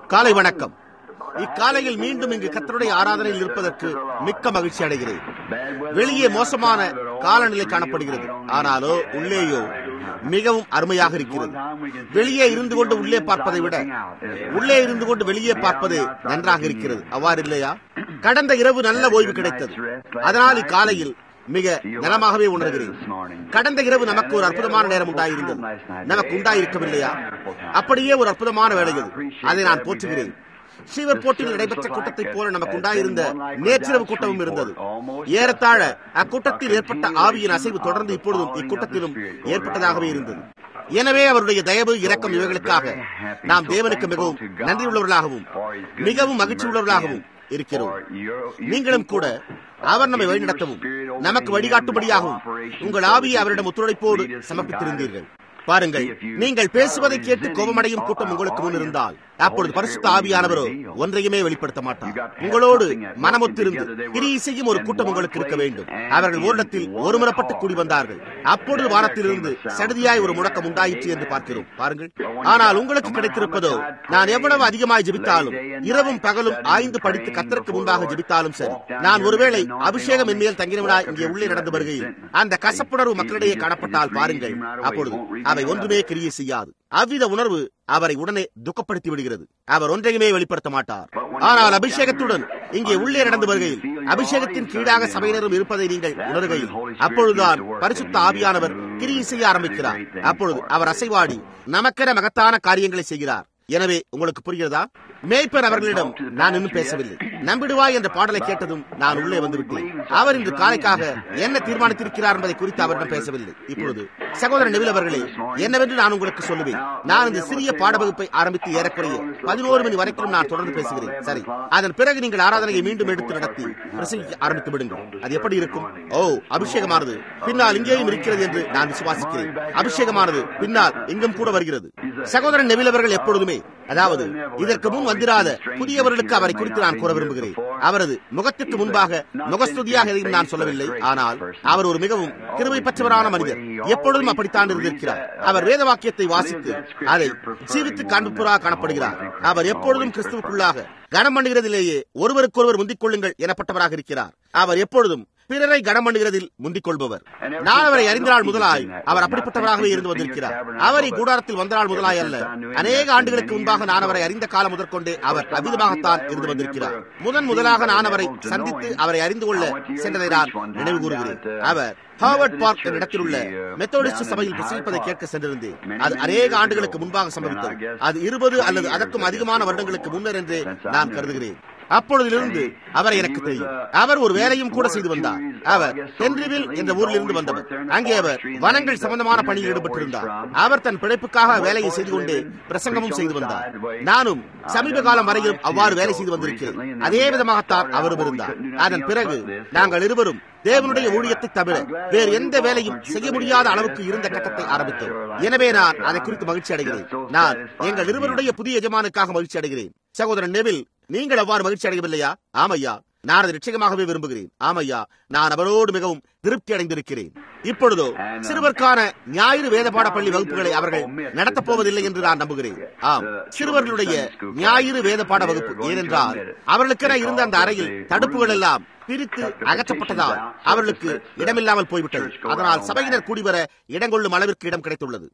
காலை வணக்கம் இக்காலையில் மீண்டும் இங்கு கத்தருடைய ஆராதனையில் இருப்பதற்கு மிக்க மகிழ்ச்சி அடைகிறேன் வெளியே மோசமான காலநிலை காணப்படுகிறது ஆனாலோ உள்ளேயோ மிகவும் அருமையாக இருக்கிறது வெளியே இருந்து கொண்டு உள்ளே பார்ப்பதை விட உள்ளே இருந்து கொண்டு வெளியே பார்ப்பது நன்றாக இருக்கிறது அவ்வாறு இல்லையா கடந்த இரவு நல்ல ஓய்வு கிடைத்தது அதனால் இக்காலையில் மிக நலமாகவே உணர்கிறேன் கடந்த இரவு நமக்கு ஒரு அற்புதமான நேரம் உண்டாயிருந்தது நமக்கு உண்டாயிருக்கவில்லையா அப்படியே ஒரு அற்புதமான வேலை அது அதை நான் போற்றுகிறேன் ஸ்ரீவர் போட்டியில் நடைபெற்ற கூட்டத்தைப் போல நமக்கு உண்டாயிருந்த நேற்றிரவு கூட்டமும் இருந்தது ஏறத்தாழ அக்கூட்டத்தில் ஏற்பட்ட ஆவியின் அசைவு தொடர்ந்து இப்பொழுதும் இக்கூட்டத்திலும் ஏற்பட்டதாகவே இருந்தது எனவே அவருடைய தயவு இரக்கம் இவைகளுக்காக நாம் தேவனுக்கு மிகவும் நன்றியுள்ளவர்களாகவும் மிகவும் மகிழ்ச்சி உள்ளவர்களாகவும் இருக்கிறோம் நீங்களும் கூட அவர் நம்மை வழிநடத்தவும் நமக்கு வழிகாட்டும்படியாகவும் உங்கள் ஆவியை அவரிடம் ஒத்துழைப்போடு சமர்ப்பித்திருந்தீர்கள் பாருங்கள் நீங்கள் பேசுவதை கேட்டு கோபமடையும் கூட்டம் உங்களுக்கு முன் இருந்தால் அப்பொழுது பரிசுத்த ஆவியானவரோ ஒன்றையுமே வெளிப்படுத்த மாட்டார் உங்களோடு மனமொத்திருந்து கிரியை செய்யும் ஒரு கூட்டம் உங்களுக்கு இருக்க வேண்டும் அவர்கள் ஓரிடத்தில் ஒருமுறப்பட்டு கூடி வந்தார்கள் அப்பொழுது வானத்திலிருந்து சடுதியாய் ஒரு முழக்கம் உண்டாயிற்று என்று பார்க்கிறோம் பாருங்கள் ஆனால் உங்களுக்கு கிடைத்திருப்பதோ நான் எவ்வளவு அதிகமாய் ஜெபித்தாலும் இரவும் பகலும் ஆய்ந்து படித்து கத்தருக்கு முன்பாக ஜெபித்தாலும் சரி நான் ஒருவேளை அபிஷேகம் என்மேல் தங்கினவனாய் இங்கே உள்ளே நடந்து வருகையில் அந்த கசப்புணர்வு மக்களிடையே காணப்பட்டால் பாருங்கள் அப்பொழுது அவை ஒன்றுமே கிரியை செய்யாது அவ்வித உணர்வு அவரை உடனே துக்கப்படுத்தி விடுகிறது அவர் ஒன்றையுமே வெளிப்படுத்த மாட்டார் ஆனால் அபிஷேகத்துடன் இங்கே உள்ளே நடந்து வருகையில் அபிஷேகத்தின் கீழாக சபையினரும் இருப்பதை நீங்கள் உணர்கையில் அப்பொழுதுதான் பரிசுத்த ஆவியானவர் கிரியை செய்ய ஆரம்பிக்கிறார் அப்பொழுது அவர் அசைவாடி நமக்கென மகத்தான காரியங்களை செய்கிறார் எனவே உங்களுக்கு புரிகிறதா மேய்ப்பர் அவர்களிடம் நான் இன்னும் பேசவில்லை நம்பிடுவாய் என்ற பாடலை கேட்டதும் நான் உள்ளே வந்துவிட்டேன் அவர் இன்று காலைக்காக என்ன தீர்மானித்திருக்கிறார் என்பதை குறித்து அவரிடம் பேசவில்லை இப்பொழுது சகோதரன் நெவில் அவர்களே என்னவென்று நான் உங்களுக்கு சொல்லுவேன் நான் இந்த சிறிய பாடவகுப்பை ஆரம்பித்து ஏறக்குறைய பதினோரு மணி வரைக்கும் நான் தொடர்ந்து பேசுகிறேன் சரி அதன் பிறகு நீங்கள் ஆராதனையை மீண்டும் எடுத்து நடத்தி பிரசங்கிக்க ஆரம்பித்து விடுங்கள் அது எப்படி இருக்கும் ஓ அபிஷேகமானது பின்னால் இங்கேயும் இருக்கிறது என்று நான் விசுவாசிக்கிறேன் அபிஷேகமானது பின்னால் இங்கும் கூட வருகிறது சகோதரன் நெவில் அவர்கள் எப்பொழுதுமே அதாவது இதற்கு முன் வந்திராத புதியவர்களுக்கு அவரை குறித்து நான் கூற விரும்புகிறேன் அவரது முகத்திற்கு முன்பாக முகஸ்துதியாக எதையும் நான் சொல்லவில்லை ஆனால் அவர் ஒரு மிகவும் கிருமை பெற்றவரான மனிதர் எப்பொழுதும் அப்படித்தான் இருந்திருக்கிறார் அவர் வேத வாக்கியத்தை வாசித்து அதை ஜீவித்து காண்பிப்பவராக காணப்படுகிறார் அவர் எப்பொழுதும் கிறிஸ்துவுக்குள்ளாக கனம் பண்ணுகிறதிலேயே ஒருவருக்கொருவர் முந்திக் கொள்ளுங்கள் எனப்பட்டவராக இருக்கிறார் அவர் எப்பொழுதும் பிறரை கனம் பண்ணுகிறதில் முந்திக் கொள்பவர் நான் அவரை அறிந்த நாள் முதலாய் அவர் அப்படிப்பட்டவராகவே இருந்து வந்திருக்கிறார் அவர் இக்கூடாரத்தில் வந்த நாள் முதலாய் அல்ல அநேக ஆண்டுகளுக்கு முன்பாக நான் அவரை அறிந்த காலம் முதற்கொண்டே அவர் அவ்விதமாகத்தான் இருந்து வந்திருக்கிறார் முதன் முதலாக நான் அவரை சந்தித்து அவரை அறிந்து கொள்ள சென்றதை நான் நினைவு கூறுகிறேன் அவர் ஹார்வர்ட் பார்க் என்ற இடத்தில் உள்ள மெத்தோடிஸ்ட் சபையில் பிரசங்கிப்பதை கேட்க சென்றிருந்தேன் அது அநேக ஆண்டுகளுக்கு முன்பாக சம்பவித்தது அது இருபது அல்லது அதற்கும் அதிகமான வருடங்களுக்கு முன்னர் என்று நான் கருதுகிறேன் அப்பொழுதிலிருந்து அவரை எனக்கு தெரியும் அவர் ஒரு வேலையும் கூட செய்து வந்தார் அவர் ஹென்ரிவில் என்ற ஊரில் இருந்து வந்தவர் அங்கே அவர் வனங்கள் சம்பந்தமான பணியில் ஈடுபட்டிருந்தார் அவர் தன் பிழைப்புக்காக வேலையை செய்து கொண்டே பிரசங்கமும் செய்து வந்தார் நானும் சமீப காலம் வரையிலும் அவ்வாறு வேலை செய்து வந்திருக்கிறேன் அதே விதமாகத்தான் அவரும் இருந்தார் அதன் பிறகு நாங்கள் இருவரும் தேவனுடைய ஊழியத்தை தவிர வேறு எந்த வேலையும் செய்ய முடியாத அளவுக்கு இருந்த கட்டத்தை ஆரம்பித்தோம் எனவே நான் அதை குறித்து மகிழ்ச்சி அடைகிறேன் நான் எங்கள் இருவருடைய புதிய எஜமானுக்காக மகிழ்ச்சி அடைகிறேன் சகோதரன் நெவில் நீங்கள் அவ்வாறு மகிழ்ச்சி அடையவில்லையா ஆமையா நான் அதை நிச்சயமாகவே விரும்புகிறேன் ஆமையா நான் அவரோடு மிகவும் திருப்தி அடைந்திருக்கிறேன் இப்பொழுதோ சிறுவர்க்கான ஞாயிறு வேதபாட பள்ளி வகுப்புகளை அவர்கள் நடத்தப் போவதில்லை என்று நான் நம்புகிறேன் ஆம் சிறுவர்களுடைய ஞாயிறு வேதபாட வகுப்பு ஏனென்றால் அவர்களுக்கென இருந்த அந்த அறையில் தடுப்புகள் எல்லாம் பிரித்து அகற்றப்பட்டதால் அவர்களுக்கு இடமில்லாமல் போய்விட்டது அதனால் சபையினர் கூடிவர இடங்கொள்ளும் அளவிற்கு இடம் கிடைத்துள்ளது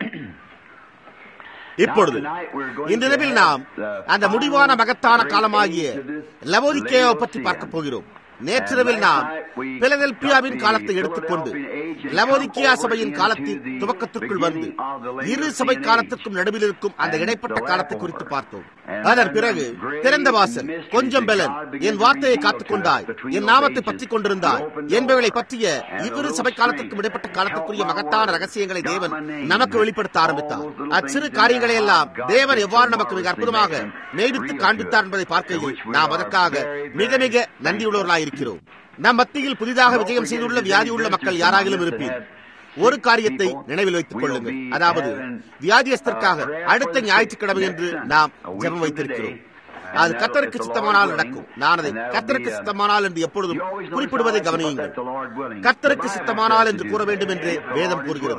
இப்பொழுது இந்த நிலவில் நாம் அந்த முடிவான மகத்தான காலமாகிய லவோதிக்கேவை பற்றி பார்க்க போகிறோம் நேற்றிரவில் நாம் பிலதெல்பியாவின் காலத்தை எடுத்துக்கொண்டு லவோதிக்கியா சபையின் காலத்தின் துவக்கத்திற்குள் வந்து இரு சபை காலத்திற்கும் நடுவில் இருக்கும் அந்த இடைப்பட்ட காலத்தை குறித்து பார்த்தோம் அதன் பிறகு திறந்த வாசல் கொஞ்சம் பலன் என் வார்த்தையை காத்துக் கொண்டாய் என் நாமத்தை பற்றிக் கொண்டிருந்தாய் என்பவர்களை பற்றிய இவ்விரு சபை காலத்திற்கும் இடைப்பட்ட காலத்திற்குரிய மகத்தான ரகசியங்களை தேவன் நமக்கு வெளிப்படுத்த ஆரம்பித்தார் அச்சிறு காரியங்களை எல்லாம் தேவன் எவ்வாறு நமக்கு மிக அற்புதமாக மேடித்து காண்பித்தார் என்பதை பார்க்கையில் நாம் அதற்காக மிக மிக நன்றியுள்ளவர்களாய் இருக்கிறோம் நம் மத்தியில் புதிதாக விஜயம் செய்துள்ள வியாதி உள்ள மக்கள் யாராகிலும் இருப்பீர் ஒரு காரியத்தை நினைவில் வைத்துக் கொள்ளுங்கள் அதாவது வியாதியஸ்தற்காக அடுத்த ஞாயிற்றுக்கிழமை என்று நாம் ஜெபம் வைத்திருக்கிறோம் அது கத்தருக்கு சித்தமானால் நடக்கும் நான் அதை கத்தருக்கு சித்தமானால் என்று எப்பொழுதும் குறிப்பிடுவதை கவனியுங்கள் கத்தருக்கு சித்தமானால் என்று கூற வேண்டும் என்று வேதம் கூறுகிறது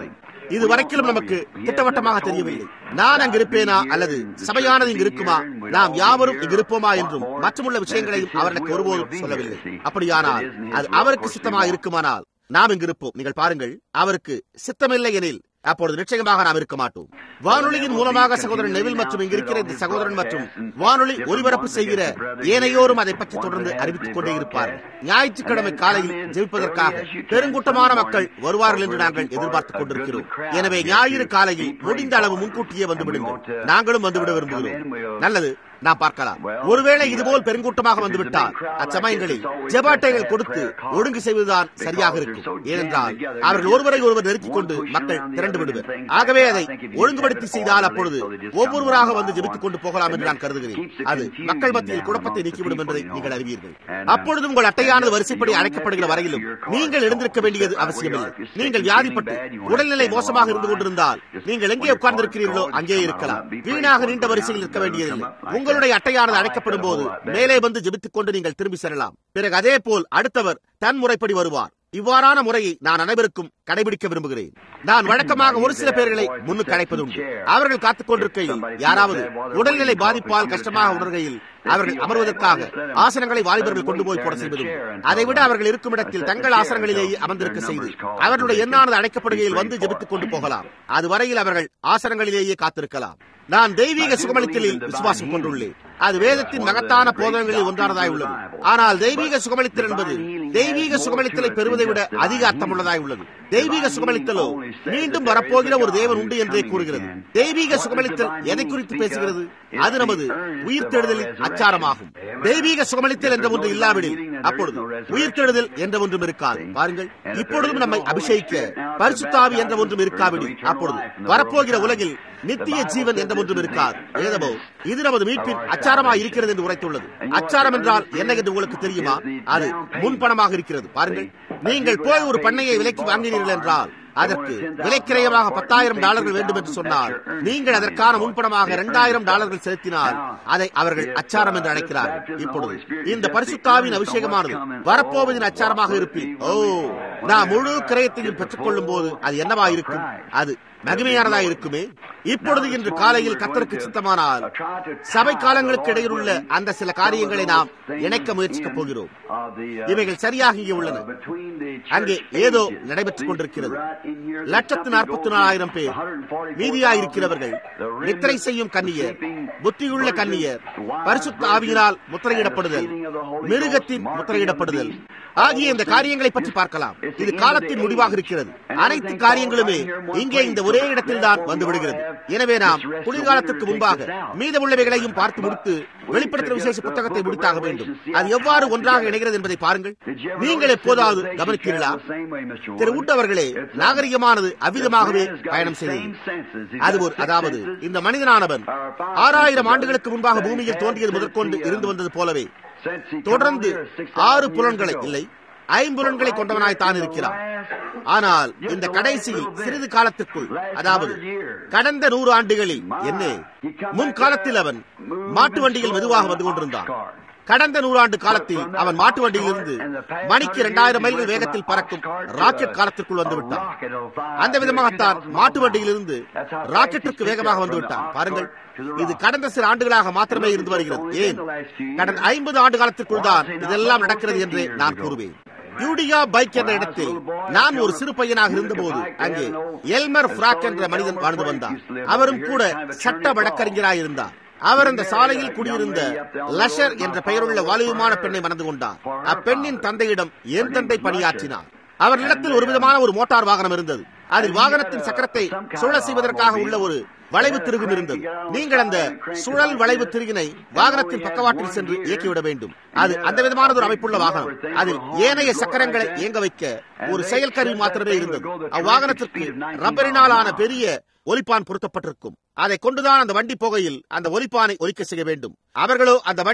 இது வரைக்கும் நமக்கு திட்டவட்டமாக தெரியவில்லை நான் அங்கு இருப்பேனா அல்லது சபையானது இங்கு இருக்குமா நாம் யாவரும் இங்கு இருப்போமா என்றும் மற்றமுள்ள விஷயங்களையும் அவர் எனக்கு ஒருபோதும் சொல்லவில்லை அப்படியானால் அது அவருக்கு சித்தமாக இருக்குமானால் நாம் இங்கு இருப்போம் நீங்கள் பாருங்கள் அவருக்கு சித்தமில்லை எனில் அப்பொழுது நிச்சயமாக நாம் இருக்க மாட்டோம் வானொலியின் மூலமாக சகோதரன் நெவில் மற்றும் இங்கிருக்கிற இந்த சகோதரன் மற்றும் வானொலி ஒலிபரப்பு செய்கிற ஏனையோரும் அதை பற்றி தொடர்ந்து அறிவித்துக் கொண்டே இருப்பார்கள் ஞாயிற்றுக்கிழமை காலையில் ஜெயிப்பதற்காக பெருங்கூட்டமான மக்கள் வருவார்கள் என்று நாங்கள் எதிர்பார்த்துக் கொண்டிருக்கிறோம் எனவே ஞாயிறு காலையில் முடிந்த அளவு முன்கூட்டியே வந்துவிடுங்கள் நாங்களும் வந்துவிட விரும்புகிறோம் நல்லது நாம் பார்க்கலாம் ஒருவேளை இதுபோல் பெருங்கூட்டமாக வந்துவிட்டால் அச்சமயங்களில் ஜெபாட்டைகள் கொடுத்து ஒழுங்கு செய்வதுதான் சரியாக இருக்கும் ஏனென்றால் அவர்கள் ஒருவரை ஒருவர் நெருக்கிக் கொண்டு மக்கள் திரண்டு விடுவர் ஆகவே அதை ஒழுங்குபடுத்தி செய்தால் அப்பொழுது ஒவ்வொருவராக வந்து ஜெபித்துக் கொண்டு போகலாம் என்று நான் கருதுகிறேன் அது மக்கள் மத்தியில் குழப்பத்தை நீக்கிவிடும் என்பதை நீங்கள் அறிவீர்கள் அப்பொழுது உங்கள் அட்டையானது வரிசைப்படி அழைக்கப்படுகிற வரையிலும் நீங்கள் எழுந்திருக்க வேண்டியது அவசியமில்லை நீங்கள் வியாதிப்பட்டு உடல்நிலை மோசமாக இருந்து கொண்டிருந்தால் நீங்கள் எங்கே உட்கார்ந்திருக்கிறீர்களோ அங்கே இருக்கலாம் வீணாக நீண்ட வரிசையில் இருக்க வேண்டியதில்லை உங்களுடைய அட்டையானது அழைக்கப்படும் போது மேலே வந்து ஜெபித்துக் கொண்டு நீங்கள் திரும்பி செல்லலாம் பிறகு அதே போல் அடுத்தவர் தன் முறைப்படி வருவார் இவ்வாறான முறையை நான் அனைவருக்கும் கடைபிடிக்க விரும்புகிறேன் நான் வழக்கமாக ஒரு சில பேர்களை முன்னுக்கு அழைப்பது உண்டு அவர்கள் காத்துக் கொண்டிருக்கையில் யாராவது உடல்நிலை பாதிப்பால் கஷ்டமாக உணர்கையில் அவர்கள் அமர்வதற்காக ஆசனங்களை வாலிபர்கள் கொண்டு போய் போட செய்வதும் அதைவிட அவர்கள் இருக்கும் இடத்தில் தங்கள் ஆசனங்களிலேயே அமர்ந்திருக்க செய்து அவர்களுடைய எண்ணானது அழைக்கப்படுகையில் வந்து ஜெபித்துக் கொண்டு போகலாம் அதுவரையில் அவர்கள் ஆசனங்களிலேயே காத்திருக்கலாம் நான் தெய்வீக சுகமளித்தலில் விசுவாசம் கொண்டுள்ளேன் அது வேதத்தின் மகத்தான போதனைகளில் ஒன்றானதாய் உள்ளது ஆனால் தெய்வீக சுகமளித்தல் என்பது தெய்வீக சுகமளித்தலை பெறுவதை விட அதிக அர்த்தமுள்ளதாய் உள்ளது தெய்வீக சுகமளித்தலோ மீண்டும் வரப்போகிற ஒரு தேவன் உண்டு என்றே கூறுகிறது தெய்வீக சுகமளித்தல் எதை குறித்து பேசுகிறது அது நமது உயிர்த்தெழுதலின் அச்சாரமாகும் தெய்வீக சுகமளித்தல் என்ற ஒன்று இல்லாவிடில் அப்பொழுது உயிர்த்தெழுதல் என்ற ஒன்றும் இருக்காது பாருங்கள் இப்பொழுதும் நம்மை அபிஷேகிக்க பரிசுத்தாவி என்ற ஒன்றும் இருக்காவிடில் அப்பொழுது வரப்போகிற உலகில் நித்திய ஜீவன் என்ற ஒன்றும் இருக்காது ஏதோ இது நமது மீட்பின் அச்சாரமாக இருக்கிறது என்று உரைத்துள்ளது அச்சாரம் என்றால் என்ன என்று உங்களுக்கு தெரியுமா அது முன்பணமாக இருக்கிறது பாருங்கள் நீங்கள் போய் ஒரு பண்ணையை விலைக்கு வாங்கினீர்கள் என்றால் அதற்கு விலைக்கிரயமாக பத்தாயிரம் டாலர்கள் வேண்டும் என்று சொன்னால் நீங்கள் அதற்கான முன்பணமாக இரண்டாயிரம் டாலர்கள் செலுத்தினால் அதை அவர்கள் அச்சாரம் என்று அழைக்கிறார்கள் இப்பொழுது இந்த பரிசுத்தாவின் அபிஷேகமானது வரப்போவதின் அச்சாரமாக இருப்பின் ஓ நான் முழு கிரயத்தையும் பெற்றுக் கொள்ளும் போது அது என்னவா இருக்கும் அது மகிமையானதா இருக்குமே இப்பொழுது இன்று காலையில் கத்தருக்கு சித்தமானால் சபை காலங்களுக்கு இடையிலுள்ள அந்த சில காரியங்களை நாம் இணைக்க முயற்சிக்கப் போகிறோம் இவைகள் சரியாக இங்கே உள்ளன அங்கே ஏதோ நடைபெற்றுக் கொண்டிருக்கிறது லட்சத்து நாற்பத்தி நாலாயிரம் பேர் மீதியாயிருக்கிறவர்கள் நித்திரை செய்யும் கன்னியர் புத்தியுள்ள கன்னியர் பரிசுத்த ஆவியினால் முத்திரையிடப்படுதல் மிருகத்தின் முத்திரையிடப்படுதல் ஆகிய இந்த காரியங்களை பற்றி பார்க்கலாம் இது காலத்தின் முடிவாக இருக்கிறது அனைத்து காரியங்களுமே இங்கே இந்த ஒரே இடத்தில் தான் வந்து விடுகிறது எனவே நாம் குளிர்காலத்திற்கு முன்பாக மீதமுள்ளவைகளையும் பார்த்து முடித்து வெளிப்படுத்தும் விசேஷ புத்தகத்தை முடித்தாக வேண்டும் அது எவ்வாறு ஒன்றாக இணைகிறது என்பதை பாருங்கள் நீங்கள் எப்போதாவது கவனித்தீர்களா திரு ஊட்டவர்களே நாகரிகமானது அவ்விதமாகவே பயணம் செய்தது அது ஒரு அதாவது இந்த மனிதனானவன் ஆறாயிரம் ஆண்டுகளுக்கு முன்பாக பூமியில் தோன்றியது முதற்கொண்டு இருந்து வந்தது போலவே தொடர்ந்து ஆறு புலன்களை இல்லை ஐம்புலன்களை கொண்டவனாய் தான் இருக்கிறான் ஆனால் இந்த கடைசியில் சிறிது காலத்திற்குள் அதாவது கடந்த நூறு ஆண்டுகளில் என்ன முன்காலத்தில் அவன் மாட்டு வண்டியில் மெதுவாக வந்து கொண்டிருந்தான் கடந்த நூறாண்டு காலத்தில் அவன் மாட்டு வண்டியில் இருந்து மணிக்கு இரண்டாயிரம் மைல்கள் வேகத்தில் பறக்கும் ராக்கெட் காலத்திற்குள் வந்து விட்டான் அந்த விதமாகத்தான் மாட்டு வண்டியில் இருந்து ராக்கெட்டிற்கு வேகமாக வந்து விட்டான் பாருங்கள் இது கடந்த சில ஆண்டுகளாக மாத்திரமே இருந்து வருகிறது ஏன் கடந்த ஐம்பது ஆண்டு காலத்திற்குள் தான் இதெல்லாம் நடக்கிறது என்று நான் கூறுவேன் யூடியா பைக் என்ற இடத்தில் நான் ஒரு சிறு பையனாக இருந்தபோது அங்கே எல்மர் பிராக் என்ற மனிதன் வாழ்ந்து வந்தார் அவரும் கூட சட்ட வழக்கறிஞராக இருந்தார் அவர் அந்த சாலையில் குடியிருந்த லஷர் என்ற பெயருள்ள வாலிபமான பெண்ணை மணந்து கொண்டார் அப்பெண்ணின் தந்தையிடம் என் தந்தை பணியாற்றினார் அவர் இடத்தில் ஒரு விதமான ஒரு மோட்டார் வாகனம் இருந்தது அதில் வாகனத்தின் சக்கரத்தை சுழல செய்வதற்காக உள்ள ஒரு வளைவு திருகும் இருந்தது நீங்கள் அந்த சுழல் வளைவு திருகினை வாகனத்தின் பக்கவாட்டில் சென்று இயக்கிவிட வேண்டும் அது அந்த விதமான ஒரு அமைப்புள்ள வாகனம் அதில் ஏனைய சக்கரங்களை இயங்க வைக்க ஒரு செயல்கருவி மாத்திரமே இருந்தது அவ்வாகனத்திற்கு ரப்பரினாலான பெரிய ஒலிப்பான் பொருத்தப்பட்டிருக்கும் அதை கொண்டுதான் அந்த வண்டி போகையில் அந்த ஒலிப்பானை ஒலிக்க செய்ய வேண்டும் அவர்களோ அந்த வண்டி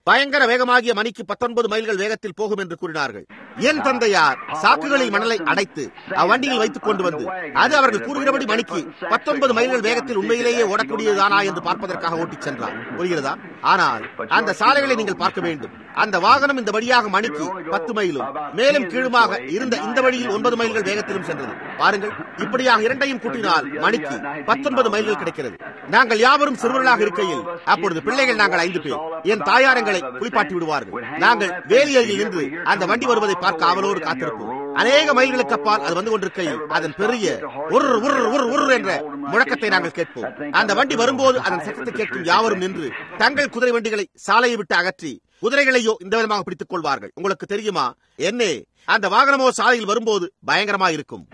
பயங்கர வேகமாகிய மணிக்கு பத்தொன்பது மைல்கள் வேகத்தில் போகும் என்று கூறினார்கள் என் தந்தையார் சாக்குகளில் மணலை அடைத்து அவ்வண்டியில் வைத்துக் கொண்டு வந்து அது அவர்கள் கூறுகிறபடி மணிக்கு பத்தொன்பது மைல்கள் வேகத்தில் உண்மையிலேயே ஓடக்கூடியதானா என்று பார்ப்பதற்காக ஓட்டிச் சென்றார் புரிகிறதா ஆனால் அந்த சாலைகளை நீங்கள் பார்க்க வேண்டும் அந்த வாகனம் இந்த வழியாக மணிக்கு பத்து மைலும் மேலும் கீழுமாக இருந்த இந்த வழியில் ஒன்பது மைல்கள் வேகத்திலும் சென்றது பாருங்கள் இப்படியாக இரண்டையும் கூட்டினால் மணிக்கு பத்தொன்பது மைல்கள் கிடைக்கிறது நாங்கள் யாவரும் சிறுவர்களாக இருக்கையில் அப்பொழுது பிள்ளைகள் நாங்கள் ஐந்து பேர் என் தாயார் எங்களை குளிப்பாட்டி விடுவார்கள் நாங்கள் வேலி அருகில் நின்று அந்த வண்டி வருவதை பார்க்க அவளோடு காத்திருப்போம் அநேக மைல்களுக்கு அப்பால் அது வந்து கொண்டிருக்கையில் அதன் பெரிய ஒரு ஒரு ஒரு ஒரு என்ற முழக்கத்தை நாங்கள் கேட்போம் அந்த வண்டி வரும்போது அதன் சத்தத்தை கேட்கும் யாவரும் நின்று தங்கள் குதிரை வண்டிகளை சாலையை விட்டு அகற்றி குதிரைகளையோ இந்த விதமாக பிடித்துக் கொள்வார்கள் உங்களுக்கு தெரியுமா என்னே அந்த வாகனமோ சாலையில் வரும்போது பயங்கரமா இருக்கும்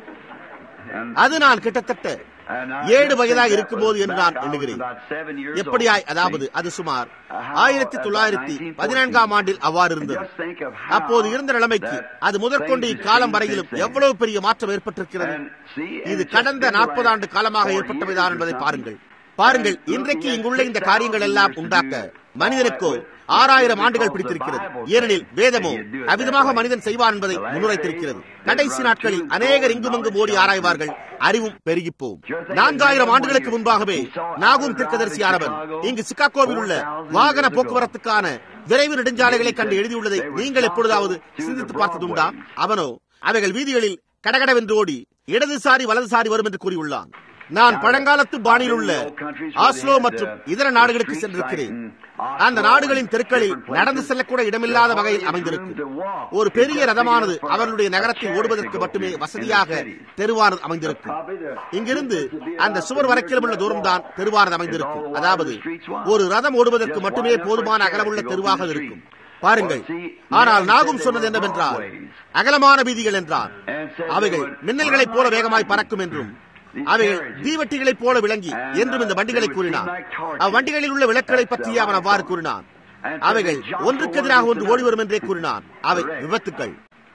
அது நான் கிட்டத்தட்ட ஏழு வயதாக இருக்கும்போது என்று நான் எண்ணுகிறேன் எப்படியாய் அதாவது அது சுமார் ஆயிரத்தி தொள்ளாயிரத்தி பதினான்காம் ஆண்டில் அவ்வாறு இருந்தது அப்போது இருந்த நிலைமைக்கு அது முதற்கொண்டு இக்காலம் வரையிலும் எவ்வளவு பெரிய மாற்றம் ஏற்பட்டிருக்கிறது இது கடந்த நாற்பது ஆண்டு காலமாக ஏற்பட்டவைதான் என்பதை பாருங்கள் பாருங்கள் இன்றைக்கு இங்குள்ள இந்த காரியங்கள் எல்லாம் உண்டாக்க மனிதனுக்கோ ஆறாயிரம் ஆண்டுகள் பிடித்திருக்கிறது ஏனெனில் வேதமோ அவ்விதமாக மனிதன் செய்வான் என்பதை முன்னுரைத்திருக்கிறது கடைசி நாட்களில் அநேகர் இங்குமங்கும் ஓடி ஆராய்வார்கள் அறிவும் பெருகிப்போம் நான்காயிரம் ஆண்டுகளுக்கு முன்பாகவே நாகும் தீர்க்கதரிசியானவன் இங்கு சிகாகோவில் உள்ள வாகன போக்குவரத்துக்கான விரைவு நெடுஞ்சாலைகளை கண்டு எழுதியுள்ளதை நீங்கள் எப்பொழுதாவது சிந்தித்து பார்த்ததுண்டா அவனோ அவைகள் வீதிகளில் கடகடவென்று ஓடி இடதுசாரி வலதுசாரி வரும் என்று கூறியுள்ளான் நான் பழங்காலத்து பாணியில் உள்ள ஆஸ்லோ மற்றும் இதர நாடுகளுக்கு சென்றிருக்கிறேன் அந்த நாடுகளின் தெருக்களில் நடந்து செல்லக்கூட இடமில்லாத வகையில் அமைந்திருக்கும் ஒரு பெரிய ரதமானது அவர்களுடைய நகரத்தில் ஓடுவதற்கு மட்டுமே வசதியாக தெருவானது அமைந்திருக்கும் இங்கிருந்து அந்த சுவர் வரைக்கிலும் உள்ள தூரம்தான் தெருவானது அமைந்திருக்கும் அதாவது ஒரு ரதம் ஓடுவதற்கு மட்டுமே போதுமான அகலமுள்ள தெருவாக இருக்கும் பாருங்கள் ஆனால் நாகும் சொன்னது என்னவென்றால் அகலமான வீதிகள் என்றார் அவைகள் மின்னல்களைப் போல வேகமாய் பறக்கும் என்றும் அவைகள் தீவட்டிகளைப் போல விளங்கி என்றும் இந்த வண்டிகளை கூறினான் அவ்வண்டிகளில் உள்ள விளக்குகளை பற்றி அவன் அவ்வாறு கூறினான் அவைகள் ஒன்றுக்கு எதிராக ஒன்று ஓடி வரும் என்றே கூறினான் அவை விபத்துக்கள்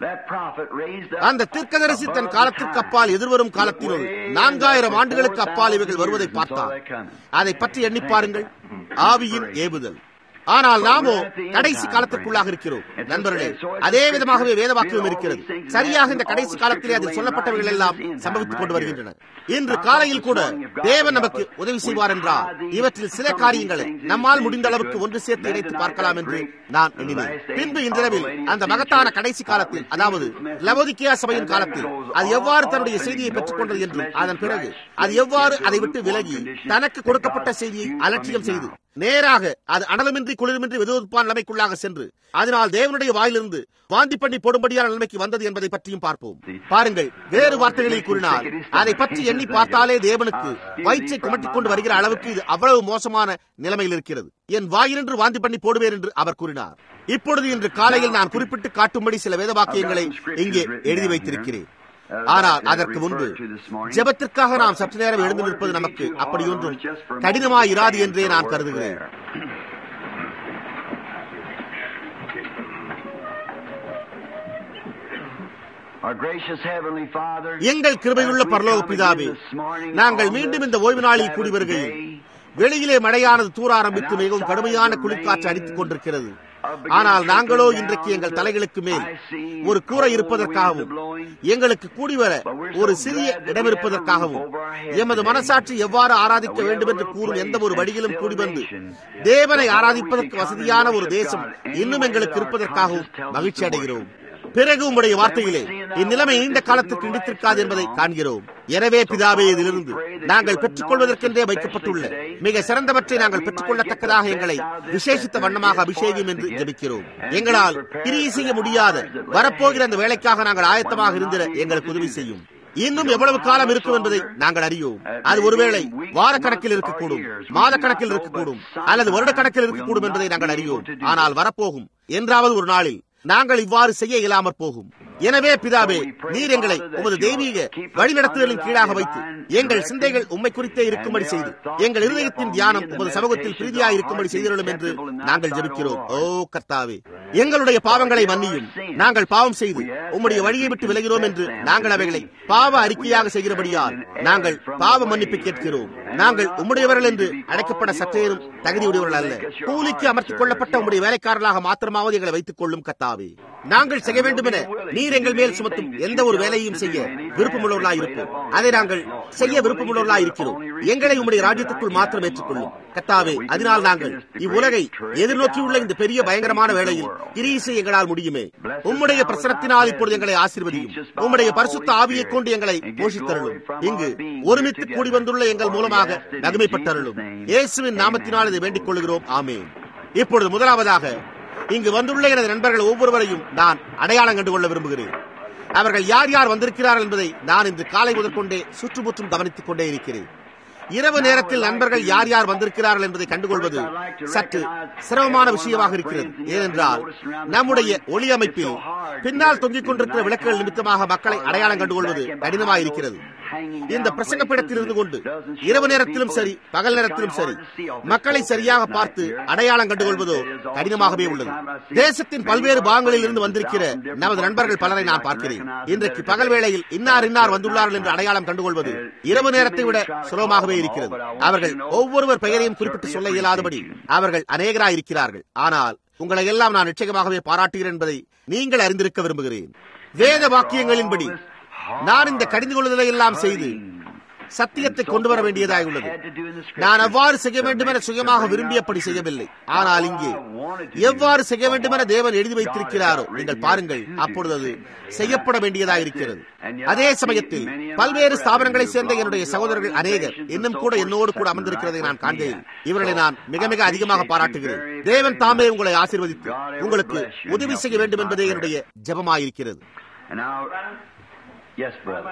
அந்த தீர்க்கதரிசி தன் காலத்திற்கு அப்பால் எதிர்வரும் காலத்தினுள் நான்காயிரம் ஆண்டுகளுக்கு அப்பால் இவைகள் வருவதை பார்த்தான் அதை பற்றி எண்ணி பாருங்கள் ஆவியின் ஏவுதல் ஆனால் நாமோ கடைசி காலத்திற்குள்ளாக இருக்கிறோம் நண்பர்களே அதே விதமாகவே வேத வாக்கியம் இருக்கிறது சரியாக இந்த கடைசி காலத்திலே அதில் சொல்லப்பட்டவர்கள் எல்லாம் சம்பவித்துக் கொண்டு வருகின்றன இன்று காலையில் கூட தேவன் நமக்கு உதவி செய்வார் என்றால் இவற்றில் சில காரியங்களை நம்மால் முடிந்த அளவுக்கு ஒன்று சேர்த்து இணைத்து பார்க்கலாம் என்று நான் எண்ணினேன் பின்பு இன்றிரவில் அந்த மகத்தான கடைசி காலத்தில் அதாவது லவோதிக்கியா சபையின் காலத்தில் அது எவ்வாறு தன்னுடைய செய்தியை பெற்றுக் கொண்டது என்றும் அதன் பிறகு அது எவ்வாறு அதை விட்டு விலகி தனக்கு கொடுக்கப்பட்ட செய்தியை அலட்சியம் செய்து நேராக அது அனலமின்றி குளிருமின்றி வெதுவெதுப்பான நிலைமைக்குள்ளாக சென்று அதனால் தேவனுடைய வாயிலிருந்து வாந்தி பண்ணி போடும்படியான நிலைமைக்கு வந்தது என்பதை பற்றியும் பார்ப்போம் பாருங்கள் வேறு வார்த்தைகளில் கூறினால் அதை பற்றி எண்ணி பார்த்தாலே தேவனுக்கு வயிற்றை குமட்டிக் கொண்டு வருகிற அளவுக்கு இது அவ்வளவு மோசமான நிலைமையில் இருக்கிறது என் வாயினின்று வாந்தி பண்ணி போடுவேன் என்று அவர் கூறினார் இப்பொழுது இன்று காலையில் நான் குறிப்பிட்டு காட்டும்படி சில வேத வாக்கியங்களை இங்கே எழுதி வைத்திருக்கிறேன் ஆனால் அதற்கு முன்பு ஜெபத்திற்காக நாம் சற்று நேரம் எழுந்து நிற்பது நமக்கு அப்படியொன்றும் கடினமாயிராது என்றே நான் கருதுகிறேன் எங்கள் கிருபையுள்ள பரலோக பிதாவே நாங்கள் மீண்டும் இந்த ஓய்வு நாளில் கூடி வருகையில் வெளியிலே மழையானது தூர ஆரம்பித்து மிகவும் கடுமையான குளிர்காற்று அடித்துக் கொண்டிருக்கிறது ஆனால் நாங்களோ இன்றைக்கு எங்கள் தலைகளுக்கு மேல் ஒரு கூரை இருப்பதற்காகவும் எங்களுக்கு கூடிவர ஒரு சிறிய இடம் இருப்பதற்காகவும் எமது மனசாட்சி எவ்வாறு ஆராதிக்க வேண்டும் என்று கூறும் எந்த ஒரு வழியிலும் கூடி வந்து தேவனை ஆராதிப்பதற்கு வசதியான ஒரு தேசம் இன்னும் எங்களுக்கு இருப்பதற்காகவும் மகிழ்ச்சி அடைகிறோம் பிறகு உங்களுடைய வார்த்தையிலே இந்நிலைமை நீண்ட காலத்திற்கு நீடித்திருக்காது என்பதை காண்கிறோம் எனவே பிதாவே இதிலிருந்து நாங்கள் பெற்றுக் கொள்வதற்கென்றே வைக்கப்பட்டுள்ள மிக சிறந்தவற்றை நாங்கள் பெற்றுக் கொள்ளத்தக்கதாக எங்களை விசேஷித்த வண்ணமாக அபிஷேகம் என்று ஜபிக்கிறோம் எங்களால் பிரிவு செய்ய முடியாத வரப்போகிற அந்த வேலைக்காக நாங்கள் ஆயத்தமாக இருந்திட எங்களுக்கு உதவி செய்யும் இன்னும் எவ்வளவு காலம் இருக்கும் என்பதை நாங்கள் அறியோம் அது ஒருவேளை வார கணக்கில் இருக்கக்கூடும் மாத கணக்கில் இருக்கக்கூடும் அல்லது வருட கணக்கில் இருக்கக்கூடும் என்பதை நாங்கள் அறியோம் ஆனால் வரப்போகும் என்றாவது ஒரு நாளில் நாங்கள் இவ்வாறு செய்ய இயலாமற் போகும் எனவே பிதாவே நீர் எங்களை உமது தெய்வீக வழிநடத்துதலின் கீழாக வைத்து எங்கள் சிந்தைகள் உண்மை குறித்தே இருக்கும்படி செய்து எங்கள் இருதயத்தின் தியானம் உமது சமூகத்தில் பிரீதியாக இருக்கும்படி செய்திருளும் என்று நாங்கள் ஜெபிக்கிறோம் ஓ கர்த்தாவே எங்களுடைய பாவங்களை மன்னியும் நாங்கள் பாவம் செய்து உம்முடைய வழியை விட்டு விலகிறோம் என்று நாங்கள் அவைகளை பாவ அறிக்கையாக செய்கிறபடியால் நாங்கள் பாவ மன்னிப்பு கேட்கிறோம் நாங்கள் உம்முடையவர்கள் என்று அழைக்கப்பட சற்றேனும் தகுதியுடையவர்கள் அல்ல கூலிக்கு அமர்த்திக் கொள்ளப்பட்ட உம்முடைய வேலைக்காரர்களாக மாத்திரமாவது எங்களை வைத்துக் கொள்ளும் கத்தாவே நாங்கள் செய்ய வேண்டும் என நீர் எங்கள் மேல் சுமத்தும் எந்த ஒரு வேலையும் செய்ய விருப்பமுள்ளவர்களாய் இருப்போம் அதை நாங்கள் செய்ய விருப்பமுள்ளவர்களாய் இருக்கிறோம் எங்களை உம்முடைய ராஜ்யத்துக்குள் மாத்திரம் ஏற்றுக்கொள்ளும் கத்தாவே அதனால் நாங்கள் இவ்வுலகை எதிர்நோக்கியுள்ள இந்த பெரிய பயங்கரமான வேளையில் கிரீசை எங்களால் முடியுமே உம்முடைய பிரசனத்தினால் இப்பொழுது எங்களை ஆசீர்வதியும் உம்முடைய பரிசுத்த ஆவியை கொண்டு எங்களை போஷித்தருளும் இங்கு ஒருமித்து கூடி வந்துள்ள எங்கள் மூலமாக நகமைப்பட்டருளும் இயேசுவின் நாமத்தினால் இதை வேண்டிக் கொள்கிறோம் ஆமேன் இப்பொழுது முதலாவதாக இங்கு வந்துள்ள எனது நண்பர்கள் ஒவ்வொருவரையும் நான் அடையாளம் கண்டுகொள்ள விரும்புகிறேன் அவர்கள் யார் யார் வந்திருக்கிறார்கள் என்பதை நான் இன்று காலை முதற்கொண்டே சுற்றுமுற்றும் கவனித்துக் கொண்டே இருக்கிறேன் இரவு நேரத்தில் நண்பர்கள் யார் யார் வந்திருக்கிறார்கள் என்பதை கண்டுகொள்வது சற்று சிரமமான விஷயமாக இருக்கிறது ஏனென்றால் நம்முடைய ஒளி அமைப்பில் பின்னால் தொங்கிக் கொண்டிருக்கிற விளக்குகள் நிமித்தமாக மக்களை அடையாளம் கண்டுகொள்வது கடினமாயிருக்கிறது இந்த பிரசங்க பீடத்தில் இருந்து கொண்டு இரவு நேரத்திலும் சரி பகல் நேரத்திலும் சரி மக்களை சரியாக பார்த்து அடையாளம் கண்டுகொள்வதோ கடினமாகவே உள்ளது தேசத்தின் பல்வேறு பாகங்களில் இருந்து வந்திருக்கிற நமது நண்பர்கள் பலரை நான் பார்க்கிறேன் இன்றைக்கு பகல் வேளையில் இன்னார் இன்னார் வந்துள்ளார்கள் என்று அடையாளம் கண்டுகொள்வது இரவு நேரத்தை விட சுலபமாகவே இருக்கிறது அவர்கள் ஒவ்வொருவர் பெயரையும் குறிப்பிட்டு சொல்ல இயலாதபடி அவர்கள் அநேகராய் இருக்கிறார்கள் ஆனால் உங்களை எல்லாம் நான் நிச்சயமாகவே பாராட்டுகிறேன் என்பதை நீங்கள் அறிந்திருக்க விரும்புகிறேன் வேத வாக்கியங்களின்படி நான் இந்த கடிந்து கொள்ளுதலை எல்லாம் செய்து சத்தியத்தை கொண்டு வர வேண்டியதாக உள்ளது நான் அவ்வாறு செய்ய வேண்டும் என சுயமாக விரும்பியபடி செய்யவில்லை ஆனால் இங்கே எவ்வாறு செய்ய வேண்டும் என தேவன் எழுதி வைத்திருக்கிறாரோ நீங்கள் பாருங்கள் அப்பொழுது அது செய்யப்பட வேண்டியதாக இருக்கிறது அதே சமயத்தில் பல்வேறு ஸ்தாபனங்களை சேர்ந்த என்னுடைய சகோதரர்கள் அநேகர் இன்னும் கூட என்னோடு கூட அமர்ந்திருக்கிறதை நான் காண்கிறேன் இவர்களை நான் மிக மிக அதிகமாக பாராட்டுகிறேன் தேவன் தாமே உங்களை ஆசீர்வதித்து உங்களுக்கு உதவி செய்ய வேண்டும் என்பதே என்னுடைய ஜபமாயிருக்கிறது Yes, brother.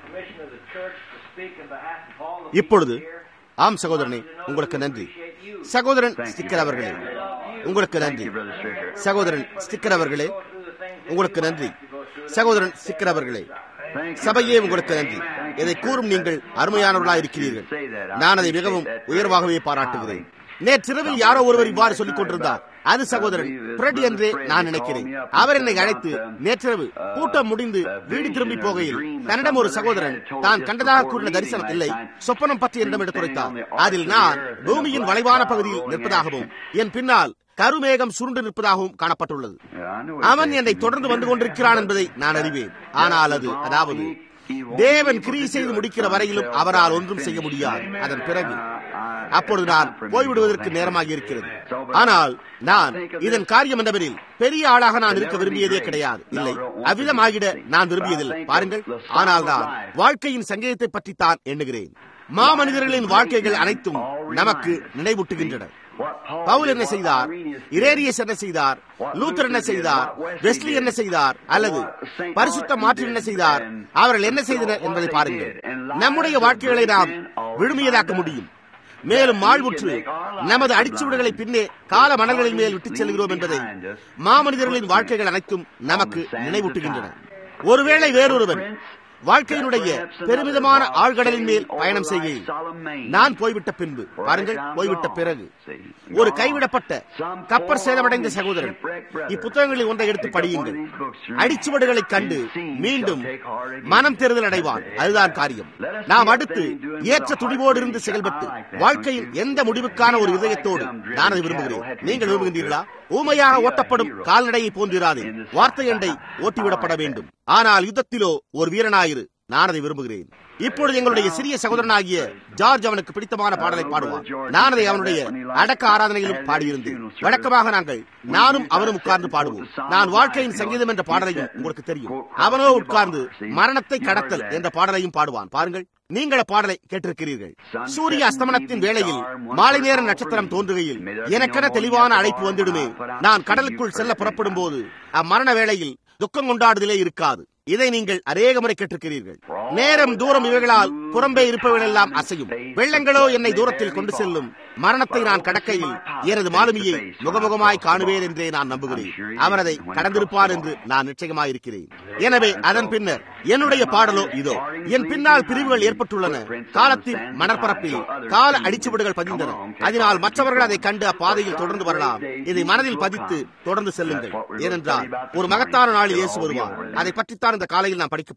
இப்பொழுது ஆம் சகோதரனே உங்களுக்கு நன்றி சகோதரன் ஸ்டிக்கர் அவர்களே உங்களுக்கு நன்றி சகோதரன் ஸ்டிக்கர் அவர்களே உங்களுக்கு நன்றி சகோதரன் ஸ்டிக்கர் அவர்களே சபையே உங்களுக்கு நன்றி இதை கூறும் நீங்கள் அருமையானவர்களாக இருக்கிறீர்கள் நான் அதை மிகவும் உயர்வாகவே பாராட்டுகிறேன் நேற்றிரவில் யாரோ ஒருவர் இவ்வாறு சொல்லிக் கொண்டிருந்தார் அது சகோதரன் பிரெட் என்றே நான் நினைக்கிறேன் அவர் என்னை அழைத்து நேற்றிரவு கூட்டம் முடிந்து வீடு திரும்பி போகையில் தன்னிடம் ஒரு சகோதரன் தான் கண்டதாக கூறின தரிசனம் இல்லை சொப்பனம் பற்றி என்னிடம் எடுத்துரைத்தார் அதில் நான் பூமியின் வளைவான பகுதியில் நிற்பதாகவும் என் பின்னால் கருமேகம் சுருண்டு நிற்பதாகவும் காணப்பட்டுள்ளது அவன் என்னை தொடர்ந்து வந்து கொண்டிருக்கிறான் என்பதை நான் அறிவேன் ஆனால் அது அதாவது தேவன் கிரியை செய்து முடிக்கிற வரையிலும் அவரால் ஒன்றும் செய்ய முடியாது அதன் பிறகு அப்பொழுது நான் போய்விடுவதற்கு நேரமாகி இருக்கிறது ஆனால் நான் இதன் காரியம் என்னவெனில் பெரிய ஆளாக நான் இருக்க விரும்பியதே கிடையாது இல்லை அவ்விதமாகிட நான் விரும்பியதில்லை பாருங்கள் ஆனால் நான் வாழ்க்கையின் சங்கீதத்தை பற்றி தான் எண்ணுகிறேன் மாமனிதர்களின் வாழ்க்கைகள் அனைத்தும் நமக்கு நினைவூட்டுகின்றன பவுல் என்ன செய்தார் இரேரியஸ் என்ன செய்தார் லூத்தர் என்ன செய்தார் வெஸ்லி என்ன செய்தார் அல்லது பரிசுத்த மாற்று என்ன செய்தார் அவர்கள் என்ன செய்தனர் என்பதை பாருங்கள் நம்முடைய வாழ்க்கைகளை நாம் விழுமியதாக்க முடியும் மேலும் மாழ்வுற்று நமது அடிச்சுவடுகளை பின்னே கால மணல்களின் மேல் விட்டுச் செல்கிறோம் என்பதை மாமனிதர்களின் வாழ்க்கைகள் அனைத்தும் நமக்கு நினைவூட்டுகின்றன ஒருவேளை வேறொருவன் வாழ்க்கையினுடைய பெருமிதமான ஆழ்கடலின் மேல் பயணம் செய்கையில் நான் போய்விட்ட பின்பு பாருங்கள் போய்விட்ட பிறகு ஒரு கைவிடப்பட்ட கப்பர் சேதமடைந்த சகோதரன் இப்புத்தகங்களில் ஒன்றை எடுத்து படியுங்கள் அடிச்சுவடுகளை கண்டு மீண்டும் மனம் தேர்தல் அடைவான் அதுதான் காரியம் நாம் அடுத்து ஏற்ற துடிவோடு இருந்து செயல்பட்டு வாழ்க்கையின் எந்த முடிவுக்கான ஒரு இதயத்தோடு நான் அதை விரும்புகிறேன் நீங்கள் விரும்புகின்றீர்களா ஊமையாக ஓட்டப்படும் கால்நடையை போன்றிராதே வார்த்தை எண்டை ஓட்டிவிடப்பட வேண்டும் ஆனால் யுத்தத்திலோ ஒரு வீரனாயிரு நான் அதை விரும்புகிறேன் இப்பொழுது எங்களுடைய சிறிய சகோதரனாகிய ஜார்ஜ் அவனுக்கு பிடித்தமான பாடலை பாடுவான் நான் அதை அவனுடைய அடக்க ஆராதனையிலும் பாடியிருந்தேன் வழக்கமாக நாங்கள் நானும் அவனும் உட்கார்ந்து பாடுவோம் நான் வாழ்க்கையின் சங்கீதம் என்ற பாடலையும் உங்களுக்கு தெரியும் அவனோ உட்கார்ந்து மரணத்தை கடத்தல் என்ற பாடலையும் பாடுவான் பாருங்கள் நீங்கள் பாடலை கேட்டிருக்கிறீர்கள் சூரிய அஸ்தமனத்தின் வேளையில் மாலை நேர நட்சத்திரம் தோன்றுகையில் எனக்கென தெளிவான அழைப்பு வந்துடுமே நான் கடலுக்குள் செல்ல புறப்படும் போது அம்மரண வேளையில் துக்கம் கொண்டாடுதலே இருக்காது இதை நீங்கள் அநேக முறை கேட்டிருக்கிறீர்கள் நேரம் தூரம் இவைகளால் புறம்பே இருப்பவர்கள் எல்லாம் அசையும் வெள்ளங்களோ என்னை தூரத்தில் கொண்டு செல்லும் மரணத்தை நான் கடக்கையில் எனது மாலுமியை முகமுகமாய் காணுவேன் என்றே நான் நம்புகிறேன் அவன் அதை கடந்திருப்பார் என்று நான் நிச்சயமாயிருக்கிறேன் எனவே அதன் பின்னர் என்னுடைய பாடலோ இதோ என் பின்னால் பிரிவுகள் ஏற்பட்டுள்ளன காலத்தின் மணற்பரப்பில் கால அடிச்சுவடுகள் பதிந்தன அதனால் மற்றவர்கள் அதை கண்டு அப்பாதையில் தொடர்ந்து வரலாம் இதை மனதில் பதித்து தொடர்ந்து செல்லுங்கள் ஏனென்றால் ஒரு மகத்தான நாளில் இயேசு வருவார் அதை பற்றித்தான் இந்த காலையில் நாம் படிக்கப் போகிறோம்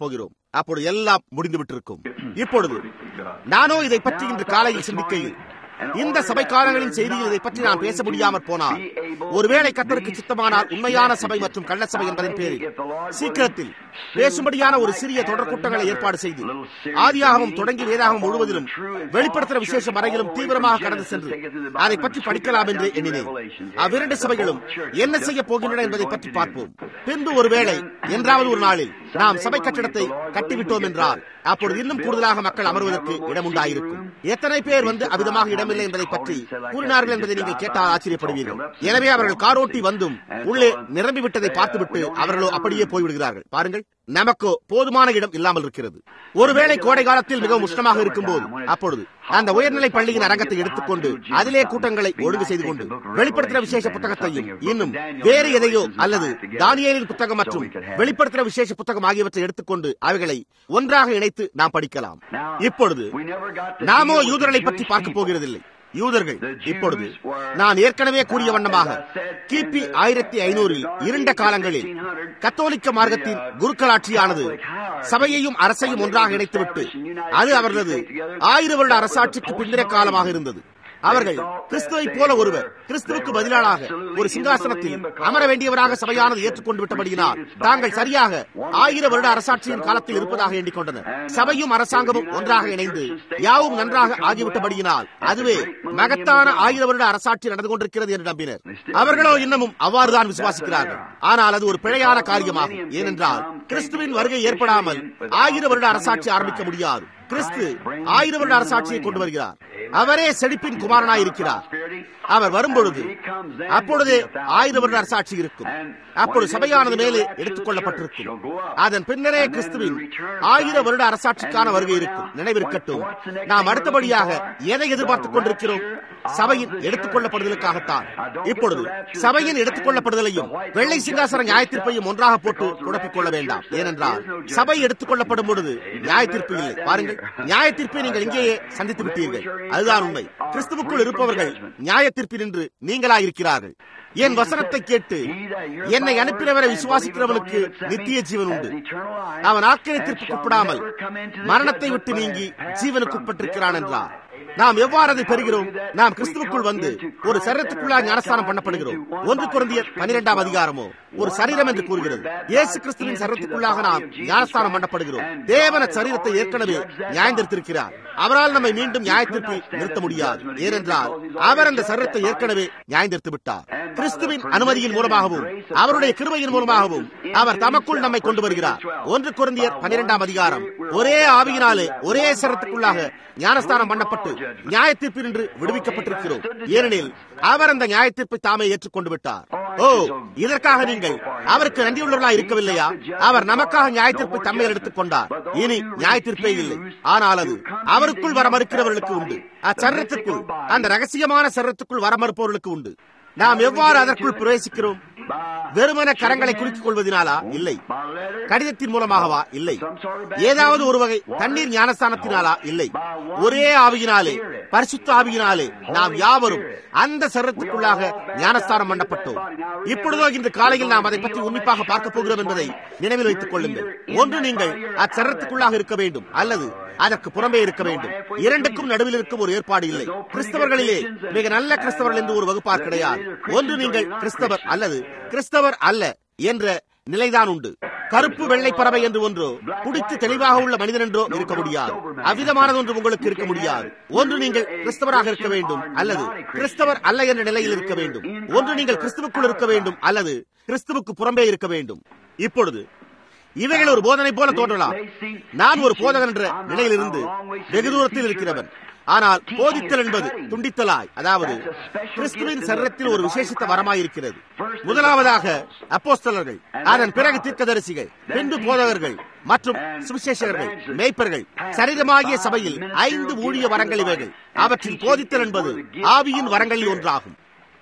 அப்பொழுது எல்லாம் முடிந்து விட்டிருக்கும் இப்பொழுது நானோ இதை பற்றி இன்று காலையில் சிந்திக்கையில் இந்த சபை காலங்களின் செய்தியில் இதை பற்றி நான் பேச முடியாமற் போனால் ஒருவேளை கத்தருக்கு சித்தமானால் உண்மையான சபை மற்றும் கள்ள சபை என்பதன் பேரில் சீக்கிரத்தில் பேசும்படியான ஒரு சிறிய தொடர் கூட்டங்களை ஏற்பாடு செய்து ஆதியாகவும் தொடங்கி வேதாகம் முழுவதிலும் வெளிப்படுத்துகிற விசேஷ மறையிலும் தீவிரமாக கடந்து சென்று அதை பற்றி படிக்கலாம் என்று எண்ணினேன் அவ்விரண்டு சபைகளும் என்ன செய்ய போகின்றன என்பதை பற்றி பார்ப்போம் பின்பு ஒருவேளை என்றாவது ஒரு நாளில் நாம் சபை கட்டிடத்தை கட்டிவிட்டோம் என்றால் அப்பொழுது இன்னும் கூடுதலாக மக்கள் அமர்வதற்கு இடம் உண்டாயிருக்கும் எத்தனை பேர் வந்து அவிதமாக இடமில்லை என்பதை பற்றி கூறினார்கள் என்பதை நீங்கள் கேட்டால் ஆச்சரியப்படுவீர்கள் எனவே அவர்கள் காரோட்டி வந்தும் உள்ளே நிரம்பி விட்டதை பார்த்துவிட்டு அவர்களோ அப்படியே போய்விடுகிறார்கள் பாருங்கள் நமக்கோ போதுமான இடம் இல்லாமல் இருக்கிறது ஒருவேளை கோடை காலத்தில் மிகவும் உஷ்ணமாக இருக்கும் போது அப்பொழுது அந்த உயர்நிலை பள்ளியின் அரங்கத்தை எடுத்துக்கொண்டு அதிலே கூட்டங்களை ஒழுங்கு செய்து கொண்டு வெளிப்படுத்துகிற விசேஷ புத்தகத்தையும் இன்னும் வேறு எதையோ அல்லது தானியலின் புத்தகம் மற்றும் வெளிப்படுத்துகிற விசேஷ புத்தகம் ஆகியவற்றை எடுத்துக்கொண்டு அவைகளை ஒன்றாக இணைத்து நாம் படிக்கலாம் இப்பொழுது நாமோ யூதர்களை பற்றி பார்க்க போகிறதில்லை யூதர்கள் இப்பொழுது நான் ஏற்கனவே கூறிய வண்ணமாக கிபி ஆயிரத்தி ஐநூறில் இருண்ட காலங்களில் கத்தோலிக்க மார்க்கத்தின் குருக்களாட்சியானது சபையையும் அரசையும் ஒன்றாக இணைத்துவிட்டு அது அவர்களது ஆயிர வருட அரசாட்சிக்கு பிந்திர காலமாக இருந்தது அவர்கள் கிறிஸ்துவை போல ஒருவர் கிறிஸ்துவுக்கு பதிலாக ஒரு சிங்காசனத்தில் அமர வேண்டியவராக சபையானது ஏற்றுக்கொண்டு விட்டபடியினால் தாங்கள் சரியாக ஆயிர வருட அரசாட்சியின் காலத்தில் இருப்பதாக எண்ணிக்கொண்டனர் சபையும் அரசாங்கமும் ஒன்றாக இணைந்து யாவும் நன்றாக ஆகிவிட்டபடியினால் அதுவே மகத்தான ஆயிர வருட அரசாட்சி நடந்து கொண்டிருக்கிறது என்று நம்பினர் அவர்களோ இன்னமும் அவ்வாறுதான் விசுவாசிக்கிறார்கள் ஆனால் அது ஒரு பிழையான காரியமாகும் ஏனென்றால் கிறிஸ்துவின் வருகை ஏற்படாமல் ஆயிர வருட அரசாட்சி ஆரம்பிக்க முடியாது கிறிஸ்து ஆயிர வருட அரசாட்சியை கொண்டு வருகிறார் அவரே செழிப்பின் குமாரனாய் இருக்கிறார் அவர் வரும்பொழுது அப்பொழுதே ஆயிரம் வருட அரசாட்சி இருக்கும் அப்பொழுது சபையானது மேலே எடுத்துக் கொள்ளப்பட்டிருக்கும் அதன் பின்னரே கிறிஸ்துவின் ஆயிரம் வருட அரசாட்சிக்கான வருகை இருக்கும் நினைவிருக்கட்டும் நாம் அடுத்தபடியாக எதை எதிர்பார்த்துக் கொண்டிருக்கிறோம் சபையின் எடுத்துக் கொள்ளப்படுதலுக்காகத்தான் இப்பொழுது சபையின் எடுத்துக் கொள்ளப்படுதலையும் வெள்ளை சிங்காசன நியாயத்தீர்ப்பையும் ஒன்றாக போட்டு குழப்பிக் கொள்ள வேண்டாம் ஏனென்றால் சபை எடுத்துக் கொள்ளப்படும் பொழுது நியாயத்தீர்ப்பு இல்லை பாருங்கள் நியாயத்தீர்ப்பை நீங்கள் இங்கேயே சந்தித்து விட்டீர்கள் அதுதான் உண்மை கிறிஸ்துவுக்குள் இருப்பவர்கள் நியாயத்தீர்ப்பில் நின்று நீங்களாயிருக்கிறார்கள் என் வசனத்தை கேட்டு என்னை அனுப்பினவரை விசுவாசிக்கிறவனுக்கு நித்திய ஜீவன் உண்டு அவன் ஆக்கிரத்திற்கு உட்படாமல் மரணத்தை விட்டு நீங்கி ஜீவனுக்கு உட்பட்டிருக்கிறான் என்றார் நாம் எவ்வாறு அதை பெறுகிறோம் நாம் கிறிஸ்துவுக்குள் வந்து ஒரு சரீரத்துக்குள்ளாக ஞானஸ்தானம் பண்ணப்படுகிறோம் ஒன்று குழந்தைய பனிரெண்டாம் அதிகாரமோ ஒரு சரீரம் என்று கூறுகிறது இயேசு கிறிஸ்துவின் சரீரத்துக்குள்ளாக நாம் ஞானஸ்தானம் பண்ணப்படுகிறோம் தேவன சரீரத்தை ஏற்கனவே நியாயந்திருக்கிறார் அவரால் நம்மை மீண்டும் நியாயத்திற்பில் நிறுத்த முடியாது ஏனென்றால் அவர் அந்த சரீரத்தை ஏற்கனவே நியாயந்திருத்து விட்டார் கிறிஸ்துவின் அனுமதியின் மூலமாகவும் அவருடைய கிருபையின் மூலமாகவும் அவர் தமக்குள் நம்மை கொண்டு வருகிறார் ஒன்று குழந்தையர் பனிரெண்டாம் அதிகாரம் ஒரே ஆவியினாலே ஒரே சரத்துக்குள்ளாக ஞானஸ்தானம் பண்ணப்பட்டு நியாயத்தீர்ப்பில் நின்று விடுவிக்கப்பட்டிருக்கிறோம் ஏனெனில் அவர் அந்த நியாயத்தீர்ப்பை தாமே ஏற்றுக்கொண்டு விட்டார் ஓ இதற்காக நீங்கள் அவருக்கு நன்றியுள்ளவர்களா இருக்கவில்லையா அவர் நமக்காக நியாயத்தீர்ப்பை தம்மையில் எடுத்துக் கொண்டார் இனி நியாயத்தீர்ப்பே இல்லை ஆனால் அது அவருக்குள் வர மறுக்கிறவர்களுக்கு உண்டு அச்சரத்துக்குள் அந்த ரகசியமான சரத்துக்குள் வர மறுப்பவர்களுக்கு உண்டு நாம் எவ்வாறு அதற்குள் பிரவேசிக்கிறோம் வெறுமன கரங்களை குலுக்கிக் கொள்வதனாலா இல்லை கடிதத்தின் மூலமாகவா இல்லை ஏதாவது ஒரு வகை தண்ணீர் ஞானஸ்தானத்தினாலா இல்லை ஒரே ஆவியினாலே பரிசுத்த ஆவியினாலே நாம் யாவரும் அந்த சரத்துக்குள்ளாக ஞானஸ்தானம் பண்ணப்பட்டோம் இப்பொழுதோ இன்று காலையில் நாம் அதை பற்றி உன்னிப்பாக பார்க்க போகிறோம் என்பதை நினைவில் வைத்துக் கொள்ளுங்கள் ஒன்று நீங்கள் அச்சரத்துக்குள்ளாக இருக்க வேண்டும் அல்லது அதற்கு புறம்பே இருக்க வேண்டும் இரண்டுக்கும் நடுவில் இருக்கும் ஒரு ஏற்பாடு இல்லை கிறிஸ்தவர்களிலே மிக நல்ல கிறிஸ்தவர்கள் என்று ஒரு வகுப்பார் கிடையாது ஒன்று நீங்கள் கிறிஸ்தவர் அல்லது கிறிஸ்தவர் அல்ல என்ற நிலைதான் உண்டு கருப்பு வெள்ளை பறவை என்று ஒன்றோ குடித்து தெளிவாக உள்ள மனிதன் என்றோ இருக்க முடியாது அவ்விதமானது ஒன்று உங்களுக்கு இருக்க முடியாது ஒன்று நீங்கள் கிறிஸ்தவராக இருக்க வேண்டும் அல்லது கிறிஸ்தவர் அல்ல என்ற நிலையில் இருக்க வேண்டும் ஒன்று நீங்கள் கிறிஸ்துவுக்குள் இருக்க வேண்டும் அல்லது கிறிஸ்துவுக்கு புறம்பே இருக்க வேண்டும் இப்பொழுது இவைகள் ஒரு போதனை போல தோன்றலாம் நான் ஒரு போதகன் என்ற நிலையிலிருந்து வெகு தூரத்தில் இருக்கிறவன் ஆனால் போதித்தல் என்பது துண்டித்தலாய் அதாவது கிறிஸ்துவின் சரீரத்தில் ஒரு விசேஷித்த வரமாய் இருக்கிறது முதலாவதாக அப்போஸ்தலர்கள் அதன் பிறகு தீர்க்கதரிசிகள் பின்பு போதகர்கள் மற்றும் சுவிசேஷகர்கள் மேய்ப்பர்கள் சரீரமாகிய சபையில் ஐந்து ஊழிய வரங்கள் இவைகள் அவற்றில் போதித்தல் என்பது ஆவியின் வரங்களில் ஒன்றாகும்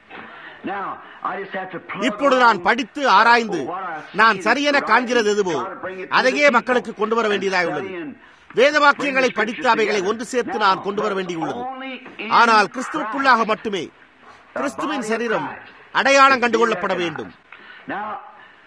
இப்பொழுது நான் படித்து ஆராய்ந்து நான் சரியென காண்கிறது எதுவோ அதையே மக்களுக்கு கொண்டு வர வேண்டியதாக உள்ளது வேத வாக்கியங்களை படித்து அவைகளை ஒன்று சேர்த்து நான் கொண்டு வர வேண்டியுள்ளது ஆனால் கிறிஸ்துவுக்குள்ளாக மட்டுமே கிறிஸ்துவின் சரீரம் அடையாளம் கண்டுகொள்ளப்பட வேண்டும்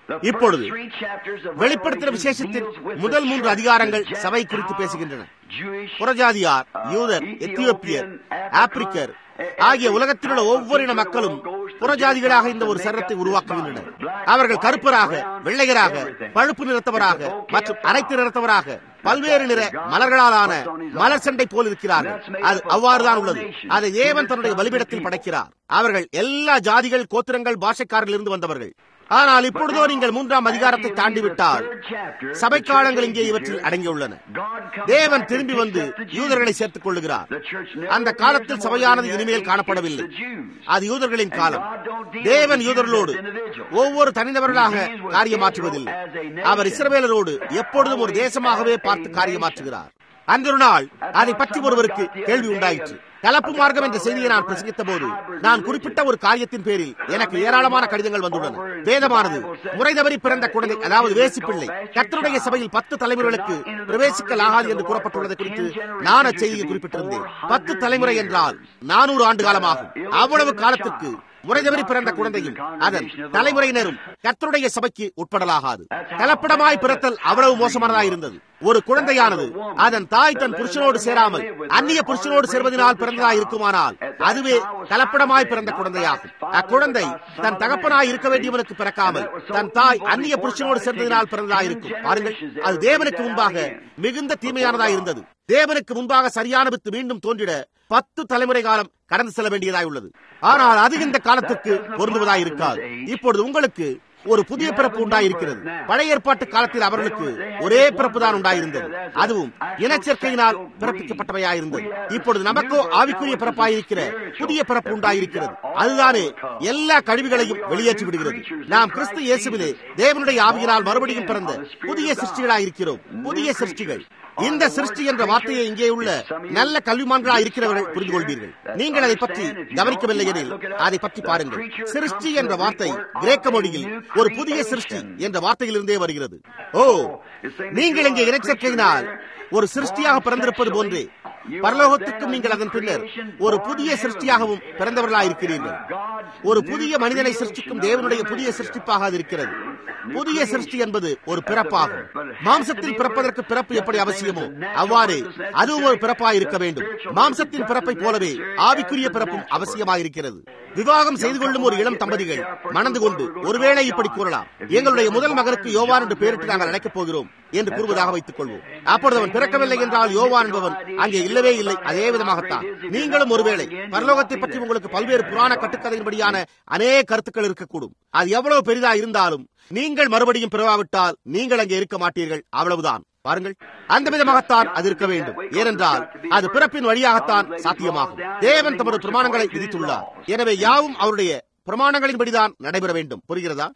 இப்பொழுது வெளிப்படுத்தின விசேஷத்தின் முதல் மூன்று அதிகாரங்கள் சபை குறித்து பேசுகின்றன புறஜாதியார் யூதர் எத்தியோப்பியர் ஆப்பிரிக்கர் ஆகிய உலகத்தில் உள்ள ஒவ்வொரு இன மக்களும் புறஜாதிகளாக இந்த ஒரு சரத்தை உருவாக்குகின்றனர் அவர்கள் கருப்பராக வெள்ளையராக பழுப்பு நிறத்தவராக மற்றும் அனைத்து நிறத்தவராக பல்வேறு நிற மலர்களாலான மலர் சண்டை போல் இருக்கிறார்கள் அது அவ்வாறுதான் உள்ளது அதை தேவன் தன்னுடைய பலிபிடத்தில் படைக்கிறார் அவர்கள் எல்லா ஜாதிகள் கோத்திரங்கள் பாஷைக்காரிலிருந்து வந்தவர்கள் ஆனால் இப்பொழுதோ நீங்கள் மூன்றாம் அதிகாரத்தை தாண்டிவிட்டால் சபை காலங்கள் இங்கே இவற்றில் அடங்கியுள்ளன தேவன் திரும்பி வந்து யூதர்களை சேர்த்துக் கொள்ளுகிறார் அந்த காலத்தில் சபையானது இனிமேல் காணப்படவில்லை அது யூதர்களின் காலம் தேவன் யூதர்களோடு ஒவ்வொரு தனிநபர்களாக காரியமாற்றுவதில்லை அவர் இஸ்ரவேலரோடு எப்பொழுதும் ஒரு தேசமாகவே பார்த்து காரியமாற்றுகிறார் அந்த ஒரு நாள் அதை பற்றி ஒருவருக்கு கேள்வி உண்டாயிற்று கலப்பு மார்க்கம் என்ற செய்தியை நான் பிரசங்கித்த போது நான் குறிப்பிட்ட ஒரு காரியத்தின் பேரில் எனக்கு ஏராளமான கடிதங்கள் வந்துள்ளன வேதமானது முறை தவறி பிறந்த குழந்தை அதாவது வேசிப்பிள்ளை கத்தருடைய சபையில் பத்து தலைமுறைகளுக்கு பிரவேசிக்கலாகாது என்று கூறப்பட்டுள்ளதை குறித்து நான் அச்செய்தியில் குறிப்பிட்டிருந்தேன் பத்து தலைமுறை என்றால் நானூறு ஆண்டு காலமாகும் அவ்வளவு காலத்திற்கு முறை தவறி பிறந்த குழந்தையும் அதன் தலைமுறையினரும் கத்தருடைய சபைக்கு உட்படலாகாது கலப்படமாய் பிறத்தல் அவ்வளவு மோசமானதாக இருந்தது ஒரு குழந்தையானது அதன் தாய் தன் புருஷனோடு சேராமல் அந்நிய புருஷனோடு சேர்வதனால் பிறந்ததா இருக்குமானால் அதுவே கலப்படமாய் பிறந்த குழந்தையாகும் அக்குழந்தை தன் தகப்பனாய் இருக்க வேண்டியவனுக்கு பிறக்காமல் தன் தாய் அந்நிய புருஷனோடு சேர்ந்ததினால் பிறந்ததா இருக்கும் பாருங்கள் அது தேவனுக்கு முன்பாக மிகுந்த தீமையானதா இருந்தது தேவனுக்கு முன்பாக சரியான வித்து மீண்டும் தோன்றிட பத்து தலைமுறை காலம் கடந்து செல்ல வேண்டியதாய் உள்ளது ஆனால் அது இந்த காலத்திற்கு பொருந்துவதாய் இருக்காது இப்பொழுது உங்களுக்கு ஒரு புதிய பிறப்பு உண்டாயிருக்கிறது பழைய ஏற்பாட்டு காலத்தில் அவர்களுக்கு ஒரே பிறப்பு தான் உண்டாயிருந்தது அதுவும் இனச்சேர்க்கையினால் பிறப்பிக்கப்பட்டவையாயிருந்தது இப்பொழுது நமக்கோ ஆவிக்குரிய பிறப்பாயிருக்கிற புதிய பிறப்பு உண்டாயிருக்கிறது அதுதானே எல்லா கழிவுகளையும் வெளியேற்றி விடுகிறது நாம் கிறிஸ்து இயேசுவிலே தேவனுடைய ஆவியினால் மறுபடியும் பிறந்த புதிய சிருஷ்டிகளாயிருக்கிறோம் புதிய சிருஷ்டிகள் இந்த சிருஷ்டி என்ற வார்த்தையை இங்கே உள்ள நல்ல கல்விமான்களாக இருக்கிறவர்கள் புரிந்து கொள்வீர்கள் நீங்கள் அதை பற்றி கவனிக்கவில்லை எனில் அதை பற்றி பாருங்கள் சிருஷ்டி என்ற வார்த்தை கிரேக்க மொழியில் ஒரு புதிய சிருஷ்டி என்ற வார்த்தையிலிருந்தே வருகிறது ஓ நீங்கள் இங்கே இறைச்சற்கையினால் ஒரு சிருஷ்டியாக பிறந்திருப்பது போன்றே பரலோகத்துக்கும் நீங்கள் அதன் பின்னர் ஒரு புதிய சிருஷ்டியாகவும் பிறந்தவர்களாக இருக்கிறீர்கள் ஒரு புதிய மனிதனை சிருஷ்டிக்கும் தேவனுடைய புதிய சிருஷ்டிப்பாக அது இருக்கிறது புதிய சிருஷ்டி என்பது ஒரு பிறப்பாகும் மாம்சத்தில் பிறப்பதற்கு பிறப்பு எப்படி அவசியமோ அவ்வாறு அதுவும் ஒரு பிறப்பாக இருக்க வேண்டும் மாம்சத்தின் பிறப்பை போலவே ஆவிக்குரிய பிறப்பும் அவசியமாயிருக்கிறது விவாகம் செய்து கொள்ளும் ஒரு இளம் தம்பதிகள் மணந்து கொண்டு ஒருவேளை இப்படி கூறலாம் எங்களுடைய முதல் மகனுக்கு யோவான் என்று பெயரிட்டு நாங்கள் அழைக்கப் போகிறோம் என்று கூறுவதாக வைத்துக் கொள்வோம் அப்பொழுது அவன் பிறக்கவில்லை என்றால் யோவான் என்பவன் அங்கே இல்லவே இல்லை அதே விதமாகத்தான் நீங்களும் ஒருவேளை பரலோகத்தை பற்றி உங்களுக்கு பல்வேறு புராண கட்டுக்கதையின்படியான அநேக கருத்துக்கள் இருக்கக்கூடும் அது எவ்வளவு பெரிதா இருந்தாலும் நீங்கள் மறுபடியும் பிறவாவிட்டால் நீங்கள் அங்கே இருக்க மாட்டீர்கள் அவ்வளவுதான் பாருங்கள் அந்த விதமாகத்தான் அது இருக்க வேண்டும் ஏனென்றால் அது பிறப்பின் வழியாகத்தான் சாத்தியமாகும் தேவன் தமது பிரமாணங்களை விதித்துள்ளார் எனவே யாவும் அவருடைய பிரமாணங்களின்படிதான் நடைபெற வேண்டும் புரிகிறதா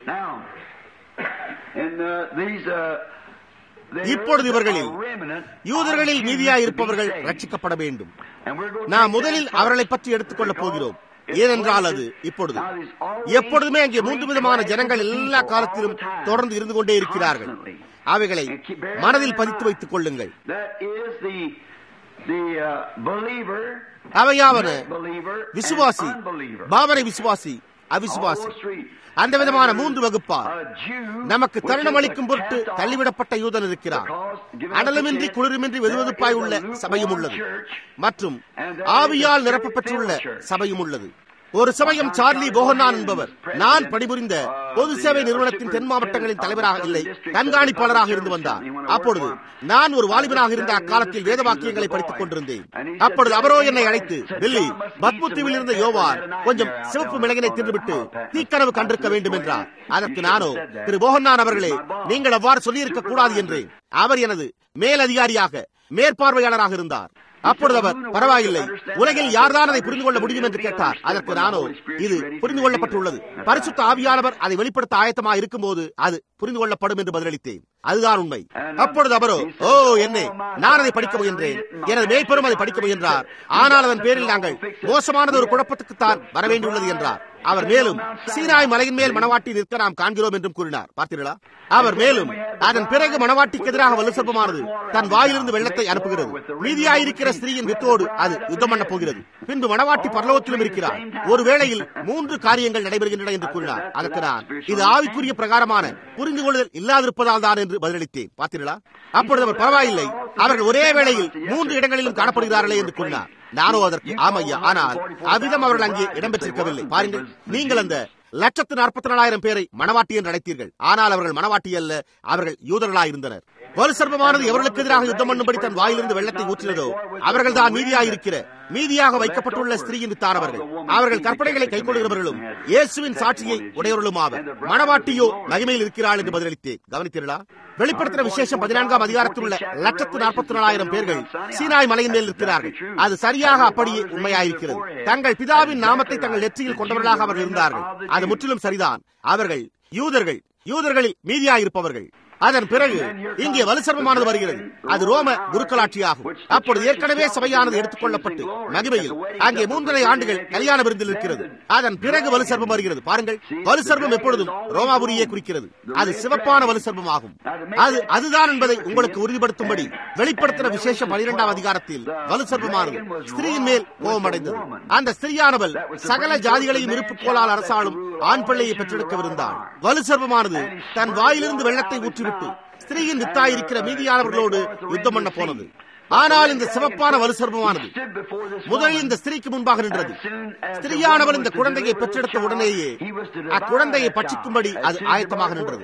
இப்பொழுது இவர்களில் யூதர்களில் மீதியா இருப்பவர்கள் ரட்சிக்கப்பட வேண்டும் நாம் முதலில் அவர்களை பற்றி எடுத்துக்கொள்ளப் போகிறோம் ஏனென்றால் அது இப்பொழுது எப்பொழுதுமே அங்கே மூன்று விதமான ஜனங்கள் எல்லா காலத்திலும் தொடர்ந்து இருந்து கொண்டே இருக்கிறார்கள் அவைகளை மனதில் பதித்து வைத்துக் கொள்ளுங்கள் அவையாவன விசுவாசி பாவரை விசுவாசி அவிசுவாசி அந்த விதமான மூன்று வகுப்பார் நமக்கு தருணம் அளிக்கும் பொருட்டு தள்ளிவிடப்பட்ட யூதன் இருக்கிறார் அனலுமின்றி குளிருமின்றி வெதுவெதுப்பாய் உள்ள சபையும் உள்ளது மற்றும் ஆவியால் நிரப்ப பெற்றுள்ள சபையும் உள்ளது ஒரு சமயம் சார்லி போகனான் என்பவர் நான் பணிபுரிந்த பொது சேவை நிறுவனத்தின் தென் மாவட்டங்களின் தலைவராக இல்லை கண்காணிப்பாளராக இருந்து வந்தார் அப்பொழுது நான் ஒரு வாலிபனாக இருந்த அக்காலத்தில் வேத வாக்கியங்களை படித்துக் கொண்டிருந்தேன் அப்பொழுது அவரோ என்னை அழைத்து டெல்லி பத்முத்தீவில் இருந்த யோவார் கொஞ்சம் சிவப்பு மிளகினை தின்றுவிட்டு தீக்கனவு கண்டிருக்க வேண்டும் என்றார் அதற்கு நானோ திரு மோகன்நான் அவர்களே நீங்கள் அவ்வாறு சொல்லியிருக்க கூடாது என்றேன் அவர் எனது மேலதிகாரியாக மேற்பார்வையாளராக இருந்தார் அப்பொழுது அவர் பரவாயில்லை உலகில் யார்தான் அதை புரிந்து கொள்ள முடியும் என்று கேட்டார் அதற்கு நானோ இது புரிந்து கொள்ளப்பட்டுள்ளது பரிசுத்த ஆவியானவர் அதை வெளிப்படுத்த ஆயத்தமாக இருக்கும் போது அது புரிந்து கொள்ளப்படும் என்று பதிலளித்தேன் அதுதான் உண்மை அப்பொழுது அவரோ ஓ என்னே நான் அதை படிக்க முயன்றேன் எனது மேய்ப்பெரும் அதை படிக்க முயன்றார் ஆனால் அதன் பேரில் நாங்கள் மோசமானது ஒரு குழப்பத்துக்குத்தான் வர வேண்டியுள்ளது என்றார் அவர் மேலும் சீனாய் மலையின் மேல் மணவாட்டி நிற்க நாம் காண்கிறோம் என்றும் கூறினார் பார்த்தீர்களா அவர் மேலும் அதன் பிறகு மணவாட்டிக்கு எதிராக வலுசற்பமானது தன் வாயிலிருந்து வெள்ளத்தை அனுப்புகிறது மீதியாயிருக்கிற ஸ்திரீயின் வித்தோடு அது யுத்தம் பண்ண போகிறது பின்பு மணவாட்டி பரலோகத்திலும் இருக்கிறார் ஒரு வேளையில் மூன்று காரியங்கள் நடைபெறுகின்றன என்று கூறினார் அதற்கு நான் இது ஆவிக்குரிய பிரகாரமான புரிந்து கொள்ளுதல் இல்லாதிருப்பதால் தான் என்று பதிலளித்தேன் பார்த்தீர்களா அப்பொழுது அவர் பரவாயில்லை அவர்கள் ஒரே வேளையில் மூன்று இடங்களிலும் காணப்படுகிறார்களே என்று கூறினார் நானோ அதற்கு ஆமையா ஆனால் அவ்விதம் அவர்கள் அங்கே இடம்பெற்றிருக்கவில்லை பாருங்கள் நீங்கள் அந்த லட்சத்து நாற்பத்தி நாலாயிரம் பேரை மணவாட்டி என்று அழைத்தீர்கள் ஆனால் அவர்கள் மணவாட்டி அல்ல அவர்கள் யூதர்களாயிருந்தனர் வலுசர்பமானது எவர்களுக்கு எதிராக யுத்தம் பண்ணும்படி தன் வாயிலிருந்து வெள்ளத்தை ஊற்றினதோ அவர்கள் தான் மீதியாயிருக்கிற மீதியாக வைக்கப்பட்டுள்ள ஸ்திரீயின் வித்தானவர்கள் அவர்கள் கற்பனைகளை கைக்கொள்கிறவர்களும் இயேசுவின் சாட்சியை உடையவர்களும் ஆவர் மணவாட்டியோ மகிமையில் இருக்கிறாள் என்று பதிலளித்தேன் கவனித்தீர்களா வெளிப்படுத்தின விசேஷம் பதினான்காம் அதிகாரத்தில் உள்ள லட்சத்து நாற்பத்தி நாலாயிரம் பேர்கள் சீனாய் மலையின் மேல் இருக்கிறார்கள் அது சரியாக அப்படியே உண்மையாயிருக்கிறது தங்கள் பிதாவின் நாமத்தை தங்கள் நெற்றியில் கொண்டவர்களாக அவர்கள் இருந்தார்கள் அது முற்றிலும் சரிதான் அவர்கள் யூதர்கள் யூதர்களில் மீதியாயிருப்பவர்கள் அதன் பிறகு இங்கே வலுசர்மமானது வருகிறது அது ரோம குருக்களாட்சியாகும் அப்பொழுது ஏற்கனவே சபையானது எடுத்துக் கொள்ளப்பட்டு மகிமையில் அங்கே மூன்றரை ஆண்டுகள் கல்யாண விருந்தில் இருக்கிறது அதன் பிறகு வலுசர்பம் வருகிறது பாருங்கள் வலுசர்பம் எப்பொழுதும் ரோமாபுரியை குறிக்கிறது அது சிவப்பான வலுசர்பம் ஆகும் அது அதுதான் என்பதை உங்களுக்கு உறுதிப்படுத்தும்படி வெளிப்படுத்தின விசேஷம் பனிரெண்டாம் அதிகாரத்தில் வலுசர்பமானது ஸ்திரீயின் மேல் கோபமடைந்தது அந்த ஸ்திரீயானவள் சகல ஜாதிகளையும் இருப்பு கோலால் அரசாளும் ஆண் பிள்ளையை பெற்றெடுக்கவிருந்தாள் வலுசர்பமானது தன் வாயிலிருந்து வெள்ளத்தை ஊற்றிவிட்டு ஸ்திரீயின் வித்தாயிருக்கிற மீதியானவர்களோடு யுத்தம் பண்ண போனது ஆனால் இந்த சிவப்பான வலுசர்பமானது முதலில் இந்த ஸ்திரீக்கு முன்பாக நின்றது ஸ்திரீயானவள் இந்த குழந்தையை பெற்றெடுத்த உடனேயே அக்குழந்தையை பட்சிக்கும்படி அது ஆயத்தமாக நின்றது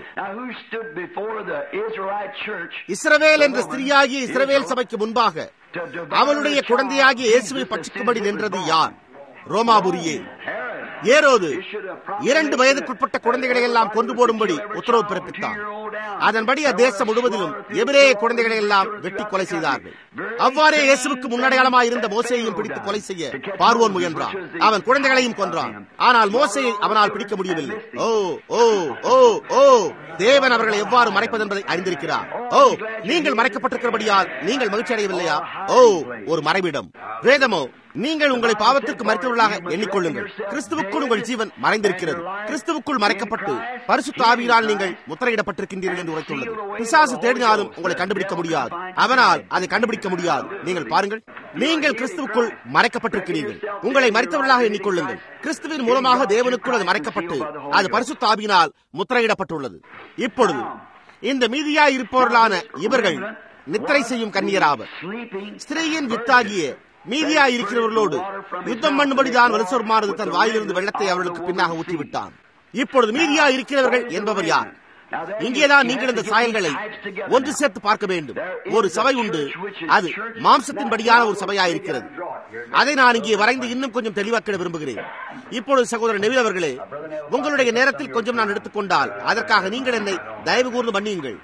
இஸ்ரவேல் என்ற ஸ்திரீயாகிய இஸ்ரவேல் சபைக்கு முன்பாக அவளுடைய குழந்தையாகிய இயேசுவை பட்சிக்கும்படி நின்றது யார் ரோமாபுரியே ஏரோது இரண்டு வயதுக்குட்பட்ட குழந்தைகளை எல்லாம் கொண்டு போடும்படி உத்தரவு பிறப்பித்தான் அதன்படி அத்தேசம் முழுவதிலும் எபிரேய குழந்தைகளை எல்லாம் வெட்டி கொலை செய்தார்கள் அவ்வாறே இயேசுவுக்கு முன்னடையாளமாக இருந்த மோசையையும் பிடித்து கொலை செய்ய பார்வோன் முயன்றான் அவன் குழந்தைகளையும் கொன்றான் ஆனால் மோசையை அவனால் பிடிக்க முடியவில்லை ஓ ஓ ஓ ஓ தேவன் அவர்களை எவ்வாறு மறைப்பது என்பதை அறிந்திருக்கிறார் ஓ நீங்கள் மறைக்கப்பட்டிருக்கிறபடியால் நீங்கள் மகிழ்ச்சி அடையவில்லையா ஓ ஒரு மறைவிடம் வேதமோ நீங்கள் உங்களை பாவத்திற்கு மறைத்தவர்களாக எண்ணிக்கொள்ளுங்கள் கிறிஸ்துவுக்குள் உங்கள் ஜீவன் மறைந்திருக்கிறது கிறிஸ்துவுக்குள் மறைக்கப்பட்டு பரிசுத்த ஆவியினால் நீங்கள் முத்திரையிடப்பட்டிருக்கின்றீர்கள் என்று உரைத்துள்ளது பிசாசு தேடினாலும் உங்களை கண்டுபிடிக்க முடியாது அவனால் அதை கண்டுபிடிக்க முடியாது நீங்கள் பாருங்கள் நீங்கள் கிறிஸ்துவுக்குள் மறைக்கப்பட்டிருக்கிறீர்கள் உங்களை மறைத்தவர்களாக எண்ணிக்கொள்ளுங்கள் கிறிஸ்துவின் மூலமாக தேவனுக்குள் அது மறைக்கப்பட்டு அது பரிசுத்த ஆவியினால் முத்திரையிடப்பட்டுள்ளது இப்பொழுது இந்த மீதியாய் இருப்பவர்களான இவர்கள் நித்திரை செய்யும் கன்னியராவர் ஸ்திரீயின் வித்தாகிய மீதியா இருக்கிறவர்களோடு யுத்தம் பண்ணும்படிதான் வலுசோர்மானது தன் வாயிலிருந்து வெள்ளத்தை அவர்களுக்கு பின்னாக ஊற்றிவிட்டான் இப்பொழுது மீதியா இருக்கிறவர்கள் என்பவர் யார் இங்கேதான் நீங்கள் இந்த சாயல்களை ஒன்று சேர்த்து பார்க்க வேண்டும் ஒரு சபை உண்டு அது மாம்சத்தின்படியான ஒரு சபையாயிருக்கிறது அதை நான் இங்கே வரைந்து இன்னும் கொஞ்சம் தெளிவாக்கிட விரும்புகிறேன் இப்பொழுது சகோதரர் நெவில் அவர்களே உங்களுடைய நேரத்தில் கொஞ்சம் நான் எடுத்துக்கொண்டால் அதற்காக நீங்கள் என்னை தயவு கூர்ந்து மன்னியுங்கள்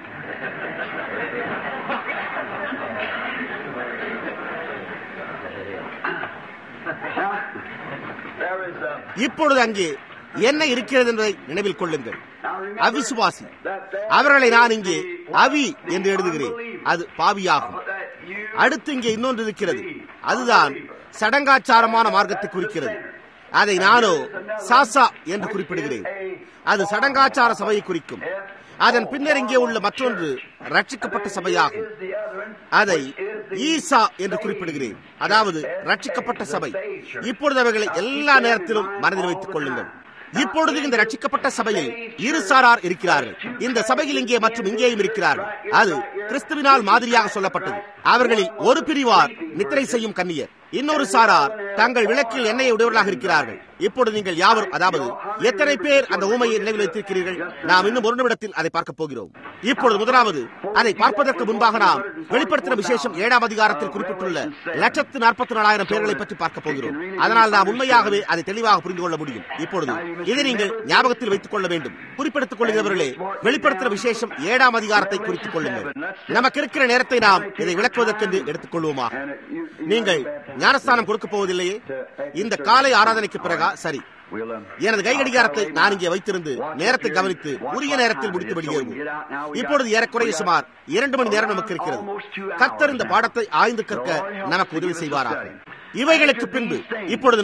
இப்பொழுது அங்கே என்ன இருக்கிறது என்பதை நினைவில் கொள்ளுங்கள் அவிசுவாசி அவர்களை நான் இங்கே அவி என்று எழுதுகிறேன் அது பாவியாகும் அடுத்து இங்கே இன்னொன்று இருக்கிறது அதுதான் சடங்காச்சாரமான மார்க்கத்தை குறிக்கிறது அதை நானோ சாசா என்று குறிப்பிடுகிறேன் அது சடங்காச்சார சபையை குறிக்கும் அதன் பின்னர் இங்கே உள்ள மற்றொன்று ரட்சிக்கப்பட்ட சபையாகும் அதை ஈசா என்று குறிப்பிடுகிறேன் அதாவது ரட்சிக்கப்பட்ட சபை இப்பொழுது அவர்களை எல்லா நேரத்திலும் மனதில் வைத்துக் கொள்ளுங்கள் இப்பொழுது இந்த ரட்சிக்கப்பட்ட சபையில் இரு சாரார் இருக்கிறார்கள் இந்த சபையில் இங்கே மற்றும் இங்கேயும் இருக்கிறார்கள் அது கிறிஸ்துவினால் மாதிரியாக சொல்லப்பட்டது அவர்களில் ஒரு பிரிவார் நித்திரை செய்யும் கன்னியர் இன்னொரு சாரார் தங்கள் விளக்கில் எண்ணெயை உடையவர்களாக இருக்கிறார்கள் இப்பொழுது நீங்கள் யாவரும் அதாவது எத்தனை பேர் அந்த ஊமையை நினைவில் வைத்திருக்கிறீர்கள் நாம் இன்னும் ஒரு நிமிடத்தில் அதை பார்க்க போகிறோம் இப்பொழுது முதலாவது அதை பார்ப்பதற்கு முன்பாக நாம் வெளிப்படுத்தின விசேஷம் ஏழாம் அதிகாரத்தில் குறிப்பிட்டுள்ள லட்சத்து நாற்பத்தி நாலாயிரம் பேர்களை பற்றி பார்க்க போகிறோம் அதனால் நாம் உண்மையாகவே அதை தெளிவாக புரிந்து கொள்ள முடியும் இப்பொழுது இதை நீங்கள் ஞாபகத்தில் வைத்துக் கொள்ள வேண்டும் குறிப்பிடுத்திக் கொள்கிறவர்களே வெளிப்படுத்தின விசேஷம் ஏழாம் அதிகாரத்தை குறித்துக் கொள்ளுங்கள் நமக்கு இருக்கிற நேரத்தை நாம் இதை விளக்குவதற்கென்று எடுத்துக் கொள்வோமா நீங்கள் ஞானஸ்தானம் கொடுக்க போவதில்லையே இந்த காலை ஆராதனைக்கு பிறகா சரி எனது கை கடிகாரத்தை நான் இங்கே வைத்திருந்து நேரத்தை கவனித்து உரிய நேரத்தில் முடித்து வெளியேறுவோம் இப்பொழுது ஏறக்குறைய சுமார் இரண்டு மணி நேரம் நமக்கு இருக்கிறது கத்தர் இந்த பாடத்தை ஆய்ந்து கற்க நமக்கு உதவி செய்வாராக இவைகளுக்கு பின்பு இப்பொழுது நாம்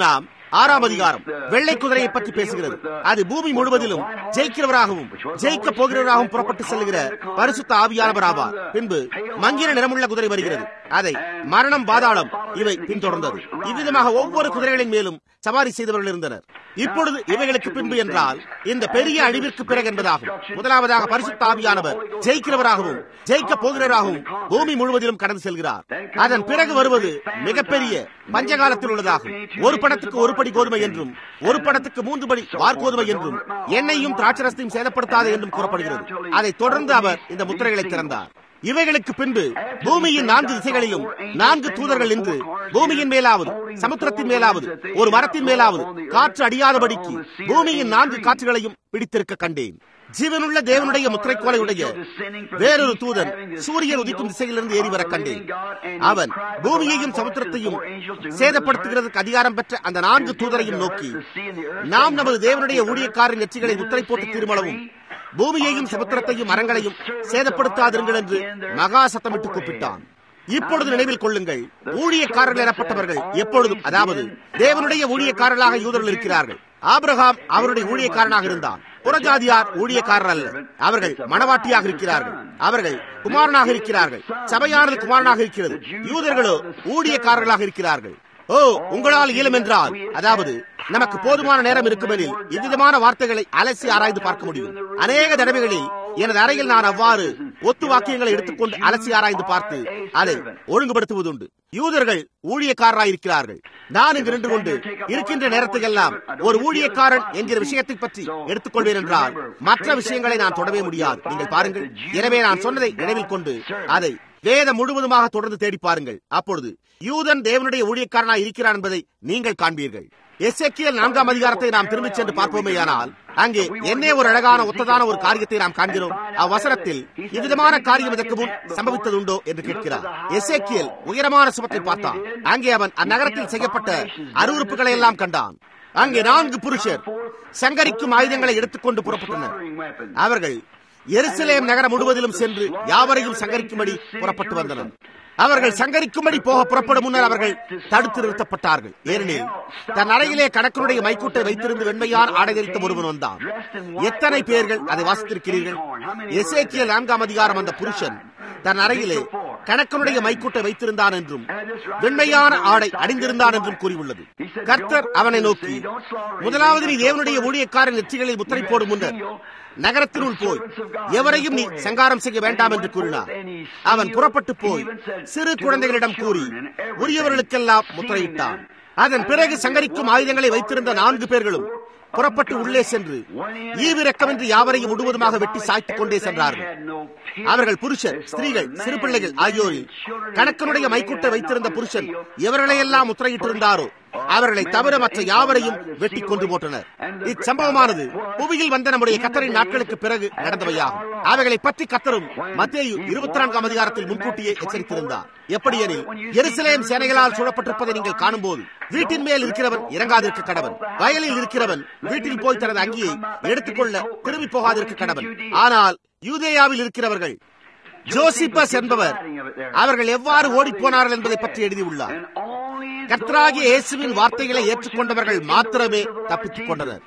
ஆறாம் அதிகாரம் வெள்ளை குதிரையை பற்றி பேசுகிறது அது பூமி முழுவதிலும் ஜெயிக்கிறவராகவும் ஜெயிக்க போகிறவராகவும் புறப்பட்டு செல்கிற பரிசுத்த ஆவியானவர் ஆவார் பின்பு மங்கிர நிறமுள்ள குதிரை வருகிறது அதை மரணம் பாதாளம் இவை பின்தொடர்ந்தது இவ்விதமாக ஒவ்வொரு குதிரைகளின் மேலும் சவாரி செய்தவர்கள் இருந்தனர் இப்பொழுது இவைகளுக்கு பின்பு என்றால் இந்த பெரிய அழிவிற்கு பிறகு என்பதாகும் முதலாவதாக பரிசுத்த ஆவியானவர் ஜெயிக்கிறவராகவும் ஜெயிக்க போகிறவராகவும் பூமி முழுவதிலும் கடந்து செல்கிறார் அதன் பிறகு வருவது மிகப்பெரிய பஞ்சகாலத்தில் உள்ளதாகும் ஒரு படத்துக்கு ஒரு படி கோதுமை என்றும் ஒரு படத்துக்கு மூன்று படி வார்கோதுமை என்றும் எண்ணெயும் திராட்சரசத்தையும் சேதப்படுத்தாது என்றும் கூறப்படுகிறது அதைத் தொடர்ந்து அவர் இந்த முத்திரைகளை திறந்தார் இவைகளுக்கு பின்பு பூமியின் நான்கு திசைகளிலும் நான்கு தூதர்கள் நின்று பூமியின் மேலாவது சமுத்திரத்தின் மேலாவது ஒரு மரத்தின் மேலாவது காற்று அடியாதபடிக்கு பூமியின் நான்கு காற்றுகளையும் பிடித்திருக்க கண்டேன் ஜீவனுள்ள தேவனுடைய முத்திரைக்கோலையுடைய வேறொரு தூதன் சூரியன் உதிக்கும் திசையிலிருந்து ஏறி வர கண்டேன் அவன் பூமியையும் சமுத்திரத்தையும் சேதப்படுத்துகிறதுக்கு அதிகாரம் பெற்ற அந்த நான்கு தூதரையும் நோக்கி நாம் நமது தேவனுடைய ஊழியக்காரன் நெற்றிகளை முத்திரை போட்டு தீர்மானமும் பூமியையும் சமுத்திரத்தையும் மரங்களையும் சேதப்படுத்தாதிருங்கள் என்று மகா சத்தமிட்டு கூப்பிட்டான் இப்பொழுது நினைவில் கொள்ளுங்கள் ஊழியக்காரர்கள் எனப்பட்டவர்கள் எப்பொழுதும் அதாவது தேவனுடைய ஊழியக்காரர்களாக யூதர்கள் இருக்கிறார்கள் ஆபிரகாம் அவருடைய ஊழியக்காரனாக இருந்தான் புறஜாதியார் ஊழியக்காரர் அல்ல அவர்கள் மனவாட்டியாக இருக்கிறார்கள் அவர்கள் குமாரனாக இருக்கிறார்கள் சபையானது குமாரனாக இருக்கிறது யூதர்களோ ஊழியக்காரர்களாக இருக்கிறார்கள் ஓ உங்களால் இயலும் என்றால் அதாவது நமக்கு போதுமான நேரம் இருக்குமெனில் இவ்விதமான வார்த்தைகளை அலசி ஆராய்ந்து பார்க்க முடியும் அநேக தடவைகளில் எனது அறையில் நான் அவ்வாறு ஒத்து வாக்கியங்களை எடுத்துக்கொண்டு அலசி ஆராய்ந்து பார்த்து அதை ஒழுங்குபடுத்துவதுண்டு யூதர்கள் ஊழியக்காரராக இருக்கிறார்கள் நான் இங்கு நின்று கொண்டு இருக்கின்ற நேரத்துக்கெல்லாம் ஒரு ஊழியக்காரன் என்கிற விஷயத்தை பற்றி எடுத்துக்கொள்வேன் என்றால் மற்ற விஷயங்களை நான் தொடவே முடியாது நீங்கள் பாருங்கள் எனவே நான் சொன்னதை நினைவில் கொண்டு அதை வேதம் முழுவதுமாக தொடர்ந்து தேடி பாருங்கள் அப்பொழுது யூதன் தேவனுடைய ஊழியக்காரனாக இருக்கிறான் என்பதை நீங்கள் காண்பீர்கள் எஸ்எக்கியல் நான்காம் அதிகாரத்தை நாம் திரும்பிச் சென்று பார்ப்போமேயானால் அங்கே என்னே ஒரு அழகான ஒத்ததான ஒரு காரியத்தை நாம் காண்கிறோம் அவ்வசனத்தில் இவ்விதமான காரியம் இதற்கு முன் சம்பவித்ததுண்டோ என்று கேட்கிறார் எஸ்எக்கியல் உயரமான சுமத்தை பார்த்தான் அங்கே அவன் அந்நகரத்தில் செய்யப்பட்ட அருவறுப்புகளை எல்லாம் கண்டான் அங்கே நான்கு புருஷர் சங்கரிக்கும் ஆயுதங்களை எடுத்துக்கொண்டு புறப்பட்டனர் அவர்கள் எருசலேம் நகரம் முழுவதிலும் சென்று யாவரையும் சங்கரிக்கும்படி புறப்பட்டு வந்தனர் அவர்கள் சங்கரிக்கும்படி போக புறப்படும் முன்னர் அவர்கள் தடுத்து நிறுத்தப்பட்டார்கள் ஏனெனில் தன் அறையிலே கடற்கருடைய மைக்கூட்டை வைத்திருந்து வெண்மையான் ஆடை தரித்த ஒருவன் வந்தான் எத்தனை பேர்கள் அதை வாசித்திருக்கிறீர்கள் எசேக்கியல் நான்காம் அதிகாரம் அந்த புருஷன் தன் அறையிலே கணக்கனுடைய மைக்கூட்டை வைத்திருந்தான் என்றும் வெண்மையான ஆடை அணிந்திருந்தான் என்றும் கூறியுள்ளது கர்த்தர் அவனை நோக்கி முதலாவது நீ தேவனுடைய ஊழியக்காரன் நெற்றிகளில் முத்திரை போடும் முன்னர் நகரத்தினுள் போய் எவரையும் நீ சங்காரம் செய்ய வேண்டாம் என்று கூறினார் அவன் புறப்பட்டு போய் சிறு குழந்தைகளிடம் கூறி உரியவர்களுக்கெல்லாம் முத்திரையிட்டான் அதன் பிறகு சங்கரிக்கும் ஆயுதங்களை வைத்திருந்த நான்கு பேர்களும் புறப்பட்டு உள்ளே சென்று ஈவிரக்கமின்றி யாவரையும் முழுவதுமாக வெட்டி சாய்த்துக் கொண்டே சென்றார்கள் அவர்கள் புருஷர் ஸ்திரீகள் சிறு பிள்ளைகள் ஆகியோரில் கணக்கனுடைய மைக்கூட்டை வைத்திருந்த புருஷன் எவர்களையெல்லாம் முத்திரையிட்டிருந்தாரோ அவர்களை தவிர மற்ற யாவரையும் வெட்டி கொண்டு போட்டனர் இச்சம்பவமானது புவியில் வந்த நம்முடைய கத்தரின் நாட்களுக்கு பிறகு நடந்தவையாகும் அவைகளை பற்றி கத்தரும் மத்திய இருபத்தி நான்காம் அதிகாரத்தில் முன்கூட்டியே எச்சரித்திருந்தார் எப்படியெனில் எருசலேம் சேனைகளால் சூழப்பட்டிருப்பதை நீங்கள் காணும்போது வீட்டின் மேல் இருக்கிறவன் இறங்காதிருக்க கடவன் வயலில் இருக்கிறவன் வீட்டில் போய் தனது அங்கியை எடுத்துக்கொள்ள திரும்பி போகாதிருக்க கடவன் ஆனால் யூதேயாவில் இருக்கிறவர்கள் ஜோசிபஸ் என்பவர் அவர்கள் எவ்வாறு ஓடிப்போனார்கள் என்பதை பற்றி எழுதியுள்ளார் கர்த்தராகிய இயேசுவின் வார்த்தைகளை ஏற்றுக்கொண்டவர்கள் மாத்திரமே தப்பித்துக் கொண்டனர்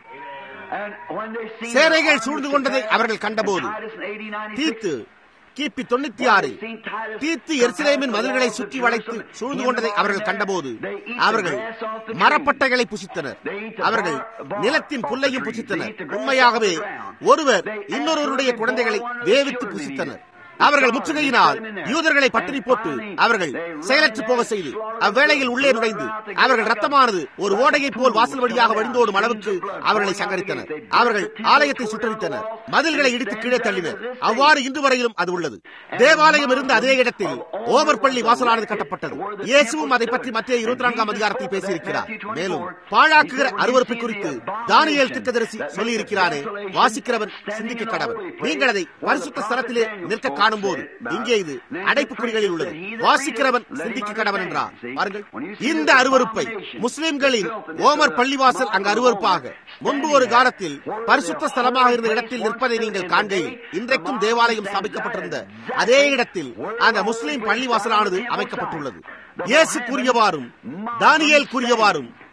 சேனைகள் சூழ்ந்து கொண்டதை அவர்கள் கண்டபோது தீத்து கிபி தொண்ணூத்தி ஆறு தீத்து எருசலேமின் மதில்களை சுற்றி வளைத்து சூழ்ந்து கொண்டதை அவர்கள் கண்டபோது அவர்கள் மரப்பட்டைகளை புசித்தனர் அவர்கள் நிலத்தின் புல்லையும் புசித்தனர் உண்மையாகவே ஒருவர் இன்னொருவருடைய குழந்தைகளை வேவித்து புசித்தனர் அவர்கள் முற்றுகையினால் யூதர்களை பட்டினி போட்டு அவர்கள் செயலற்று போக செய்து அவ்வேளையில் உள்ளே நுழைந்து அவர்கள் ரத்தமானது ஒரு ஓடையை போல் வாசல் வழியாக வழிந்தோடும் அளவுக்கு அவர்களை சங்கரித்தனர் அவர்கள் ஆலயத்தை சுற்றறித்தனர் மதில்களை இடித்து கீழே தள்ளினர் அவ்வாறு இன்று வரையிலும் அது உள்ளது தேவாலயம் இருந்த அதே இடத்தில் ஓவர் பள்ளி வாசலானது கட்டப்பட்டது இயேசுவும் அதை பற்றி மத்திய இருபத்தி நான்காம் அதிகாரத்தில் பேசியிருக்கிறார் மேலும் பாழாக்குகிற அருவறுப்பை குறித்து தானியல் திட்டதரிசி சொல்லியிருக்கிறாரே வாசிக்கிறவன் சிந்திக்க கடவன் நீங்கள் அதை பரிசுத்த ஸ்தலத்திலே நிற்க காணும் போது இங்கே இது அடைப்புக்குறிகளில் உள்ளது வாசிக்கிறவன் சிந்திக்க கடவன் என்றார் பாருங்கள் இந்த அருவறுப்பை முஸ்லிம்களின் ஓமர் பள்ளிவாசல் அங்கு அருவறுப்பாக முன்பு ஒரு காலத்தில் பரிசுத்த ஸ்தலமாக இருந்த இடத்தில் நிற்பதை நீங்கள் காண்கையில் இன்றைக்கும் தேவாலயம் ஸ்தாபிக்கப்பட்டிருந்த அதே இடத்தில் அந்த முஸ்லிம் பள்ளிவாசலானது அமைக்கப்பட்டுள்ளது இயேசு கூறியவாறும் தானியேல் கூறியவாறும்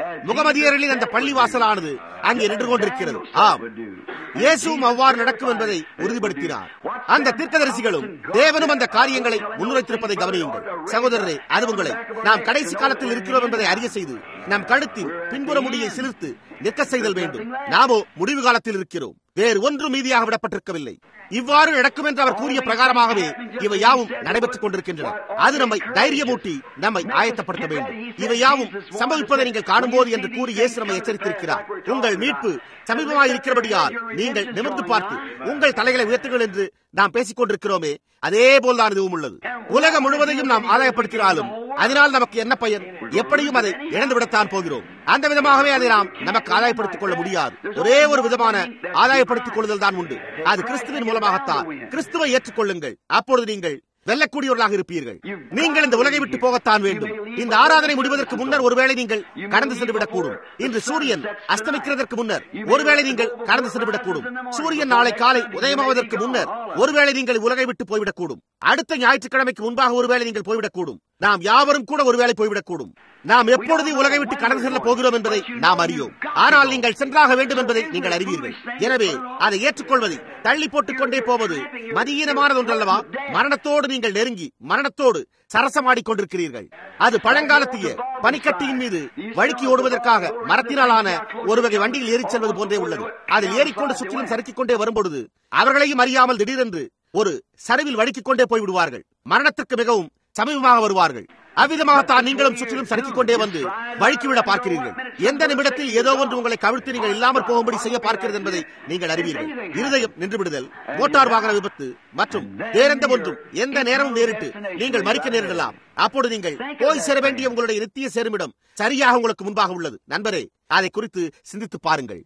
முகமதியர்களின் அந்த பள்ளி வாசலானது அங்கே நின்று கொண்டிருக்கிறது ஆம் இயேசுவும் அவ்வாறு நடக்கும் என்பதை உறுதிப்படுத்தினார் அந்த தீர்க்கதரிசிகளும் தேவனும் அந்த காரியங்களை முன்வைத்திருப்பதை கவனியுங்கள் சகோதரரே அது உங்களை நாம் கடைசி காலத்தில் இருக்கிறோம் என்பதை அறிய செய்து நம் கழுத்தில் பின்புற முடியை சிலிர்த்து நிற்க செய்தல் வேண்டும் நாமோ முடிவு காலத்தில் இருக்கிறோம் வேறு ஒன்றும் மீதியாக விடப்பட்டிருக்கவில்லை இவ்வாறு நடக்கும் என்று அவர் கூறிய பிரகாரமாகவே இவை யாவும் நடைபெற்றுக் கொண்டிருக்கின்றன அது நம்மை தைரியமூட்டி நம்மை ஆயத்தப்படுத்த வேண்டும் இவை யாவும் சம்பவிப்பதை நீங்கள் காணும்போது என்று கூறி இயேசு நம்மை எச்சரித்திருக்கிறார் உங்கள் மீட்பு சமீபமாக இருக்கிறபடியால் நீங்கள் நிமிர்ந்து பார்த்து உங்கள் தலைகளை உயர்த்துங்கள் என்று நாம் பேசிக் கொண்டிருக்கிறோமே அதே போல்தான் இதுவும் உள்ளது உலகம் முழுவதையும் நாம் ஆதாயப்படுத்தினாலும் அதனால் நமக்கு என்ன பயன் எப்படியும் அதை இழந்துவிடத்தான் போகிறோம் அந்த விதமாகவே அதை நாம் நமக்கு ஆதாயப்படுத்திக் கொள்ள முடியாது ஒரே ஒரு விதமான ஆதாயப்படுத்திக் கொள்ளுதல் தான் உண்டு அது கிறிஸ்துவின் மூலமாகத்தான் கிறிஸ்துவை ஏற்றுக்கொள்ளுங்கள் அப்பொழுது நீங்கள் வெல்லக்கூடியவர்களாக இருப்பீர்கள் நீங்கள் இந்த உலகை விட்டு போகத்தான் வேண்டும் இந்த ஆராதனை முடிவதற்கு முன்னர் ஒருவேளை நீங்கள் கடந்து சென்று விடக்கூடும் இன்று சூரியன் அஸ்தமிக்கிறதற்கு முன்னர் ஒருவேளை நீங்கள் கடந்து சென்று விடக்கூடும் சூரியன் நாளை காலை உதயமாவதற்கு முன்னர் ஒருவேளை நீங்கள் உலகை விட்டு போய்விடக்கூடும் அடுத்த ஞாயிற்றுக்கிழமைக்கு முன்பாக ஒருவேளை நீங்கள் போய்விடக்கூடும் நாம் யாவரும் கூட ஒருவேளை போய்விடக்கூடும் நாம் எப்பொழுது உலகை விட்டு கடந்து செல்ல போகிறோம் என்பதை நாம் அறியோம் ஆனால் நீங்கள் சென்றாக வேண்டும் என்பதை நீங்கள் அறிவீர்கள் எனவே அதை ஏற்றுக்கொள்வதை தள்ளி போட்டுக் கொண்டே போவது மதியீனமானது ஒன்றல்லவா மரணத்தோடு நீங்கள் நெருங்கி மரணத்தோடு சரசமாடிக் கொண்டிருக்கிறீர்கள் அது பழங்காலத்திய பனிக்கட்டியின் மீது வழுக்கி ஓடுவதற்காக மரத்தினாலான ஒரு வகை வண்டியில் ஏறிச் செல்வது போன்றே உள்ளது அதில் ஏறிக்கொண்டு சுற்றிலும் சறுக்கிக் கொண்டே வரும்பொழுது அவர்களையும் அறியாமல் திடீரென்று ஒரு சரிவில் வழுக்கிக் கொண்டே போய்விடுவார்கள் மரணத்திற்கு மிகவும் சமீபமாக வருவார்கள் அவ்விதமாகத்தான் நீங்களும் சுற்றிலும் சறுக்கிக் கொண்டே வந்து வழுக்கிவிட பார்க்கிறீர்கள் எந்த நிமிடத்தில் ஏதோ ஒன்று உங்களை கவிழ்த்து நீங்கள் இல்லாமல் போகும்படி செய்ய பார்க்கிறது என்பதை நீங்கள் அறிவீர்கள் இருதயம் நின்றுவிடுதல் மோட்டார் வாகன விபத்து மற்றும் வேறெந்த ஒன்றும் எந்த நேரமும் நேரிட்டு நீங்கள் மறிக்க நேரிடலாம் அப்பொழுது நீங்கள் போய் சேர வேண்டிய உங்களுடைய நித்திய சேருமிடம் சரியாக உங்களுக்கு முன்பாக உள்ளது நண்பரே அதை குறித்து சிந்தித்து பாருங்கள்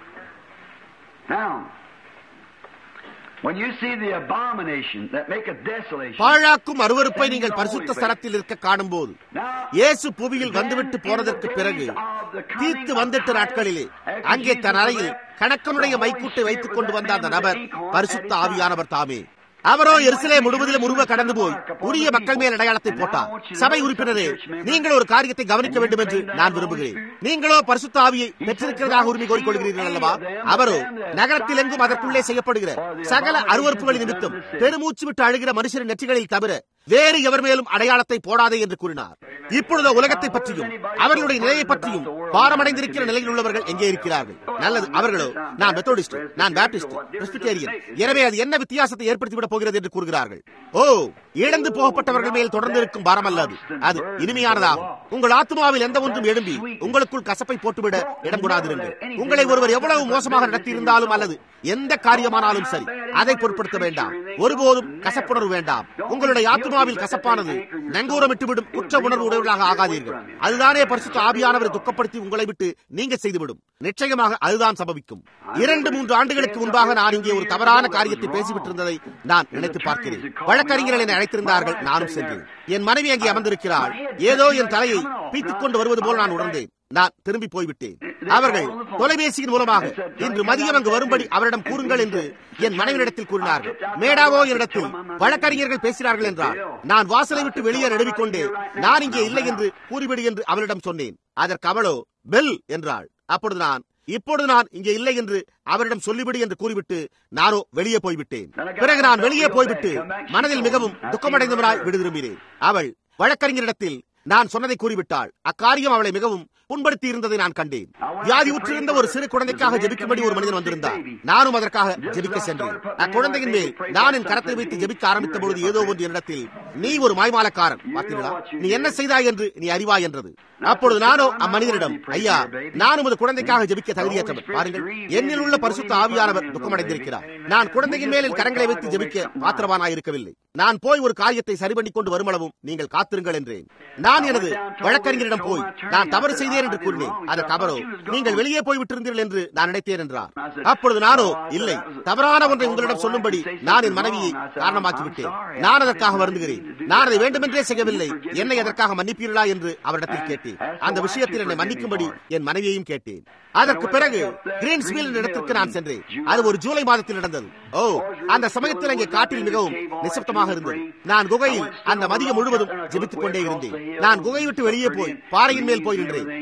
When you see the abomination that make a desolation, பாழாக்கும் அருவருப்பை நீங்கள் பரிசுத்த ஸ்தலத்தில் இருக்க காணும்போது இயேசு புவியில் வந்துவிட்டு போனதற்கு பிறகு தீர்த்து வந்துட்ட நாட்களிலே அங்கே தன் அறையில் கணக்கனுடைய மைக்கூட்டை வைத்துக் கொண்டு வந்த அந்த நபர் பரிசுத்த ஆவியானவர் தாமே அவரோ எருசலே முழுவதிலும் உருவ கடந்து போய் உரிய மக்கள் மேல் அடையாளத்தை போட்டார் சபை உறுப்பினரே நீங்கள் ஒரு காரியத்தை கவனிக்க வேண்டும் என்று நான் விரும்புகிறேன் நீங்களோ பரிசுத்த ஆவியை பெற்றிருக்கிறதாக உரிமை கோரிக்கொள்கிறீர்கள் அல்லவா அவரோ நகரத்தில் எங்கும் அதற்குள்ளே செய்யப்படுகிற சகல அருவறுப்புகளின் நிமித்தம் பெருமூச்சு விட்டு அழுகிற மனுஷரின் நெற்றிகளில் தவிர வேறு எவர் மேலும் அடையாளத்தை போடாதே என்று கூறினார் இப்பொழுது உலகத்தை பற்றியும் அவர்களுடைய நிலையை பற்றியும் பாரமடைந்திருக்கிற நிலையில் உள்ளவர்கள் எங்கே இருக்கிறார்கள் நல்லது அவர்களோ நான் மெத்தோடிஸ்ட் நான் பேப்டிஸ்ட் பிரெஸ்பிட்டேரியன் எனவே அது என்ன வித்தியாசத்தை ஏற்படுத்திவிடப் போகிறது என்று கூறுகிறார்கள் ஓ இழந்து போகப்பட்டவர்கள் மேல் தொடர்ந்து இருக்கும் பாரம் அல்ல அது அது இனிமையானதாகும் உங்கள் ஆத்மாவில் எந்த ஒன்றும் எழும்பி உங்களுக்குள் கசப்பை போட்டுவிட இடம் கொடாதிருங்கள் உங்களை ஒருவர் எவ்வளவு மோசமாக நடத்தியிருந்தாலும் அல்லது எந்த காரியமானாலும் சரி அதை பொருட்படுத்த வேண்டாம் ஒருபோதும் கசப்புணர்வு வேண்டாம் உங்களுடைய ஆத்மாவில் கசப்பானது நங்கூரமிட்டுவிடும் குற்ற உணர்வு உடையவர்களாக ஆகாதீர்கள் அதுதானே பரிசுத்த ஆவியானவரை துக்கப்படுத்தி உங்களை விட்டு நீங்க செய்துவிடும் நிச்சயமாக அதுதான் சம்பவிக்கும் இரண்டு மூன்று ஆண்டுகளுக்கு முன்பாக நான் இங்கே ஒரு தவறான காரியத்தை பேசிவிட்டிருந்ததை நான் நினைத்து பார்க்கிறேன் வழக்கறிஞர்கள் என்னை அழைத்திருந்தார்கள் நானும் சென்றேன் என் மனைவி அங்கே அமர்ந்திருக்கிறாள் ஏதோ என் தலையை பீத்துக் கொண்டு வருவது போல் நான் உணர்ந்தேன் நான் திரும்பி போய்விட்டேன் அவர்கள் தொலைபேசியின் மூலமாக இன்று மதியம் அங்கு வரும்படி அவரிடம் கூறுங்கள் என்று என் மனைவியிடத்தில் கூறினார்கள் மேடாவோ என்னிடத்தில் வழக்கறிஞர்கள் பேசினார்கள் என்றால் நான் வாசலை விட்டு வெளியே நடுவிக்கொண்டே நான் இங்கே இல்லை என்று கூறிவிடு என்று அவளிடம் சொன்னேன் அதற்கு அவளோ பெல் என்றாள் அப்பொழுது நான் இப்பொழுது நான் இங்கே இல்லை என்று அவரிடம் சொல்லிவிடு என்று கூறிவிட்டு நானோ வெளியே போய்விட்டேன் பிறகு நான் வெளியே போய்விட்டு மனதில் மிகவும் துக்கமடைந்தவனாய் விடு திரும்பினேன் அவள் வழக்கறிஞரிடத்தில் நான் சொன்னதை கூறிவிட்டாள் அக்காரியம் அவளை மிகவும் புண்படுத்தி இருந்ததை நான் கண்டேன் வியாதி உற்றிருந்த ஒரு சிறு குழந்தைக்காக ஜெபிக்கும்படி ஒரு மனிதன் வந்திருந்தார் நானும் அதற்காக ஜெபிக்க சென்றேன் அக்குழந்தையின் மேல் நான் என் கரத்தை வைத்து ஜெபிக்க ஆரம்பித்த பொழுது ஏதோ ஒன்று என்னிடத்தில் நீ ஒரு மாய்மாலக்காரன் பார்த்தீங்களா நீ என்ன செய்தாய் என்று நீ அறிவாய் என்றது அப்பொழுது நானோ அம்மனிதனிடம் ஐயா நான் உமது குழந்தைக்காக ஜெபிக்க தகுதியற்றவர் பாருங்கள் என்னில் உள்ள பரிசுத்த ஆவியானவர் துக்கமடைந்திருக்கிறார் நான் குழந்தையின் மேலில் கரங்களை வைத்து ஜெபிக்க பாத்திரவானாய் இருக்கவில்லை நான் போய் ஒரு காரியத்தை சரி பண்ணி கொண்டு வருமளவும் நீங்கள் காத்திருங்கள் என்றேன் நான் எனது வழக்கறிஞரிடம் போய் நான் தவறு செய்தேன் என்று கூறினேன் அதற்கு அவரோ நீங்கள் வெளியே போய் விட்டிருந்தீர்கள் என்று நான் நினைத்தேன் என்றார் அப்பொழுது நானோ இல்லை தவறான ஒன்றை உங்களிடம் சொல்லும்படி நான் என் மனைவியை காரணமாக்கிவிட்டேன் நான் அதற்காக வருந்துகிறேன் நான் அதை வேண்டுமென்றே செய்யவில்லை என்னை அதற்காக மன்னிப்பீர்களா என்று அவரிடத்தில் கேட்டேன் அந்த விஷயத்தில் என்னை மன்னிக்கும்படி என் மனைவியையும் கேட்டேன் அதற்கு பிறகு கிரீன்ஸ்வீல் இடத்திற்கு நான் சென்றேன் அது ஒரு ஜூலை மாதத்தில் நடந்தது ஓ அந்த சமயத்தில் அங்கே காட்டில் மிகவும் நிசப்தமாக இருந்தது நான் குகையில் அந்த மதியம் முழுவதும் ஜெபித்துக் கொண்டே இருந்தேன் நான் குகை விட்டு வெளியே போய் பாறையின் மேல் போய் நின்றேன்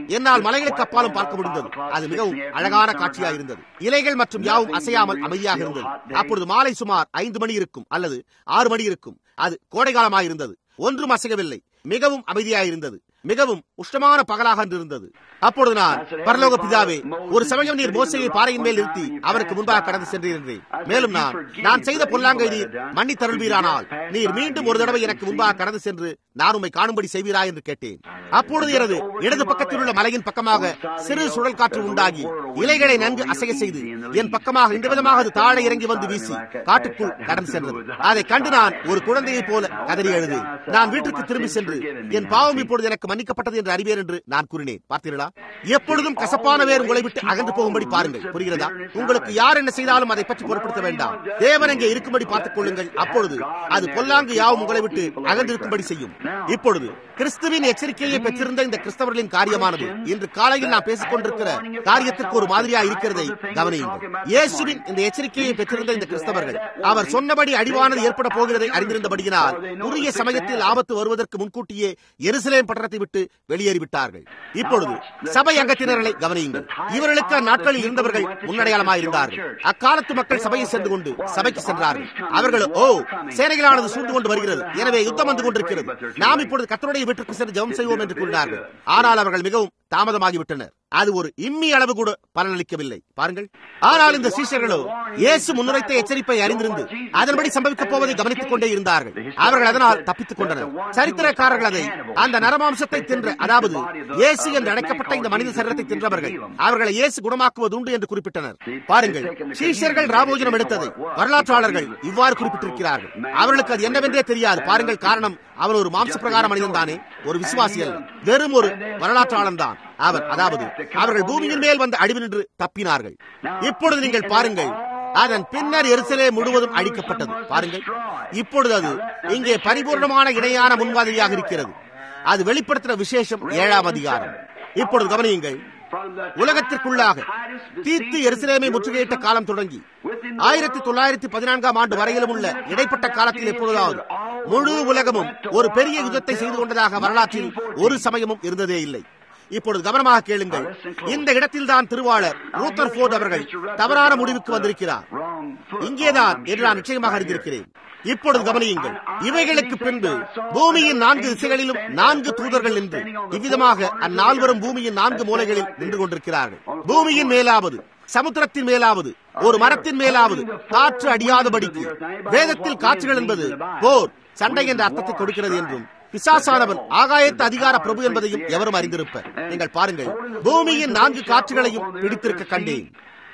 என்னால் மலைகளுக்கு அப்பாலும் பார்க்க முடிந்தது அது மிகவும் அழகான காட்சியாக இருந்தது இலைகள் மற்றும் யாவும் அசையாமல் அமைதியாக இருந்தது அப்பொழுது மாலை சுமார் ஐந்து மணி இருக்கும் அல்லது ஆறு மணி இருக்கும் அது கோடைகாலமாக இருந்தது ஒன்றும் அசையவில்லை மிகவும் அமைதியாக இருந்தது மிகவும் உஷ்ணமான பகலாக இருந்தது அப்பொழுது நான் பரலோக பிதாவே ஒரு சமயம் நீர் மோசையை பாறையின் மேல் நிறுத்தி அவருக்கு முன்பாக கடந்து சென்றிருந்தேன் மேலும் நான் நான் செய்த பொல்லாங்கை நீர் மன்னி தருள்வீரானால் நீர் மீண்டும் ஒரு தடவை எனக்கு முன்பாக கடந்து சென்று நான் உண்மை காணும்படி செய்வீரா என்று கேட்டேன் அப்பொழுது எனது இடது பக்கத்தில் உள்ள மலையின் பக்கமாக சிறு சுழல் காற்று உண்டாகி இலைகளை நன்கு அசைய செய்து என் பக்கமாக இந்த விதமாக அது தாழ இறங்கி வந்து வீசி காட்டுக்குள் கடந்து சென்றது அதை கண்டு நான் ஒரு குழந்தையைப் போல கதறி எழுதேன் நான் வீட்டுக்கு திரும்பி சென்று என் பாவம் இப்பொழுது எனக்கு மன்னிக்கப்பட்டது என்று அறிவேன் என்று நான் கூறினேன் பார்த்தீர்களா எப்பொழுதும் கசப்பான வேர் உங்களை விட்டு அகன்று போகும்படி பாருங்கள் புரிகிறதா உங்களுக்கு யார் என்ன செய்தாலும் அதை பற்றி பொருட்படுத்த வேண்டாம் தேவன் இங்கே இருக்கும்படி பார்த்துக் கொள்ளுங்கள் அப்பொழுது அது பொல்லாங்கு யாவும் உங்களை விட்டு அகன்றிருக்கும்படி செய்யும் இப்பொழுது கிறிஸ்துவின் எச்சரிக்கையை பெற்றிருந்த இந்த கிறிஸ்தவர்களின் காரியமானது இன்று காலையில் நான் பேசிக் கொண்டிருக்கிற காரியத்திற்கு ஒரு மாதிரியா இருக்கிறதை கவனியுங்கள் இயேசுவின் இந்த எச்சரிக்கையை பெற்றிருந்த இந்த கிறிஸ்தவர்கள் அவர் சொன்னபடி அடிவானது ஏற்பட போகிறதை அறிந்திருந்தபடியினால் உரிய சமயத்தில் ஆபத்து வருவதற்கு முன்கூட்டியே எருசலேம் பட்டணத்தை விட்டு வெளியேறிவிட்டார்கள் இப்பொழுது சபை அங்கத்தினர்களை கவனியுங்கள் இவர்களுக்கு அந்நாட்களில் இருந்தவர்கள் முன்னடையாளமாக இருந்தார்கள் அக்காலத்து மக்கள் சபையை சென்று கொண்டு சபைக்கு சென்றார்கள் அவர்கள் ஓ சேனைகளானது சூழ்ந்து கொண்டு வருகிறது எனவே யுத்தம் வந்து கொண்டிருக்கிறது நாம் இப்பொழுது கத்தருடைய வீட்டிற்கு சென்று ஜெபம் செய்வோம் என்று கூறினார்கள் ஆனால் அவர்கள் மிகவும் தாமதமாகிவிட்டனர் அது ஒரு இம்மி அளவு கூட பலனளிக்கவில்லை பாருங்கள் ஆனால் இந்த சீஷர்களோ இயேசு முன்னுரைத்த எச்சரிப்பை அறிந்திருந்து அதன்படி சம்பவிக்கப் போவதை கவனித்துக் கொண்டே இருந்தார்கள் அவர்கள் அதனால் தப்பித்துக் கொண்டனர் சரித்திரக்காரர்கள் அதை அந்த நரமாம்சத்தை தின்ற அதாவது இயேசு என்று அழைக்கப்பட்ட இந்த மனித சரீரத்தை தின்றவர்கள் அவர்களை இயேசு குணமாக்குவது உண்டு என்று குறிப்பிட்டனர் பாருங்கள் சீஷர்கள் ராபோஜனம் எடுத்ததை வரலாற்றாளர்கள் இவ்வாறு குறிப்பிட்டிருக்கிறார்கள் அவர்களுக்கு அது என்னவென்றே தெரியாது பாருங்கள் காரணம் அவன் ஒரு மாம்ச பிரகார மனிதன் தானே ஒரு விசுவாசி அல்ல வெறும் ஒரு வரலாற்றாளன் தான் அவர் அதாவது அவர்கள் பூமியின் மேல் வந்த அழிவு நின்று தப்பினார்கள் இப்பொழுது நீங்கள் பாருங்கள் அதன் பின்னர் எரிசலே முழுவதும் அழிக்கப்பட்டது பாருங்கள் இப்பொழுது அது இங்கே பரிபூர்ணமான இணையான முன்மாதிரியாக இருக்கிறது அது வெளிப்படுத்துகிற விசேஷம் ஏழாம் அதிகாரம் இப்பொழுது கவனியுங்கள் உலகத்திற்குள்ளாக தீர்த்து எருசலேமை முற்றுகையிட்ட காலம் தொடங்கி ஆயிரத்தி தொள்ளாயிரத்தி பதினான்காம் ஆண்டு வரையிலும் உள்ள இடைப்பட்ட காலத்தில் எப்பொழுதாவது முழு உலகமும் ஒரு பெரிய யுத்தத்தை செய்து கொண்டதாக வரலாற்றில் ஒரு சமயமும் இருந்ததே இல்லை இப்பொழுது கவனமாக கேளுங்கள் இந்த இடத்தில்தான் திருவாளர் ரூத்தர் போர்ட் அவர்கள் தவறான முடிவுக்கு வந்திருக்கிறார் இங்கேதான் என்று நான் நிச்சயமாக அறிந்திருக்கிறேன் இப்பொழுது கவனியுங்கள் இவைகளுக்கு பின்பு பூமியின் நான்கு திசைகளிலும் நான்கு தூதர்கள் நின்று இவ்விதமாக அந்நால்வரும் பூமியின் நான்கு மூலைகளில் நின்று கொண்டிருக்கிறார்கள் பூமியின் மேலாவது சமுத்திரத்தின் மேலாவது ஒரு மரத்தின் மேலாவது காற்று அடியாதபடிக்கு வேதத்தில் காற்றுகள் என்பது போர் சண்டை என்ற அர்த்தத்தை கொடுக்கிறது என்றும் பிசாசானவன் ஆகாயத்து அதிகார பிரபு என்பதையும் எவரும் அறிந்திருப்பர் நீங்கள் பாருங்கள் பூமியின் நான்கு காற்றுகளையும் பிடித்திருக்க கண்டேன்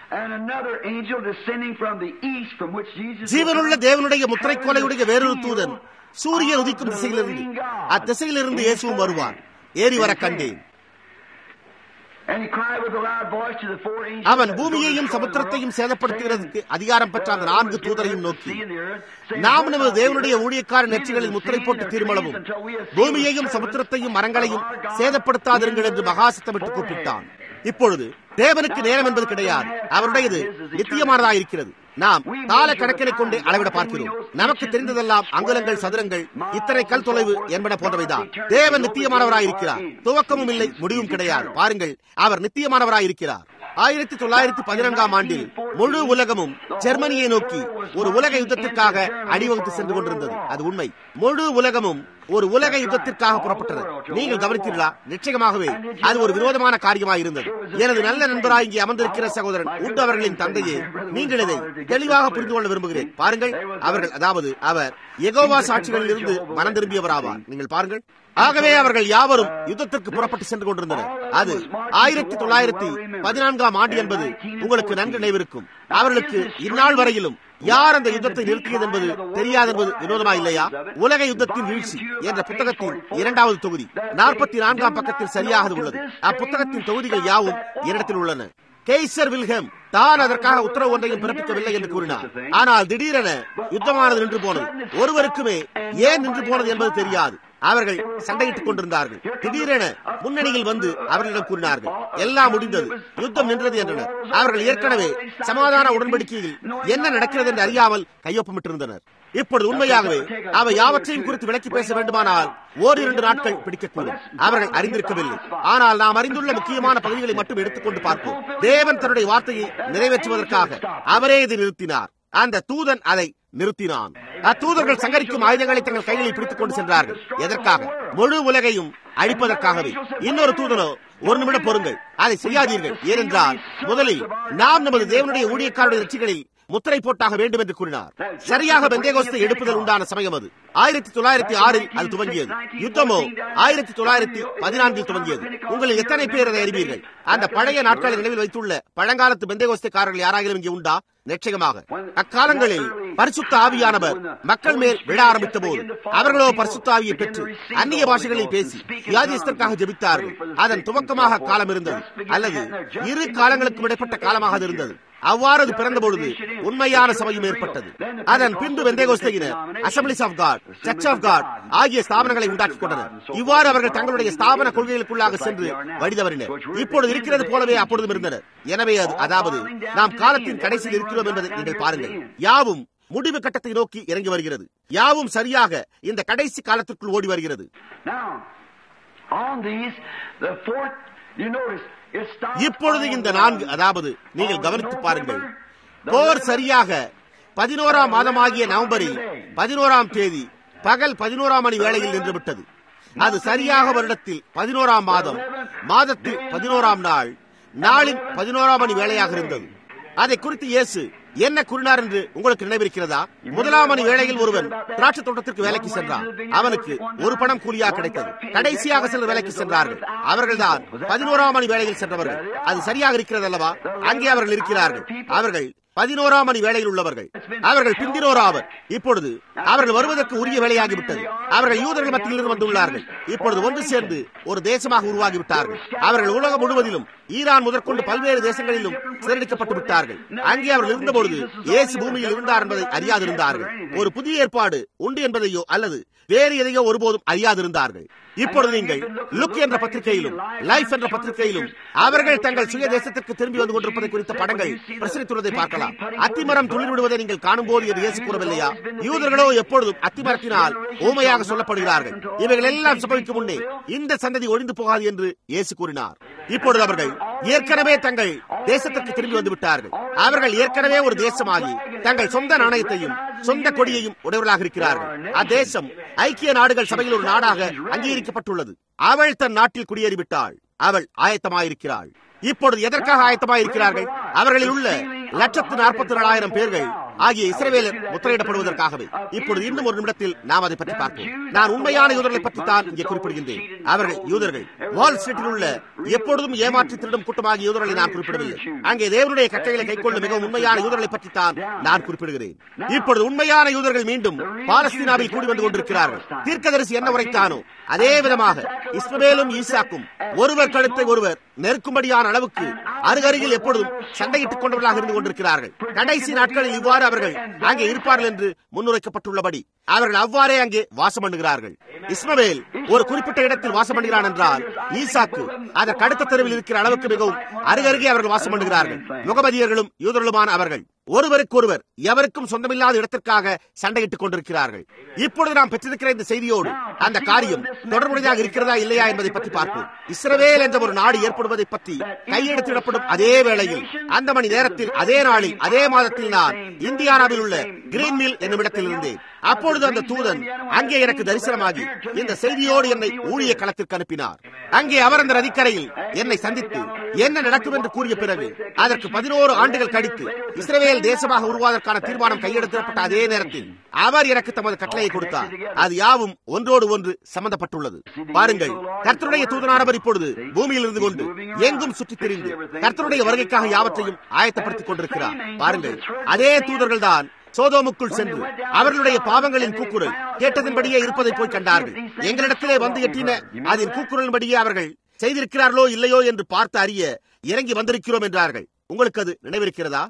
ஜீவனுள்ள தேவனுடைய முத்திரை கொலையுடைய வேறொரு தூதன் சூரியன் உதிக்கும் திசையிலிருந்து அத்திசையிலிருந்து இயேசுவும் வருவார் ஏறி வர கண்டேன் அவன் பூமியையும் சமுத்திரத்தையும் சேதப்படுத்துகிறதுக்கு அதிகாரம் பெற்ற அந்த நான்கு தூதரையும் நோக்கி நாம் நமது தேவனுடைய ஊழியக்கார நெற்றிகளில் முத்திரை போட்டு தீர்மளவும் பூமியையும் சமுத்திரத்தையும் மரங்களையும் சேதப்படுத்தாதிருங்கள் என்று மகாசத்தமிட்டு கூப்பிட்டான் இப்பொழுது தேவனுக்கு நேரம் என்பது கிடையாது அவருடையது நித்தியமானதாக இருக்கிறது நாம் கால கணக்கினை கொண்டு அளவிட பார்க்கிறோம் நமக்கு தெரிந்ததெல்லாம் அங்குலங்கள் சதுரங்கள் இத்தனை கல் தொலைவு என்பன போன்றவைதான் தேவன் நித்தியமானவராயிருக்கிறார் துவக்கமும் இல்லை முடிவும் கிடையாது பாருங்கள் அவர் நித்தியமானவராயிருக்கிறார் ஆயிரத்தி தொள்ளாயிரத்தி பதினான்காம் ஆண்டில் முழு உலகமும் ஜெர்மனியை நோக்கி ஒரு உலக யுத்தத்திற்காக அணிவகுத்து சென்று கொண்டிருந்தது அது உண்மை முழு உலகமும் ஒரு உலக யுத்தத்திற்காக புறப்பட்டது நீங்கள் கவனித்தீர்களா நிச்சயமாகவே அது ஒரு விரோதமான காரியமாக இருந்தது எனது நல்ல நண்பராக இங்கே அமர்ந்திருக்கிற சகோதரன் உண்டு அவர்களின் தந்தையே நீங்கள் இதை தெளிவாக புரிந்து கொள்ள விரும்புகிறேன் பாருங்கள் அவர்கள் அதாவது அவர் எகோவா சாட்சிகளில் இருந்து மனம் திரும்பியவர் ஆவார் நீங்கள் பாருங்கள் ஆகவே அவர்கள் யாவரும் யுத்தத்திற்கு புறப்பட்டு சென்று கொண்டிருந்தனர் அது ஆயிரத்தி தொள்ளாயிரத்தி பதினான்காம் ஆண்டு என்பது உங்களுக்கு நன்கு நினைவிருக்கும் அவர்களுக்கு இந்நாள் வரையிலும் யார் அந்த யுத்தத்தை நிறுத்தியது என்பது தெரியாது என்பது வினோதமா இல்லையா உலக யுத்தத்தின் வீழ்ச்சி என்ற புத்தகத்தின் இரண்டாவது தொகுதி நாற்பத்தி நான்காம் பக்கத்தில் சரியாக உள்ளது அப்புத்தகத்தின் தொகுதிகள் யாவும் இரண்டத்தில் உள்ளன கெய்சர் வில்ஹம் தான் அதற்காக உத்தரவு ஒன்றையும் பிறப்பிக்கவில்லை என்று கூறினார் ஆனால் திடீரென யுத்தமானது நின்று போனது ஒருவருக்குமே ஏன் நின்று போனது என்பது தெரியாது அவர்கள் சண்டையிட்டுக் கொண்டிருந்தார்கள் திடீரென முன்னணியில் வந்து அவர்களிடம் கூறினார்கள் எல்லாம் முடிந்தது யுத்தம் நின்றது என்றனர் அவர்கள் ஏற்கனவே சமாதான உடன்படிக்கையில் என்ன நடக்கிறது என்று அறியாமல் கையொப்பமிட்டிருந்தனர் இப்பொழுது உண்மையாகவே அவை யாவற்றையும் குறித்து விளக்கி பேச வேண்டுமானால் ஓரிரண்டு நாட்கள் பிடிக்கக்கூடும் அவர்கள் அறிந்திருக்கவில்லை ஆனால் நாம் அறிந்துள்ள முக்கியமான பகுதிகளை மட்டும் எடுத்துக்கொண்டு பார்ப்போம் தேவன் தன்னுடைய வார்த்தையை நிறைவேற்றுவதற்காக அவரே இதை நிறுத்தினார் அந்த தூதன் அதை நிறுத்தினான் அத்தூதர்கள் சங்கரிக்கும் ஆயுதங்களை தங்கள் கைகளில் பிடித்துக் கொண்டு சென்றார்கள் எதற்காக முழு உலகையும் அழிப்பதற்காகவே இன்னொரு தூதனோ ஒரு நிமிடம் பொறுங்கள் அதை செய்யாதீர்கள் ஏனென்றால் முதலில் நாம் நமது தேவனுடைய ஊழியக்காரருடைய வெற்றிகளில் முத்திரை போட்டாக வேண்டும் என்று கூறினார் சரியாக பெந்தேகோஸ்தை எடுப்புதல் உண்டான சமயம் அது ஆயிரத்தி தொள்ளாயிரத்தி ஆறில் அது துவங்கியது யுத்தமோ ஆயிரத்தி தொள்ளாயிரத்தி பதினான்கில் துவங்கியது உங்களில் எத்தனை பேர் அதை அறிவீர்கள் அந்த பழைய நாட்களை நினைவில் வைத்துள்ள பழங்காலத்து பெந்தேகோஸ்தைக்காரர்கள் யாராகிலும் இங்கே உண்டா நிச்சயமாக அக்காலங்களில் பரிசுத்த ஆவியானவர் மக்கள் மேல் விழ ஆரம்பித்த போது அவர்களோ பரிசுத்த ஆவியை பெற்று அந்நிய பாஷைகளில் பேசி வியாதியஸ்தற்காக ஜெபித்தார்கள் அதன் துவக்கமாக காலம் இருந்தது அல்லது இரு காலங்களுக்கும் இடைப்பட்ட காலமாக அது இருந்தது அவ்வாறு அது பிறந்த பொழுது உண்மையான சபையும் ஏற்பட்டது அதன் பின்பு வெந்தேகோஸ்தையினர் assemblies of god church of god ஆகிய ஸ்தாபனங்களை உண்டாக்கிக் கொண்டனர் இவ்வாறு அவர்கள் தங்களுடைய ஸ்தாபன கொள்கைகளுக்குள்ளாக சென்று வழிதவறினர் இப்பொழுது இருக்கிறது போலவே அப்பொழுதும் இருந்தனர் எனவே அது அதாவது நாம் காலத்தின் கடைசியில் இருக்கிறோம் என்பதை நீங்கள் பாருங்கள் யாவும் முடிவு கட்டத்தை நோக்கி இறங்கி வருகிறது யாவும் சரியாக இந்த கடைசி காலத்திற்குள் ஓடி வருகிறது இப்பொழுது இந்த நான்கு அதாவது நீங்கள் கவனித்து பாருங்கள் போர் சரியாக பதினோராம் மாதமாகிய நவம்பரில் பதினோராம் தேதி பகல் பதினோராம் மணி வேளையில் நின்று விட்டது அது சரியாக வருடத்தில் பதினோராம் மாதம் மாதத்தில் பதினோராம் நாள் நாளின் பதினோராம் மணி வேளையாக இருந்தது அதை குறித்து இயேசு என்ன கூறினார் என்று உங்களுக்கு நினைவிருக்கிறதா முதலாம் மணி வேளையில் ஒருவன் திராட்சை தோட்டத்திற்கு வேலைக்கு சென்றான் அவனுக்கு ஒரு பணம் கூலியாக கிடைத்தது கடைசியாக சிலர் வேலைக்கு சென்றார்கள் அவர்கள்தான் பதினோராம் மணி வேளையில் சென்றவர்கள் அது சரியாக இருக்கிறது அல்லவா அங்கே அவர்கள் இருக்கிறார்கள் அவர்கள் பதினோராம் மணி வேளையில் உள்ளவர்கள் அவர்கள் பிந்தினோராவர் இப்பொழுது அவர்கள் வருவதற்கு உரிய வேலையாகிவிட்டது அவர்கள் யூதர்கள் மத்தியிலிருந்து வந்துள்ளார்கள் இப்பொழுது ஒன்று சேர்ந்து ஒரு தேசமாக உருவாகிவிட்டார்கள் அவர்கள் உலகம் முழுவதிலும் ஈரான் முதற்கொண்டு பல்வேறு தேசங்களிலும் சிறடிக்கப்பட்டு விட்டார்கள் அங்கே அவர்கள் இருந்தபொழுது இயேசு பூமியில் இருந்தார் என்பதை அறியாதிருந்தார்கள் ஒரு புதிய ஏற்பாடு உண்டு என்பதையோ அல்லது வேறு எதையோ ஒருபோதும் அறியாதிருந்தார்கள் இப்பொழுது நீங்கள் லுக் என்ற பத்திரிகையிலும் லைஃப் என்ற பத்திரிகையிலும் அவர்கள் தங்கள் சுய தேசத்திற்கு திரும்பி வந்து கொண்டிருப்பதை குறித்த படங்கள் பிரசுரித்துள்ளதை பார்க்கலாம் அத்திமரம் துளிர் விடுவதை நீங்கள் காணும் போது என்று இயேசு கூறவில்லையா யூதர்களோ எப்பொழுதும் அத்திமரத்தினால் ஊமையாக சொல்லப்படுகிறார்கள் இவைகள் எல்லாம் சம்பவிக்கும் முன்னே இந்த சந்ததி ஒழிந்து போகாது என்று இயேசு கூறினார் இப்பொழுது அவர்கள் ஏற்கனவே தங்கள் தேசத்திற்கு திரும்பி வந்து விட்டார்கள் அவர்கள் ஏற்கனவே ஒரு தேசமாகி தங்கள் சொந்த நாணயத்தையும் சொந்த கொடியையும் உடையவர்களாக இருக்கிறார்கள் அத்தேசம் ஐக்கிய நாடுகள் சபையில் ஒரு நாடாக அங்கீகரிக்கப்பட்டுள்ளது அவள் தன் நாட்டில் குடியேறிவிட்டாள் அவள் ஆயத்தமாயிருக்கிறாள் இப்பொழுது எதற்காக ஆயத்தமாயிருக்கிறார்கள் அவர்களில் உள்ள லட்சத்து நாற்பத்தி நாலாயிரம் பேர்கள் ஆகிய இஸ்ரவேலர் முத்திரையிடப்படுவதற்காகவே இப்பொழுது இன்னும் ஒரு நிமிடத்தில் நாம் அதை பற்றி பார்ப்போம் நான் உண்மையான யூதர்களை பற்றி தான் இங்கே குறிப்பிடுகின்றேன் அவர்கள் யூதர்கள் வால் ஸ்ட்ரீட்டில் உள்ள எப்பொழுதும் ஏமாற்றி திருடும் கூட்டமாகிய யூதர்களை நான் குறிப்பிடவில்லை அங்கே தேவனுடைய கட்டளைகளை கைக்கொள்ளும் மிகவும் உண்மையான யூதர்களை பற்றி தான் நான் குறிப்பிடுகிறேன் இப்பொழுது உண்மையான யூதர்கள் மீண்டும் பாலஸ்தீனாவில் கூடி வந்து கொண்டிருக்கிறார்கள் தீர்க்கதரிசி என்ன உரைத்தானோ அதே விதமாக இஸ்மவேலும் ஈசாக்கும் ஒருவர் கழுத்தை ஒருவர் நெருக்கும்படியான அளவுக்கு அருகருகில் எப்பொழுதும் சண்டையிட்டுக் கொண்டவர்களாக இருந்து கொண்டிருக்கிறார்கள் கடைசி நாட்களில் இவ்வாறு அவர்கள் அங்கே இருப்பார்கள் என்று முன்னுரைக்கப்பட்டுள்ளபடி அவர்கள் அவ்வாறே அங்கே வாசம் பண்ணுகிறார்கள் இஸ்மவேல் ஒரு குறிப்பிட்ட இடத்தில் வாசம் பண்ணுகிறான் என்றால் ஈசாக்கு அதற்கு அடுத்த தெருவில் இருக்கிற அளவுக்கு மிகவும் அருகருகே அவர்கள் வாசம் பண்ணுகிறார்கள் முகமதியர்களும் யூதர்களுமான அவர்கள் ஒருவருக்கொருவர் எவருக்கும் சொந்தமில்லாத இடத்திற்காக சண்டையிட்டுக் கொண்டிருக்கிறார்கள் இப்பொழுது நாம் பெற்றிருக்கிற இந்த செய்தியோடு அந்த காரியம் தொடர்புடையதாக இருக்கிறதா இல்லையா என்பதை பற்றி பார்ப்போம் இஸ்ரவேல் என்ற ஒரு நாடு ஏற்படுவதை பற்றி கையெழுத்திடப்படும் அதே வேளையில் அந்த மணி நேரத்தில் அதே நாளில் அதே மாதத்தில் நான் இந்தியானாவில் உள்ள கிரீன்மில் என்னும் இடத்தில் இருந்தேன் அப்பொழுது அந்த தூதன் அங்கே எனக்கு தரிசனமாகி இந்த செய்தியோடு என்னை ஊழிய களத்திற்கு அனுப்பினார் அங்கே அவர் அந்த நதிக்கரையில் என்னை சந்தித்து என்ன நடக்கும் என்று கூறிய பிறகு அதற்கு பதினோரு ஆண்டுகள் கழித்து இஸ்ரேல் தேசமாக உருவாவதற்கான தீர்மானம் கையெழுத்திடப்பட்ட அதே நேரத்தில் அவர் எனக்கு தமது கட்டளையை கொடுத்தார் அது யாவும் ஒன்றோடு ஒன்று சம்பந்தப்பட்டுள்ளது பாருங்கள் கர்த்தருடைய தூதனானவர் இப்பொழுது பூமியில் இருந்து கொண்டு எங்கும் சுற்றித் திரிந்து கர்த்தருடைய வருகைக்காக யாவற்றையும் ஆயத்தப்படுத்திக் கொண்டிருக்கிறார் பாருங்கள் அதே தூதர்கள் தான் சோதோமுக்குள் சென்று அவர்களுடைய பாவங்களின் கூக்குரல் கேட்டதின்படியே இருப்பதை போய் கண்டார்கள் எங்களிடத்திலே வந்து எட்டின அதன் கூக்குரலின்படியே அவர்கள் செய்திருக்கிறார்களோ இல்லையோ என்று பார்த்து அறிய இறங்கி வந்திருக்கிறோம் என்றார்கள் உங்களுக்கு அது நினைவிருக்கிறதா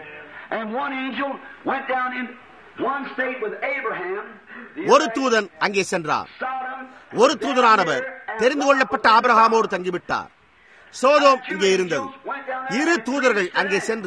ஒரு தூதன் அங்கே சென்றார் ஒரு தூதனானவர் தெரிந்து கொள்ளப்பட்ட ஆபிரகாமோடு தங்கிவிட்டார் சோதோம் இங்கே இருந்தது இரு தூதர்கள் அங்கே சென்று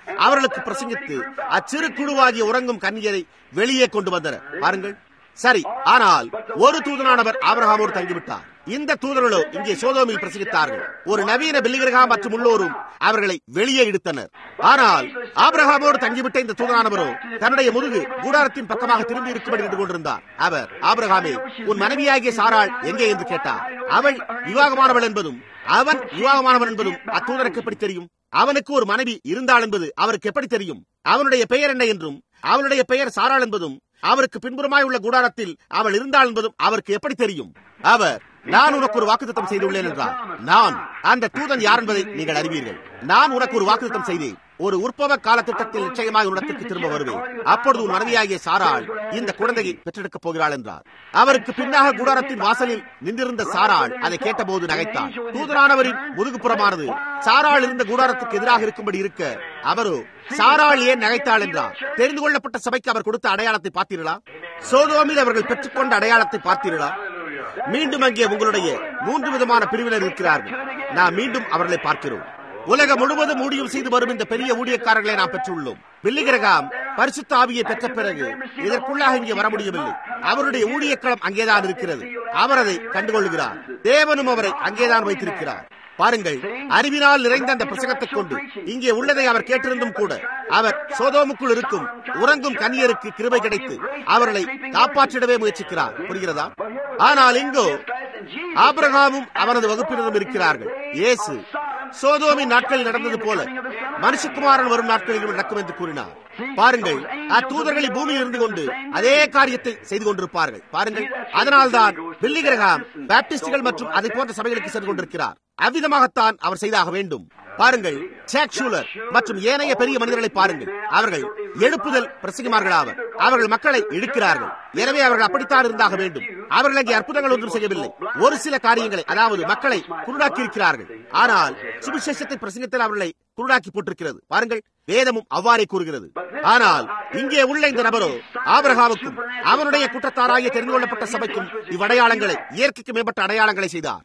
அவர்களுக்கு பிரசங்கித்து அச்சிறு குழுவாகிய உறங்கும் கன்னியரை வெளியே கொண்டு வந்தனர் பாருங்கள் சரி ஆனால் ஒரு தூதனானவர் ஆபிரகாமோடு தங்கிவிட்டார் இந்த தூதர்களோ இங்கே சோதோமில் பிரசங்கித்தார்கள் ஒரு நவீன பில்லிகிரகாம் மற்றும் உள்ளோரும் அவர்களை வெளியே இழுத்தனர் ஆனால் ஆபிரகாமோடு தங்கிவிட்ட இந்த தூதனானவரோ தன்னுடைய முதுகு கூடாரத்தின் பக்கமாக திரும்பி இருக்கும்படி நின்று கொண்டிருந்தார் அவர் ஆபிரகாமே உன் மனைவியாகிய சாராள் எங்கே என்று கேட்டார் அவள் விவாகமானவள் என்பதும் அவன் விவாகமானவன் என்பதும் அத்தூதருக்கு எப்படி தெரியும் அவனுக்கு ஒரு மனைவி இருந்தாள் என்பது அவருக்கு எப்படி தெரியும் அவனுடைய பெயர் என்ன என்றும் அவனுடைய பெயர் சாராள் என்பதும் அவருக்கு பின்புறமாய் உள்ள கூடாரத்தில் அவள் இருந்தாள் என்பதும் அவருக்கு எப்படி தெரியும் அவர் நான் உனக்கு ஒரு வாக்குத்தம் செய்துள்ளேன் என்றார் நான் அந்த தூதன் யார் என்பதை நீங்கள் அறிவீர்கள் நான் உனக்கு ஒரு வாக்குத்தம் செய்தேன் ஒரு உற்பவ கால திட்டத்தில் நிச்சயமாக உலகத்திற்கு திரும்ப வருவேன் அப்பொழுது உன் மனைவியாகிய சாராள் இந்த குழந்தையை பெற்றெடுக்கப் போகிறாள் என்றார் அவருக்கு பின்னாக கூடாரத்தின் வாசலில் நின்றிருந்த சாராள் அதை கேட்டபோது நகைத்தார் தூதரானவரின் முதுகுப்புறமானது சாராள் இருந்த கூடாரத்துக்கு எதிராக இருக்கும்படி இருக்க அவரோ சாராள் ஏன் நகைத்தாள் என்றார் தெரிந்து கொள்ளப்பட்ட சபைக்கு அவர் கொடுத்த அடையாளத்தை பார்த்தீர்களா சோதோமில் அவர்கள் பெற்றுக்கொண்ட அடையாளத்தை பார்த்தீர்களா மீண்டும் அங்கே உங்களுடைய மூன்று விதமான பிரிவினர் இருக்கிறார்கள் நாம் மீண்டும் அவர்களை பார்க்கிறோம் உலகம் முழுவதும் ஊழியம் செய்து வரும் இந்த பெரிய ஊழியக்காரர்களை நாம் பெற்றுள்ளோம் பில்லிகிரகாம் பரிசுத்த ஆவியை பெற்ற பிறகு இதற்குள்ளாக இங்கே வர முடியவில்லை அவருடைய ஊழியக்களம் அங்கேதான் இருக்கிறது அவர் அதை கண்டுகொள்கிறார் தேவனும் அவரை அங்கேதான் வைத்திருக்கிறார் பாருங்கள் அறிவினால் நிறைந்த அந்த பிரசங்கத்தை கொண்டு இங்கே உள்ளதை அவர் கேட்டிருந்தும் கூட அவர் சோதோமுக்குள் இருக்கும் உறங்கும் கன்னியருக்கு கிருபை கிடைத்து அவர்களை காப்பாற்றிடவே முயற்சிக்கிறார் புரிகிறதா ஆனால் இங்கோ ஆபிரகாமும் அவனது வகுப்பினரும் இருக்கிறார்கள் இயேசு சோதோமின் நாட்களில் நடந்தது போல மனுஷகுமாரன் வரும் நாட்களிலும் நடக்கும் என்று கூறினார் பாருங்கள் அத்தூதர்களை பூமியில் இருந்து கொண்டு அதே காரியத்தை செய்து கொண்டிருப்பார்கள் பாருங்கள் அதனால்தான் பில்லிகிரகாம் பாப்டிஸ்டுகள் மற்றும் அதை போன்ற சபைகளுக்கு சென்று கொண்டிருக்கிறார் அவ்விதமாகத்தான் அவர் செய்தாக வேண்டும் பாருங்கள் ஜாக் ஷூலர் மற்றும் ஏனைய பெரிய மனிதர்களை பாருங்கள் அவர்கள் எழுப்புதல் பிரசங்கிமார்களாவர் அவர்கள் மக்களை இழுக்கிறார்கள் எனவே அவர்கள் அப்படித்தான் இருந்தாக வேண்டும் அவர்கள் அங்கே அற்புதங்கள் ஒன்றும் செய்யவில்லை ஒரு சில காரியங்களை அதாவது மக்களை குருடாக்கி இருக்கிறார்கள் ஆனால் சுவிசேஷத்தை பிரசங்கத்தில் அவர்களை குருடாக்கி போட்டிருக்கிறது பாருங்கள் வேதமும் அவ்வாறே கூறுகிறது ஆனால் இங்கே உள்ள இந்த நபரோ ஆபரகாவுக்கும் அவனுடைய குற்றத்தாராகிய தெரிந்து கொள்ளப்பட்ட சபைக்கும் இவ்வடையாளங்களை இயற்கைக்கு மேம்பட்ட அடையாளங்களை செய்தார்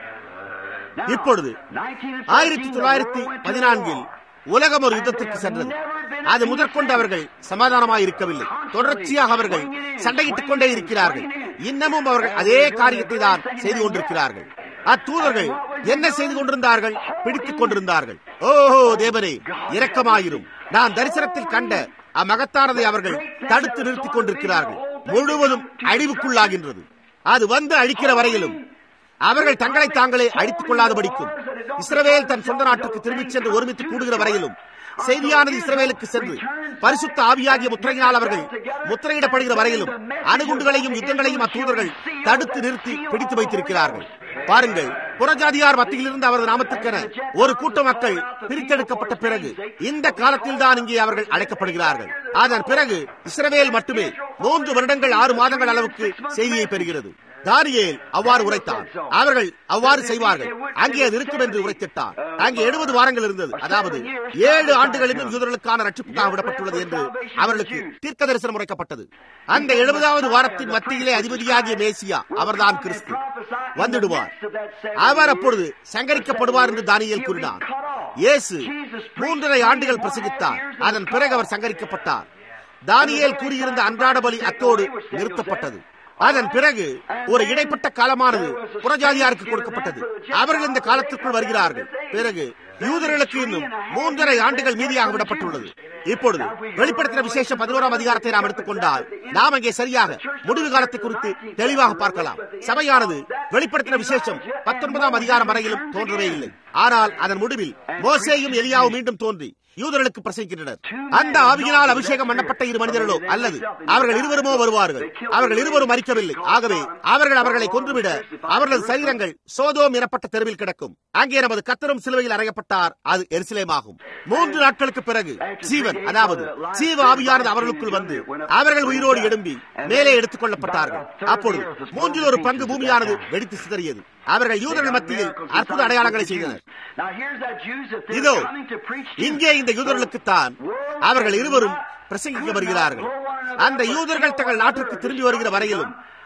இப்பொழுது ஆயிரத்தி தொள்ளாயிரத்தி பதினான்கில் உலகம் ஒரு யுத்தத்திற்கு சென்றது அது முதற்கொண்டு அவர்கள் சமாதானமாக இருக்கவில்லை தொடர்ச்சியாக அவர்கள் சண்டையிட்டுக் கொண்டே இருக்கிறார்கள் இன்னமும் அவர்கள் அதே காரியத்தை தான் செய்து கொண்டிருக்கிறார்கள் அத்தூதர்கள் என்ன செய்து கொண்டிருந்தார்கள் பிடித்துக் கொண்டிருந்தார்கள் ஓஹோ தேவரே இரக்கமாயிரும் நான் தரிசனத்தில் கண்ட அம்மகத்தானதை அவர்கள் தடுத்து நிறுத்திக் கொண்டிருக்கிறார்கள் முழுவதும் அழிவுக்குள்ளாகின்றது அது வந்து அழிக்கிற வரையிலும் அவர்கள் தங்களை தாங்களே அடித்துக் கொள்ளாதபடிக்கும் இஸ்ரவேல் தன் சொந்த நாட்டுக்கு திரும்பிச் சென்று ஒருமித்து கூடுகிற வரையிலும் செய்தியானது இஸ்ரவேலுக்கு சென்று பரிசுத்த ஆவியாகிய முத்திரையினால் அவர்கள் முத்திரையிடப்படுகிற வரையிலும் அணுகுண்டுகளையும் யுத்தங்களையும் அத்தூதர்கள் தடுத்து நிறுத்தி பிடித்து வைத்திருக்கிறார்கள் பாருங்கள் புறஜாதியார் மத்தியில் இருந்து அவரது நாமத்திற்கென ஒரு கூட்ட மக்கள் பிரித்தெடுக்கப்பட்ட பிறகு இந்த காலத்தில் தான் இங்கே அவர்கள் அழைக்கப்படுகிறார்கள் அதன் பிறகு இஸ்ரவேல் மட்டுமே மூன்று வருடங்கள் ஆறு மாதங்கள் அளவுக்கு செய்தியை பெறுகிறது தானியேல் அவ்வாறு உரைத்தான் அவர்கள் அவ்வாறு செய்வார்கள் அங்கே அது இருக்கும் என்று உரைத்திட்டார் அங்கே எழுபது வாரங்கள் இருந்தது அதாவது ஏழு ஆண்டுகளில் யூதர்களுக்கான ரட்சிப்புக்காக விடப்பட்டுள்ளது என்று அவர்களுக்கு தீர்க்க தரிசனம் உரைக்கப்பட்டது அந்த எழுபதாவது வாரத்தின் மத்தியிலே அதிபதியாகிய மேசியா அவர்தான் கிறிஸ்து வந்துடுவார் அவர் அப்பொழுது சங்கரிக்கப்படுவார் என்று தானியல் கூறினார் இயேசு மூன்றரை ஆண்டுகள் பிரசங்கித்தார் அதன் பிறகு அவர் சங்கரிக்கப்பட்டார் தானியேல் கூறியிருந்த அன்றாட பலி அத்தோடு நிறுத்தப்பட்டது அதன் பிறகு ஒரு இடைப்பட்ட காலமானது புறஜாதியாருக்கு கொடுக்கப்பட்டது அவர்கள் இந்த காலத்திற்குள் வருகிறார்கள் பிறகு யூதர்களுக்கு இன்னும் மூன்றரை ஆண்டுகள் மீதியாக விடப்பட்டுள்ளது இப்பொழுது வெளிப்படுத்தின விசேஷ பதினோராம் அதிகாரத்தை நாம் எடுத்துக்கொண்டால் நாம் அங்கே சரியாக முடிவு காலத்தை குறித்து தெளிவாக பார்க்கலாம் சபையானது வெளிப்படுத்தின விசேஷம் பத்தொன்பதாம் அதிகாரம் வரையிலும் தோன்றவே இல்லை ஆனால் அதன் முடிவில் மோசேயும் எலியாவும் மீண்டும் தோன்றி யூதர்களுக்கு பிரசங்கிக்கின்றனர் அந்த ஆவியினால் அபிஷேகம் பண்ணப்பட்ட இரு மனிதர்களோ அல்லது அவர்கள் இருவருமோ வருவார்கள் அவர்கள் இருவரும் மறிக்கவில்லை ஆகவே அவர்கள் அவர்களை கொன்றுவிட அவர்களது சரீரங்கள் சோதோம் எனப்பட்ட தெருவில் கிடக்கும் அங்கே நமது கத்தரும் சிலுவையில் அறையப்பட்டார் அது எருசலேமாகும் மூன்று நாட்களுக்கு பிறகு ஜீவன் அதாவது ஜீவ ஆவியானது அவர்களுக்குள் வந்து அவர்கள் உயிரோடு எழும்பி மேலே எடுத்துக் கொள்ளப்பட்டார்கள் அப்பொழுது மூன்றில் ஒரு பங்கு பூமியானது வெடித்து சிதறியது அவர்கள் யூதர்கள் மத்தியில் அற்புத அடையாளங்களை செய்தனர் இதோ இங்கே இந்த யூதர்களுக்குத்தான் அவர்கள் இருவரும் பிரசங்கிக்க வருகிறார்கள் அந்த யூதர்கள் தங்கள் நாட்டிற்கு திரும்பி வருகிற வரையிலும்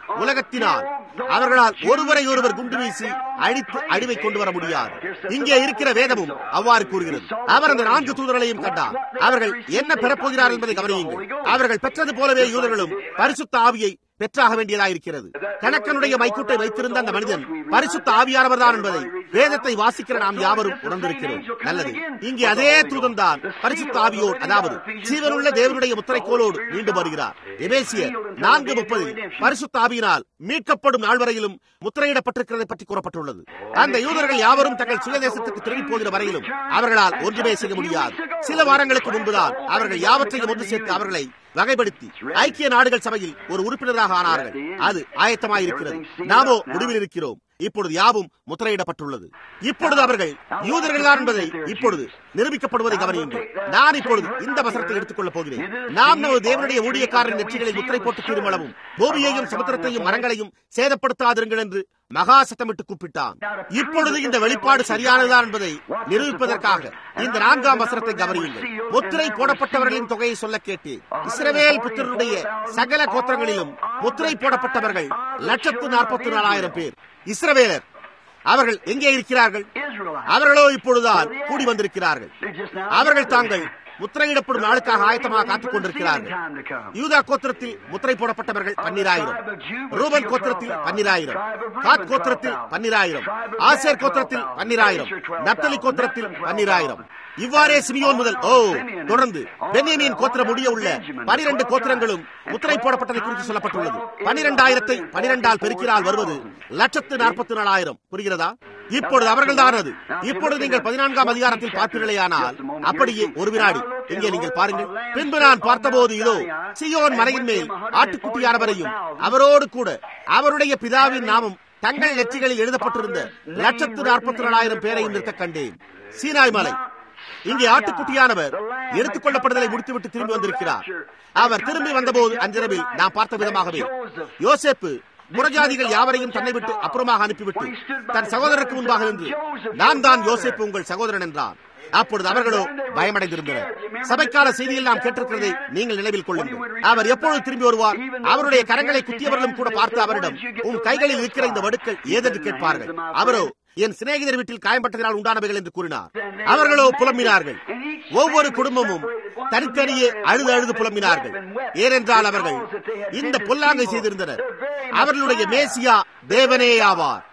உலகத்தினால் அவர்களால் ஒருவரை ஒருவர் குண்டு வீசி அழித்து அழிவை கொண்டு வர முடியாது இங்கே இருக்கிற வேதமும் அவ்வாறு கூறுகிறது அவர் அந்த நான்கு தூதர்களையும் கண்டார் அவர்கள் என்ன பெறப்போகிறார் என்பதை கவனியுங்கள் அவர்கள் பெற்றது போலவே யூதர்களும் பரிசுத்த ஆவியை பெற்றாக வேண்டியதாயிருக்கிறது கணக்கனுடைய மைக்கூட்டை வைத்திருந்த அந்த மனிதன் பரிசுத்த ஆவியானவர் தான் என்பதை வேதத்தை வாசிக்கிற நாம் யாவரும் உணர்ந்திருக்கிறோம் நல்லது இங்கே அதே தூதன் தான் பரிசுத்த ஆவியோடு அதாவது ஜீவனுள்ள தேவனுடைய முத்திரைக்கோளோடு மீண்டும் வருகிறார் எபேசியர் நான்கு முப்பதில் பரிசுத்த ஆவியினால் மீட்கப்படும் நாள் வரையிலும் முத்திரையிடப்பட்டிருக்கிறதை பற்றி கூறப்பட்டுள்ளது அந்த யூதர்கள் யாவரும் தங்கள் சுயதேசத்துக்கு திரும்பி போகிற வரையிலும் அவர்களால் ஒன்றுமே செய்ய முடியாது சில வாரங்களுக்கு முன்புதான் அவர்கள் யாவற்றையும் ஒன்று சேர்த்து அவர்களை வகைப்படுத்தி ஐக்கிய நாடுகள் சபையில் ஒரு உறுப்பினராக ஆனார்கள் அது ஆயத்தமாயிருக்கிறது நாமோ முடிவில் இருக்கிறோம் இப்பொழுது யாவும் முத்திரையிடப்பட்டுள்ளது இப்பொழுது அவர்கள் யூதர்கள் தான் என்பதை இப்பொழுது நிரூபிக்கப்படுவதை கவனியுங்கள் நான் இப்பொழுது இந்த வசனத்தை எடுத்துக்கொள்ளப் போகிறேன் நாம் நமது தேவனுடைய ஊழியக்காரரின் நெற்றிகளை முத்திரை போட்டு தீர்மளவும் பூமியையும் சமுத்திரத்தையும் மரங்களையும் சேதப்படுத்தாதிருங்கள் என்று மகா சத்தமிட்டு கூப்பிட்டான் இப்பொழுது இந்த வெளிப்பாடு சரியானதுதான் என்பதை நிரூபிப்பதற்காக இந்த நான்காம் வசனத்தை கவனியுங்கள் முத்திரை போடப்பட்டவர்களின் தொகையை சொல்ல கேட்டேன் இஸ்ரவேல் புத்திரனுடைய சகல கோத்திரங்களிலும் முத்திரை போடப்பட்டவர்கள் லட்சத்து நாற்பத்தி நாலாயிரம் பேர் இஸ்ரவேலர் அவர்கள் எங்கே இருக்கிறார்கள் அவர்களோ இப்பொழுதுதான் கூடி வந்திருக்கிறார்கள் அவர்கள் தாங்கள் முத்திரையிடப்படும் நாளுக்காக ஆயத்தமாக காத்துக் கொண்டிருக்கிறார்கள் யூதா கோத்திரத்தில் முத்திரை போடப்பட்டவர்கள் பன்னிராயிரம் ரூபன் கோத்திரத்தில் பன்னிராயிரம் காத் கோத்திரத்தில் பன்னிராயிரம் ஆசியர் கோத்திரத்தில் பன்னிராயிரம் நப்தலி கோத்திரத்தில் பன்னிராயிரம் இவ்வாறே சிமியோன் முதல் ஓ தொடர்ந்து பென்யமின் கோத்திரம் முடிய உள்ள பனிரெண்டு கோத்திரங்களும் முத்திரை போடப்பட்டதை குறித்து சொல்லப்பட்டுள்ளது பனிரெண்டாயிரத்தை பனிரெண்டால் பெருக்கினால் வருவது லட்சத்து நாற்பத்தி நாலாயிரம் புரிகிறதா இப்பொழுது அவர்கள் தான் அது இப்பொழுது நீங்கள் பதினான்காம் அதிகாரத்தில் பார்ப்பீர்களேயானால் அப்படியே ஒரு வினாடி இங்கே நீங்கள் பாருங்கள் பின்பு நான் பார்த்தபோது இதோ சியோன் மலையின் மேல் ஆட்டுக்குட்டியானவரையும் அவரோடு கூட அவருடைய பிதாவின் நாமம் தங்கள் நெற்றிகளில் எழுதப்பட்டிருந்த லட்சத்து நாற்பத்தி நாலாயிரம் பேரையும் நிற்க கண்டேன் சீனாய் மலை இங்கே ஆட்டுக்குட்டியானவர் எடுத்துக் கொள்ளப்படுதலை முடித்துவிட்டு திரும்பி வந்திருக்கிறார் அவர் திரும்பி வந்தபோது அஞ்சிரவில் நான் பார்த்த விதமாகவே யோசேப்பு புறஜாதிகள் யாவரையும் தன்னை விட்டு அப்புறமாக அனுப்பிவிட்டு தன் சகோதரருக்கு முன்பாக நின்று நான் தான் யோசேப்பு உங்கள் சகோதரன் என்றான் அப்பொழுது அவர்களோ பயமடைந்திருந்தனர் சபைக்கால செய்தியில் நாம் கேட்டிருக்கிறதை நீங்கள் நினைவில் கொள்ளுங்கள் அவர் எப்பொழுது திரும்பி வருவார் அவருடைய கரங்களை குத்தியவர்களும் கூட பார்த்து அவரிடம் உன் கைகளில் இருக்கிற இந்த வடுக்கள் ஏதென்று கேட்பார்கள் அவரோ என் சிநேகிதர் வீட்டில் காயம்பட்டதினால் உண்டானவைகள் என்று கூறினார் அவர்களோ புலம்பினார்கள் ஒவ்வொரு குடும்பமும் தனித்தனியே அழுது அழுது புலம்பினார்கள் ஏனென்றால் அவர்கள் இந்த பொல்லாங்கை செய்திருந்தனர் அவர்களுடைய மேசியா தேவனே ஆவார்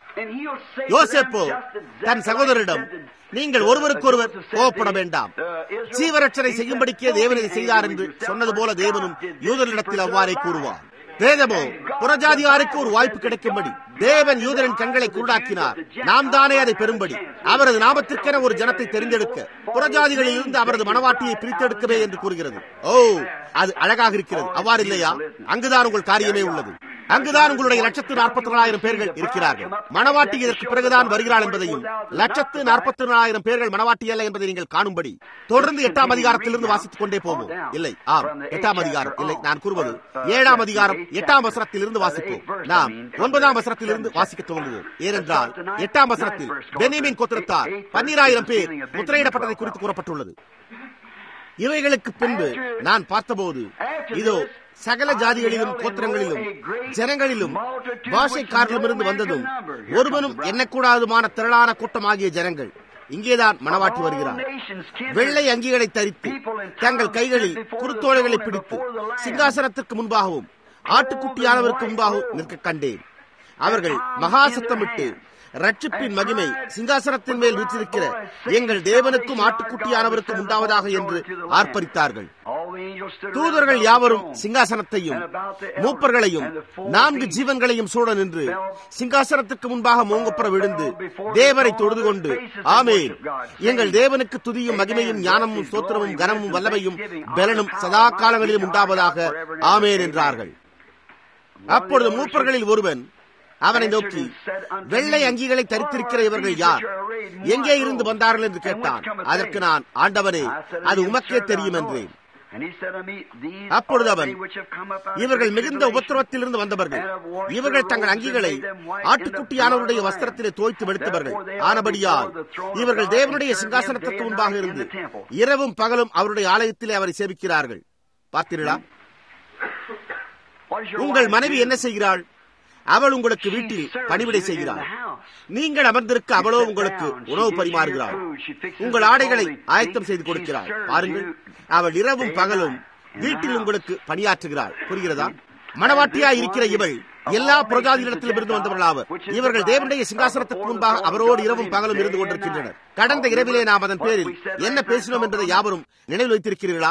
யோசேப்போ தன் சகோதரிடம் நீங்கள் ஒருவருக்கொருவர் கோவப்பட வேண்டாம் சீவரட்சனை செய்யும்படிக்கே தேவன் இதை செய்தார் என்று சொன்னது போல தேவனும் யூதரிடத்தில் அவ்வாறே கூறுவார் வேதமோ புறஜாதியாருக்கு ஒரு வாய்ப்பு கிடைக்கும்படி தேவன் யூதரின் கண்களை குருடாக்கினார் நாம் தானே அதை பெறும்படி அவரது நாமத்திற்கென ஒரு ஜனத்தை தெரிந்தெடுக்க புறஜாதிகளில் இருந்து அவரது மனவாட்டியை பிரித்தெடுக்கவே என்று கூறுகிறது ஓ அது அழகாக இருக்கிறது அவ்வாறு இல்லையா அங்குதான் உங்கள் காரியமே உள்ளது அங்குதான் உங்களுடைய லட்சத்து நாற்பத்தி நாலாயிரம் பேர்கள் இருக்கிறார்கள் மணவாட்டி இதற்கு பிறகுதான் வருகிறாள் என்பதையும் லட்சத்து நாற்பத்தி நாலாயிரம் பேர்கள் மணவாட்டி அல்ல என்பதை நீங்கள் காணும்படி தொடர்ந்து எட்டாம் அதிகாரத்திலிருந்து வாசித்துக் கொண்டே போவோம் இல்லை ஆம் எட்டாம் அதிகாரம் இல்லை நான் கூறுவது ஏழாம் அதிகாரம் எட்டாம் வசனத்தில் இருந்து வாசிப்போம் நாம் ஒன்பதாம் வசனத்தில் இருந்து வாசிக்க துவங்குவோம் ஏனென்றால் எட்டாம் வசனத்தில் பெனிமின் கோத்திரத்தார் பன்னிராயிரம் பேர் முத்திரையிடப்பட்டதை குறித்து கூறப்பட்டுள்ளது இவைகளுக்கு பின்பு நான் பார்த்தபோது இதோ சகல ஜாதிகளிலும் கோத்திரங்களிலும் ஜனங்களிலும் பாஷைக்காரிலுமிருந்து வந்ததும் ஒருவனும் எண்ணக்கூடாதுமான திரளான கூட்டமாகிய ஜனங்கள் இங்கேதான் மணவாட்டி வருகிறார் வெள்ளை அங்கிகளை தரித்து தங்கள் கைகளில் குருத்தோலைகளை பிடித்து சிங்காசனத்திற்கு முன்பாகவும் ஆட்டுக்குட்டியானவருக்கு முன்பாகவும் நிற்க கண்டேன் அவர்கள் மகா சத்தமிட்டு ரட்சிப்பின் மகிமை சிங்காசனத்தின் மேல் வீற்றிருக்கிற எங்கள் தேவனுக்கும் ஆட்டுக்குட்டியானவருக்கும் உண்டாவதாக என்று ஆர்ப்பரித்தார்கள் தூதர்கள் யாவரும் சிங்காசனத்தையும் மூப்பர்களையும் நான்கு ஜீவன்களையும் சூழ நின்று சிங்காசனத்துக்கு முன்பாக மூங்கப்புற விழுந்து தேவனை தொழுது கொண்டு ஆமேன் எங்கள் தேவனுக்கு துதியும் மகிமையும் ஞானமும் சோத்திரமும் கனமும் வல்லமையும் பலனும் சதா காலங்களிலும் உண்டாவதாக ஆமேன் என்றார்கள் அப்பொழுது மூப்பர்களில் ஒருவன் அவனை நோக்கி வெள்ளை அங்கிகளை தரித்திருக்கிற இவர்கள் யார் எங்கே இருந்து வந்தார்கள் என்று கேட்டான் அதற்கு நான் ஆண்டவனே அது உமக்கே தெரியும் என்றேன் அப்பொழுது அவன் இவர்கள் மிகுந்த உபத்திரவத்திலிருந்து வந்தவர்கள் இவர்கள் தங்கள் அங்கிகளை ஆட்டுக்குட்டியானவருடைய வஸ்திரத்திலே தோய்த்து வெளுத்தவர்கள் ஆனபடியால் இவர்கள் தேவனுடைய சிங்காசனத்திற்கு முன்பாக இருந்து இரவும் பகலும் அவருடைய ஆலயத்திலே அவரை சேவிக்கிறார்கள் பார்த்தீர்களா உங்கள் மனைவி என்ன செய்கிறாள் அவள் உங்களுக்கு வீட்டில் பணிவிடை செய்கிறாள் நீங்கள் அமர்ந்திருக்க அவளோ உங்களுக்கு உணவு பரிமாறுகிறாள் உங்கள் ஆடைகளை ஆயத்தம் செய்து கொடுக்கிறாள் பாருங்கள் அவள் இரவும் பகலும் வீட்டில் உங்களுக்கு பணியாற்றுகிறாள் புரிகிறதா மணவாட்டியா இருக்கிற இவள் எல்லா பிரஜாதிகளிடத்திலும் இருந்து வந்தவர்களாவர் இவர்கள் தேவனுடைய சிங்காசனத்துக்கு முன்பாக அவரோடு இரவும் பகலும் இருந்து கொண்டிருக்கின்றனர் கடந்த இரவிலே நாம் அதன் பேரில் என்ன பேசினோம் என்பதை யாவரும் நினைவில் வைத்திருக்கிறீர்களா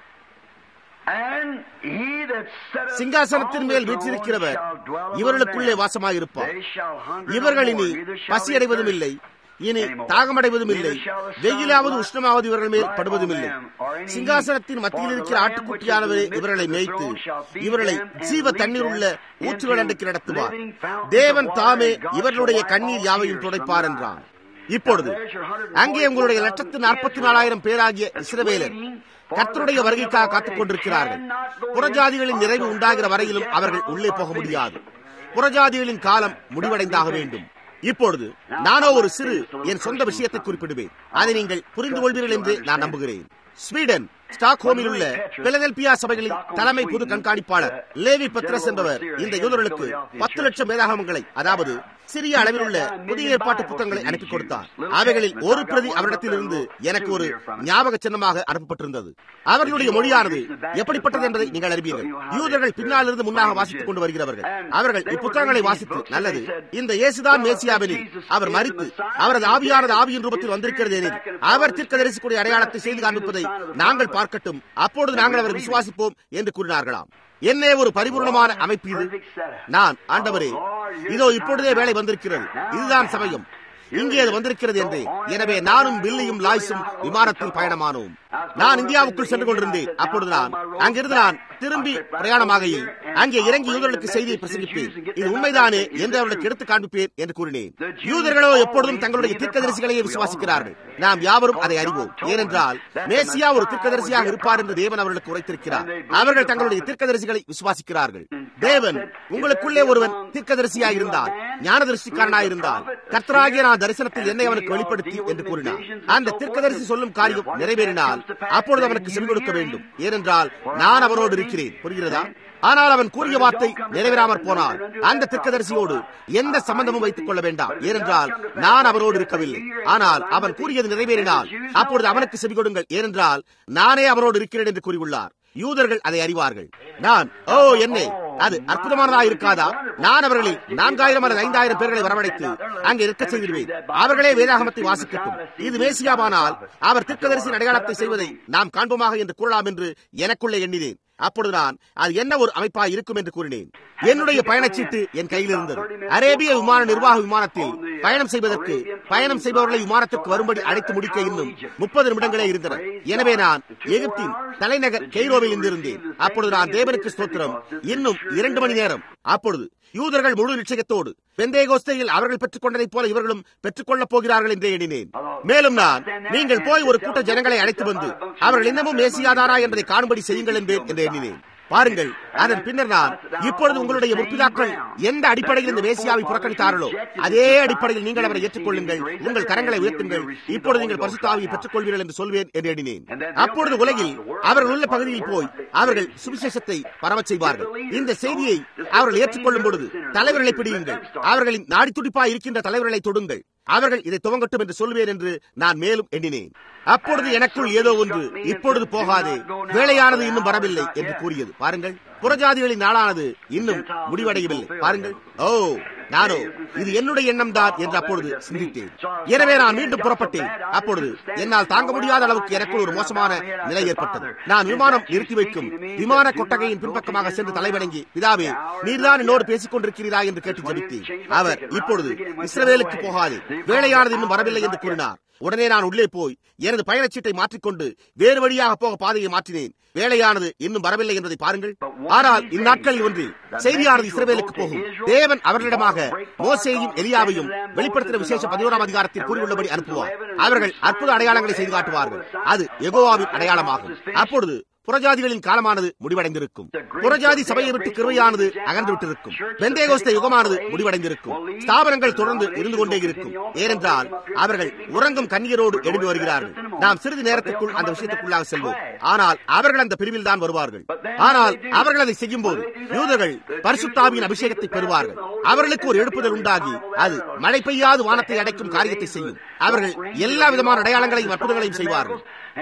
சிங்காசனத்தின் மேல் வீற்றிருக்கிறவர் இவர்களுக்குள்ளே வாசமாயிருப்பார் இவர்கள் இனி பசியடைவதும் இல்லை இனி தாகமடைவதும் இல்லை வெயிலாவது உஷ்ணமாவது இவர்கள் மேல் படுவதும் இல்லை சிங்காசனத்தின் மத்தியில் இருக்கிற ஆட்டுக்குட்டியானவரே இவர்களை மேய்த்து இவர்களை ஜீவ தண்ணீர் உள்ள ஊற்றுகள் அன்றைக்கு நடத்துவார் தேவன் தாமே இவர்களுடைய கண்ணீர் யாவையும் துடைப்பார் என்றான் இப்பொழுது அங்கே உங்களுடைய லட்சத்து நாற்பத்தி நாலாயிரம் பேராகிய இஸ்ரவேலர் கர்த்தருடைய வருகைக்காக காத்துக் கொண்டிருக்கிறார்கள் புறஜாதிகளின் நிறைவு உண்டாகிற வரையிலும் அவர்கள் உள்ளே போக முடியாது புறஜாதிகளின் காலம் முடிவடைந்தாக வேண்டும் இப்பொழுது நானோ ஒரு சிறு என் சொந்த விஷயத்தை குறிப்பிடுவேன் அதை நீங்கள் புரிந்து கொள்வீர்கள் என்று நான் நம்புகிறேன் ஸ்வீடன் ஸ்டாக்ஹோமில் உள்ள பிலதெல்பியா சபைகளின் தலைமை பொது கண்காணிப்பாளர் லேவி பத்ரஸ் என்பவர் இந்த யூதர்களுக்கு பத்து லட்சம் வேதாகமங்களை அதாவது சிறிய அளவில் உள்ள புதிய ஏற்பாட்டு புத்தகங்களை அனுப்பி கொடுத்தார் அவைகளில் ஒரு பிரதி அவரிடத்தில் இருந்து எனக்கு ஒரு ஞாபக சின்னமாக அனுப்பப்பட்டிருந்தது அவர்களுடைய மொழியானது எப்படிப்பட்டது என்பதை நீங்கள் அறிவீர்கள் யூதர்கள் பின்னால் இருந்து முன்னாக வாசித்துக் கொண்டு வருகிறவர்கள் அவர்கள் இப்புத்தகங்களை வாசித்து நல்லது இந்த இயேசுதான் மேசியாவெனில் அவர் மறித்து அவரது ஆவியானது ஆவியின் ரூபத்தில் வந்திருக்கிறது எனில் அவர் தீர்க்கதரிசிக்கூடிய அடையாளத்தை செய்து காண்பிப்பதை நாங்கள் பார்க்கட்டும் அப்பொழுது நாங்கள் அவரை விசுவாசிப்போம் என்று கூறினார்களாம் என்னே ஒரு பரிபூர்ணமான அமைப்பு இது நான் ஆண்டவரே இதோ இப்பொழுதே வேலை வந்திருக்கிறது இதுதான் சமயம் இங்கே அது வந்திருக்கிறது என்று எனவே நானும் பில்லியும் லாய்ஸும் விமானத்தில் பயணமானோம் நான் இந்தியாவுக்குள் சென்று கொண்டிருந்தேன் அப்பொழுது நான் அங்கிருந்து நான் திரும்பி பிரயாணமாகையில் அங்கே இறங்கி யூதர்களுக்கு செய்தியை பிரசங்கிப்பேன் இது உண்மைதானே என்று அவர்களுக்கு எடுத்து காண்பிப்பேன் என்று கூறினேன் யூதர்களோ எப்பொழுதும் தங்களுடைய தீர்க்கதரிசிகளையே விசுவாசிக்கிறார்கள் நாம் யாவரும் அதை அறிவோம் ஏனென்றால் மேசியா ஒரு தீர்க்கதரிசியாக இருப்பார் என்று தேவன் அவர்களுக்கு உரைத்திருக்கிறார் அவர்கள் தங்களுடைய தீர்க்கதரிசிகளை விசுவாசிக்கிறார்கள் தேவன் உங்களுக்குள்ளே ஒருவன் தீர்க்கதரிசியாக இருந்தால் ஞானதரிசிக்காரனாக இருந்தால் கர்த்தராகிய நான் தரிசனத்தில் என்னை அவனுக்கு வெளிப்படுத்தி என்று கூறினார் அந்த தீர்க்கதரிசி சொல்லும் காரியம் நிறைவேறினால் அப்பொழுது அவனுக்கு செவி கொடுக்க வேண்டும் ஏனென்றால் நான் அவனோடு இருக்கிறேன் புரிகிறதா ஆனால் அவன் கூறிய வார்த்தை நிறைவேறாமற் போனால் அந்த திக்கதரிசியோடு எந்த சம்பந்தமும் வைத்துக் கொள்ள வேண்டாம் ஏனென்றால் நான் அவரோடு இருக்கவில்லை ஆனால் அவன் கூறியது நிறைவேறினால் அப்பொழுது அவனுக்கு செவி கொடுங்கள் ஏனென்றால் நானே அவரோடு இருக்கிறேன் என்று கூறியுள்ளார் யூதர்கள் அதை அறிவார்கள் நான் ஓ என்னே அது அற்புதமானதா இருக்காதா நான் அவர்களில் நான்காயிரம் அல்லது ஐந்தாயிரம் பேர்களை வரவழைத்து அங்கே இருக்க செய்திருவேன் அவர்களே வேதாகமத்தை வாசிக்கட்டும் இது மேசியாவானால் அவர் திர்க்கதரிசின் அடையாளத்தை செய்வதை நாம் காண்போமாக என்று கூறலாம் என்று எனக்குள்ளே எண்ணினேன் அப்பொழுது நான் அது என்ன ஒரு அமைப்பா இருக்கும் என்று கூறினேன் என்னுடைய பயணச்சீட்டு என் கையில் இருந்தது அரேபிய விமான நிர்வாக விமானத்தில் பயணம் செய்வதற்கு பயணம் செய்பவர்களை விமானத்திற்கு வரும்படி அழைத்து முடிக்க இன்னும் முப்பது நிமிடங்களே இருந்தன எனவே நான் எகிப்தின் தலைநகர் கெய்ரோவில் இருந்திருந்தேன் அப்பொழுது நான் தேவனுக்கு ஸ்தோத்திரம் இன்னும் இரண்டு மணி நேரம் அப்பொழுது யூதர்கள் முழு நிச்சயத்தோடு பெந்தேகோஸ்தையில் அவர்கள் பெற்றுக் கொண்டதைப் போல இவர்களும் பெற்றுக் கொள்ளப் போகிறார்கள் என்றே எண்ணினேன் மேலும் நான் நீங்கள் போய் ஒரு கூட்ட ஜனங்களை அழைத்து வந்து அவர்கள் இன்னமும் மேசியாதாரா என்பதை காணும்படி செய்யுங்கள் என்பேன் என்று எண்ணினேன் பாருங்கள் அதன் பின்னர் நான் இப்பொழுது உங்களுடைய முற்பிதாக்கள் எந்த அடிப்படையில் இந்த மேசியாவை புறக்கணித்தார்களோ அதே அடிப்படையில் நீங்கள் அவரை ஏற்றுக்கொள்ளுங்கள் உங்கள் கரங்களை உயர்த்துங்கள் இப்பொழுது நீங்கள் பரிசுத்தாவியை பெற்றுக் கொள்வீர்கள் என்று சொல்வேன் என்று எண்ணினேன் அப்பொழுது உலகில் அவர்கள் உள்ள பகுதியில் போய் அவர்கள் சுவிசேஷத்தை பரவச் செய்வார்கள் இந்த செய்தியை அவர்கள் ஏற்றுக்கொள்ளும் பொழுது தலைவர்களை பிடியுங்கள் அவர்களின் நாடி துடிப்பாய் இருக்கின்ற தலைவர்களை தொடுங்கள் அவர்கள் இதை துவங்கட்டும் என்று சொல்வேன் என்று நான் மேலும் எண்ணினேன் அப்பொழுது எனக்குள் ஏதோ ஒன்று இப்பொழுது போகாதே வேலையானது இன்னும் வரவில்லை என்று கூறியது பாருங்கள் புறஜாதிகளின் நாளானது இன்னும் முடிவடையவில்லை பாருங்கள் ஓ நானோ இது என்னுடைய எண்ணம் தான் என்று அப்பொழுது சிந்தித்தேன் எனவே நான் மீண்டும் புறப்பட்டேன் அப்பொழுது என்னால் தாங்க முடியாத அளவுக்கு எனக்குள் ஒரு மோசமான நிலை ஏற்பட்டது நான் விமானம் நிறுத்தி வைக்கும் விமான கொட்டகையின் பின்பக்கமாக சென்று தலைவணங்கி பிதாவே நீர்தான் என்னோடு பேசிக் கொண்டிருக்கிறீரா என்று கேட்டு ஜபித்தேன் அவர் இப்பொழுது இஸ்ரவேலுக்கு போகாது வேலையானது இன்னும் வரவில்லை என்று கூறினார் உடனே நான் உள்ளே போய் எனது பயணச்சீட்டை மாற்றிக்கொண்டு வேறு வழியாக போக பாதையை மாற்றினேன் வேலையானது இன்னும் வரவில்லை என்பதை பாருங்கள் ஆனால் இந்நாட்களில் ஒன்றில் செய்தியானது இஸ்ரவேலுக்கு போகும் தேவன் அவர்களிடமாக மோசேயும் எலியாவையும் வெளிப்படுத்தின விசேஷ பதினோராம் அதிகாரத்தில் கூறியுள்ளபடி அனுப்புவார் அவர்கள் அற்புத அடையாளங்களை செய்து காட்டுவார்கள் அது எகோவாவின் அடையாளமாகும் அப்பொழுது புறஜாதிகளின் காலமானது முடிவடைந்திருக்கும் புறஜாதி சபையை விட்டு கிருவையானது அகன்று விட்டிருக்கும் பெந்தேகோஸ்த யுகமானது முடிவடைந்திருக்கும் ஸ்தாபனங்கள் தொடர்ந்து இருந்து கொண்டே இருக்கும் ஏனென்றால் அவர்கள் உறங்கும் கண்ணீரோடு எழுப்பி வருகிறார்கள் நாம் சிறிது நேரத்திற்குள் அந்த விஷயத்துக்குள்ளாக செல்வோம் ஆனால் அவர்கள் அந்த பிரிவில் தான் வருவார்கள் ஆனால் அவர்கள் அதை செய்யும் போது யூதர்கள் பரிசுத்தாவியின் அபிஷேகத்தை பெறுவார்கள் அவர்களுக்கு ஒரு எழுப்புதல் உண்டாகி அது மழை பெய்யாது வானத்தை அடைக்கும் காரியத்தை செய்யும் அவர்கள் எல்லா விதமான அடையாளங்களையும் அற்புதங்களையும் செய்வார்கள்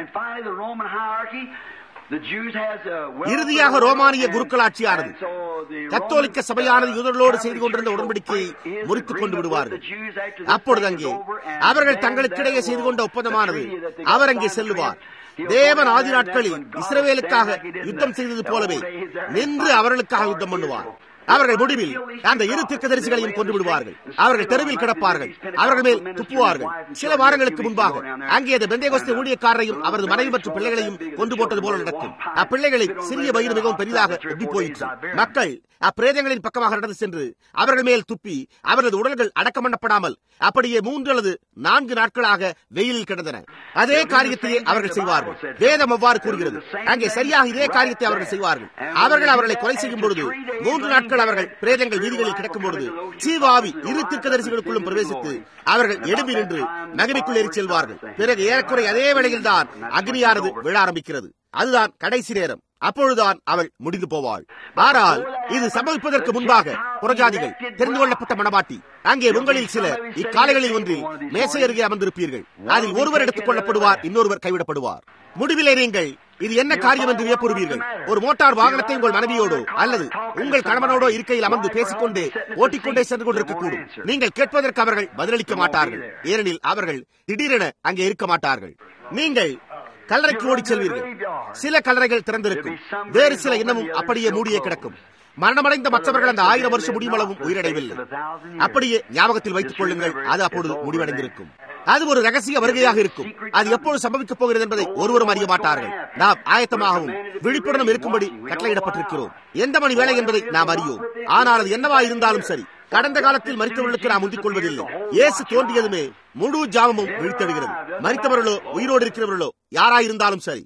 இறுதியாக ரோமானிய குருக்களாட்சியானது கத்தோலிக்க சபையானது யூதர்களோடு செய்து கொண்டிருந்த உடன்படிக்கையை முறித்துக் கொண்டு விடுவார்கள் அப்பொழுது அங்கே அவர்கள் தங்களுக்கிடையே செய்து கொண்ட ஒப்பந்தமானது அவர் அங்கே செல்லுவார் தேவன் ஆதி நாட்களில் இஸ்ரவேலுக்காக யுத்தம் செய்தது போலவே நின்று அவர்களுக்காக யுத்தம் பண்ணுவார் அவர்கள் முடிவில் அந்த இரு தீர்க்கதரிசிகளையும் கொண்டு விடுவார்கள் அவர்கள் தெருவில் கிடப்பார்கள் அவர்கள் மேல் துப்புவார்கள் சில வாரங்களுக்கு முன்பாக அங்கே அந்த பெந்தேகோஸ்த ஊழியக்காரரையும் அவரது மனைவி மற்றும் பிள்ளைகளையும் கொண்டு போட்டது போல நடக்கும் அப்பிள்ளைகளின் சிறிய வயிறு மிகவும் பெரிதாக ஒப்பி போயிற்று மக்கள் அப்பிரேதங்களின் பக்கமாக நடந்து சென்று அவர்கள் மேல் துப்பி அவரது உடல்கள் அடக்கம் பண்ணப்படாமல் அப்படியே மூன்று அல்லது நான்கு நாட்களாக வெயிலில் கிடந்தன அதே காரியத்தையே அவர்கள் செய்வார்கள் வேதம் அவ்வாறு கூறுகிறது அங்கே சரியாக இதே காரியத்தை அவர்கள் செய்வார்கள் அவர்கள் அவர்களை கொலை செய்யும் பொழுது மூன்று நாட்கள் அவர்கள் பிரேதங்கள் வீதிகளில் கிடக்கும் பொழுது சீவாவி இரு தீர்க்கதரிசிகளுக்குள்ளும் பிரவேசித்து அவர்கள் எழும்பி நின்று நகரிக்குள் ஏறி செல்வார்கள் பிறகு ஏறக்குறை அதே வேளையில் தான் அக்னியானது விழ ஆரம்பிக்கிறது அதுதான் கடைசி நேரம் அப்பொழுதுதான் அவள் முடிந்து போவாள் ஆனால் இது சம்பவிப்பதற்கு முன்பாக புறஜாதிகள் தெரிந்து கொள்ளப்பட்ட மனமாட்டி அங்கே உங்களில் சிலர் இக்காலைகளில் ஒன்றில் மேசை அருகே அமர்ந்திருப்பீர்கள் அதில் ஒருவர் எடுத்துக் கொள்ளப்படுவார் இன்னொருவர் கைவிடப்படுவார் முடிவிலே நீங்கள் இது என்ன காரியம் என்று வியப்புறுவீர்கள் ஒரு மோட்டார் வாகனத்தை உங்கள் மனைவியோடோ அல்லது உங்கள் கணவனோடோ இருக்கையில் அமர்ந்து பேசிக்கொண்டே ஓட்டிக்கொண்டே சென்று கொண்டிருக்கக்கூடும் நீங்கள் கேட்பதற்கு அவர்கள் பதிலளிக்க மாட்டார்கள் ஏனெனில் அவர்கள் திடீரென அங்கே இருக்க மாட்டார்கள் நீங்கள் கல்லறைக்கு ஓடிச் செல்வீர்கள் சில கல்லறைகள் திறந்திருக்கும் வேறு சில இன்னமும் அப்படியே மூடியே கிடக்கும் மரணமடைந்த மற்றவர்கள் அந்த ஆயிரம் வருஷம் முடிமளவும் உயிரடையவில்லை அப்படியே ஞாபகத்தில் வைத்துக் கொள்ளுங்கள் அது அப்பொழுது முடிவடைந்திருக்கும் அது ஒரு ரகசிய வருகையாக இருக்கும் அது எப்பொழுது சம்பவிக்கப் போகிறது என்பதை ஒருவரும் அறிய மாட்டார்கள் நாம் ஆயத்தமாகவும் விழிப்புடனும் இருக்கும்படி கட்டளையிடப்பட்டிருக்கிறோம் எந்த மணி வேலை என்பதை நாம் அறியோம் ஆனால் அது என்னவா இருந்தாலும் சரி கடந்த காலத்தில் மறித்தவர்களுக்கு நாம் முந்திக் கொள்வதில்லை இயேசு தோன்றியதுமே முழு ஜாமமும் விழித்தெடுகிறது மறித்தவர்களோ உயிரோடு இருக்கிறவர்களோ யாராயிருந்தாலும் சரி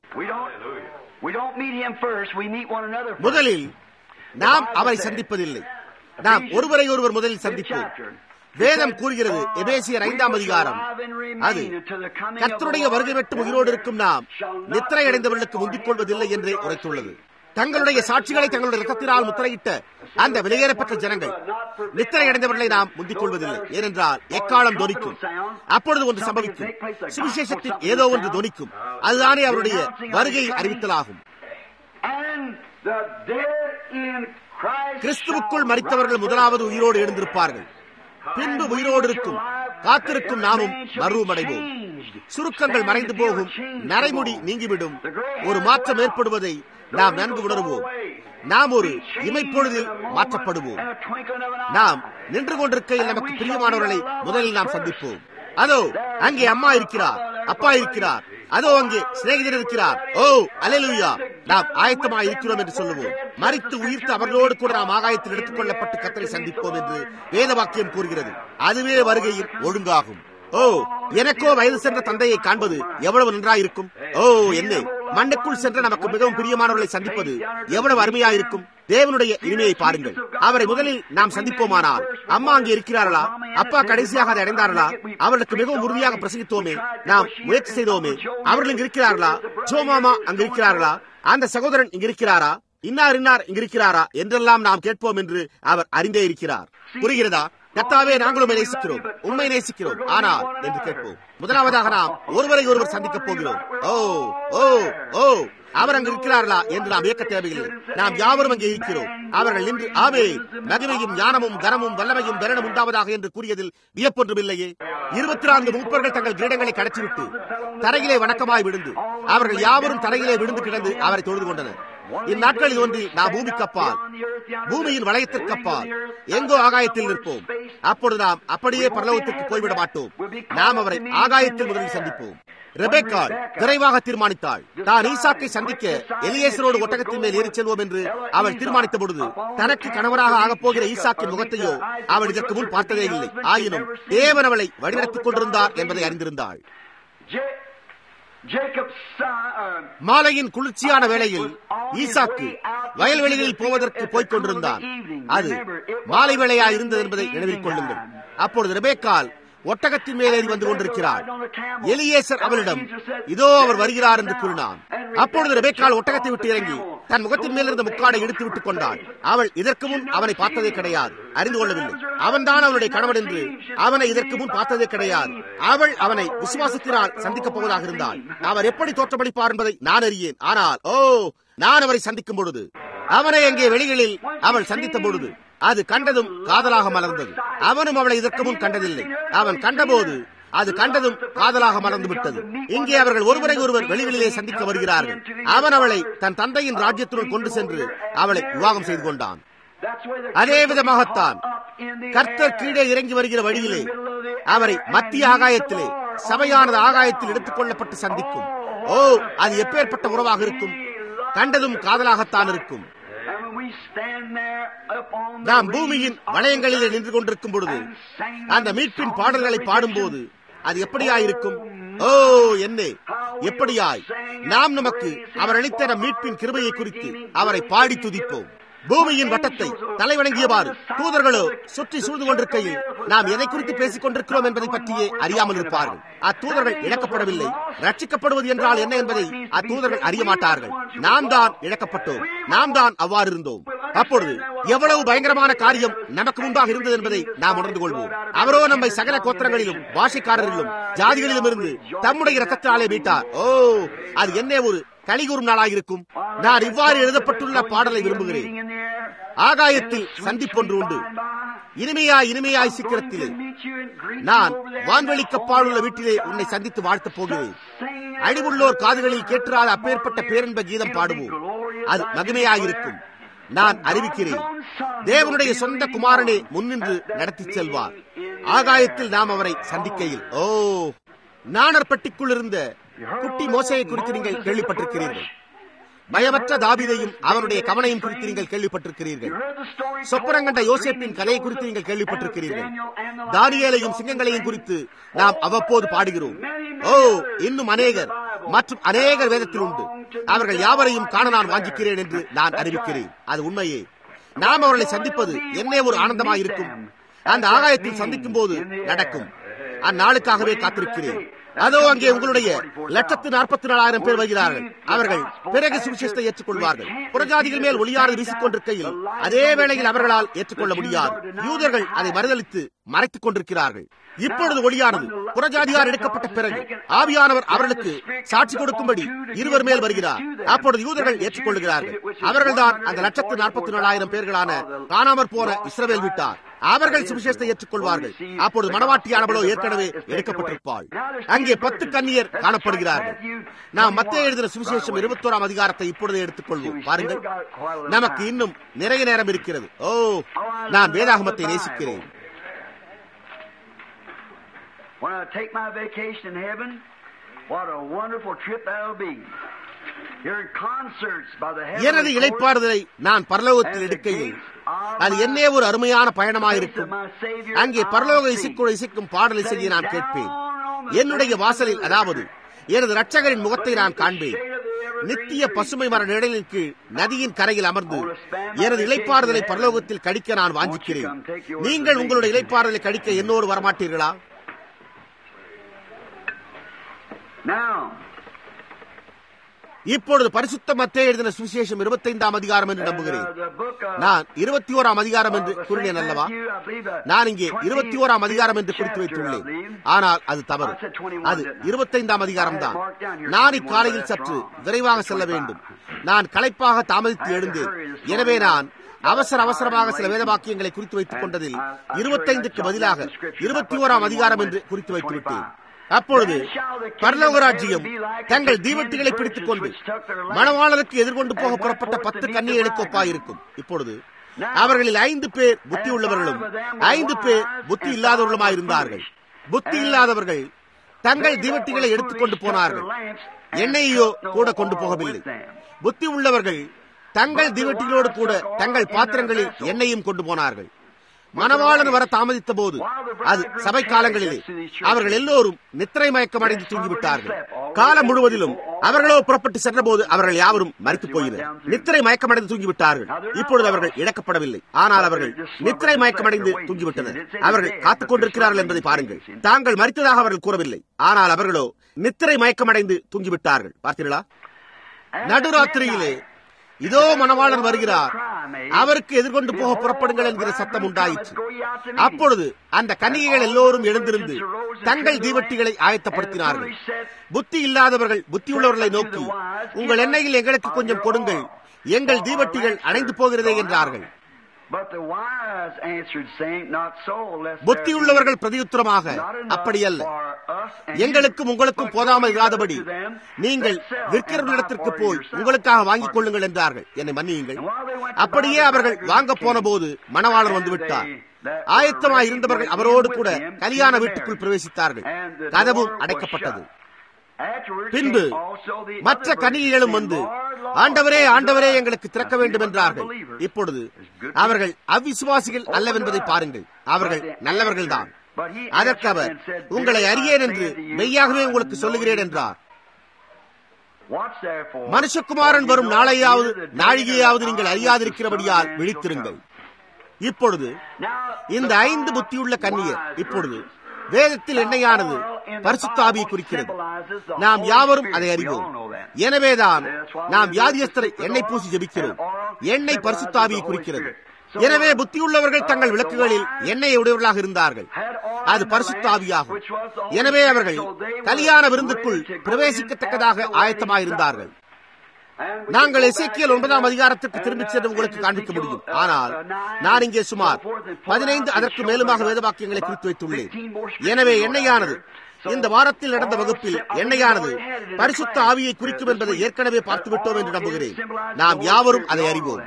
முதலில் நாம் அவரை சந்திப்பதில்லை நாம் ஒருவரை ஒருவர் முதலில் சந்திப்போம் வேதம் கூறுகிறது எபேசியர் ஐந்தாம் அதிகாரம் அது கர்த்தருடைய வருகை வெட்டும் உயிரோடு இருக்கும் நாம் நித்திரை அடைந்தவர்களுக்கு முந்திக் கொள்வதில்லை என்றே உரைத்துள்ளது தங்களுடைய சாட்சிகளை தங்களுடைய ரத்தத்தினால் முத்திரையிட்ட அந்த வெளியேறப்பட்ட ஜனங்கள் நித்திரை அடைந்தவர்களை நாம் முந்திக் கொள்வதில்லை ஏனென்றால் எக்காலம் தொனிக்கும் அப்பொழுது ஒன்று சம்பவிக்கும் சுவிசேஷத்தில் ஏதோ ஒன்று தொனிக்கும் அதுதானே அவருடைய வருகையை அறிவித்தலாகும் கிறிஸ்துவுக்குள் மறித்தவர்கள் முதலாவது உயிரோடு எழுந்திருப்பார்கள் பின்பு உயிரோடு இருக்கும் காத்திருக்கும் நாமும் மருவமடைவோம் சுருக்கங்கள் மறைந்து போகும் நரைமுடி நீங்கிவிடும் ஒரு மாற்றம் ஏற்படுவதை நாம் நன்கு உணர்வோம் நாம் ஒரு இமைப்பொழுதில் மாற்றப்படுவோம் நாம் நின்று கொண்டிருக்கையில் நமக்கு பிரியமானவர்களை முதலில் நாம் சந்திப்போம் அதோ அங்கே அம்மா இருக்கிறார் அப்பா இருக்கிறார் அதோ அங்கே சிநேகிதர் இருக்கிறார் ஓ அலையலுயா நாம் ஆயத்தமாக இருக்கிறோம் என்று சொல்லுவோம் மறித்து உயிர்த்து அவர்களோடு கூட நாம் ஆகாயத்தில் எடுத்துக் கொள்ளப்பட்டு கத்தரை சந்திப்போம் என்று வேத வாக்கியம் கூறுகிறது அதுவே வருகையின் ஒழுங்காகும் ஓ எனக்கோ வயது சென்ற தந்தையை காண்பது எவ்வளவு நன்றாயிருக்கும் ஓ என்ன மண்ணுக்குள் சென்ற நமக்கு மிகவும் பிரியமானவர்களை சந்திப்பது எவ்வளவு அருமையாயிருக்கும் தேவனுடைய இனிமையை பாருங்கள் அவரை முதலில் நாம் சந்திப்போமானால் அம்மா அங்கே இருக்கிறார்களா அப்பா கடைசியாக அதை அடைந்தார்களா அவர்களுக்கு மிகவும் உறுதியாக பிரசங்கித்தோமே நாம் முயற்சி செய்தோமே அவர்கள் இங்கு இருக்கிறார்களா ஜோ மாமா அங்கு இருக்கிறார்களா அந்த சகோதரன் இங்கு இருக்கிறாரா இன்னார் இன்னார் இங்கு இருக்கிறாரா என்றெல்லாம் நாம் கேட்போம் என்று அவர் அறிந்தே இருக்கிறார் புரிகிறதா கத்தாவே நாங்களும் நேசிக்கிறோம் உண்மை நேசிக்கிறோம் ஆனால் என்று கேட்போம் முதலாவதாக நாம் ஒருவரை ஒருவர் சந்திக்கப் போகிறோம் ஓ ஓ ஓ அவர் அங்கு இருக்கிறார்களா என்று நாம் இயக்க தேவையில்லை நாம் யாவரும் அங்கே இருக்கிறோம் அவர்கள் நின்று ஆவே மகிமையும் ஞானமும் கனமும் வல்லமையும் பெறணும் உண்டாவதாக என்று கூறியதில் வியப்பொன்றுமில்லையே இருபத்தி நான்கு மூப்பர்கள் தங்கள் கிரீடங்களை கடச்சிவிட்டு தரையிலே வணக்கமாய் விழுந்து அவர்கள் யாவரும் தரையிலே விழுந்து கிடந்து அவரை தொழுது கொண்டனர் இந்நாட்களில் ஒன்றில் நாம் பூமிக்கு அப்பால் பூமியின் வளையத்திற்கு அப்பால் எங்கோ ஆகாயத்தில் நிற்போம் அப்பொழுது நாம் அப்படியே பரலோகத்திற்கு போய்விட மாட்டோம் நாம் அவரை ஆகாயத்தில் முதலில் சந்திப்போம் ரெபேக்காள் விரைவாக தீர்மானித்தாள் தான் ஈசாக்கை சந்திக்க எலியேசரோடு ஒட்டகத்தின் மேல் ஏறிச் செல்வோம் என்று அவள் தீர்மானித்த பொழுது தனக்கு கணவராக ஆகப் போகிற ஈசாக்கின் முகத்தையோ அவள் இதற்கு முன் பார்த்ததே இல்லை ஆயினும் தேவன் அவளை வழிநடத்திக் கொண்டிருந்தார் என்பதை அறிந்திருந்தாள் Jacob's son, uh, மாலையின் குளிர்ச்சியான வேளையில் ஈசாக்கு வயல்வெளிகளில் போவதற்கு போய்க் கொண்டிருந்தான் அது மாலை வேளையா இருந்தது என்பதை நினைவில் கொள்ளுங்கள் அப்பொழுது ரெபேக்கால் ஒட்டகத்தின் மேலேறி வந்து கொண்டிருக்கிறார் எலியேசர் அவளிடம் இதோ அவர் வருகிறார் என்று கூறினான் அப்பொழுது ரெபேக்கால் ஒட்டகத்தை விட்டு இறங்கி தன் முகத்தின் மேல் இருந்த முக்காடை எடுத்து விட்டுக் கொண்டாள் அவள் இதற்கு முன் அவனை பார்த்ததே கிடையாது அறிந்து கொள்ளவில்லை அவன்தான் அவளுடைய கணவன் என்று அவனை இதற்கு முன் பார்த்ததே கிடையாது அவள் அவனை விசுவாசத்தினால் சந்திக்கப் போவதாக இருந்தாள் அவர் எப்படி தோற்றமளிப்பார் என்பதை நான் அறியேன் ஆனால் ஓ நான் அவரை சந்திக்கும் பொழுது அவனை அங்கே வெளிகளில் அவள் சந்தித்த பொழுது அது கண்டதும் காதலாக மலர்ந்தது அவனும் அவளை இதற்கு முன் கண்டதில்லை அவன் கண்டபோது அது கண்டதும் காதலாக மறந்து விட்டது இங்கே அவர்கள் ஒருவரை ஒருவர் வெளிகளிலே சந்திக்க வருகிறார்கள் அவன் அவளை தன் தந்தையின் ராஜ்யத்துடன் கொண்டு சென்று அவளை விவாகம் செய்து கொண்டான் that's where the அதே விதமாகத்தான் கர்த்தர் கீழே இறங்கி வருகிற வழியிலே அவரை மத்திய ஆகாயத்திலே சபையானது ஆகாயத்தில் எடுத்துக் கொள்ளப்பட்டு சந்திக்கும் ஓ அது எப்பேற்பட்ட உறவாக இருக்கும் கண்டதும் காதலாகத்தான் இருக்கும் And when we stand there up on the நாம் பூமியின் வளையங்களிலே நின்று கொண்டிருக்கும் பொழுது அந்த மீட்பின் பாடல்களை பாடும்போது அது எப்படியாயிருக்கும் ஓ என்னே எப்படியாய் நாம் நமக்கு அவர் அளித்த நம் மீட்பின் கிருபையை குறித்து அவரை பாடி துதிப்போம் பூமியின் வட்டத்தை தலைவணங்கியவாறு தூதர்களோ சுற்றி சூழ்ந்து கொண்டிருக்கையில் நாம் எதை குறித்து பேசிக் கொண்டிருக்கிறோம் என்பதை பற்றியே அறியாமல் இருப்பார்கள் அத்தூதர்கள் இழக்கப்படவில்லை ரட்சிக்கப்படுவது என்றால் என்ன என்பதை அத்தூதர்கள் அறிய மாட்டார்கள் நாம் தான் இழக்கப்பட்டோம் நாம் தான் அவ்வாறு இருந்தோம் அப்பொழுது எவ்வளவு பயங்கரமான காரியம் நமக்கு முன்பாக இருந்தது என்பதை நாம் உணர்ந்து கொள்வோம் அவரோ நம்மை சகல கோத்திரங்களிலும் பாஷைக்காரரிலும் ஜாதிகளிலும் இருந்து தம்முடைய ரத்தத்தினாலே மீட்டார் ஓ அது என்ன ஒரு கலிகூறும் நாளாயிருக்கும் நான் இவ்வாறு எழுதப்பட்டுள்ள பாடலை விரும்புகிறேன் ஆகாயத்தில் சந்திப்பொன்று உண்டு இனிமையாய் இனிமையாய் சீக்கிரத்திலே நான் வான்வெளிக்கப்பாலுள்ள வீட்டிலே உன்னை சந்தித்து வாழ்த்தப் போகிறேன் அழிவுள்ளோர் காதுகளில் கேட்டுறாத அப்பேற்பட்ட பேரன்ப கீதம் பாடுவோம் அது மகிமையாயிருக்கும் நான் அறிவிக்கிறேன் தேவனுடைய சொந்த குமாரனே முன்னின்று நடத்திச் செல்வார் ஆகாயத்தில் நாம் அவரை சந்திக்கையில் ஓ நாணற்பட்டிக்குள் இருந்த குட்டி மோசையை குறித்து நீங்கள் கேள்விப்பட்டிருக்கிறீர்கள் பயமற்ற தாபிதையும் அவனுடைய கவனையும் குறித்து நீங்கள் கேள்விப்பட்டிருக்கிறீர்கள் சொப்பனங்கண்ட யோசேப்பின் கதையை குறித்து நீங்கள் கேள்விப்பட்டிருக்கிறீர்கள் தானியேலையும் சிங்கங்களையும் குறித்து நாம் அவ்வப்போது பாடுகிறோம் ஓ இன்னும் அநேகர் மற்றும் அநேகர் வேதத்தில் உண்டு அவர்கள் யாவரையும் காண நான் வாஞ்சிக்கிறேன் என்று நான் அறிவிக்கிறேன் அது உண்மையே நாம் அவர்களை சந்திப்பது என்ன ஒரு ஆனந்தமாயிருக்கும் அந்த ஆகாயத்தில் சந்திக்கும் போது நடக்கும் அந்நாளுக்காகவே காத்திருக்கிறேன் அதோ அங்கே உங்களுடைய லட்சத்து நாற்பத்தி நாலாயிரம் பேர் வருகிறார்கள் அவர்கள் பிறகு சுவிசேஷத்தை ஏற்றுக்கொள்வார்கள் புறஜாதிகள் மேல் ஒளியானது வீசிக்கொண்டிருக்கையில் அதே வேளையில் அவர்களால் ஏற்றுக்கொள்ள முடியாது யூதர்கள் அதை மறுதளித்து மறைத்துக் கொண்டிருக்கிறார்கள் இப்பொழுது ஒளியானது புறஜாதியார் எடுக்கப்பட்ட பிறகு ஆவியானவர் அவர்களுக்கு சாட்சி கொடுக்கும்படி இருவர் மேல் வருகிறார் அப்பொழுது யூதர்கள் ஏற்றுக்கொள்கிறார்கள் அவர்கள்தான் அந்த லட்சத்து நாற்பத்தி நாலாயிரம் பேர்களான காணாமற் போன இஸ்ரவேல் விட்டார் அவர்கள் சுவிசேஷத்தை ஏற்றுக்கொள்வார்கள் அப்பொழுது மனவாட்டியானவளோ ஏற்கனவே எடுக்கப்பட்டிருப்பாள் அங்கே பத்து கன்னியர் காணப்படுகிறார்கள் நாம் மத்திய எழுதின சுவிசேஷம் இருபத்தோராம் அதிகாரத்தை இப்பொழுது எடுத்துக்கொள்வோம் பாருங்கள் நமக்கு இன்னும் நிறைய நேரம் இருக்கிறது ஓ நான் வேதாகமத்தை நேசிக்கிறேன் When I take my vacation in heaven, what a wonderful trip that'll be. Hearing concerts by the எனது heavenly court, இளைப்பாறுதலை நான் பரலோகத்தில் எடுக்கையில் அது என்னே ஒரு அருமையான பயணமாயிருக்கும் அங்கே பரலோக இசைக்குழு இசைக்கும் பாடல் இசையை நான் கேட்பேன் என்னுடைய வாசலில் அதாவது எனது ரட்சகரின் முகத்தை நான் காண்பேன் நித்திய பசுமை மர நிழலின் கீழ் நதியின் கரையில் அமர்ந்து எனது இளைப்பாறுதலை பரலோகத்தில் கடிக்க நான் வாஞ்சிக்கிறேன் நீங்கள் உங்களுடைய இளைப்பாறுதலை கடிக்க என்னோடு வரமாட்டீர்களா Now, இப்பொழுது பரிசுத்த மத்தேயு எழுதின சுவிசேஷம் இருபத்தைந்தாம் அதிகாரம் என்று நம்புகிறேன் uh, the book of நான் இருபத்தி ஓராம் அதிகாரம் என்று கூறினேன் அல்லவா நான் இங்கே இருபத்தி ஓராம் அதிகாரம் என்று குறித்து வைத்துள்ளேன் ஆனால் அது தவறு அது இருபத்தைந்தாம் அதிகாரம் தான் நான் இக்காலையில் சற்று விரைவாக செல்ல வேண்டும் நான் களைப்பாக தாமதித்து எழுந்தேன் எனவே நான் அவசர அவசரமாக சில வேத வாக்கியங்களை குறித்து வைத்துக் கொண்டதில் இருபத்தைந்துக்கு பதிலாக இருபத்தி ஓராம் அதிகாரம் என்று குறித்து வைத்து விட்டேன் அப்பொழுது பரலோகராஜ்யம் தங்கள் தீவட்டிகளை பிடித்துக் கொண்டு மணவாளருக்கு எதிர்கொண்டு போக புறப்பட்ட பத்து கன்னிகளுக்கு ஒப்பாயிருக்கும் இப்பொழுது அவர்களில் ஐந்து பேர் புத்தி உள்ளவர்களும் ஐந்து பேர் புத்தி இல்லாதவர்களுமாயிருந்தார்கள் புத்தி இல்லாதவர்கள் தங்கள் தீவட்டிகளை எடுத்துக்கொண்டு போனார்கள் எண்ணெயையோ கூட கொண்டு போகவில்லை புத்தி உள்ளவர்கள் தங்கள் தீவட்டிகளோடு கூட தங்கள் பாத்திரங்களில் எண்ணெயும் கொண்டு போனார்கள் மணவாளன் வர தாமதித்த போது அது சபை காலங்களிலே அவர்கள் எல்லோரும் நித்திரை மயக்கம் அடைந்து தூங்கிவிட்டார்கள் காலம் முழுவதிலும் அவர்களோ புறப்பட்டு சென்றபோது அவர்கள் யாவரும் மறித்து போயினர் நித்திரை மயக்கமடைந்து தூங்கிவிட்டார்கள் இப்பொழுது அவர்கள் இழக்கப்படவில்லை ஆனால் அவர்கள் நித்திரை மயக்கமடைந்து தூங்கிவிட்டனர் அவர்கள் காத்துக் கொண்டிருக்கிறார்கள் என்பதை பாருங்கள் தாங்கள் மறித்ததாக அவர்கள் கூறவில்லை ஆனால் அவர்களோ நித்திரை மயக்கமடைந்து தூங்கிவிட்டார்கள் பார்த்தீர்களா நடுராத்திரியிலே இதோ மணவாளன் வருகிறார் அவருக்கு எதிர்கொண்டு போக புறப்படுங்கள் என்கிற சத்தம் உண்டாயிற்று அப்பொழுது அந்த கன்னிகைகள் எல்லோரும் எழுந்திருந்து தங்கள் தீவட்டிகளை ஆயத்தப்படுத்தினார்கள் புத்தி இல்லாதவர்கள் புத்தியுள்ளவர்களை நோக்கி உங்கள் எண்ணெயில் எங்களுக்கு கொஞ்சம் கொடுங்கள் எங்கள் தீவட்டிகள் அணைந்து போகிறதே என்றார்கள் புத்தியுள்ளவர்கள் பிரதியுத்தரமாக அப்படியல்ல எங்களுக்கும் உங்களுக்கும் போதாமல் இல்லாதபடி நீங்கள் விற்கிறவர்களிடத்திற்கு போய் உங்களுக்காக வாங்கிக் கொள்ளுங்கள் என்றார்கள் என்னை மன்னியுங்கள் அப்படியே அவர்கள் வாங்க போன போது மணவாளர் வந்துவிட்டார் ஆயத்தமாய் இருந்தவர்கள் அவரோடு கூட கல்யாண வீட்டுக்குள் பிரவேசித்தார்கள் கதவும் அடைக்கப்பட்டது பின்பு மற்ற கனிகளும் வந்து ஆண்டவரே ஆண்டவரே எங்களுக்கு திறக்க வேண்டும் என்றார்கள் இப்பொழுது அவர்கள் அவ்விசுவாசிகள் அல்லவென்பதை பாருங்கள் அவர்கள் நல்லவர்கள் தான் அதற்கு அவர் உங்களை அறியேன் என்று மெய்யாகவே உங்களுக்கு சொல்லுகிறேன் என்றார் மனுஷகுமாரன் வரும் நாளையாவது நாழிகையாவது நீங்கள் அறியாதிருக்கிறபடியால் விழித்திருங்கள் இப்பொழுது இந்த ஐந்து புத்தியுள்ள கன்னியர் இப்பொழுது வேதத்தில் எண்ணெயானது பரிசுத்தாவியை குறிக்கிறது நாம் யாவரும் அதை அறிவோம் எனவேதான் நாம் வியாதியஸ்தரை எண்ணெய் பூசி ஜபிக்கிறோம் எண்ணெய் பரிசுத்தாவியை குறிக்கிறது எனவே புத்தியுள்ளவர்கள் தங்கள் விளக்குகளில் எண்ணெயை உடையவர்களாக இருந்தார்கள் அது பரிசுத்தாவியாகும் எனவே அவர்கள் கல்யாண விருந்துக்குள் பிரவேசிக்கத்தக்கதாக ஆயத்தமாயிருந்தார்கள் நாங்கள் எசேக்கியல் ஒன்பதாம் அதிகாரத்திற்கு திரும்பிச் சென்று உங்களுக்கு காண்பிக்க முடியும் ஆனால் நான் இங்கே சுமார் பதினைந்து அதற்கு மேலுமாக வேதவாக்கியங்களை குறித்து வைத்துள்ளேன் எனவே எண்ணெயானது இந்த வாரத்தில் நடந்த வகுப்பில் எண்ணெயானது பரிசுத்த ஆவியை குறிக்கும் என்பதை ஏற்கனவே பார்த்துவிட்டோம் என்று நம்புகிறேன் நாம் யாவரும் அதை அறிவோம்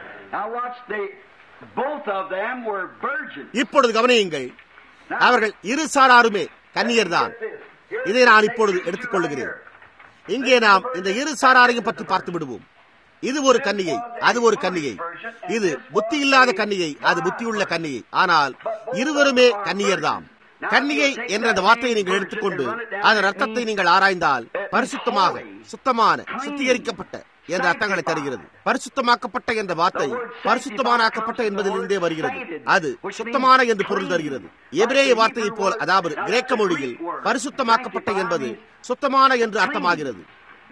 இப்பொழுது கவனியுங்கள் அவர்கள் இரு சாராருமே கன்னியர் தான் இதை நான் இப்பொழுது எடுத்துக் கொள்ளுகிறேன் இங்கே நாம் இந்த இரு சாராரையும் பற்றி பார்த்து விடுவோம் இது ஒரு கன்னிகை அது ஒரு கன்னிகை இது புத்தி இல்லாத கன்னிகை அது புத்தியுள்ள கன்னிகை ஆனால் இருவருமே கன்னியர் தான் கன்னிகை என்ற அந்த வார்த்தையை நீங்கள் எடுத்துக்கொண்டு அதன் அர்த்தத்தை நீங்கள் ஆராய்ந்தால் பரிசுத்தமாக சுத்தமான சுத்திகரிக்கப்பட்ட என்ற அர்த்தங்களை தருகிறது பரிசுத்தமாக்கப்பட்ட என்ற வார்த்தை பரிசுத்தமானாக்கப்பட்ட என்பதிலிருந்தே வருகிறது அது சுத்தமான என்று பொருள் தருகிறது எபிரேய வார்த்தையை போல் அதாவது கிரேக்க மொழியில் பரிசுத்தமாக்கப்பட்ட என்பது சுத்தமான என்று அர்த்தமாகிறது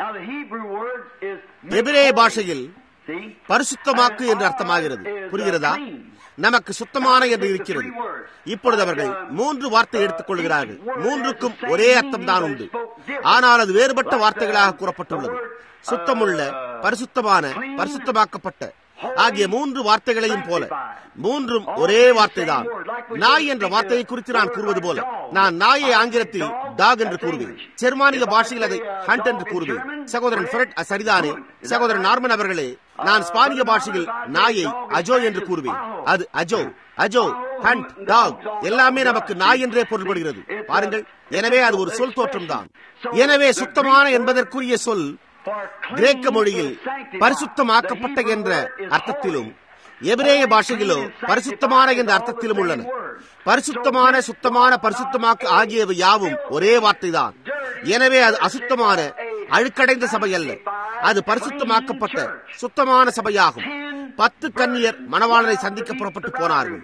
எபிரேய பாஷையில் பரிசுத்தமாக்கு என்று அர்த்தமாகிறது புரிகிறதா நமக்கு சுத்தமான என்று இருக்கிறது இப்பொழுது அவர்கள் மூன்று வார்த்தை எடுத்துக் கொள்கிறார்கள் மூன்றுக்கும் ஒரே அர்த்தம் தான் உண்டு ஆனால் அது வேறுபட்ட வார்த்தைகளாக கூறப்பட்டுள்ளது சுத்தமுள்ள பரிசுத்தமான பரிசுத்தமாக்கப்பட்ட ஆகிய மூன்று வார்த்தைகளையும் போல மூன்றும் ஒரே வார்த்தை தான் நாய் என்ற வார்த்தையை குறித்து நான் கூறுவது போல நான் நாயை ஆங்கிலத்தில் டாக் என்று கூறுவேன் ஜெர்மானிய பாஷையில் அதை ஹண்ட் என்று கூறுவேன் சகோதரன் ஃபெரட் சரிதானே சகோதரன் நார்மன் அவர்களே நான் ஸ்பானிய பாஷையில் நாயை அஜோ என்று கூறுவேன் அது அஜோ அஜோ ஹண்ட் டாக் எல்லாமே நமக்கு நாய் என்றே பொருள்படுகிறது பாருங்கள் எனவே அது ஒரு சொல் தோற்றம் தான் எனவே சுத்தமான என்பதற்குரிய சொல் கிரேக்க மொழியில் பரிசுத்தமாக்கப்பட்ட என்ற அர்த்தத்திலும் எபிரேய பாஷையிலோ பரிசுத்தமான என்ற அர்த்தத்திலும் உள்ளன பரிசுத்தமான சுத்தமான பரிசுத்தமாக்கு ஆகியவை யாவும் ஒரே வார்த்தை தான் எனவே அது அசுத்தமான அழுக்கடைந்த சபை அல்ல அது பரிசுத்தமாக்கப்பட்ட சுத்தமான சபையாகும் பத்து கன்னியர் மணவாளனை சந்திக்க புறப்பட்டு போனார்கள்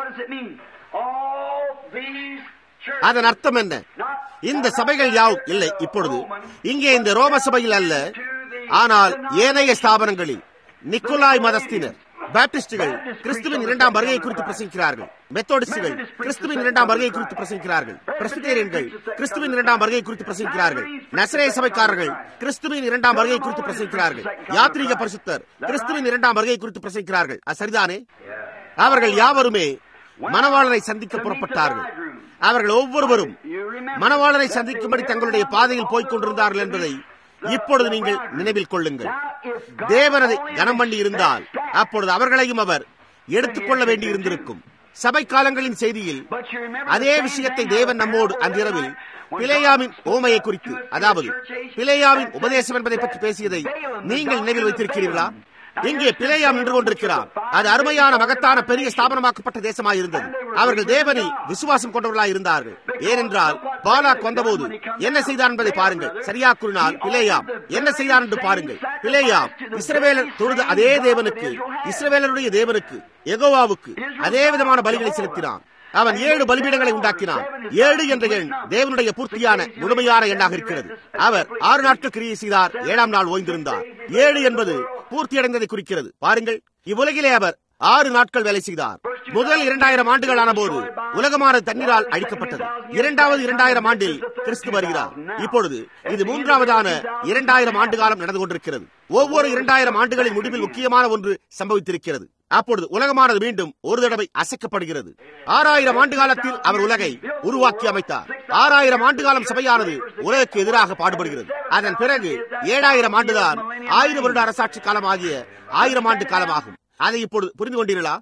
அதன் அர்த்தம் என்ன இந்த சபைகள் யாவும் இல்லை இப்பொழுது இங்கே இந்த ரோம சபையில் அல்ல ஆனால் ஏனைய ஸ்தாபனங்களில் நிக்கோலாய் மதஸ்தினர் பாப்டிஸ்டுகள் கிறிஸ்துவின் இரண்டாம் வருகை குறித்து பிரசங்கிக்கிறார்கள் மெத்தோடிஸ்டுகள் கிறிஸ்துவின் இரண்டாம் வருகை குறித்து பிரசங்கிக்கிறார்கள் பிரசிடேரியன்கள் கிறிஸ்துவின் இரண்டாம் வருகை குறித்து பிரசங்கிக்கிறார்கள் நசரே சபைக்காரர்கள் கிறிஸ்துவின் இரண்டாம் வருகை குறித்து பிரசங்கிக்கிறார்கள் யாத்ரீக பரிசுத்தர் கிறிஸ்துவின் இரண்டாம் வருகை குறித்து பிரசங்கிக்கிறார்கள் அது சரிதானே அவர்கள் யாவருமே மணவாளனை சந்திக்க புறப்பட்டார்கள் அவர்கள் ஒவ்வொருவரும் மணவாளனை சந்திக்கும்படி தங்களுடைய பாதையில் போய்க் கொண்டிருந்தார்கள் என்பதை இப்பொழுது நீங்கள் நினைவில் கொள்ளுங்கள் தேவனதை கனம் பண்ணி இருந்தால் அப்பொழுது அவர்களையும் அவர் எடுத்துக்கொள்ள வேண்டி இருந்திருக்கும் சபை காலங்களின் செய்தியில் அதே விஷயத்தை தேவன் நம்மோடு அன்றிரவில் பிளேயாவின் ஓமையை குறித்து அதாவது பிளேயாவின் உபதேசம் என்பதை பற்றி பேசியதை நீங்கள் நினைவில் வைத்திருக்கிறீர்களா இங்கே பிழையாம் நின்று கொண்டிருக்கிறார் அது அருமையான மகத்தான பெரிய ஸ்தாபனமாக்கப்பட்ட தேசமாய் இருந்தது அவர்கள் தேவனில் விசுவாசம் கொண்டவர்களாய் இருந்தார்கள் ஏனென்றால் பாலாக் வந்தபோது என்ன செய்தார் என்பதை பாருங்கள் சரியா கூறினால் பிழையாம் என்ன செய்தார் என்று பாருங்கள் பிழையாம் இஸ்ரவேலர் தொழுத அதே தேவனுக்கு இஸ்ரவேலருடைய தேவனுக்கு எகோவாவுக்கு அதே விதமான பலிகளை செலுத்தினான் அவன் ஏழு பலிபீடங்களை உண்டாக்கினான் ஏழு என்ற எண் தேவனுடைய பூர்த்தியான முழுமையான எண்ணாக இருக்கிறது அவர் ஆறு நாட்கள் கிரியை செய்தார் ஏழாம் நாள் ஓய்ந்திருந்தார் ஏழு என்பது பூர்த்தியடைந்ததை குறிக்கிறது பாருங்கள் இவ்வுலகிலே அவர் ஆறு நாட்கள் வேலை செய்தார் முதல் இரண்டாயிரம் ஆண்டுகள் ஆன போது உலகமானது தண்ணீரால் அழிக்கப்பட்டது இரண்டாவது இரண்டாயிரம் ஆண்டில் கிறிஸ்து வருகிறார் இப்பொழுது இது மூன்றாவதான இரண்டாயிரம் ஆண்டு காலம் நடந்து கொண்டிருக்கிறது ஒவ்வொரு இரண்டாயிரம் ஆண்டுகளின் முடிவில் முக்கியமான ஒன்று சம்பவித்திருக்கிறது அப்பொழுது உலகமானது மீண்டும் ஒரு தடவை அசைக்கப்படுகிறது ஆறாயிரம் ஆண்டு காலத்தில் அவர் உலகை உருவாக்கி அமைத்தார் ஆறாயிரம் ஆண்டு காலம் சபையானது உலகுக்கு எதிராக பாடுபடுகிறது அதன் பிறகு ஏழாயிரம் ஆண்டுதான் ஆயிரம் வருட அரசாட்சி காலம் ஆகிய ஆயிரம் ஆண்டு காலமாகும் அதை இப்பொழுது புரிந்து கொண்டீர்களா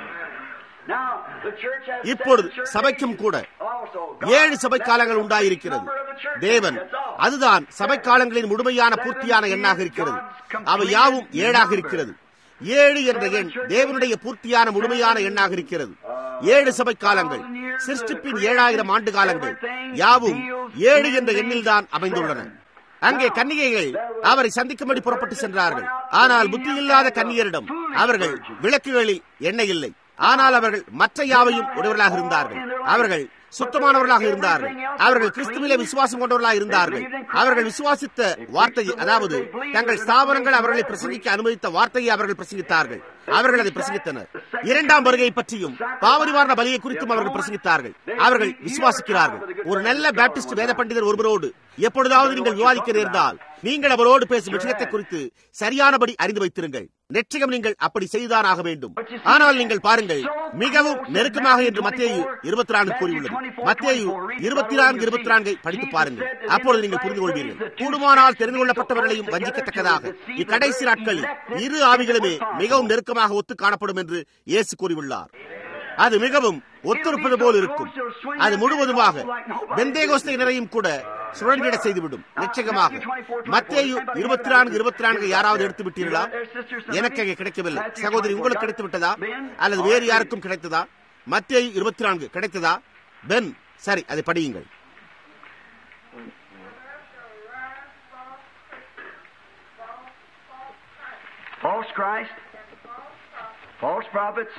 இப்பொழுது சபைக்கும் கூட ஏழு சபை காலங்கள் உண்டாயிருக்கிறது தேவன் அதுதான் சபை காலங்களின் முழுமையான பூர்த்தியான எண்ணாக இருக்கிறது அவை யாவும் ஏழாக இருக்கிறது ஏழு என்ற எண் தேவனுடைய பூர்த்தியான முழுமையான எண்ணாக இருக்கிறது ஏழு சபை காலங்கள் சிருஷ்டிப்பின் ஏழாயிரம் ஆண்டு காலங்கள் யாவும் ஏழு என்ற எண்ணில்தான் அமைந்துள்ளன அங்கே கன்னிகைகள் அவரை சந்திக்கும்படி புறப்பட்டு சென்றார்கள் ஆனால் புத்தி இல்லாத கன்னியரிடம் அவர்கள் விளக்குகளில் எண்ணெய் இல்லை ஆனால் அவர்கள் மற்ற யாவையும் உடையவர்களாக இருந்தார்கள் அவர்கள் சுத்தமானவர்களாக இருந்தார்கள் அவர்கள் கிறிஸ்துவிலே விசுவாசம் கொண்டவர்களாக இருந்தார்கள் அவர்கள் விசுவாசித்த வார்த்தையை அதாவது தங்கள் ஸ்தாபனங்கள் அவர்களை பிரசங்கிக்க அனுமதித்த வார்த்தையை அவர்கள் பிரசங்கித்தார்கள் அவர்கள் அதை பிரசங்கித்தனர் இரண்டாம் வருகை பற்றியும் பாவரிவாரண பலியை குறித்தும் அவர்கள் பிரசங்கித்தார்கள் அவர்கள் விசுவாசிக்கிறார்கள் ஒரு நல்ல பேப்டிஸ்ட் வேத பண்டிதர் ஒருவரோடு எப்பொழுதாவது நீங்கள் விவாதிக்க நேர்ந்தால் நீங்கள் அவரோடு பேசும் விஷயத்தை குறித்து சரியானபடி அறிந்து வைத்திருங்கள் நிச்சயம் நீங்கள் அப்படி செய்துதான் ஆக வேண்டும் ஆனால் நீங்கள் பாருங்கள் மிகவும் நெருக்கமாக என்று மத்தியு இருபத்தி நான்கு கூறியுள்ளது மத்தியு இருபத்தி நான்கு இருபத்தி நான்கை படித்து பாருங்கள் அப்பொழுது நீங்கள் புரிந்து கொள்வீர்கள் கூடுமானால் தெரிந்து கொள்ளப்பட்டவர்களையும் வஞ்சிக்கத்தக்கதாக இக்கடைசி நாட்களில் இரு ஆவிகளுமே மிகவும் நெருக்கமாக ஒத்து காணப்படும் என்று இயேசு கூறியுள்ளார் அது மிகவும் ஒத்திருப்பது போல் இருக்கும் அது முழுவதுமாக பெந்தேகோஸ்தையினரையும் கூட சுழன்றிட செய்துவிடும் நிச்சயமாக மத்தேயு இருபத்தி நான்கு இருபத்தி நான்கு யாராவது எடுத்து விட்டீர்களா எனக்கு அங்கே கிடைக்கவில்லை சகோதரி உங்களுக்கு கிடைத்து விட்டதா அல்லது வேறு யாருக்கும் கிடைத்ததா மத்தேயு இருபத்தி நான்கு கிடைத்ததா பென் சரி அதை படியுங்கள் False Christ, false prophets,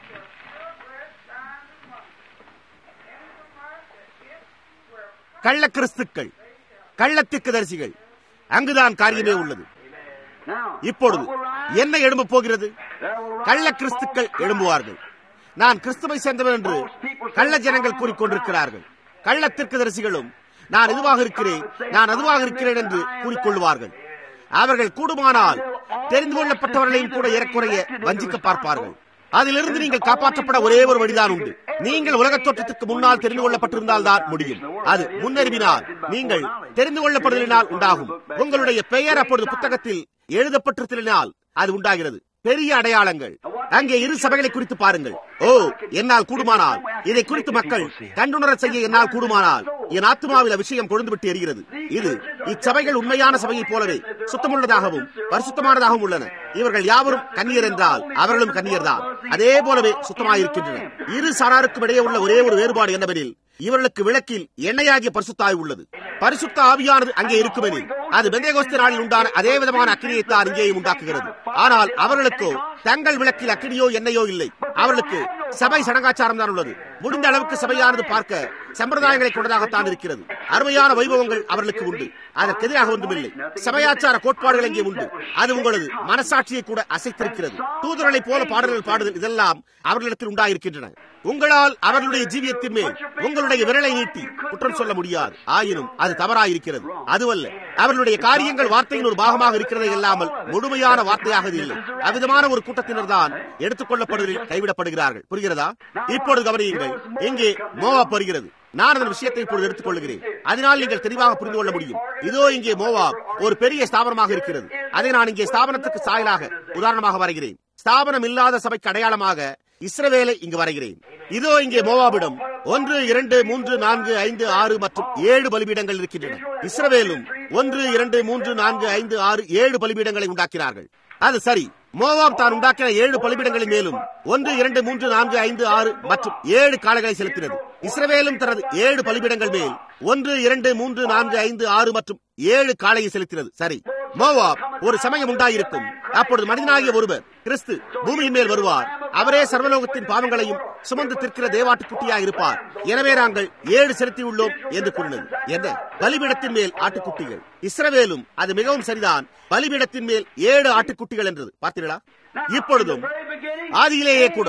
கள்ள கிறிஸ்துக்கள் கள்ளத்திற்கு தரிசிகள் அங்குதான் காரியமே உள்ளது now, இப்பொழுது what will rise? என்ன எழும்ப போகிறது There will rise கள்ள false கிறிஸ்துக்கள் Christ. எழும்புவார்கள் நான் கிறிஸ்துவை சேர்ந்தவன் என்று கள்ள ஜனங்கள் கூறிக்கொண்டிருக்கிறார்கள் கள்ள தரிசிகளும் நான் இதுவாக இருக்கிறேன் நான் அதுவாக இருக்கிறேன் என்று கூறிக்கொள்வார்கள் அவர்கள் கூடுமானால் தெரிந்து கொள்ளப்பட்டவர்களையும் கூட ஏறக்குறைய வஞ்சிக்க பார்ப்பார்கள் அதிலிருந்து நீங்கள் காப்பாற்றப்பட ஒரே ஒரு வழிதான் உண்டு நீங்கள் உலகத் தோற்றத்துக்கு முன்னால் தெரிந்து கொள்ளப்பட்டிருந்தால் தான் முடியும் அது முன்னறிவினால் நீங்கள் தெரிந்து கொள்ளப்படுதலினால் உண்டாகும் உங்களுடைய பெயர் அப்பொழுது புத்தகத்தில் எழுதப்பட்டிருத்தலினால் அது உண்டாகிறது பெரிய அடையாளங்கள் அங்கே இரு சபைகளை குறித்து பாருங்கள் ஓ என்னால் கூடுமானால் இதை குறித்து மக்கள் கண்டுணர செய்ய என்னால் கூடுமானால் என் ஆத்மாவில் விஷயம் கொழுந்துவிட்டு எரிகிறது இது இச்சபைகள் உண்மையான சபையைப் போலவே சுத்தமுள்ளதாகவும் பரிசுத்தமானதாகவும் உள்ளன இவர்கள் யாவரும் கன்னியர் என்றால் அவர்களும் கன்னியர் தான் அதே போலவே சுத்தமாயிருக்கின்றன இரு சாராருக்கும் இடையே உள்ள ஒரே ஒரு வேறுபாடு என்னவெனில் இவர்களுக்கு விளக்கில் எண்ணெயாகிய பரிசுத்தாய் உள்ளது பரிசுத்த ஆவியானது அங்கே இருக்குமெனில் அது பெந்தேகோஸ்து நாளில் உண்டான அதே விதமான அக்கினியைத்தான் இங்கேயும் உண்டாக்குகிறது ஆனால் அவர்களுக்கோ தங்கள் விளக்கில் அக்கினியோ எண்ணெயோ இல்லை அவர்களுக்கு சபை சடங்காச்சாரம் தான் உள்ளது முடிந்த அளவுக்கு சபையானது பார்க்க சம்பிரதாயங்களை கொண்டதாகத்தான் இருக்கிறது அருமையான வைபவங்கள் அவர்களுக்கு உண்டு அதற்கு எதிராக ஒன்றுமில்லை சபையாச்சார கோட்பாடுகள் இங்கே உண்டு அது உங்களது மனசாட்சியை கூட அசைத்திருக்கிறது தூதர்களைப் போல பாடல்கள் பாடுதல் இதெல்லாம் அவர்களிடத்தில் உண்டாயிருக்கின்றன உங்களால் அவர்களுடைய ஜீவியத்தின் மேல் உங்களுடைய விரலை நீட்டி குற்றம் சொல்ல முடியாது ஆயினும் அது தவறாயிருக்கிறது அதுவல்ல அவர்களுடைய காரியங்கள் வார்த்தையின் ஒரு பாகமாக இருக்கிறதே இல்லாமல் முழுமையான வார்த்தையாக இது இல்லை அவ்விதமான ஒரு கூட்டத்தினர் தான் எடுத்துக் கொள்ளப்படுவதில் கைவிடப்படுகிறார்கள் புரிகிறதா இப்பொழுது கவனியுங்கள் இங்கே மோவா வருகிறது நான் அதன் விஷயத்தை இப்பொழுது எடுத்துக் கொள்கிறேன் அதனால் நீங்கள் தெளிவாக புரிந்து கொள்ள முடியும் இதோ இங்கே மோவா ஒரு பெரிய ஸ்தாபனமாக இருக்கிறது அதை நான் இங்கே ஸ்தாபனத்துக்கு சாயலாக உதாரணமாக வரைகிறேன் ஸ்தாபனம் இல்லாத சபைக்கு அடையாளமாக இஸ்ரவேலை இங்கு வரைகிறேன் இதோ இங்கே மோவாபிடம் ஒன்று இரண்டு மூன்று நான்கு ஐந்து ஆறு மற்றும் ஏழு பலிபீடங்கள் இருக்கின்றன இஸ்ரவேலும் ஒன்று இரண்டு மூன்று நான்கு ஐந்து ஆறு ஏழு பலிபீடங்களை உண்டாக்கினார்கள் அது சரி மோவாப் தான் உண்டாக்கின ஏழு பலிபீடங்களின் மேலும் ஒன்று இரண்டு மூன்று நான்கு ஐந்து ஆறு மற்றும் ஏழு காளைகளை செலுத்தினது இஸ்ரவேலும் தனது ஏழு பலிபீடங்கள் மேல் ஒன்று இரண்டு மூன்று நான்கு ஐந்து ஆறு மற்றும் ஏழு காளையை செலுத்தினது சரி மோவாப் ஒரு சமயம் உண்டாயிருக்கும் அப்பொழுது மனிதனாகிய ஒருவர் கிறிஸ்து பூமியின் மேல் வருவார் அவரே சர்வலோகத்தின் பாவங்களையும் சுமந்து திற்கிற தேவாட்டுக்குட்டியாக இருப்பார் எனவே நாங்கள் ஏழு செலுத்தி உள்ளோம் என்று கூறினது என்ன பலிபீடத்தின் மேல் ஆட்டுக்குட்டிகள் இஸ்ரவேலும் அது மிகவும் சரிதான் பலிபீடத்தின் மேல் ஏழு ஆட்டுக்குட்டிகள் என்றது பார்த்தீர்களா இப்பொழுதும் ஆதியிலேயே கூட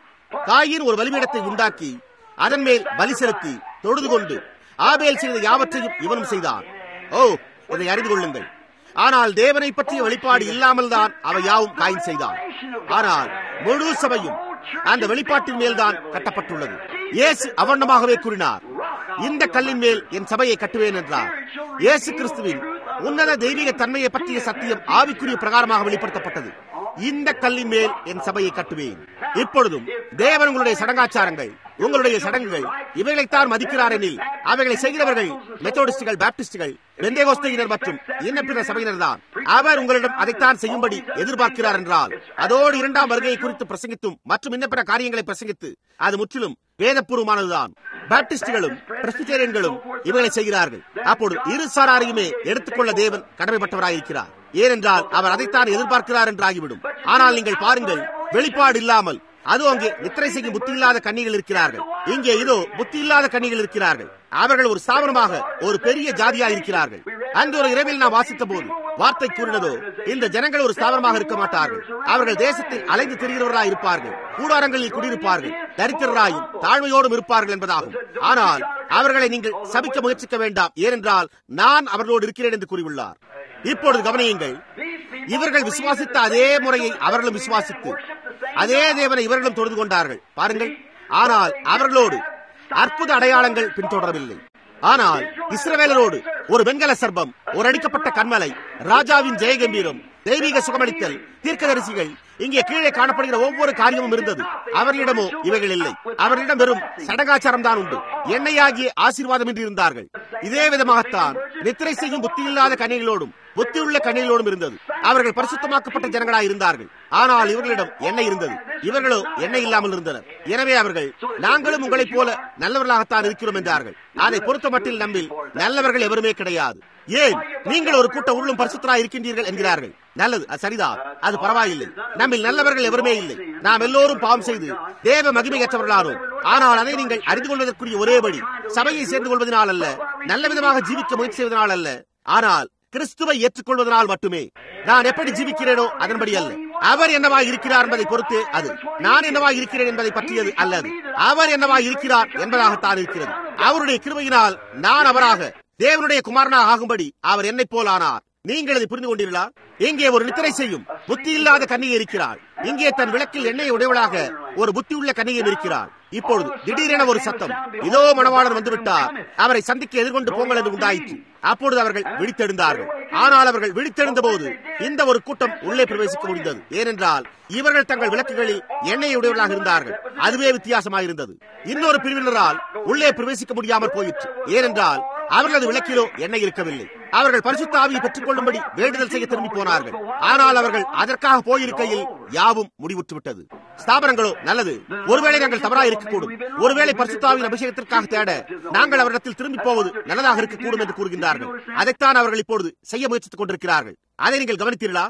காயின் ஒரு பலிபீடத்தை உண்டாக்கி அதன் மேல் பலி செலுத்தி தொழுது கொண்டு ஆபேல் செய்த யாவற்றையும் இவனும் செய்தான் ஓ இதை அறிந்து கொள்ளுங்கள் ஆனால் தேவனை பற்றிய வெளிப்பாடு இல்லாமல் தான் அவை யாவும் காயின் செய்தான் ஆனால் முழு சபையும் அந்த வெளிப்பாட்டின் மேல்தான் கட்டப்பட்டுள்ளது இயேசு அவண்ணமாகவே கூறினார் இந்த கல்லின் மேல் என் சபையை கட்டுவேன் என்றார் இயேசு கிறிஸ்துவின் உன்னத தெய்வீக தன்மையை பற்றிய சத்தியம் ஆவிக்குரிய பிரகாரமாக வெளிப்படுத்தப்பட்டது இந்த கல்லின் மேல் என் சபையை கட்டுவேன் இப்பொழுதும் தேவன் உங்களுடைய சடங்காச்சாரங்கள் உங்களுடைய சடங்குகள் இவைகளைத்தான் மதிக்கிறார் எனில் அவைகளை செய்கிறவர்கள் மெத்தோடிஸ்டுகள் பாப்டிஸ்டுகள் பெந்தேகோஸ்தையினர் மற்றும் இன்ன பிற சபையினர் தான் அவர் உங்களிடம் அதைத்தான் செய்யும்படி எதிர்பார்க்கிறார் என்றால் அதோடு இரண்டாம் வருகையை குறித்து பிரசங்கித்தும் மற்றும் இன்ன பிற காரியங்களை பிரசங்கித்து அது முற்றிலும் வேதப்பூர்வமானதுதான் பாப்டிஸ்டுகளும் பிரஸ்பிட்டேரியன்களும் இவைகளை செய்கிறார்கள் அப்போது இரு சாராரையுமே எடுத்துக்கொள்ள தேவன் கடமைப்பட்டவராயிருக்கிறார் ஏனென்றால் அவர் அதைத்தான் எதிர்பார்க்கிறார் என்று ஆகிவிடும் ஆனால் நீங்கள் பாருங்கள் வெளிப்பாடு இல்லாமல் அதோ அங்கே நித்திரை செய்யும் புத்தி இல்லாத கன்னிகள் இருக்கிறார்கள் இங்கே இதோ புத்தி இல்லாத கன்னிகள் இருக்கிறார்கள் அவர்கள் ஒரு ஸ்தாபனமாக ஒரு பெரிய ஜாதியா இருக்கிறார்கள் அன்று ஒரு இரவில் நான் வாசித்த போது வார்த்தை கூறினதோ இந்த ஜனங்கள் ஒரு ஸ்தாபனமாக இருக்க மாட்டார்கள் அவர்கள் தேசத்தில் அலைந்து திரிகிறவர்களாய் இருப்பார்கள் கூடாரங்களில் குடியிருப்பார்கள் தரித்திரராயும் தாழ்மையோடும் இருப்பார்கள் என்பதாகும் ஆனால் அவர்களை நீங்கள் சபிக்க முயற்சிக்க வேண்டாம் ஏனென்றால் நான் அவர்களோடு இருக்கிறேன் என்று கூறியுள்ளார் இப்பொழுது கவனியுங்கள் இவர்கள் விசுவாசித்த அதே முறையை அவர்களும் விசுவாசித்து அதே தேவனை இவர்களும் தொழுது கொண்டார்கள் பாருங்கள் ஆனால் அவர்களோடு அற்புத அடையாளங்கள் பின்தொடரவில்லை ஆனால் இஸ்ரவேலரோடு ஒரு வெண்கல சர்பம் ஒரு அடிக்கப்பட்ட கண்மலை ராஜாவின் ஜெயகம்பீரம் தெய்வீக சுகமளித்தல் தீர்க்கதரிசிகள் இங்கே கீழே காணப்படுகிற ஒவ்வொரு காரியமும் இருந்தது அவர்களிடமோ இவைகள் இல்லை அவர்களிடம் வெறும் சடங்காச்சாரம் தான் உண்டு எண்ணெயாகிய ஆசீர்வாதமின்றி இருந்தார்கள் இதே விதமாகத்தான் நித்திரை செய்யும் புத்தி இல்லாத கனிகளோடும் புத்தியுள்ள கண்ணிகளோடும் இருந்தது அவர்கள் பரிசுத்தமாக்கப்பட்ட ஜனங்களாய் இருந்தார்கள் ஆனால் இவர்களிடம் எண்ணெய் இருந்தது இவர்களோ எண்ணெய் இல்லாமல் இருந்தனர் எனவே அவர்கள் நாங்களும் உங்களைப் போல நல்லவர்களாகத்தான் இருக்கிறோம் என்றார்கள் அதை பொறுத்த மட்டில் நம்மில் நல்லவர்கள் எவருமே கிடையாது ஏன் நீங்கள் ஒரு கூட்ட உள்ளும் பரிசுத்தராய் இருக்கின்றீர்கள் என்கிறார்கள் நல்லது அது சரிதான் அது பரவாயில்லை நம்மில் நல்லவர்கள் எவருமே இல்லை நாம் எல்லோரும் பாவம் செய்து தேவ மகிமையற்றவர்களானோம் ஆனால் அதை நீங்கள் அறிந்து கொள்வதற்குரிய ஒரே வழி சபையை சேர்ந்து கொள்வதனால் அல்ல நல்ல விதமாக ஜீவிக்க முயற்சி செய்வதனால் அல்ல ஆனால் கிறிஸ்துவை ஏற்றுக்கொள்வதனால் மட்டுமே நான் எப்படி ஜீவிக்கிறேனோ அதன்படி அல்ல அவர் என்னவாய் இருக்கிறார் என்பதை பொறுத்து அது நான் என்னவாய் இருக்கிறேன் என்பதை பற்றியது அல்லது அவர் என்னவாய் இருக்கிறார் என்பதாகத்தான் இருக்கிறது அவருடைய கிருபையினால் நான் அவராக தேவனுடைய குமாரனாக ஆகும்படி அவர் என்னை போல் ஆனார் நீங்கள் அதை புரிந்து கொண்டீர்களா இங்கே ஒரு நித்திரை செய்யும் புத்தி இல்லாத கன்னிகை இருக்கிறார் இங்கே தன் விளக்கில் எண்ணெய் உடையவளாக ஒரு புத்தி உள்ள கன்னிகையும் இருக்கிறார் இப்பொழுது திடீரென ஒரு சத்தம் இதோ மணவாளன் வந்துவிட்டார் அவரை சந்திக்க எதிர்கொண்டு போங்கள் என்று உண்டாயிற்று அப்பொழுது அவர்கள் விழித்தெழுந்தார்கள் ஆனால் அவர்கள் விழித்தெழுந்த போது இந்த ஒரு கூட்டம் உள்ளே பிரவேசிக்க முடிந்தது ஏனென்றால் இவர்கள் தங்கள் விளக்குகளில் எண்ணெய் உடையவர்களாக இருந்தார்கள் அதுவே வித்தியாசமாயிருந்தது இன்னொரு பிரிவினரால் உள்ளே பிரவேசிக்க முடியாமல் போயிற்று ஏனென்றால் அவர்களது விளக்கிலோ எண்ணெய் இருக்கவில்லை அவர்கள் பரிசுத்த ஆவியை பெற்றுக் கொள்ளும்படி வேண்டுதல் செய்ய திரும்பி போனார்கள் ஆனால் அவர்கள் அதற்காக போயிருக்கையில் யாவும் முடிவுற்று விட்டது ஸ்தாபனங்களோ நல்லது ஒருவேளை நாங்கள் தவறாக இருக்கக்கூடும் ஒருவேளை பரிசுத்தாவின் அபிஷேகத்திற்காக தேட நாங்கள் அவரிடத்தில் திரும்பி போவது நல்லதாக இருக்கக்கூடும் என்று கூறுகின்றார்கள் அதைத்தான் அவர்கள் இப்பொழுது செய்ய முயற்சித்துக் கொண்டிருக்கிறார்கள் அதை நீங்கள் கவனித்தீர்களா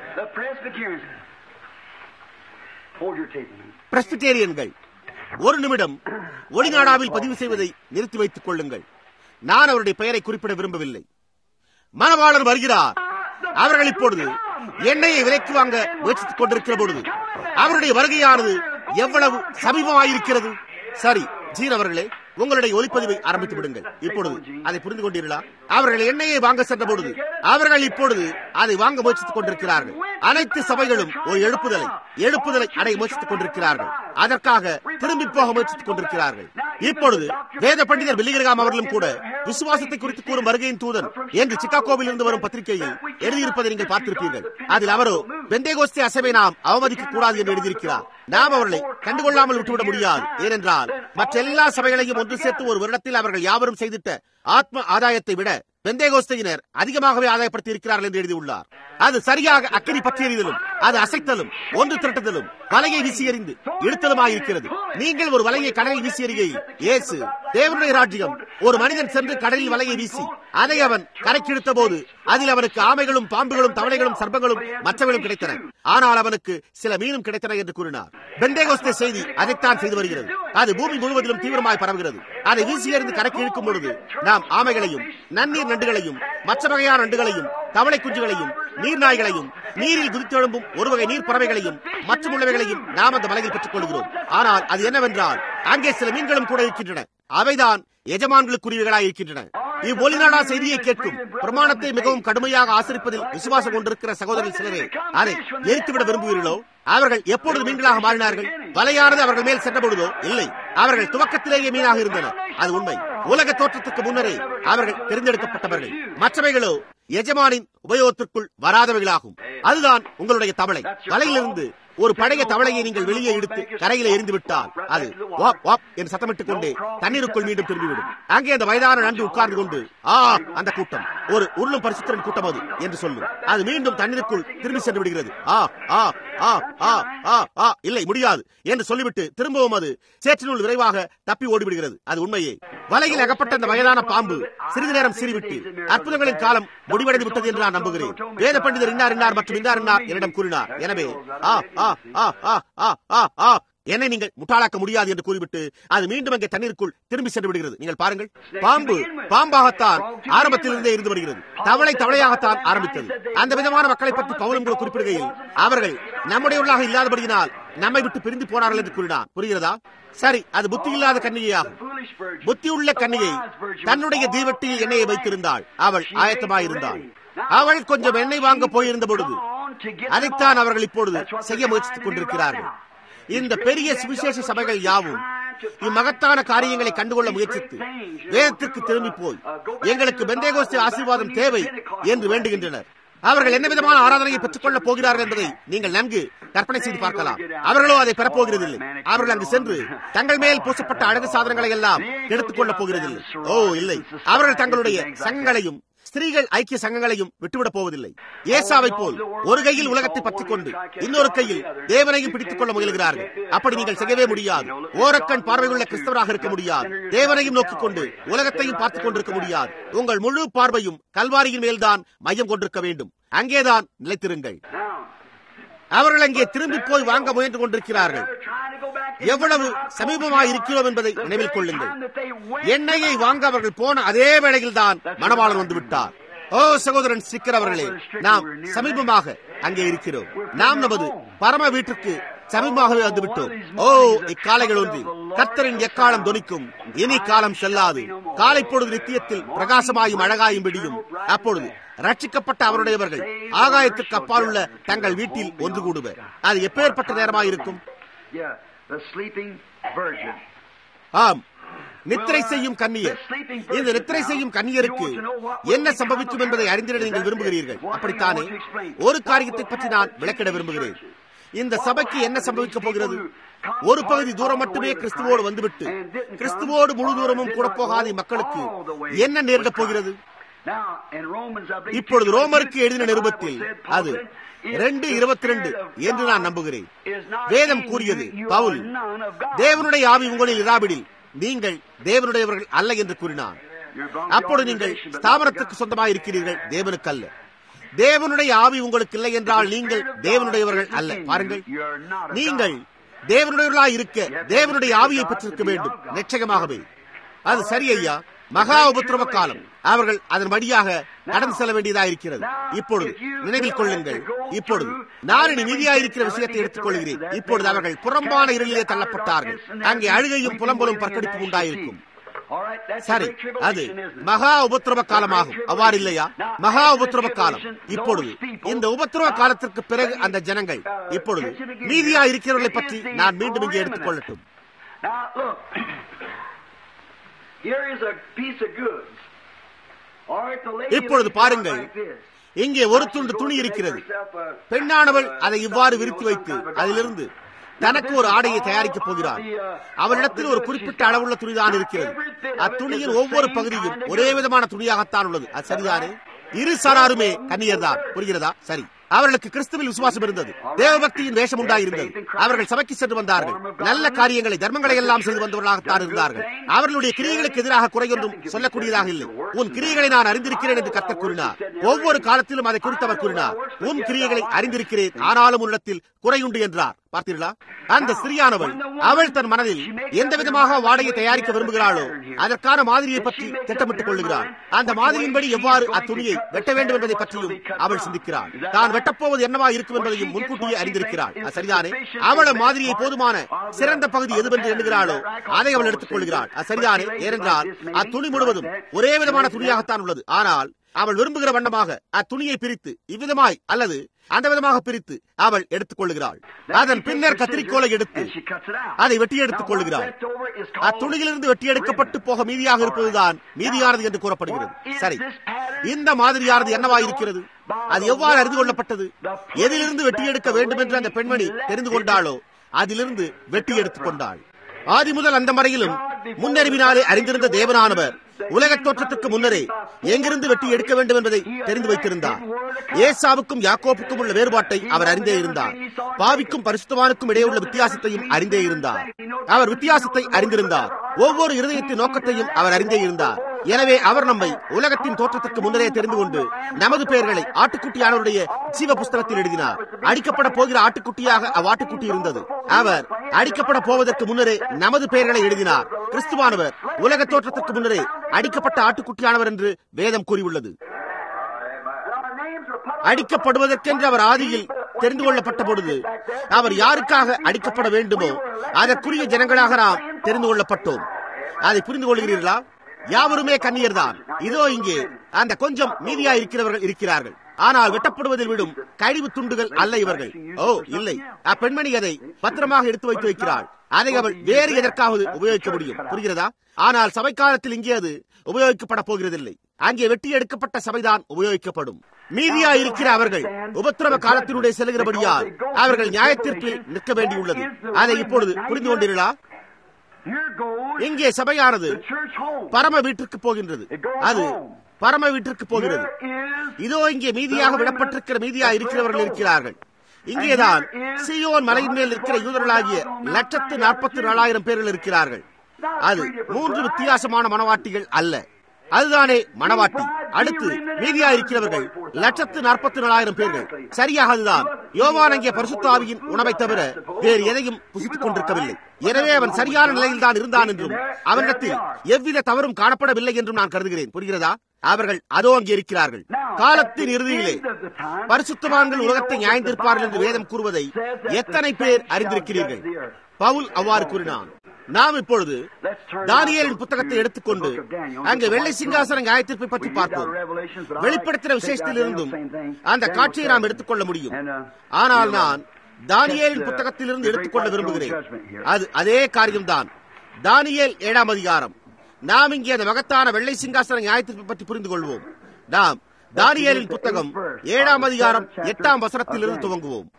பிரஸ்பிட்டேரியன்கள் ஒரு நிமிடம் ஒளிநாடாவில் பதிவு செய்வதை நிறுத்தி வைத்துக் கொள்ளுங்கள் நான் அவருடைய பெயரை குறிப்பிட விரும்பவில்லை மணவாளன் வருகிறார் அவர்கள் இப்பொழுது எண்ணெயை விலைக்கு வாங்க முயற்சித்துக் கொண்டிருக்கிற பொழுது அவருடைய வருகையானது எவ்வளவு சமீபமாயிருக்கிறது சரி ஜீன் அவர்களே உங்களுடைய ஒளிப்பதிவை ஆரம்பித்து விடுங்கள் இப்பொழுது அதை புரிந்து கொண்டீர்களா அவர்கள் எண்ணெயை வாங்க சென்ற பொழுது அவர்கள் இப்பொழுது அதை வாங்க முயற்சித்துக் கொண்டிருக்கிறார்கள் அனைத்து சபைகளும் ஒரு எழுப்புதலை எழுப்புதலை அடைய முயற்சித்துக் கொண்டிருக்கிறார்கள் அதற்காக திரும்பி போக முயற்சித்துக் கொண்டிருக்கிறார்கள் இப்பொழுது வேத பண்டிதர் வில்லிகிரகாம் அவர்களும் கூட விசுவாசத்தை குறித்து கூறும் வருகையின் தூதன் என்று சிக்காகோவில் இருந்து வரும் பத்திரிகையில் எழுதியிருப்பதை நீங்கள் பார்த்திருப்பீர்கள் அதில் அவரோ பெந்தேகோஸ்தே அசைவை நாம் அவமதிக்க கூடாது என்று எழுதியிருக்கிறார் நாம் அவர்களை கண்டுகொள்ளாமல் விட்டுவிட முடியாது ஏனென்றால் மற்ற எல்லா சபைகளையும் ஒன்று சேர்த்து ஒரு வருடத்தில் அவர்கள் யாவரும் செய்திட்ட ஆத்ம ஆதாயத்தை விட பெந்தேகோஸ்தையினர் அதிகமாகவே ஆதாயப்படுத்தி இருக்கிறார்கள் என்று எழுதியுள்ளார் அது சரியாக அக்கினி பற்றி எறிதலும் அது அசைத்தலும் ஒன்று திரட்டுதலும் வலையை வீசி எறிந்து இழுத்தலுமாயிருக்கிறது நீங்கள் ஒரு வலையை கடலில் வீசி எறிகையில் இயேசு தேவனுடைய ராஜ்யம் ஒரு மனிதன் சென்று கடலில் வலையை வீசி அதை அவன் கரைக்கு இழுத்த போது அதில் அவனுக்கு ஆமைகளும் பாம்புகளும் தவளைகளும் சர்ப்பங்களும் மற்றவர்களும் கிடைத்தன ஆனால் அவனுக்கு சில மீனும் கிடைத்தன என்று கூறினார் பெந்தேகோஸ்தே செய்தி அதைத்தான் செய்து வருகிறது அது பூமி முழுவதிலும் தீவிரமாய் பரவுகிறது அதை வீசி எறிந்து கரைக்கு இழுக்கும் பொழுது நாம் ஆமைகளையும் நன்னீர் நண்டுகளையும் மற்ற வகையான நண்டுகளையும் தவளை குஞ்சுகளையும் நீர்நாய்களையும் நீரில் குதித்தெழும்பும் ஒரு வகை நீர் பறவைகளையும் மற்றும் உள்ளவைகளையும் நாம் அந்த மலையில் பெற்றுக் கொள்கிறோம் ஆனால் அது என்னவென்றால் அங்கே சில மீன்களும் கூட இருக்கின்றன அவைதான் எஜமான்களுக்குரியவைகளாய் இருக்கின்றன இவ்வொலிநாடா செய்தியை கேட்கும் பிரமாணத்தை மிகவும் கடுமையாக ஆசரிப்பதில் விசுவாசம் கொண்டிருக்கிற சகோதரர்கள் சிலரே அதை எரித்துவிட விரும்புவீர்களோ அவர்கள் எப்பொழுது மீன்களாக மாறினார்கள் வலையானது அவர்கள் மேல் சென்ற பொழுதோ இல்லை அவர்கள் துவக்கத்திலேயே மீனாக இருந்தனர் அது உண்மை உலக தோற்றத்துக்கு முன்னரே அவர்கள் தேர்ந்தெடுக்கப்பட்டவர்கள் மற்றவைகளோ எஜமானின் உபயோகத்திற்குள் வராதவைகளாகும் அதுதான் உங்களுடைய தவளை வலையிலிருந்து ஒரு பழைய தவளையை நீங்கள் வெளியே எடுத்து கரையில எரிந்து விட்டால் அது வாப் வாப் என்று சத்தமிட்டுக் கொண்டே தண்ணீருக்குள் மீண்டும் திரும்பிவிடும் அங்கே அந்த வயதான நன்றி உட்கார்ந்து கொண்டு ஆ அந்த கூட்டம் ஒரு உருளும் பரிசுத்தரின் கூட்டம் அது என்று சொல்லும் அது மீண்டும் தண்ணீருக்குள் திரும்பி சென்று விடுகிறது ஆ ஆ ஆ ஆ ஆ ஆ இல்லை முடியாது என்று சொல்லிவிட்டு திரும்பவும் அது சேற்றினுள் விரைவாக தப்பி ஓடிவிடுகிறது அது உண்மையே வலையில் அகப்பட்ட அந்த வயதான பாம்பு சிறிது நேரம் சீறிவிட்டு அற்புதங்களின் காலம் முடிவடைந்து விட்டது என்று நான் நம்புகிறேன் வேத பண்டிதர் இன்னார் இன்னார் மற்றும் இன்னார் இன்னார் என்னிடம் கூறினார் எனவே ஆ ஆ ஆ ஆ ஆ ஆ ஆ என்னை நீங்கள் முட்டாளாக்க முடியாது என்று கூறிவிட்டு அது மீண்டும் அங்கே தண்ணீருக்குள் திரும்பி சென்று விடுகிறது நீங்கள் பாருங்கள் பாம்பு பாம்பாகத்தான் ஆரம்பத்திலிருந்தே இருந்து வருகிறது தவளை தவளையாகத்தான் ஆரம்பித்தது அந்த விதமான மக்களை பற்றி பவுலும் கூட குறிப்பிடுகையில் அவர்கள் நம்முடையவர்களாக இல்லாதபடியினால் நம்மை விட்டு பிரிந்து போனார்கள் என்று கூறினார் புரிகிறதா சரி அது புத்தி இல்லாத கன்னிகையாகும் புத்தியுள்ள கன்னிகை தன்னுடைய தீவட்டியில் எண்ணெயை வைத்திருந்தாள் அவள் ஆயத்தமாயிருந்தாள் அவள் கொஞ்சம் எண்ணெய் வாங்க போயிருந்த பொழுது அதைத்தான் அவர்கள் இப்பொழுது செய்ய முயற்சித்துக் கொண்டிருக்கிறார்கள் இந்த பெரிய சுவிசேஷ சபைகள் யாவும் இம்மகத்தான காரியங்களை கண்டுகொள்ள முயற்சித்து வேதத்திற்கு திரும்பி போய் எங்களுக்கு பெந்தேகோஸ்தே ஆசீர்வாதம் தேவை என்று வேண்டுகின்றனர் அவர்கள் என்ன விதமான ஆராதனையை பெற்றுக் கொள்ளப் போகிறார்கள் என்பதை நீங்கள் நன்கு கற்பனை செய்து பார்க்கலாம் அவர்களோ அதை பெறப்போகிறதில்லை அவர்கள் அங்கு சென்று தங்கள் மேல் பூசப்பட்ட அழகு சாதனங்களை எல்லாம் எடுத்துக் கொள்ளப் போகிறதில்லை ஓ இல்லை அவர்கள் தங்களுடைய சங்கங்களையும் ஸ்திரீகள் ஐக்கிய சங்கங்களையும் விட்டுவிடப் போவதில்லை ஏசாவை போல் ஒரு கையில் உலகத்தை பற்றிக் கொண்டு இன்னொரு கையில் தேவனையும் பிடித்துக் கொள்ள முயல்கிறார்கள் அப்படி நீங்கள் செய்யவே முடியாது ஓரக்கண் பார்வையுள்ள கிறிஸ்தவராக இருக்க முடியாது தேவனையும் நோக்கிக் கொண்டு உலகத்தையும் பார்த்துக் கொண்டிருக்க முடியாது உங்கள் முழு பார்வையும் கல்வாரியின் மேல்தான் மையம் கொண்டிருக்க வேண்டும் அங்கேதான் நிலைத்திருங்கள் அவர்கள் அங்கே திரும்பி போய் வாங்க முயன்று கொண்டிருக்கிறார்கள் எவ்வளவு சமீபமாய் இருக்கிறோம் என்பதை நினைவில் கொள்ளுங்கள் எண்ணெயை வாங்க அவர்கள் போன அதே வேளையில் தான் மணவாளன் வந்து விட்டார் ஓ சகோதரன் சிக்கர் அவர்களே நாம் சமீபமாக அங்கே இருக்கிறோம் நாம் நமது பரம வீட்டுக்கு சமீபமாகவே வந்துவிட்டோம் ஓ இக்காலைகள் ஒன்றில் கத்தரின் எக்காலம் தொனிக்கும் இனி காலம் செல்லாது காலை பொழுது நித்தியத்தில் பிரகாசமாயும் அழகாயும் விடியும் அப்பொழுது ரட்சிக்கப்பட்ட அவருடையவர்கள் ஆகாயத்துக்கு அப்பால் உள்ள தங்கள் வீட்டில் ஒன்று கூடுவர் அது எப்பேற்பட்ட நேரமாயிருக்கும் ஆம் நித்திரை செய்யும் கன்னியர் இந்த நித்திரை செய்யும் கன்னியருக்கு என்ன சம்பவிக்கும் என்பதை அறிந்திட நீங்கள் விரும்புகிறீர்கள் அப்படித்தானே ஒரு காரியத்தை பற்றி நான் விளக்கிட விரும்புகிறேன் இந்த சபைக்கு என்ன சம்பவிக்க போகிறது ஒரு பகுதி தூரம் மட்டுமே கிறிஸ்துவோடு வந்துவிட்டு கிறிஸ்துவோடு முழு தூரமும் கூட போகாத மக்களுக்கு என்ன நேரிடப் போகிறது இப்பொழுது ரோமருக்கு எழுதின நிருபத்தில் அது ரெண்டு இருபத்தி ரெண்டு என்று நான் நம்புகிறேன் வேதம் கூறியது பவுல் தேவனுடைய ஆவி உங்களில் இராவிடில் நீங்கள் தேவனுடையவர்கள் அல்ல என்று கூறினார் அப்பொழுது நீங்கள் ஸ்தாபனத்துக்கு சொந்தமாக இருக்கிறீர்கள் தேவனுக்கு அல்ல தேவனுடைய ஆவி உங்களுக்கு இல்லை என்றால் நீங்கள் தேவனுடையவர்கள் அல்ல பாருங்கள் நீங்கள் தேவனுடையவர்களாக இருக்க தேவனுடைய ஆவியை பெற்றிருக்க வேண்டும் நிச்சயமாகவே அது சரி ஐயா மகா உபத்திரவ காலம் அவர்கள் அதன் வழியாக கடந்து செல்ல வேண்டியதாக இருக்கிறது இப்பொழுது நினைவில் கொள்ளுங்கள் இப்பொழுது நான் இனி மீதியாயிருக்கிற விஷயத்தை எடுத்துக் கொள்கிறேன் இப்பொழுது அவர்கள் புறம்பான இருளிலே தள்ளப்பட்டார்கள் அங்கே அழுகையும் புலம்பலும் பற்கடிப்பும் உண்டாயிருக்கும் சரி அது மகா உபத்திரவ காலமாகும் அவ்வாறு இல்லையா மகா உபத்திரவ காலம் இப்பொழுது இந்த உபத்திரவ காலத்திற்கு பிறகு அந்த ஜனங்கள் இப்பொழுது மீதியா இருக்கிறவர்களை பற்றி நான் மீண்டும் இங்கே எடுத்துக் கொள்ளட்டும் இப்பொழுது பாருங்கள் இங்கே ஒரு துண்டு துணி இருக்கிறது பெண்ணானவள் அதை இவ்வாறு விரித்து வைத்து அதிலிருந்து தனக்கு ஒரு ஆடையை தயாரிக்கப் போகிறார் அவரிடத்தில் ஒரு குறிப்பிட்ட அளவுள்ள துணிதான் இருக்கிறது அத்துணியின் ஒவ்வொரு பகுதியும் ஒரே விதமான துணியாகத்தான் உள்ளது அது சரிதானே இரு சாராருமே கன்னியர்தான் புரிகிறதா சரி அவர்களுக்கு கிறிஸ்துவில் விசுவாசம் இருந்தது தேவபக்தியின் வேஷம் உண்டாயிருந்தது அவர்கள் சபைக்கு சென்று வந்தார்கள் நல்ல காரியங்களை தர்மங்களை எல்லாம் செய்து வந்தவர்களாகத்தான் இருந்தார்கள் அவர்களுடைய கிரியைகளுக்கு எதிராக குறையொன்றும் சொல்லக்கூடியதாக இல்லை உன் கிரியைகளை நான் அறிந்திருக்கிறேன் என்று கர்த்தர் கூறினார் ஒவ்வொரு காலத்திலும் அதை குறித்து அவர் கூறினார் உன் கிரியைகளை அறிந்திருக்கிறேன் ஆனாலும் உள்ளத்தில் குறையுண்டு என்றார் பார்த்தீர்களா அந்த ஸ்திரியானவள் அவள் தன் மனதில் எந்த விதமாக வாடகை தயாரிக்க விரும்புகிறாளோ அதற்கான மாதிரியை பற்றி திட்டமிட்டுக் கொள்ளுகிறாள் அந்த மாதிரியின்படி எவ்வாறு அத்துணியை வெட்ட வேண்டும் என்பதை பற்றியும் அவள் சிந்திக்கிறாள் தான் வெட்டப்போவது என்னவா இருக்கும் என்பதையும் முன்கூட்டியே அறிந்திருக்கிறாள் அது சரிதானே அவள மாதிரியை போதுமான சிறந்த பகுதி எதுவென்று எண்ணுகிறாளோ அதை அவள் எடுத்துக் கொள்கிறாள் அது சரிதானே ஏனென்றால் அத்துணி முழுவதும் ஒரே விதமான துணியாகத்தான் உள்ளது ஆனால் அவள் விரும்புகிற வண்ணமாக அத்துணியை பிரித்து இவ்விதமாய் அல்லது அந்த விதமாக பிரித்து அவள் எடுத்துக் கொள்ளுகிறாள் அதன் பின்னர் கத்திரிக்கோலை எடுத்து அதை வெட்டி எடுத்துக் கொள்ளுகிறாள் அத்துணியிலிருந்து வெட்டி எடுக்கப்பட்டு போக மீதியாக இருப்பதுதான் மீதியானது என்று கூறப்படுகிறது சரி இந்த மாதிரியானது என்னவா இருக்கிறது அது எவ்வாறு அறிந்து கொள்ளப்பட்டது எதிலிருந்து வெட்டி எடுக்க வேண்டும் என்று அந்த பெண்மணி தெரிந்து கொண்டாளோ அதிலிருந்து வெட்டி எடுத்துக் கொண்டாள் ஆதி முதல் அந்த மறையிலும் முன்னறிவினாலே அறிந்திருந்த தேவனானவர் உலக தோற்றத்துக்கு முன்னரே எங்கிருந்து வெட்டி எடுக்க வேண்டும் என்பதை தெரிந்து வைத்திருந்தார் ஏசாவுக்கும் யாக்கோப்புக்கும் உள்ள வேறுபாட்டை அவர் அறிந்தே இருந்தார் பாவிக்கும் பரிசுத்தவானுக்கும் இடையே உள்ள வித்தியாசத்தையும் அறிந்தே இருந்தார் அவர் வித்தியாசத்தை அறிந்திருந்தார் ஒவ்வொரு இருதயத்தின் நோக்கத்தையும் அவர் அறிந்தே இருந்தார் எனவே அவர் நம்மை உலகத்தின் தோற்றத்துக்கு முன்னரே தெரிந்து கொண்டு நமது பெயர்களை ஆட்டுக்குட்டியானவருடைய ஜீவ புஸ்தகத்தில் எழுதினார் அடிக்கப்பட போகிற ஆட்டுக்குட்டியாக அவ்வாட்டுக்குட்டி இருந்தது அவர் அடிக்கப்பட போவதற்கு முன்னரே நமது பெயர்களை எழுதினார் கிறிஸ்துவானவர் உலக தோற்றத்துக்கு முன்னரே அடிக்கப்பட்ட ஆட்டுக்குட்டியானவர் என்று வேதம் கூறியுள்ளது அடிக்கப்படுவதற்கென்று அவர் ஆதியில் தெரிந்து கொள்ளப்பட்ட பொழுது அவர் யாருக்காக அடிக்கப்பட வேண்டுமோ அதற்குரிய ஜனங்களாக நாம் தெரிந்து கொள்ளப்பட்டோம் அதை புரிந்து கொள்கிறீர்களா யாவருமே கண்ணியர் தான் இதோ இங்கே அந்த கொஞ்சம் மீதியா இருக்கிறவர்கள் இருக்கிறார்கள் ஆனால் வெட்டப்படுவதில் விடும் கழிவு துண்டுகள் அல்ல இவர்கள் ஓ இல்லை அப்பெண்மணி அதை பத்திரமாக எடுத்து வைத்து வைக்கிறாள் அதை அவள் வேறு எதற்காவது உபயோகிக்க முடியும் புரிகிறதா ஆனால் சபை காலத்தில் இங்கே அது உபயோகிக்கப்பட போகிறதில்லை அங்கே வெட்டி எடுக்கப்பட்ட சபைதான் உபயோகிக்கப்படும் மீதியா இருக்கிற அவர்கள் உபத்திரவ காலத்தினுடைய செல்கிறபடியால் அவர்கள் நியாயத்திற்கில் நிற்க வேண்டியுள்ளது அதை இப்பொழுது புரிந்து கொண்டீர்களா இங்கே சபையானது பரம வீட்டிற்கு போகின்றது அது பரம வீட்டிற்கு போகிறது இதோ இங்கே மீதியாக விடப்பட்டிருக்கிற மீதியா இருக்கிறவர்கள் இருக்கிறார்கள் இங்கேதான் சியோன் மலையின் மேல் இருக்கிற யூதர்களாகிய லட்சத்து நாற்பத்தி நாலாயிரம் பேர்கள் இருக்கிறார்கள் அது மூன்று வித்தியாசமான மனவாட்டிகள் அல்ல அதுதானே மனவாட்டி அடுத்து மீதியா இருக்கிறவர்கள் லட்சத்து நாற்பத்தி நாலாயிரம் பேர்கள் சரியாக அதுதான் யோவான் அங்கே பரிசுத்தாவியின் உணவை தவிர வேறு எதையும் புசித்துக் கொண்டிருக்கவில்லை எனவே அவன் சரியான நிலையில் தான் இருந்தான் என்றும் அவனிடத்தில் எவ்வித தவறும் காணப்படவில்லை என்றும் நான் கருதுகிறேன் புரிகிறதா அவர்கள் அதோ அங்கே இருக்கிறார்கள் காலத்தின் இறுதியிலே பரிசுத்தவான்கள் உலகத்தை நியாயந்திருப்பார்கள் என்று வேதம் கூறுவதை எத்தனை பேர் அறிந்திருக்கிறீர்கள் பவுல் அவ்வாறு கூறினான் நாம் இப்பொழுது தானியலின் புத்தகத்தை எடுத்துக்கொண்டு அங்கே வெள்ளை சிங்காசன நியாயத்தீர்ப்பை பற்றி பார்ப்போம் வெளிப்படுத்தின விசேஷத்திலிருந்தும் அந்த காட்சியை நாம் எடுத்துக்கொள்ள முடியும் ஆனால் நான் தானியலின் புத்தகத்திலிருந்து எடுத்துக்கொள்ள விரும்புகிறேன் அது அதே காரியம்தான் தானியல் ஏழாம் அதிகாரம் நாம் இங்கே அந்த மகத்தான வெள்ளை சிங்காசன நியாயத்தீர்ப்பை பற்றி புரிந்து கொள்வோம் நாம் தானியலின் புத்தகம் ஏழாம் அதிகாரம் எட்டாம் வசனத்திலிருந்து துவங்குவோம்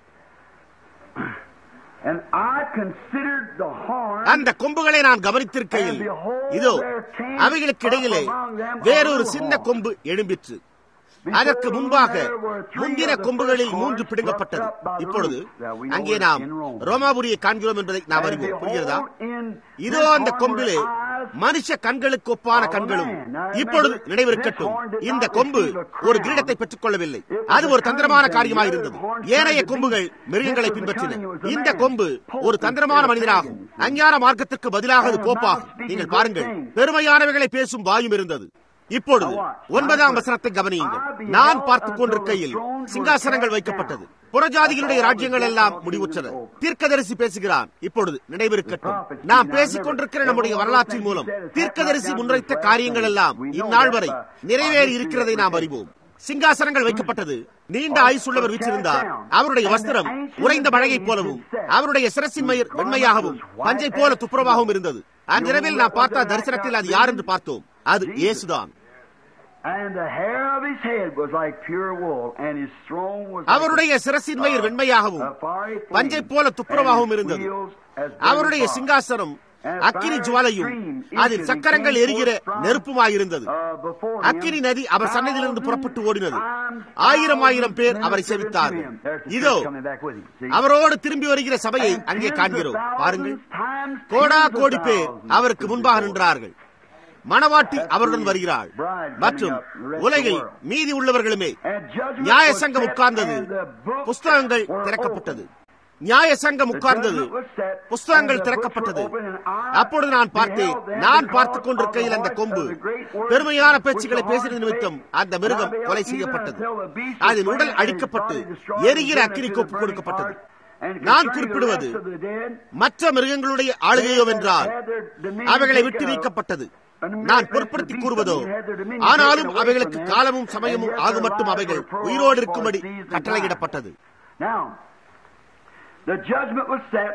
அந்த கொம்புகளை நான் கவனித்திருக்கையில் இதோ அவைகளுக்கு இடையிலே வேறொரு சின்ன கொம்பு எழும்பிற்று அதற்கு முன்பாக முந்தின கொம்புகளில் மூன்று பிடுங்கப்பட்டது இப்பொழுது அங்கே நாம் ரோமாபுரியை காண்கிறோம் என்பதை நாம் அறிவோம் புரிகிறதா இதோ அந்த கொம்பிலே மனுஷ கண்களுக்கு ஒப்பான கண்களும் இப்பொழுது நினைவிருக்கட்டும் இந்த கொம்பு ஒரு கிரீடத்தை பெற்றுக் கொள்ளவில்லை அது ஒரு தந்திரமான காரியமாக இருந்தது ஏனைய கொம்புகள் மிருகங்களை பின்பற்றின இந்த கொம்பு ஒரு தந்திரமான மனிதனாகும் அஞ்ஞான மார்க்கத்திற்கு பதிலாக அது போப்பாகும் நீங்கள் பாருங்கள் பெருமையானவைகளை பேசும் வாயும் இருந்தது இப்பொழுது ஒன்பதாம் வசனத்தை கவனியுங்கள் நான் பார்த்துக் கொண்டிருக்கையில் சிங்காசனங்கள் வைக்கப்பட்டது புறஜாதிகளுடைய ராஜ்யங்கள் எல்லாம் முடிவுற்றன தீர்க்கதரிசி பேசுகிறான் இப்பொழுது நினைவிருக்கட்டும் நாம் பேசிக் கொண்டிருக்கிற நம்முடைய வரலாற்றின் மூலம் தீர்க்கதரிசி முன்வைத்த காரியங்கள் எல்லாம் இந்நாள் வரை நிறைவேறி இருக்கிறதை நாம் அறிவோம் சிங்காசனங்கள் வைக்கப்பட்டது நீண்ட ஆயுசுள்ளவர் வீச்சிருந்தார் அவருடைய வஸ்திரம் உறைந்த மழையைப் போலவும் அவருடைய சிரசின் மயிர் வெண்மையாகவும் பஞ்சை போல துப்புரவாகவும் இருந்தது அந்நிரவில் நாம் பார்த்த தரிசனத்தில் அது யார் என்று பார்த்தோம் அது இயேசுதான் And the hair of his head was like pure wool, and his throne was like அவருடைய சிரசின் மயிர் வெண்மையாகவும் a fiery flame, பஞ்சை போல துப்புரவாகவும் and his இருந்தது wheels as அவருடைய burning fire. சிங்காசனம் அக்கினி ஜுவாலையும் அதில் சக்கரங்கள் எரிகிற நெருப்புமாயிருந்தது Uh, before him, அக்கினி நதி அவர் சன்னதியிலிருந்து புறப்பட்டு ஓடினது ஆயிரம் ஆயிரம் பேர் அவரை செவித்தார்கள் இதோ அவரோடு திரும்பி வருகிற சபையை அங்கே காண்கிறோம் பாருங்கள் கோடா கோடி பேர் அவருக்கு முன்பாக நின்றார்கள் மணவாட்டி அவருடன் வருகிறாள் மற்றும் உலகில் மீதி உள்ளவர்களுமே நியாய சங்கம் உட்கார்ந்தது புஸ்தகங்கள் திறக்கப்பட்டது நியாய சங்கம் உட்கார்ந்தது புஸ்தகங்கள் திறக்கப்பட்டது அப்பொழுது நான் பார்த்தேன் நான் பார்த்துக் கொண்டிருக்கையில் அந்த கொம்பு பெருமையான பேச்சுக்களை பேசின நிமித்தம் அந்த மிருகம் கொலை செய்யப்பட்டது அதன் உடல் அழிக்கப்பட்டு எரிகிற அக்கினி கோப்பு கொடுக்கப்பட்டது நான் குறிப்பிடுவது மற்ற மிருகங்களுடைய ஆளுகையோ வென்றால் அவைகளை விட்டு நீக்கப்பட்டது நான் பொருட்படுத்தி கூறுவதோ ஆனாலும் அவைகளுக்கு காலமும் சமயமும் ஆகும் மட்டும் அவைகள் உயிரோடு இருக்கும்படி கட்டளையிடப்பட்டது Now, the judgment was set,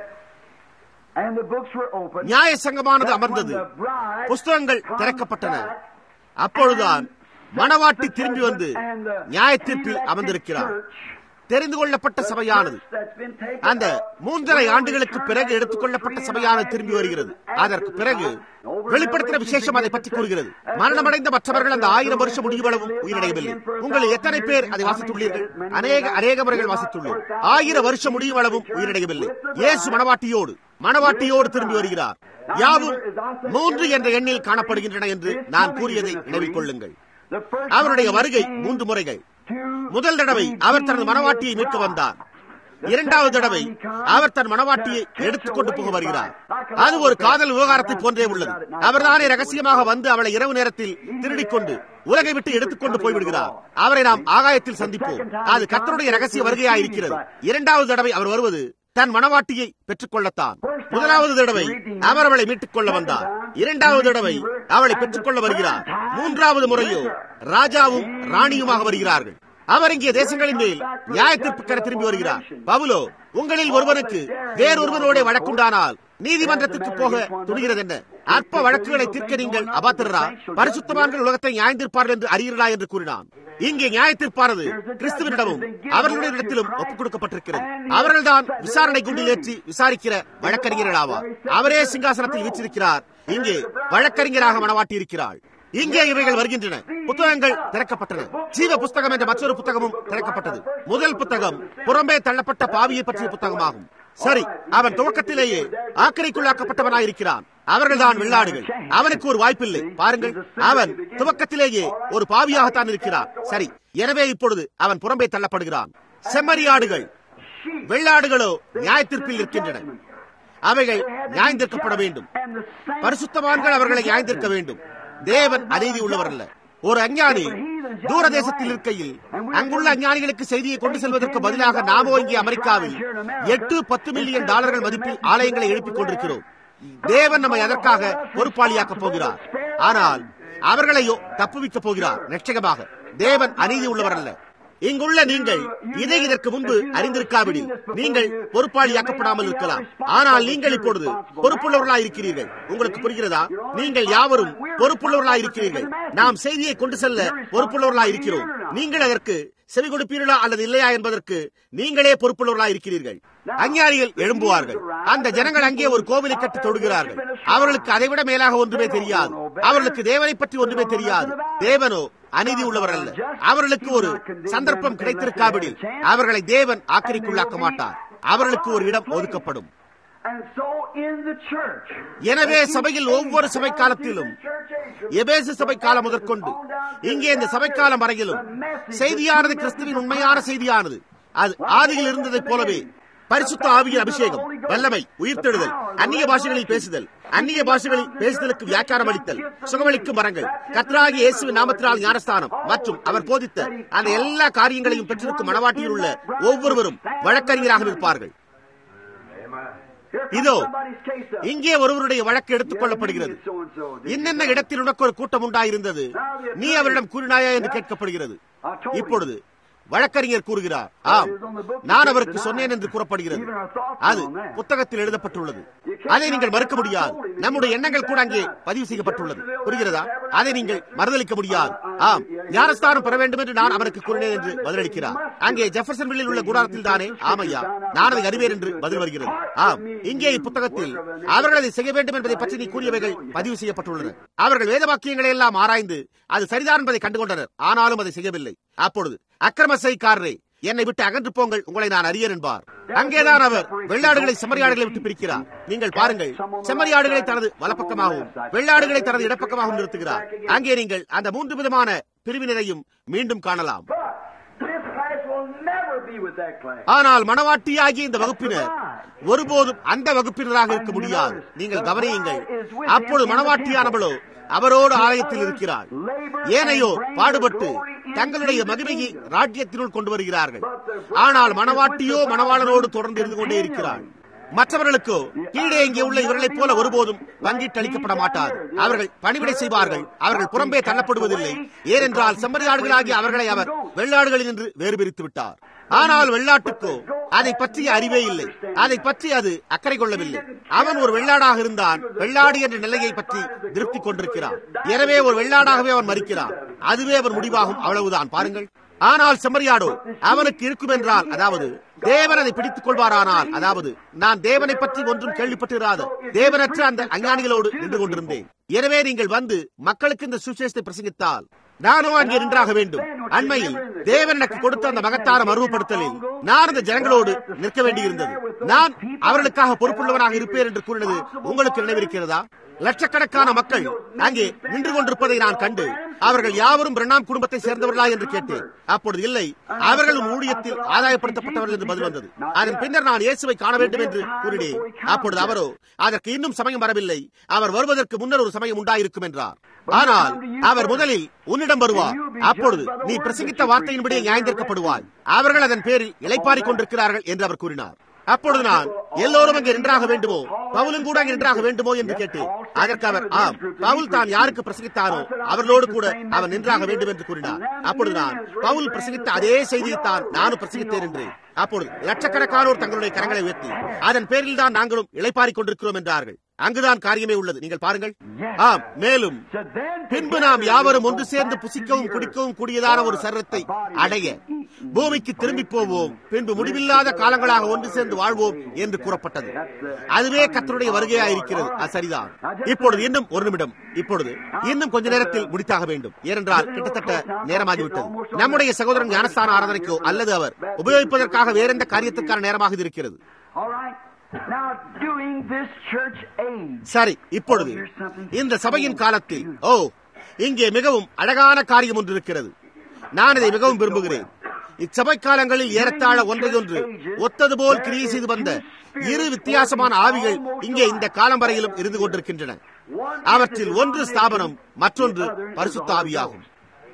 and the books were opened. நியாய சங்கமானது That அமர்ந்தது when the bride புஸ்தகங்கள் comes திறக்கப்பட்டன back, அப்பொழுதுதான் and மணவாட்டி the திரும்பி வந்து judgment and the நியாய தீர்ப்பில் elected அமர்ந்திருக்கிறார் church, தெரிந்து கொள்ளப்பட்ட the சபையானது church that's been taken அந்த up, மூன்றரை will ஆண்டுகளுக்கு return பிறகு after எடுத்துக் those கொள்ளப்பட்ட three and a சபையானது half திரும்பி years வருகிறது after அதற்கு the பிறகு time, over வெளிப்படுத்தின Revelation விசேஷம் அதை பற்றி begins to கூறுகிறது say, மரணமடைந்த மற்றவர்கள் அந்த after ஆயிரம் the வருஷம் முடிவுகளவும் lived உயிரிழவில்லை again for a உங்களில் thousand எத்தனை years, பேர் you அதை come வாசித்துள்ளீர்கள் and get அநேக many அநேக முறைகள் not வாசித்துள்ளோம் for a thousand ஆயிரம் years, வருஷம் you முடிவுகளவும் return உயிரிழவில்லை with the இயேசு bride. மணவாட்டியோடு மணவாட்டியோடு திரும்பி வருகிறார் யாவும் மூன்று என்ற எண்ணில் காணப்படுகின்றன என்று நான் கூறியதை நினைவில் கொள்ளுங்கள் The first அவருடைய time வருகை came மூன்று முறைகள் to முதல் தடவை அவர் தனது மனவாட்டியை மீட்க வந்தார் இரண்டாவது தடவை அவர் தன் மனவாட்டியை எடுத்துக்கொண்டு போக வருகிறார் அது ஒரு காதல் விவகாரத்தை போன்றே உள்ளது அவர்தானே ரகசியமாக வந்து அவளை இரவு நேரத்தில் திருடிக் கொண்டு உலகை விட்டு எடுத்துக்கொண்டு போய்விடுகிறார் அவரை நாம் ஆகாயத்தில் சந்திப்போம் அது கர்த்தருடைய ரகசிய வருகையாயிருக்கிறது இரண்டாவது தடவை அவர் வருவது தன் மனவாட்டியை பெற்றுக் கொள்ளத்தான் முதலாவது தடவை அவர் அவளை மீட்டுக் கொள்ள வந்தார் இரண்டாவது தடவை அவளை பெற்றுக் கொள்ள வருகிறார் மூன்றாவது முறையோ ராஜாவும் ராணியுமாக வருகிறார்கள் அவர் இங்கே தேசங்களின் மேல் நியாயத்திற்குக்கர திரும்பி வருகிறார் பவுலோ உங்களில் ஒருவனுக்கு வேறொருவனோட வழக்குண்டானால் நீதிமன்றத்திற்கு போக துணிகிறது என்ன அற்ப வழக்குகளை தீர்க்க நீங்கள் அபாத்திரரா பரிசுத்தவான்கள் உலகத்தை நியாயந்திருப்பார்கள் என்று அறியீர்களா என்று கூறினான் இங்கே நியாயத்திற்பானது கிறிஸ்துவனிடமும் அவர்களுடைய இடத்திலும் ஒப்புக் கொடுக்கப்பட்டிருக்கிறது அவர்கள்தான் விசாரணை குண்டில் ஏற்றி விசாரிக்கிற வழக்கறிஞர்கள் ஆவார் அவரே சிங்காசனத்தில் வீச்சிருக்கிறார் இங்கே வழக்கறிஞராக மனவாட்டி இருக்கிறாள் இங்கே இவைகள் வருகின்றன புத்தகங்கள் திறக்கப்பட்டன ஜீவ புத்தகம் என்ற மற்றொரு புத்தகமும் திறக்கப்பட்டது முதல் புத்தகம் புறம்பே தள்ளப்பட்ட பாவியை பற்றிய புத்தகமாகும் சரி அவன் துவக்கத்திலேயே ஆக்கிரைக்குள்ளாக்கப்பட்டவனாயிருக்கிறான் அவர்கள்தான் வெள்ளாடுகள் அவனுக்கு ஒரு வாய்ப்பில்லை பாருங்கள் அவன் துவக்கத்திலேயே ஒரு பாவியாகத்தான் இருக்கிறான் சரி எனவே இப்பொழுது அவன் புறம்பே தள்ளப்படுகிறான் செம்மறியாடுகள் வெள்ளாடுகளோ நியாயத்திற்பில் இருக்கின்றன அவைகள் நியாயந்திருக்கப்பட வேண்டும் பரிசுத்தவான்கள் அவர்களை நியாயந்திருக்க வேண்டும் தேவன் அநீதி உள்ளவர் அல்ல ஒரு அஞ்ஞானி தூர தேசத்தில் இருக்கையில் அங்குள்ள அஞ்ஞானிகளுக்கு செய்தியை கொண்டு செல்வதற்கு பதிலாக நாமோ இங்கே அமெரிக்காவில் எட்டு பத்து மில்லியன் டாலர்கள் மதிப்பில் ஆலயங்களை எழுப்பிக் கொண்டிருக்கிறோம் தேவன் நம்மை அதற்காக பொறுப்பாளியாக்கப் போகிறார் ஆனால் அவர்களையோ தப்புவிக்கப் போகிறார் நிச்சயமாக தேவன் அநீதி உள்ளவர் அல்ல இங்குள்ள நீங்கள் இதை இதற்கு முன்பு அறிந்திருக்காவிடில் நீங்கள் பொறுப்பாளியாக்கப்படாமல் இருக்கலாம் ஆனால் நீங்கள் இப்பொழுது பொறுப்புள்ளவர்களாக இருக்கிறீர்கள் உங்களுக்கு புரிகிறதா நீங்கள் யாவரும் பொறுப்புள்ளவர்களாக இருக்கிறீர்கள் நாம் செய்தியை கொண்டு செல்ல பொறுப்புள்ளவர்களாக இருக்கிறோம் நீங்கள் அதற்கு செவி கொடுப்பீர்களா அல்லது இல்லையா என்பதற்கு நீங்களே பொறுப்புள்ளவர்களாக இருக்கிறீர்கள் அஞ்ஞானிகள் எழும்புவார்கள் அந்த ஜனங்கள் அங்கே ஒரு கோவிலை கட்டி தொடுகிறார்கள் அவர்களுக்கு அதைவிட மேலாக ஒன்றுமே தெரியாது அவர்களுக்கு தேவனை பற்றி ஒன்றுமே தெரியாது தேவனோ அநீதி உள்ளவர் அல்ல அவர்களுக்கு ஒரு சந்தர்ப்பம் கிடைத்திருக்காவிடில் அவர்களை தேவன் ஆக்கிரிக்குள்ளாக்க மாட்டார் அவர்களுக்கு ஒரு இடம் ஒதுக்கப்படும் எனவே சபையில் ஒவ்வொரு சபை காலத்திலும் எபேசு சபை காலம் முதற்கொண்டு இங்கே இந்த சபை காலம் வரையிலும் செய்தியானது கிறிஸ்துவின் உண்மையான செய்தியானது அது ஆதியில் இருந்ததைப் போலவே பரிசுத்த ஆவியின் அபிஷேகம் வல்லமை உயிர்த்தெழுதல் அந்நிய பாஷைகளில் பேசுதல் அந்நிய பாஷைகளில் பேசுதலுக்கு வியாக்கியானம் அளித்தல் சுகமளிக்கும் மரங்கள் கத்ராகி இயேசுவின் நாமத்தினால் ஞானஸ்தானம் மற்றும் அவர் போதித்த அந்த எல்லா காரியங்களையும் பெற்றிருக்கும் மனவாட்டியில் உள்ள ஒவ்வொருவரும் வழக்கறிஞராக இருப்பார்கள் இதோ இங்கே ஒருவருடைய வழக்கு எடுத்துக் கொள்ளப்படுகிறது என்னென்ன இடத்தில் உனக்கு ஒரு கூட்டம் உண்டாயிருந்தது நீ அவரிடம் கூறினாயா என்று கேட்கப்படுகிறது இப்பொழுது வழக்கறிஞர் கூறுகிறார் ஆம் நான் அவருக்கு சொன்னேன் என்று கூறப்படுகிறது அது புத்தகத்தில் எழுதப்பட்டுள்ளது அதை நீங்கள் மறுக்க முடியாது நம்முடைய எண்ணங்கள் கூட அங்கே பதிவு செய்யப்பட்டுள்ளது புரிகிறதா அதை நீங்கள் மறுதளிக்க முடியாது ஆம் ஞானஸ்தானம் பெற வேண்டும் என்று நான் அவருக்கு கூறினேன் என்று பதிலளிக்கிறார் அங்கே ஜெஃபர்சன் வில்லில் உள்ள கூடாரத்தில் தானே ஆமையா நான் அதை அறிவேன் என்று பதில் வருகிறது ஆம் இங்கே இப்புத்தகத்தில் அவர்கள் அதை செய்ய வேண்டும் என்பதை பற்றி நீ கூறியவைகள் பதிவு செய்யப்பட்டுள்ளன அவர்கள் வேத வாக்கியங்களை எல்லாம் ஆராய்ந்து அது சரிதான் என்பதை கண்டுகொண்டனர் ஆனாலும் அதை செய்யவில்லை அப்பொழுது அக்கிரமசைக்காரரே என்னை விட்டு அகன்று போங்கள் உங்களை நான் அறியேன் என்பார் அங்கேதான் அவர் வெள்ளாடுகளை செம்மறியாடுகளை விட்டு பிரிக்கிறார் நீங்கள் பாருங்கள் செம்மறியாடுகளை தனது வலப்பக்கமாகவும் வெள்ளாடுகளை தனது இடப்பக்கமாகவும் நிறுத்துகிறார் அங்கே நீங்கள் அந்த மூன்று விதமான பிரிவினரையும் மீண்டும் காணலாம் This class will never be with that class. ஆனால் மனவாட்டியாகிய இந்த வகுப்பினர் ஒருபோதும் அந்த வகுப்பினராக இருக்க முடியாது நீங்கள் கவனியுங்கள் அப்பொழுது மனவாட்டியானவளோ அவரோடு ஆலயத்தில் இருக்கிறார் ஏனையோ பாடுபட்டு தங்களுடைய மகிமையை ராஜ்யத்தினுள் கொண்டு வருகிறார்கள் ஆனால் மனவாட்டியோ மணவாளனோடு தொடர்ந்து இருந்து கொண்டே இருக்கிறார் மற்றவர்களுக்கோ கீழே இங்கே உள்ள இவர்களைப் போல ஒருபோதும் பங்கிட்டு அளிக்கப்பட மாட்டார் அவர்கள் பணிவிடை செய்வார்கள் அவர்கள் புறம்பே தள்ளப்படுவதில்லை ஏனென்றால் செம்மறியாடுகளாகி அவர்களை அவர் வெள்ளாடுகளில் நின்று வேறு பிரித்து விட்டார் ஆனால் வெள்ளாட்டுக்கோ அதை பற்றிய அறிவே இல்லை அதை பற்றி அது அக்கறை கொள்ளவில்லை அவன் ஒரு வெள்ளாடாக இருந்தான் வெள்ளாடு என்ற நிலையை பற்றி திருப்தி கொண்டிருக்கிறான் எனவே ஒரு வெள்ளாடாகவே அவன் மறிக்கிறான் அதுவே அவன் முடிவாகும் அவ்வளவுதான் பாருங்கள் ஆனால் செம்மறியாடோ அவனுக்கு இருக்கும் என்றால் அதாவது தேவன் அதை பிடித்துக் கொள்வாரானால் அதாவது நான் தேவனை பற்றி ஒன்றும் கேள்விப்பட்டிராத தேவனற்ற அந்த அஞ்ஞானிகளோடு நின்று கொண்டிருந்தேன் எனவே நீங்கள் வந்து மக்களுக்கு இந்த சுசேஷத்தை பிரசங்கித்தால் நானும் அங்கே நின்றாக வேண்டும் அண்மையில் தேவன் எனக்கு கொடுத்த அந்த மகத்தார மறுவப்படுத்தலில் நான் அந்த ஜனங்களோடு நிற்க வேண்டியிருந்தது நான் அவர்களுக்காக பொறுப்புள்ளவனாக இருப்பேன் என்று கூறினது உங்களுக்கு நினைவிருக்கிறதா லட்சக்கணக்கான மக்கள் அங்கே நின்று கொண்டிருப்பதை நான் கண்டு அவர்கள் யாவரும் பிரணாம் குடும்பத்தை சேர்ந்தவர்களா என்று கேட்டேன் அப்பொழுது இல்லை அவர்களும் ஊழியத்தில் ஆதாயப்படுத்தப்பட்டவர்கள் என்று பதில் வந்தது அதன் பின்னர் நான் இயேசுவை காண வேண்டும் என்று கூறினேன் அப்பொழுது அவரோ அதற்கு இன்னும் சமயம் வரவில்லை அவர் வருவதற்கு முன்னர் ஒரு சமயம் உண்டாயிருக்கும் என்றார் ஆனால் அவர் முதலில் உன்னிடம் வருவார் அப்பொழுது நீ பிரசங்கித்த வார்த்தையின்படியே நியாயந்திருக்கப்படுவாய் அவர்கள் அதன் பேரில் இலைப்பாரிக் கொண்டிருக்கிறார்கள் என்று அவர் கூறினார் அப்பொழுது நான் எல்லோரும் அங்கே நின்றாக வேண்டுமோ பவுலும் கூட அங்கே நின்றாக வேண்டுமோ என்று கேட்டேன் அதற்கு அவர் ஆம் பவுல் தான் யாருக்கு பிரசங்கித்தாரோ அவர்களோடு கூட அவர் நின்றாக வேண்டும் என்று கூறினார் அப்பொழுது நான் பவுல் பிரசங்கித்த அதே செய்தியைத்தான் நானும் பிரசங்கித்தேன் என்று அப்பொழுது லட்சக்கணக்கானோர் தங்களுடைய கரங்களை உயர்த்தி அதன் பேரில் தான் நாங்களும் இளைப்பாரிக் கொண்டிருக்கிறோம் என்றார்கள் அங்குதான் காரியமே உள்ளது நீங்கள் பாருங்கள் ஆம் மேலும் பின்பு நாம் யாவரும் ஒன்று சேர்ந்து புசிக்கவும் குடிக்கவும் கூடியதான ஒரு சரீரத்தை அடைய பூமிக்கு திரும்பி போவோம் பின்பு முடிவில்லாத காலங்களாக ஒன்று சேர்ந்து வாழ்வோம் என்று கூறப்பட்டது அதுவே கத்தருடைய வருகையாயிருக்கிறது அது சரிதான் இப்பொழுது இன்னும் ஒரு நிமிடம் இப்பொழுது இன்னும் கொஞ்ச நேரத்தில் முடித்தாக வேண்டும் ஏனென்றால் கிட்டத்தட்ட நேரமாகிவிட்டது நம்முடைய சகோதரன் ஞானஸ்தான ஆராதனைக்கோ அல்லது அவர் உபயோகிப்பதற்காக வேறெந்த காரியத்திற்கான நேரமாக இது இருக்கிறது All right. Now, during this church age, சரி இப்பொழுது இந்த சபையின் காலத்தில் ஓ இங்கே மிகவும் அழகான காரியம் ஒன்று இருக்கிறது நான் இதை மிகவும் விரும்புகிறேன் இச்சபை காலங்களில் ஏறத்தாழ ஒன்றையொன்று ஒத்தது போல் கிரியை செய்து வந்த இரு வித்தியாசமான ஆவிகள் இங்கே இந்த காலம் வரையிலும் இருந்து கொண்டிருக்கின்றன அவற்றில் ஒன்று ஸ்தாபனம் மற்றொன்று பரிசுத்த ஆவியாகும்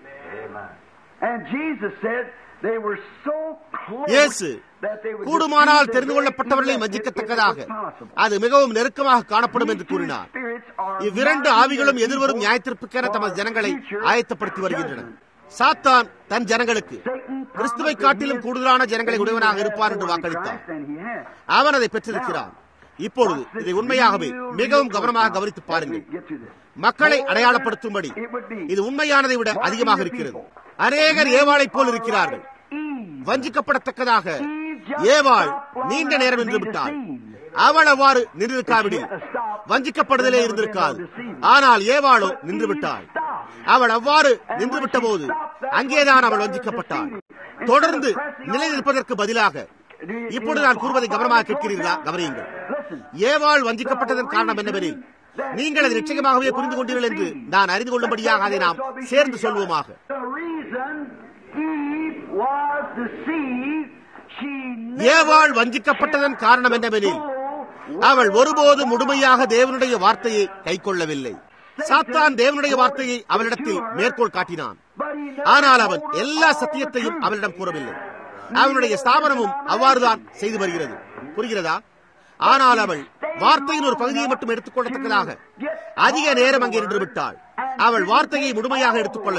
and Jesus said they were so close இயேசு that they would கூடுமானால் deceive தெரிந்து their கொள்ளப்பட்டவர்களை elect வஞ்சிக்கத்தக்கதாக if it was possible. அது மிகவும் நெருக்கமாக காணப்படும் என்று These two கூறினார் spirits are இவ்விரண்டு mighty ஆவிகளும் people எதிர்வரும் நியாயத்திற்கென தமது for ஜனங்களை future ஆயத்தப்படுத்தி வருகின்றன judgment. சாத்தான் தன் ஜனங்களுக்கு Satan கிறிஸ்துவை promised காட்டிலும் that கூடுதலான he ஜனங்களை would உடையவனாக have இருப்பார் என்று more in வாக்களித்தார் Christ than he had. அவன் அதை பெற்றிருக்கிறான் இப்பொழுது இதை உண்மையாகவே மிகவும் கவனமாக கவனித்து பாருங்கள் மக்களை அடையாளப்படுத்தும்படி இது உண்மையானதை விட அதிகமாக இருக்கிறது அநேகர் ஏவாளைப் போல் இருக்கிறார்கள் வஞ்சிக்கப்படத்தக்கதாக ஏவாள் நீண்ட நேரம் நின்று விட்டாள் அவள் அவ்வாறு நின்றிருக்காவிடில் வஞ்சிக்கப்படுதலே இருந்திருக்காது ஆனால் ஏவாளோ நின்று விட்டாள் அவள் அவ்வாறு நின்று விட்ட போது அங்கேதான் அவள் வஞ்சிக்கப்பட்டாள் தொடர்ந்து நிலை நிற்பதற்கு பதிலாக இப்பொழுது நான் கூறுவதை கவனமாக கேட்கிறீர்களா கவனியுங்கள் ஏவாள் வஞ்சிக்கப்பட்டதன் காரணம் என்னவெனில் நீங்கள் அதை நிச்சயமாகவே புரிந்து கொண்டீர்கள் என்று நான் அறிந்து கொள்ளும்படியாக அதை நாம் சேர்ந்து சொல்வோமாக The reason Eve was deceived, she ஏவாள் வஞ்சிக்கப்பட்டதன் காரணம் என்னவெனில் அவள் ஒருபோதும் முழுமையாக தேவனுடைய வார்த்தையை கைக்கொள்ளவில்லை சாத்தான் தேவனுடைய வார்த்தையை அவளிடத்தில் மேற்கோள் காட்டினான் ஆனால் அவன் எல்லா சத்தியத்தையும் அவளிடம் கூறவில்லை அவனுடைய ஸ்தாபனமும் அவ்வாறுதான் செய்து வருகிறது புரிகிறதா ஆனால் அவள் வார்த்தையின் ஒரு பகுதியை மட்டும் எடுத்துக்கொள்ளத்தக்கதாக அதிக நேரம் அங்கே நின்று விட்டாள் அவள் வார்த்தையை முழுமையாக எடுத்துக்கொள்ளவில்லை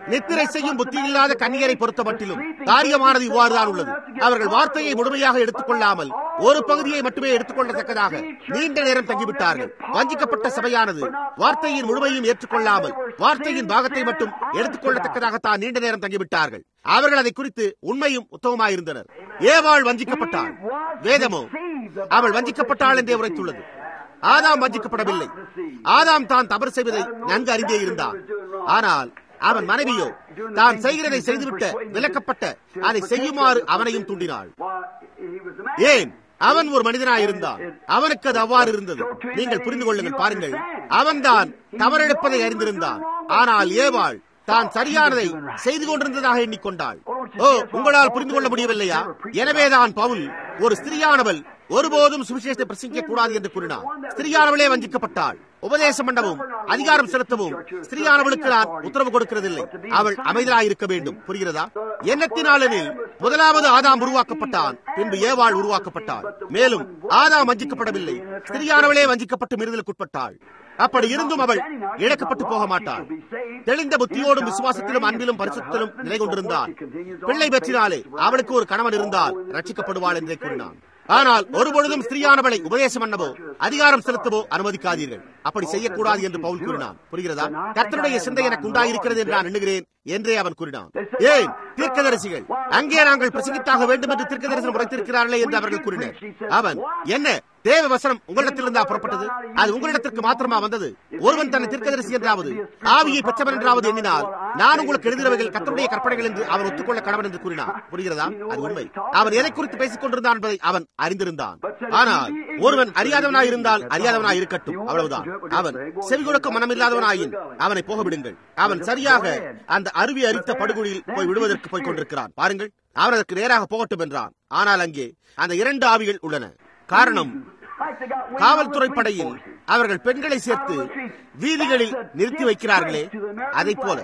நித்திரை செய்யும் புத்தி இல்லாத கன்னியரை பொறுத்த மட்டிலும் காரியமானது இவ்வாறுதான் உள்ளது அவர்கள் வார்த்தையை முழுமையாக எடுத்துக்கொள்ளாமல் ஒரு பகுதியை மட்டுமே எடுத்துக்கொள்ளத்தக்கதாக நீண்ட நேரம் தங்கிவிட்டார்கள் வஞ்சிக்கப்பட்ட சபையானது வார்த்தையின் முழுமையும் ஏற்றுக்கொள்ளாமல் வார்த்தையின் பாகத்தை மட்டும் எடுத்துக்கொள்ளத்தக்கதாகத்தான் நீண்ட நேரம் தங்கிவிட்டார்கள் அவர்கள் அதை குறித்து உண்மையும் உத்தமமாயிருந்தனர் ஏவாள் வஞ்சிக்கப்பட்டாள் வேதமோ அவள் வஞ்சிக்கப்பட்டாள் என்றே உரைத்துள்ளது ஆதாம் வஞ்சிக்கப்படவில்லை ஆதாம் தான் தவறு செய்வதை நன்கு அறிந்தே இருந்தான் ஆனால் அவன் மனைவியோ தான் செய்கிறதை செய்துவிட்ட விலக்கப்பட்ட அதை செய்யுமாறு அவனையும் தூண்டினாள் ஏன் அவன் ஒரு மனிதனாயிருந்தான் அவனுக்கு அது அவ்வாறு இருந்தது நீங்கள் புரிந்து கொள்ளுங்கள் பாருங்கள் அவன்தான் தவறெடுப்பதை அறிந்திருந்தான் ஆனால் ஏவாள் தான் சரியானதை செய்து கொண்டிருந்ததாக எண்ணிக்கொண்டாள் ஓ உங்களால் புரிந்து கொள்ள முடியவில்லையா எனவேதான் பவுல் ஒரு ஸ்திரியானவள் ஒருபோதும் சுவிசேஷத்தை பிரசங்கிக்க கூடாது என்று கூறினார் ஸ்திரியானவளே வஞ்சிக்கப்பட்டாள் உபதேசம் பண்ணவும் அதிகாரம் செலுத்தவும் ஸ்திரியானவளுக்கு நான் உத்தரவு கொடுக்கிறதில்லை அவள் அமைதலாய் இருக்க வேண்டும் புரிகிறதா எண்ணத்தினாலெனில் முதலாவது ஆதாம் உருவாக்கப்பட்டான் பின்பு ஏவாள் உருவாக்கப்பட்டாள் மேலும் ஆதாம் வஞ்சிக்கப்படவில்லை ஸ்திரியானவளே வஞ்சிக்கப்பட்டு மீறுதலுக்குட்பட்டாள் அப்படி இருந்தும் அவள் இழக்கப்பட்டு போக மாட்டாள் தெளிந்த புத்தியோடும் விசுவாசத்திலும் அன்பிலும் பரிசுத்திலும் நிலை கொண்டிருந்தாள் பிள்ளை பெற்றினாலே அவளுக்கு ஒரு கணவன் இருந்தால் ரட்சிக்கப்படுவாள் என்றே கூறினான் ஆனால் ஒருபொழுதும் ஸ்திரீயானவளை உபதேசம் பண்ணவோ அதிகாரம் செலுத்தவோ அனுமதிக்காதீர்கள் அப்படி செய்யக்கூடாது என்று பவுல் கூறினான் புரிகிறதா கர்த்தருடைய சிந்தை எனக்கு உண்டாயிருக்கிறது என்று நான் எண்ணுகிறேன் என்றே அவன் கூறினான் ஏன் தீர்க்கதரிசிகள் அங்கே நாங்கள் பிரசங்கித்தாக வேண்டும் என்று தீர்க்கதரிசனம் உரைத்திருக்கிறார்களே என்று அவர்கள் கூறினர் அவன் என்ன தேவ வசனம் உங்களிடத்திலிருந்தா புறப்பட்டது அது உங்களிடத்திற்கு மாத்திரமா வந்தது ஒருவன் தன்னை தீர்க்கதரிசி என்றாவது ஆவியை பெற்றவன் என்றாவது எண்ணினால் நான் உங்களுக்கு எழுதுகிறவைகள் கத்தருடைய கற்பனைகள் என்று அவன் ஒத்துக்கொள்ள கடவன் என்று கூறினான் புரிகிறதா அது உண்மை அவன் எதை குறித்து பேசிக் கொண்டிருந்தான் என்பதை அவன் அறிந்திருந்தான் ஆனால் ஒருவன் அறியாதவனாய் இருந்தால் அறியாதவனாய் இருக்கட்டும் அவ்வளவுதான் அவன் செவி கொடுக்க மனமில்லாதவனாயின் அவனை போக விடுங்கள் அவன் சரியாக அந்த அருவி அரித்த படுகொலியில் போய் விடுவதற்கு போய் கொண்டிருக்கிறான் பாருங்கள் அவன் அதற்கு நேராக போகட்டும் என்றான் ஆனால் அங்கே அந்த இரண்டு ஆவிகள் உள்ளன காரணம் காவல்துறை படையில் அவர்கள் பெண்களை சேர்த்து வீதிகளில் நிறுத்தி வைக்கிறார்களே அதை போல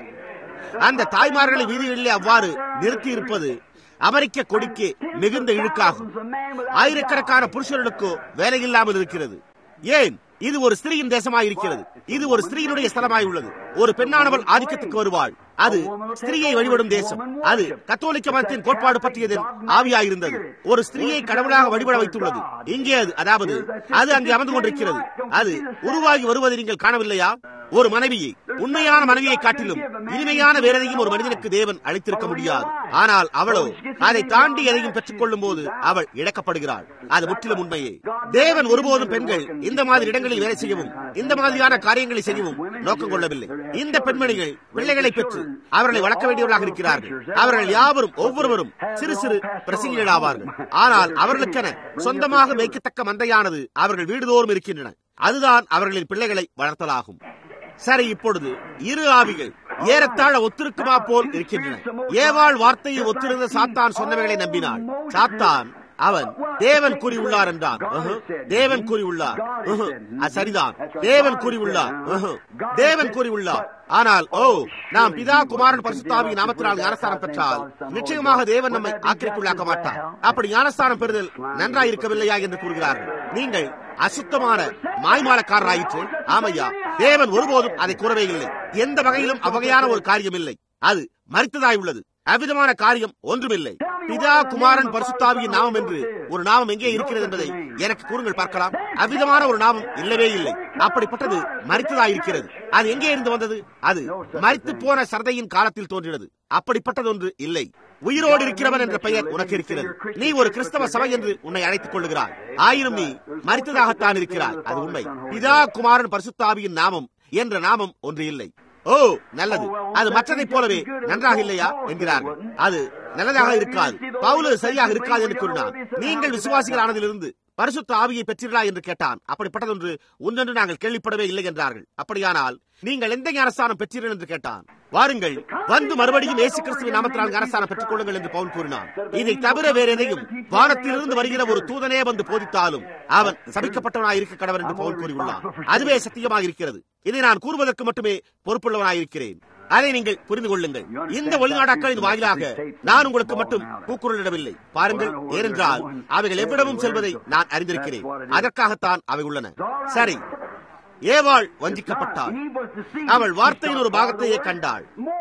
அந்த தாய்மார்களை வீதிகளிலே அவ்வாறு நிறுத்தி இருப்பது அமெரிக்க கொடிக்கு மிகுந்த இழுக்காகும் ஆயிரக்கணக்கான புருஷர்களுக்கோ வேலை இல்லாமல் இருக்கிறது ஏன் இது ஒரு ஸ்திரீயின் தேசமாயிருக்கிறது இது ஒரு ஸ்திரீயினுடைய ஸ்தலமாய் உள்ளது ஒரு பெண்ணானவள் ஆதிக்கத்துக்கு வருவாள் அது ஸ்திரீயை வழிபடும் தேசம் அது கத்தோலிக்க மதத்தின் கோட்பாடு பற்றியதில் ஆவியாயிருந்தது ஒரு ஸ்திரீயை கடவுளாக வழிபட வைத்துள்ளது இங்கே அது அதாவது அது அங்கே அமர்ந்து கொண்டிருக்கிறது அது உருவாகி வருவதை நீங்கள் காணவில்லையா ஒரு மனைவியை உண்மையான மனைவியை காட்டிலும் இனிமையான வேறெதையும் ஒரு மனிதனுக்கு தேவன் அளித்திருக்க முடியாது ஆனால் அவளோ அதை தாண்டி எதையும் பெற்றுக் கொள்ளும் போது அவள் இழக்கப்படுகிறாள் அது முற்றிலும் உண்மையே தேவன் ஒருபோதும் பெண்கள் இந்த மாதிரி இடங்களில் வேலை செய்யவும் இந்த மாதிரியான காரியங்களை செய்யவும் நோக்கம் கொள்ளவில்லை இந்த பெண்மணிகள் பிள்ளைகளை பெற்று அவர்களை வளர்க்க வேண்டியவர்களாக இருக்கிறார்கள் அவர்கள் யாவரும் ஒவ்வொருவரும் சிறு சிறு பிரசங்கிகள் ஆவார்கள் ஆனால் அவர்களுக்கென சொந்தமாக மேய்க்கத்தக்க மந்தையானது அவர்கள் வீடுதோறும் இருக்கின்றன அதுதான் அவர்களின் பிள்ளைகளை வளர்த்தலாகும் சரி இப்பொழுது இரு ஆவிகள் ஏறத்தாழ ஒத்திருக்குமா போல் இருக்கின்றன ஏவாள் வார்த்தையை ஒத்திருந்த சாத்தான் சொன்னவைகளை நம்பினாள் சாத்தான் அவன் தேவன் கூறியுள்ளார் என்றான் தேவன் கூறியுள்ளார் அது சரிதான் தேவன் கூறியுள்ளார் தேவன் கூறியுள்ளார் ஆனால் ஓ நாம் பிதா குமாரன் பரிசுத்தாவி நாமத்தினால் ஞானஸ்தானம் பெற்றால் நிச்சயமாக தேவன் நம்மை ஆக்கிரிக்குள்ளாக்க மாட்டார் அப்படி ஞானஸ்தானம் பெறுதல் நன்றாயிருக்கவில்லையா என்று கூறுகிறார்கள் நீங்கள் அசுத்தமான மாய்மாலக்காரராயிற்று ஆமையா தேவன் ஒருபோதும் அதை கூறவே இல்லை எந்த வகையிலும் அவ்வகையான ஒரு காரியம் இல்லை அது மறித்ததாய் உள்ளது அவ்விதமான காரியம் ஒன்றுமில்லை பிதா குமாரன் பரிசுத்தாவியின் நாமம் என்று ஒரு நாமம் எங்கே இருக்கிறது என்பதை எனக்கு கூறுங்கள் பார்க்கலாம் அவ்விதமான ஒரு நாமம் இல்லவே இல்லை அப்படிப்பட்டது மறித்ததாய் இருக்கிறது அது எங்கே இருந்து வந்தது அது மறித்து போன சரதையின் காலத்தில் தோன்றினது அப்படிப்பட்டது ஒன்று இல்லை உயிரோடு இருக்கிறவன் என்ற பெயர் உனக்கு இருக்கிறது நீ ஒரு கிறிஸ்தவ சபை என்று உன்னை அழைத்துக் கொள்ளுகிறாய் ஆயினும் நீ மறித்ததாகத்தான் இருக்கிறாய் அது உண்மை பிதா குமாரன் பரிசுத்தாவியின் நாமம் என்ற நாமம் ஒன்று இல்லை ஓ நல்லது அது மற்றதைப் போலவே நன்றாக இல்லையா என்கிறார்கள் அது நல்லதாக இருக்காது பவுலு சரியாக இருக்காது என்று கூறினார் நீங்கள் விசுவாசிகள் ஆனதிலிருந்து பரிசுத்த ஆவியை பெற்றீர்களா என்று கேட்டான் அப்படிப்பட்டதொன்று ஒன்றென்று நாங்கள் கேள்விப்படவே இல்லை என்றார்கள் அப்படியானால் நீங்கள் எந்த ஞானஸ்தானம் பெற்றீர்கள் என்று கேட்டான் வாருங்கள் வந்து மறுபடியும் இயேசு கிறிஸ்துவின் நாமத்தினால் ஞானஸ்தானம் பெற்றுக் கொள்ளுங்கள் என்று பவுல் கூறினான் இதை தவிர வேற எதையும் வானத்திலிருந்து வருகிற ஒரு தூதனே வந்து போதித்தாலும் அவன் சபிக்கப்பட்டவனாய் இருக்க கடவர் என்று பவுல் கூறியுள்ளான் அதுவே சத்தியமாக இருக்கிறது இதை நான் கூறுவதற்கு மட்டுமே பொறுப்புள்ளவனாயிருக்கிறேன் அதை நீங்கள் புரிந்து கொள்ளுங்கள் இந்த வெளிநாடாக்களின் வாயிலாக நான் உங்களுக்கு மட்டும் கூக்குரலிடவில்லை பாருங்கள் ஏனென்றால் அவைகள் எவ்விடமும் செல்வதை நான் அறிந்திருக்கிறேன் அதற்காகத்தான் அவை உள்ளன சரி ஏவாள் வஞ்சிக்கப்பட்டாள் அவள் வார்த்தையின் ஒரு பாகத்தையே கண்டாள்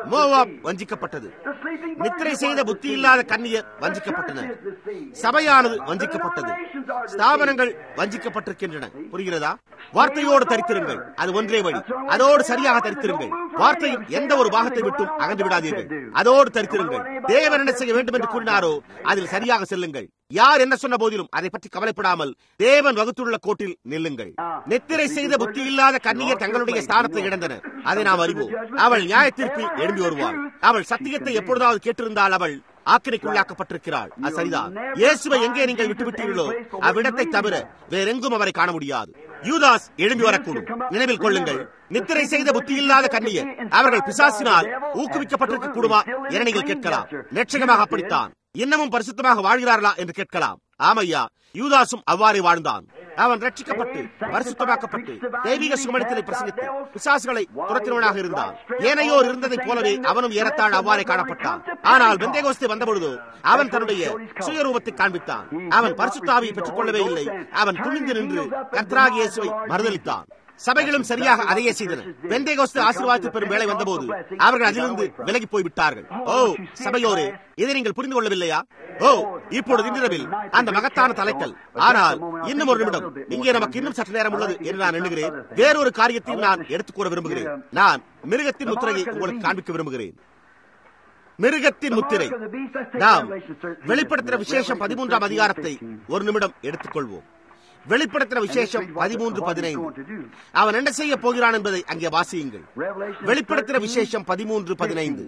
மோவாப் வஞ்சிக்கப்பட்டது நித்திரை செய்த புத்தி இல்லாத கன்னியர் வஞ்சிக்கப்பட்டனர் சபையானது வஞ்சிக்கப்பட்டது ஸ்தாபனங்கள் வஞ்சிக்கப்பட்டிருக்கின்றன புரிகிறதா வார்த்தையோடு தரித்திருங்கள் அது ஒன்றே வழி அதோடு சரியாக தரித்திருங்கள் வார்த்தையின் எந்த ஒரு பாகத்தை விட்டும் அகன்று விடாதீர்கள் அதோடு தரித்திருங்கள் தேவன் என்ன செய்ய வேண்டும் என்று கூறினாரோ அதில் சரியாக செல்லுங்கள் யார் என்ன சொன்ன போதிலும் அதை பற்றி கவலைப்படாமல் தேவன் வகுத்துள்ள கோட்டில் நில்லுங்கள் நெத்திரை செய்த புத்தி இல்லாத கன்னியர் தங்களுடைய ஸ்தானத்தை இழந்தனர் அதை நாம் அறிவோம் அவள் நியாயத்திற்பில் எழும்பி வருவாள் அவள் சத்தியத்தை எப்பொழுதாவது கேட்டிருந்தால் அவள் ஆக்கிரைக்குள்ளாக்கப்பட்டிருக்கிறாள் அது சரிதான் இயேசுவை எங்கே நீங்கள் விட்டுவிட்டீர்களோ அவ்விடத்தை தவிர வேறெங்கும் அவரை காண முடியாது யூதாஸ் எழும்பி வரக்கூடும் நினைவில் கொள்ளுங்கள் நித்திரை செய்த புத்தி இல்லாத கண்ணியர் அவர்கள் பிசாசினால் ஊக்குவிக்கப்பட்டிருக்க கூடுமா என நீங்கள் கேட்கலாம் நிச்சயமாக அப்படித்தான் இன்னமும் பரிசுத்தமாக வாழ்கிறார்களா என்று கேட்கலாம் ஆமையா யூதாசும் அவ்வாறே வாழ்ந்தான் அவன் ரட்சிக்கப்பட்டு பரிசுத்தமாக்கப்பட்டு தெய்வீக சுமணத்தினை பிரசங்கித்து பிசாசுகளை துரத்தினவனாக இருந்தான் ஏனையோர் இருந்ததைப் போலவே அவனும் ஏறத்தாழ் அவ்வாறே காணப்பட்டான் ஆனால் பெந்தேகோஸ்தே வந்தபொழுதோ அவன் தன்னுடைய சுயரூபத்தை காண்பித்தான் அவன் பரிசுத்தாவியை பெற்றுக் கொள்ளவே இல்லை அவன் துணிந்து நின்று கர்த்தராக இயேசுவை மறுதளித்தான் சபைகளும் சரியாக அதையே செய்தன பெந்தேகோஸ்து ஆசீர்வாதத்தில் பெறும் வேலை வந்தபோது அவர்கள் அதிலிருந்து விலகி போய்விட்டார்கள் ஓ சபையோரே இதை நீங்கள் புரிந்து கொள்ளவில்லையா ஓ இப்பொழுது இன்றிரவில் அந்த மகத்தான தலைக்கல் ஆனால் இன்னும் ஒரு நிமிடம் இங்கே நமக்கு இன்னும் சற்று நேரம் உள்ளது என்று நான் எண்ணுகிறேன் வேறொரு காரியத்தையும் நான் எடுத்துக்கூட விரும்புகிறேன் நான் மிருகத்தின் முத்திரையை உங்களுக்கு காண்பிக்க விரும்புகிறேன் மிருகத்தின் முத்திரை நாம் வெளிப்படுத்துகிற விசேஷம் பதிமூன்றாம் அதிகாரத்தை ஒரு நிமிடம் எடுத்துக்கொள்வோம் வெளிப்படுத்தின விசேஷம் பதிமூன்று பதினைந்து அவன் என்ன செய்ய போகிறான் என்பதை அங்கே வாசியுங்கள் வெளிப்படுத்தின விசேஷம் பதிமூன்று பதினைந்து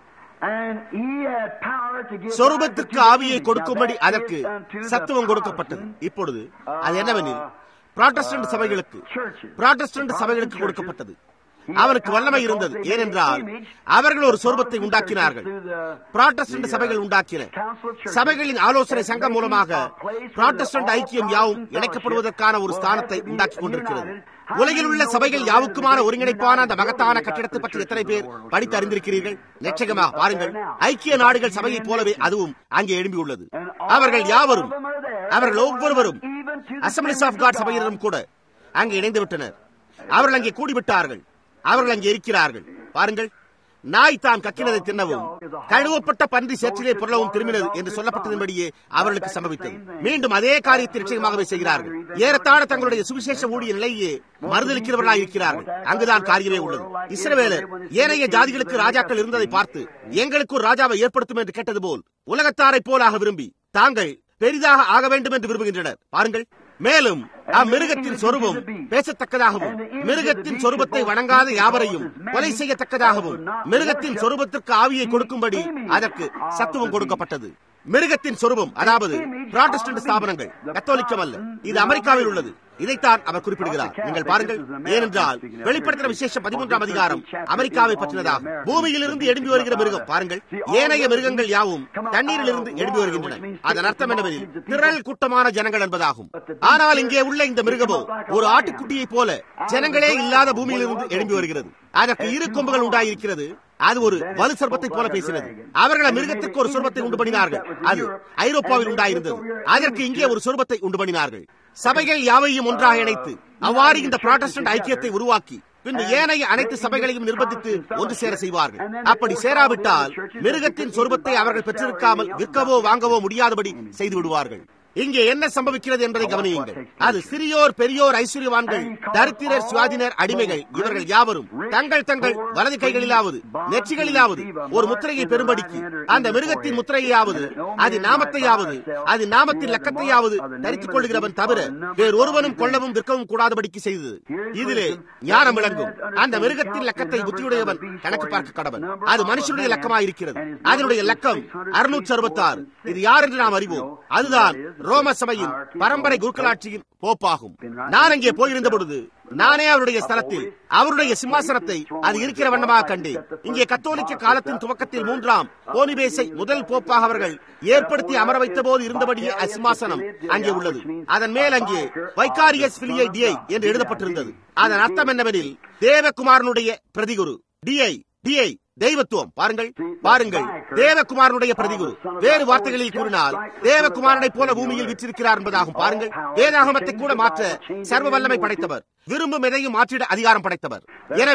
சொரூபத்திற்கு ஆவியை கொடுக்கும்படி அதற்கு சத்துவம் கொடுக்கப்பட்டது இப்பொழுது அது என்னவெனில் புராட்டஸ்டன்ட் சபைகளுக்கு புராட்டஸ்டன்ட் சபைகளுக்கு கொடுக்கப்பட்டது அவருக்கு வல்லமை இருந்தது ஏனென்றால் அவர்கள் ஒரு சொர்பத்தை உண்டாக்கினார்கள் புராட்டஸ்டன்ட் சபைகள் உண்டாக்கின சபைகளின் ஆலோசனை சங்கம் மூலமாக புராட்டஸ்டன்ட் ஐக்கியம் யாவும் இணைக்கப்படுவதற்கான ஒரு ஸ்தானத்தை உண்டாக்கி கொண்டிருக்கிறது உலகில் உள்ள சபைகள் யாவுக்குமான ஒருங்கிணைப்பான அந்த மகத்தான கட்டிடத்தை பற்றி எத்தனை பேர் படித்து அறிந்திருக்கிறீர்கள் நிச்சயமாக பாருங்கள் ஐக்கிய நாடுகள் சபையைப் போலவே அதுவும் அங்கே எழும்பியுள்ளது அவர்கள் யாவரும் அவர்கள் ஒவ்வொருவரும் அசம்பிளிஸ் ஆஃப் காட் சபையினரும் கூட அங்கே இணைந்து விட்டனர் அவர்கள் அங்கே கூடிவிட்டார்கள் அவர்கள் அங்கே இருக்கிறார்கள் பாருங்கள் நாய் தான் கக்கினதை தின்னவும் கழுவப்பட்ட பன்றி சேற்றிலே புரளவும் திரும்பினது என்று சொல்லப்பட்டதன்படியே அவர்களுக்கு சம்பவித்தது மீண்டும் அதே காரியத்தை நிச்சயமாகவே செய்கிறார்கள் ஏறத்தாழ தங்களுடைய சுவிசேஷ ஊழிய நிலையே மறுதளிக்கிறவர்களாக இருக்கிறார்கள் அங்குதான் காரியமே உள்ளது இஸ்ரவேலர் ஏனைய ஜாதிகளுக்கு ராஜாக்கள் இருந்ததை பார்த்து எங்களுக்கு ஒரு ராஜாவை ஏற்படுத்தும் என்று கேட்டது போல் உலகத்தாரை போலாக விரும்பி தாங்கள் பெரிதாக ஆக வேண்டும் என்று விரும்புகின்றனர் பாருங்கள் மேலும் அம்மிருகத்தின் சொரூபம் பேசத்தக்கதாகவும் மிருகத்தின் சொரூபத்தை வணங்காத யாவரையும் கொலை செய்யத்தக்கதாகவும் மிருகத்தின் சொரூபத்திற்கு ஆவியை கொடுக்கும்படி அதற்கு சத்துவம் கொடுக்கப்பட்டது மிருகத்தின் சொரூபம் அதாவது புராட்டஸ்டன்ட் ஸ்தாபனங்கள் கத்தோலிக்கம் அல்ல இது அமெரிக்காவில் உள்ளது இதைத்தான் அவர் குறிப்பிடுகிறார் நீங்கள் பாருங்கள் ஏனென்றால் வெளிப்படுத்தின விசேஷம் பதிமூன்றாம் அதிகாரம் அமெரிக்காவை பற்றினதாகும் பூமியில் இருந்து எழும்பி வருகிற மிருகம் பாருங்கள் ஏனைய மிருகங்கள் யாவும் தண்ணீரில் இருந்து எழும்பி வருகின்றன அதன் அர்த்தம் என்னவெனில் திரள் கூட்டமான ஜனங்கள் என்பதாகும் ஆனால் இங்கே உள்ள இந்த மிருகமோ ஒரு ஆட்டுக்குட்டியை போல ஜனங்களே இல்லாத பூமியில் இருந்து எழும்பி வருகிறது அதற்கு இரு கொம்புகள் உண்டாயிருக்கிறது அது ஒரு வலு சர்பத்தை போல பேசினது அவர்கள் மிருகத்திற்கு ஒரு சொர்பத்தை உண்டு பண்ணினார்கள் அது ஐரோப்பாவில் உண்டாயிருந்தது அதற்கு இங்கே ஒரு சொர்பத்தை உண்டு பண்ணினார்கள் சபைகள் யாவையும் ஒன்றாக இணைத்து அவ்வாறு இந்த புராட்டஸ்டன்ட் ஐக்கியத்தை உருவாக்கி பின்பு ஏனைய அனைத்து சபைகளையும் நிர்பந்தித்து ஒன்று சேர செய்வார்கள் அப்படி சேராவிட்டால் மிருகத்தின் சொர்பத்தை அவர்கள் பெற்றிருக்காமல் விற்கவோ வாங்கவோ முடியாதபடி செய்து விடுவார்கள் இங்கே என்ன சம்பவிக்கிறது என்பதை கவனியுங்கள் அது சிறியோர் பெரியோர் ஐஸ்வர்யவான்கள் தரித்திரர் சுவாதினர் அடிமைகள் இவர்கள் யாவரும் தங்கள் தங்கள் வலது கைகளிலாவது நெற்றிகளிலாவது ஒரு முத்திரையை பெரும்படிக்கு அந்த மிருகத்தின் முத்திரையாவது அது நாமத்தையாவது அது நாமத்தின் லக்கத்தையாவது தரித்துக் கொள்கிறவன் தவிர வேறு ஒருவனும் கொள்ளவும் விற்கவும் கூடாதபடிக்கு செய்தது இதிலே ஞானம் விளங்கும் அந்த மிருகத்தின் லக்கத்தை புத்தியுடையவன் கணக்கு பார்க்க கடவன் அது மனுஷனுடைய லக்கமாயிருக்கிறது அதனுடைய லக்கம் அறுநூற்றி அறுபத்தாறு இது யார் என்று நாம் அறிவோம் அதுதான் ரோம சபையின் பரம்பரை குருக்களாட்சியின் போப்பாகும் நான் அங்கே போயிருந்த பொழுது நானே அவருடைய ஸ்தலத்தில் அவருடைய சிம்மாசனத்தை அது இருக்கிற வண்ணமாக கண்டேன் இங்கே கத்தோலிக்க காலத்தின் துவக்கத்தில் மூன்றாம் போனிபேசை முதல் போப்பாக அவர்கள் ஏற்படுத்தி அமர வைத்த போது இருந்தபடியே அசிம்மாசனம் அங்கே உள்ளது அதன் மேல் அங்கே வைகாரியஸ் பிலியை டிஐ என்று எழுதப்பட்டிருந்தது அதன் அர்த்தம் என்னவெனில் தேவகுமாரனுடைய பிரதிகுரு டிஐ டிஐ தெய்வத்துவம் பாருங்கள் பாருங்கள் தேவகுமாரனுடைய பிரதிகுரு வேறு வார்த்தைகளில் கூறினால் தேவகுமாரனை போல பூமியில் விற்றிருக்கிறார் என்பதாகும் பாருங்கள் வேதாகமத்தை கூட மாற்ற சர்வ வல்லமை படைத்தவர் விரும்பும் எதையும் மாற்றிட அதிகாரம் படைத்தவர் எனவே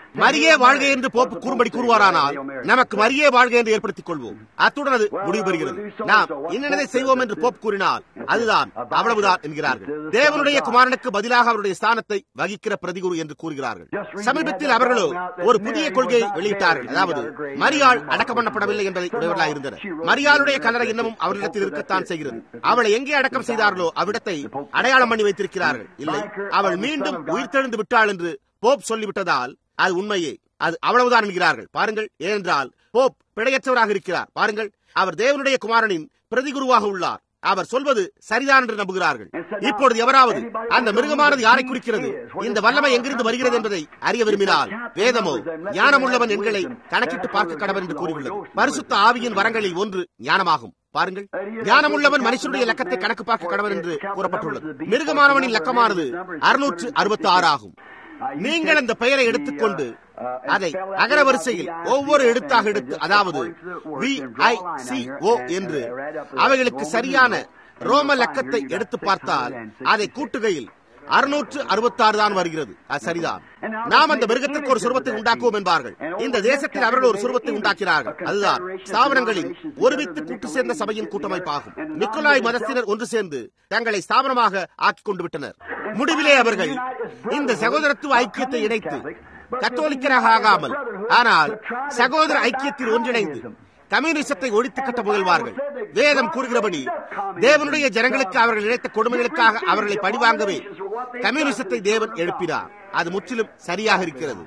மரியே வாழ்க என்று போப்பு கூறும்படி கூறுவாரானால் நமக்கு மரியே வாழ்க என்று ஏற்படுத்திக் கொள்வோம் அத்துடன் அது முடிவு பெறுகிறது நாம் இன்னதை செய்வோம் என்று போப் கூறினால் அதுதான் அவ்வளவுதான் என்கிறார்கள் தேவனுடைய குமாரனுக்கு பதிலாக அவருடைய ஸ்தானத்தை வகிக்கிற பிரதிகுரு என்று கூறுகிறார்கள் சமீபத்தில் அவர்களோ ஒரு புதிய கொள்கையை வெளியிட்டார்கள் அதாவது மரியாள் அடக்கம் பண்ணப்படவில்லை என்பதை உடையவர்களாக இருந்தனர் மரியாளுடைய கல்லறை இன்னமும் அவர்களிடத்தில் இருக்கத்தான் செய்கிறது அவளை எங்கே அடக்கம் செய்தார்களோ அவ்விடத்தை அடையாளம் பண்ணி வைத்திருக்கிறார்கள் இல்லை அவள் மீண்டும் உயிர்த்தெழுந்து விட்டாள் என்று போப் சொல்லிவிட்டதால் அது உண்மையே அது அவ்வளவுதான் என்கிறார்கள் பாருங்கள் ஏனென்றால் போப் பிழையற்றவராக இருக்கிறார் பாருங்கள் அவர் தேவனுடைய குமாரனின் பிரதிகுருவாக உள்ளார் அவர் சொல்வது சரிதான் என்று நம்புகிறார்கள் இப்பொழுது எவராவது அந்த மிருகமானது யாரை குறிக்கிறது இந்த வல்லமை எங்கிருந்து வருகிறது என்பதை அறிய விரும்பினால் வேதமோ ஞானமுள்ளவன் எண்களை கணக்கிட்டு பார்க்க கடவன் என்று கூறியுள்ளது பரிசுத்த ஆவியின் வரங்களில் ஒன்று ஞானமாகும் பாருங்கள் ஞானமுள்ளவன் மனுஷனுடைய லக்கத்தை கணக்கு பார்க்க கடவன் என்று கூறப்பட்டுள்ளது மிருகமானவனின் லக்கமானது அறுநூற்று அறுபத்தி ஆறு ஆகும் நீங்கள் அந்த பெயரை எடுத்துக்கொண்டு அதை அகரவரிசையில் ஒவ்வொரு எழுத்தாக எடுத்து அதாவது வி ஐ சி ஓ என்று அவைகளுக்கு சரியான ரோம லக்கத்தை எடுத்து பார்த்தால் அதை கூட்டுகையில் அறுநூற்று அறுபத்தாறு தான் வருகிறது அது சரிதான் நாம் அந்த மிருகத்திற்கு ஒரு சுருவத்தை உண்டாக்குவோம் என்பார்கள் இந்த தேசத்தில் அவர்கள் ஒரு சுருவத்தை உண்டாக்கினார்கள் அதுதான் ஸ்தாபனங்களில் ஒருமித்து கூட்டு சேர்ந்த சபையின் கூட்டமைப்பாகும் நிக்கோலாய் மதத்தினர் ஒன்று சேர்ந்து தங்களை ஸ்தாபனமாக ஆக்கிக் கொண்டு விட்டனர் முடிவிலே அவர்கள் இந்த சகோதரத்துவ ஐக்கியத்தை இணைத்து கத்தோலிக்கராக ஆகாமல் ஆனால் சகோதர ஐக்கியத்தில் ஒன்றிணைந்து கம்யூனிசத்தை ஒழித்து கட்ட முயல்வார்கள் வேதம் கூறுகிறபடி தேவனுடைய ஜனங்களுக்கு அவர்கள் இழைத்த கொடுமைகளுக்காக அவர்களை பழிவாங்கவே கம்யூனிசத்தை தேவன் எழுப்பினார் அது முற்றிலும் சரியாக இருக்கிறது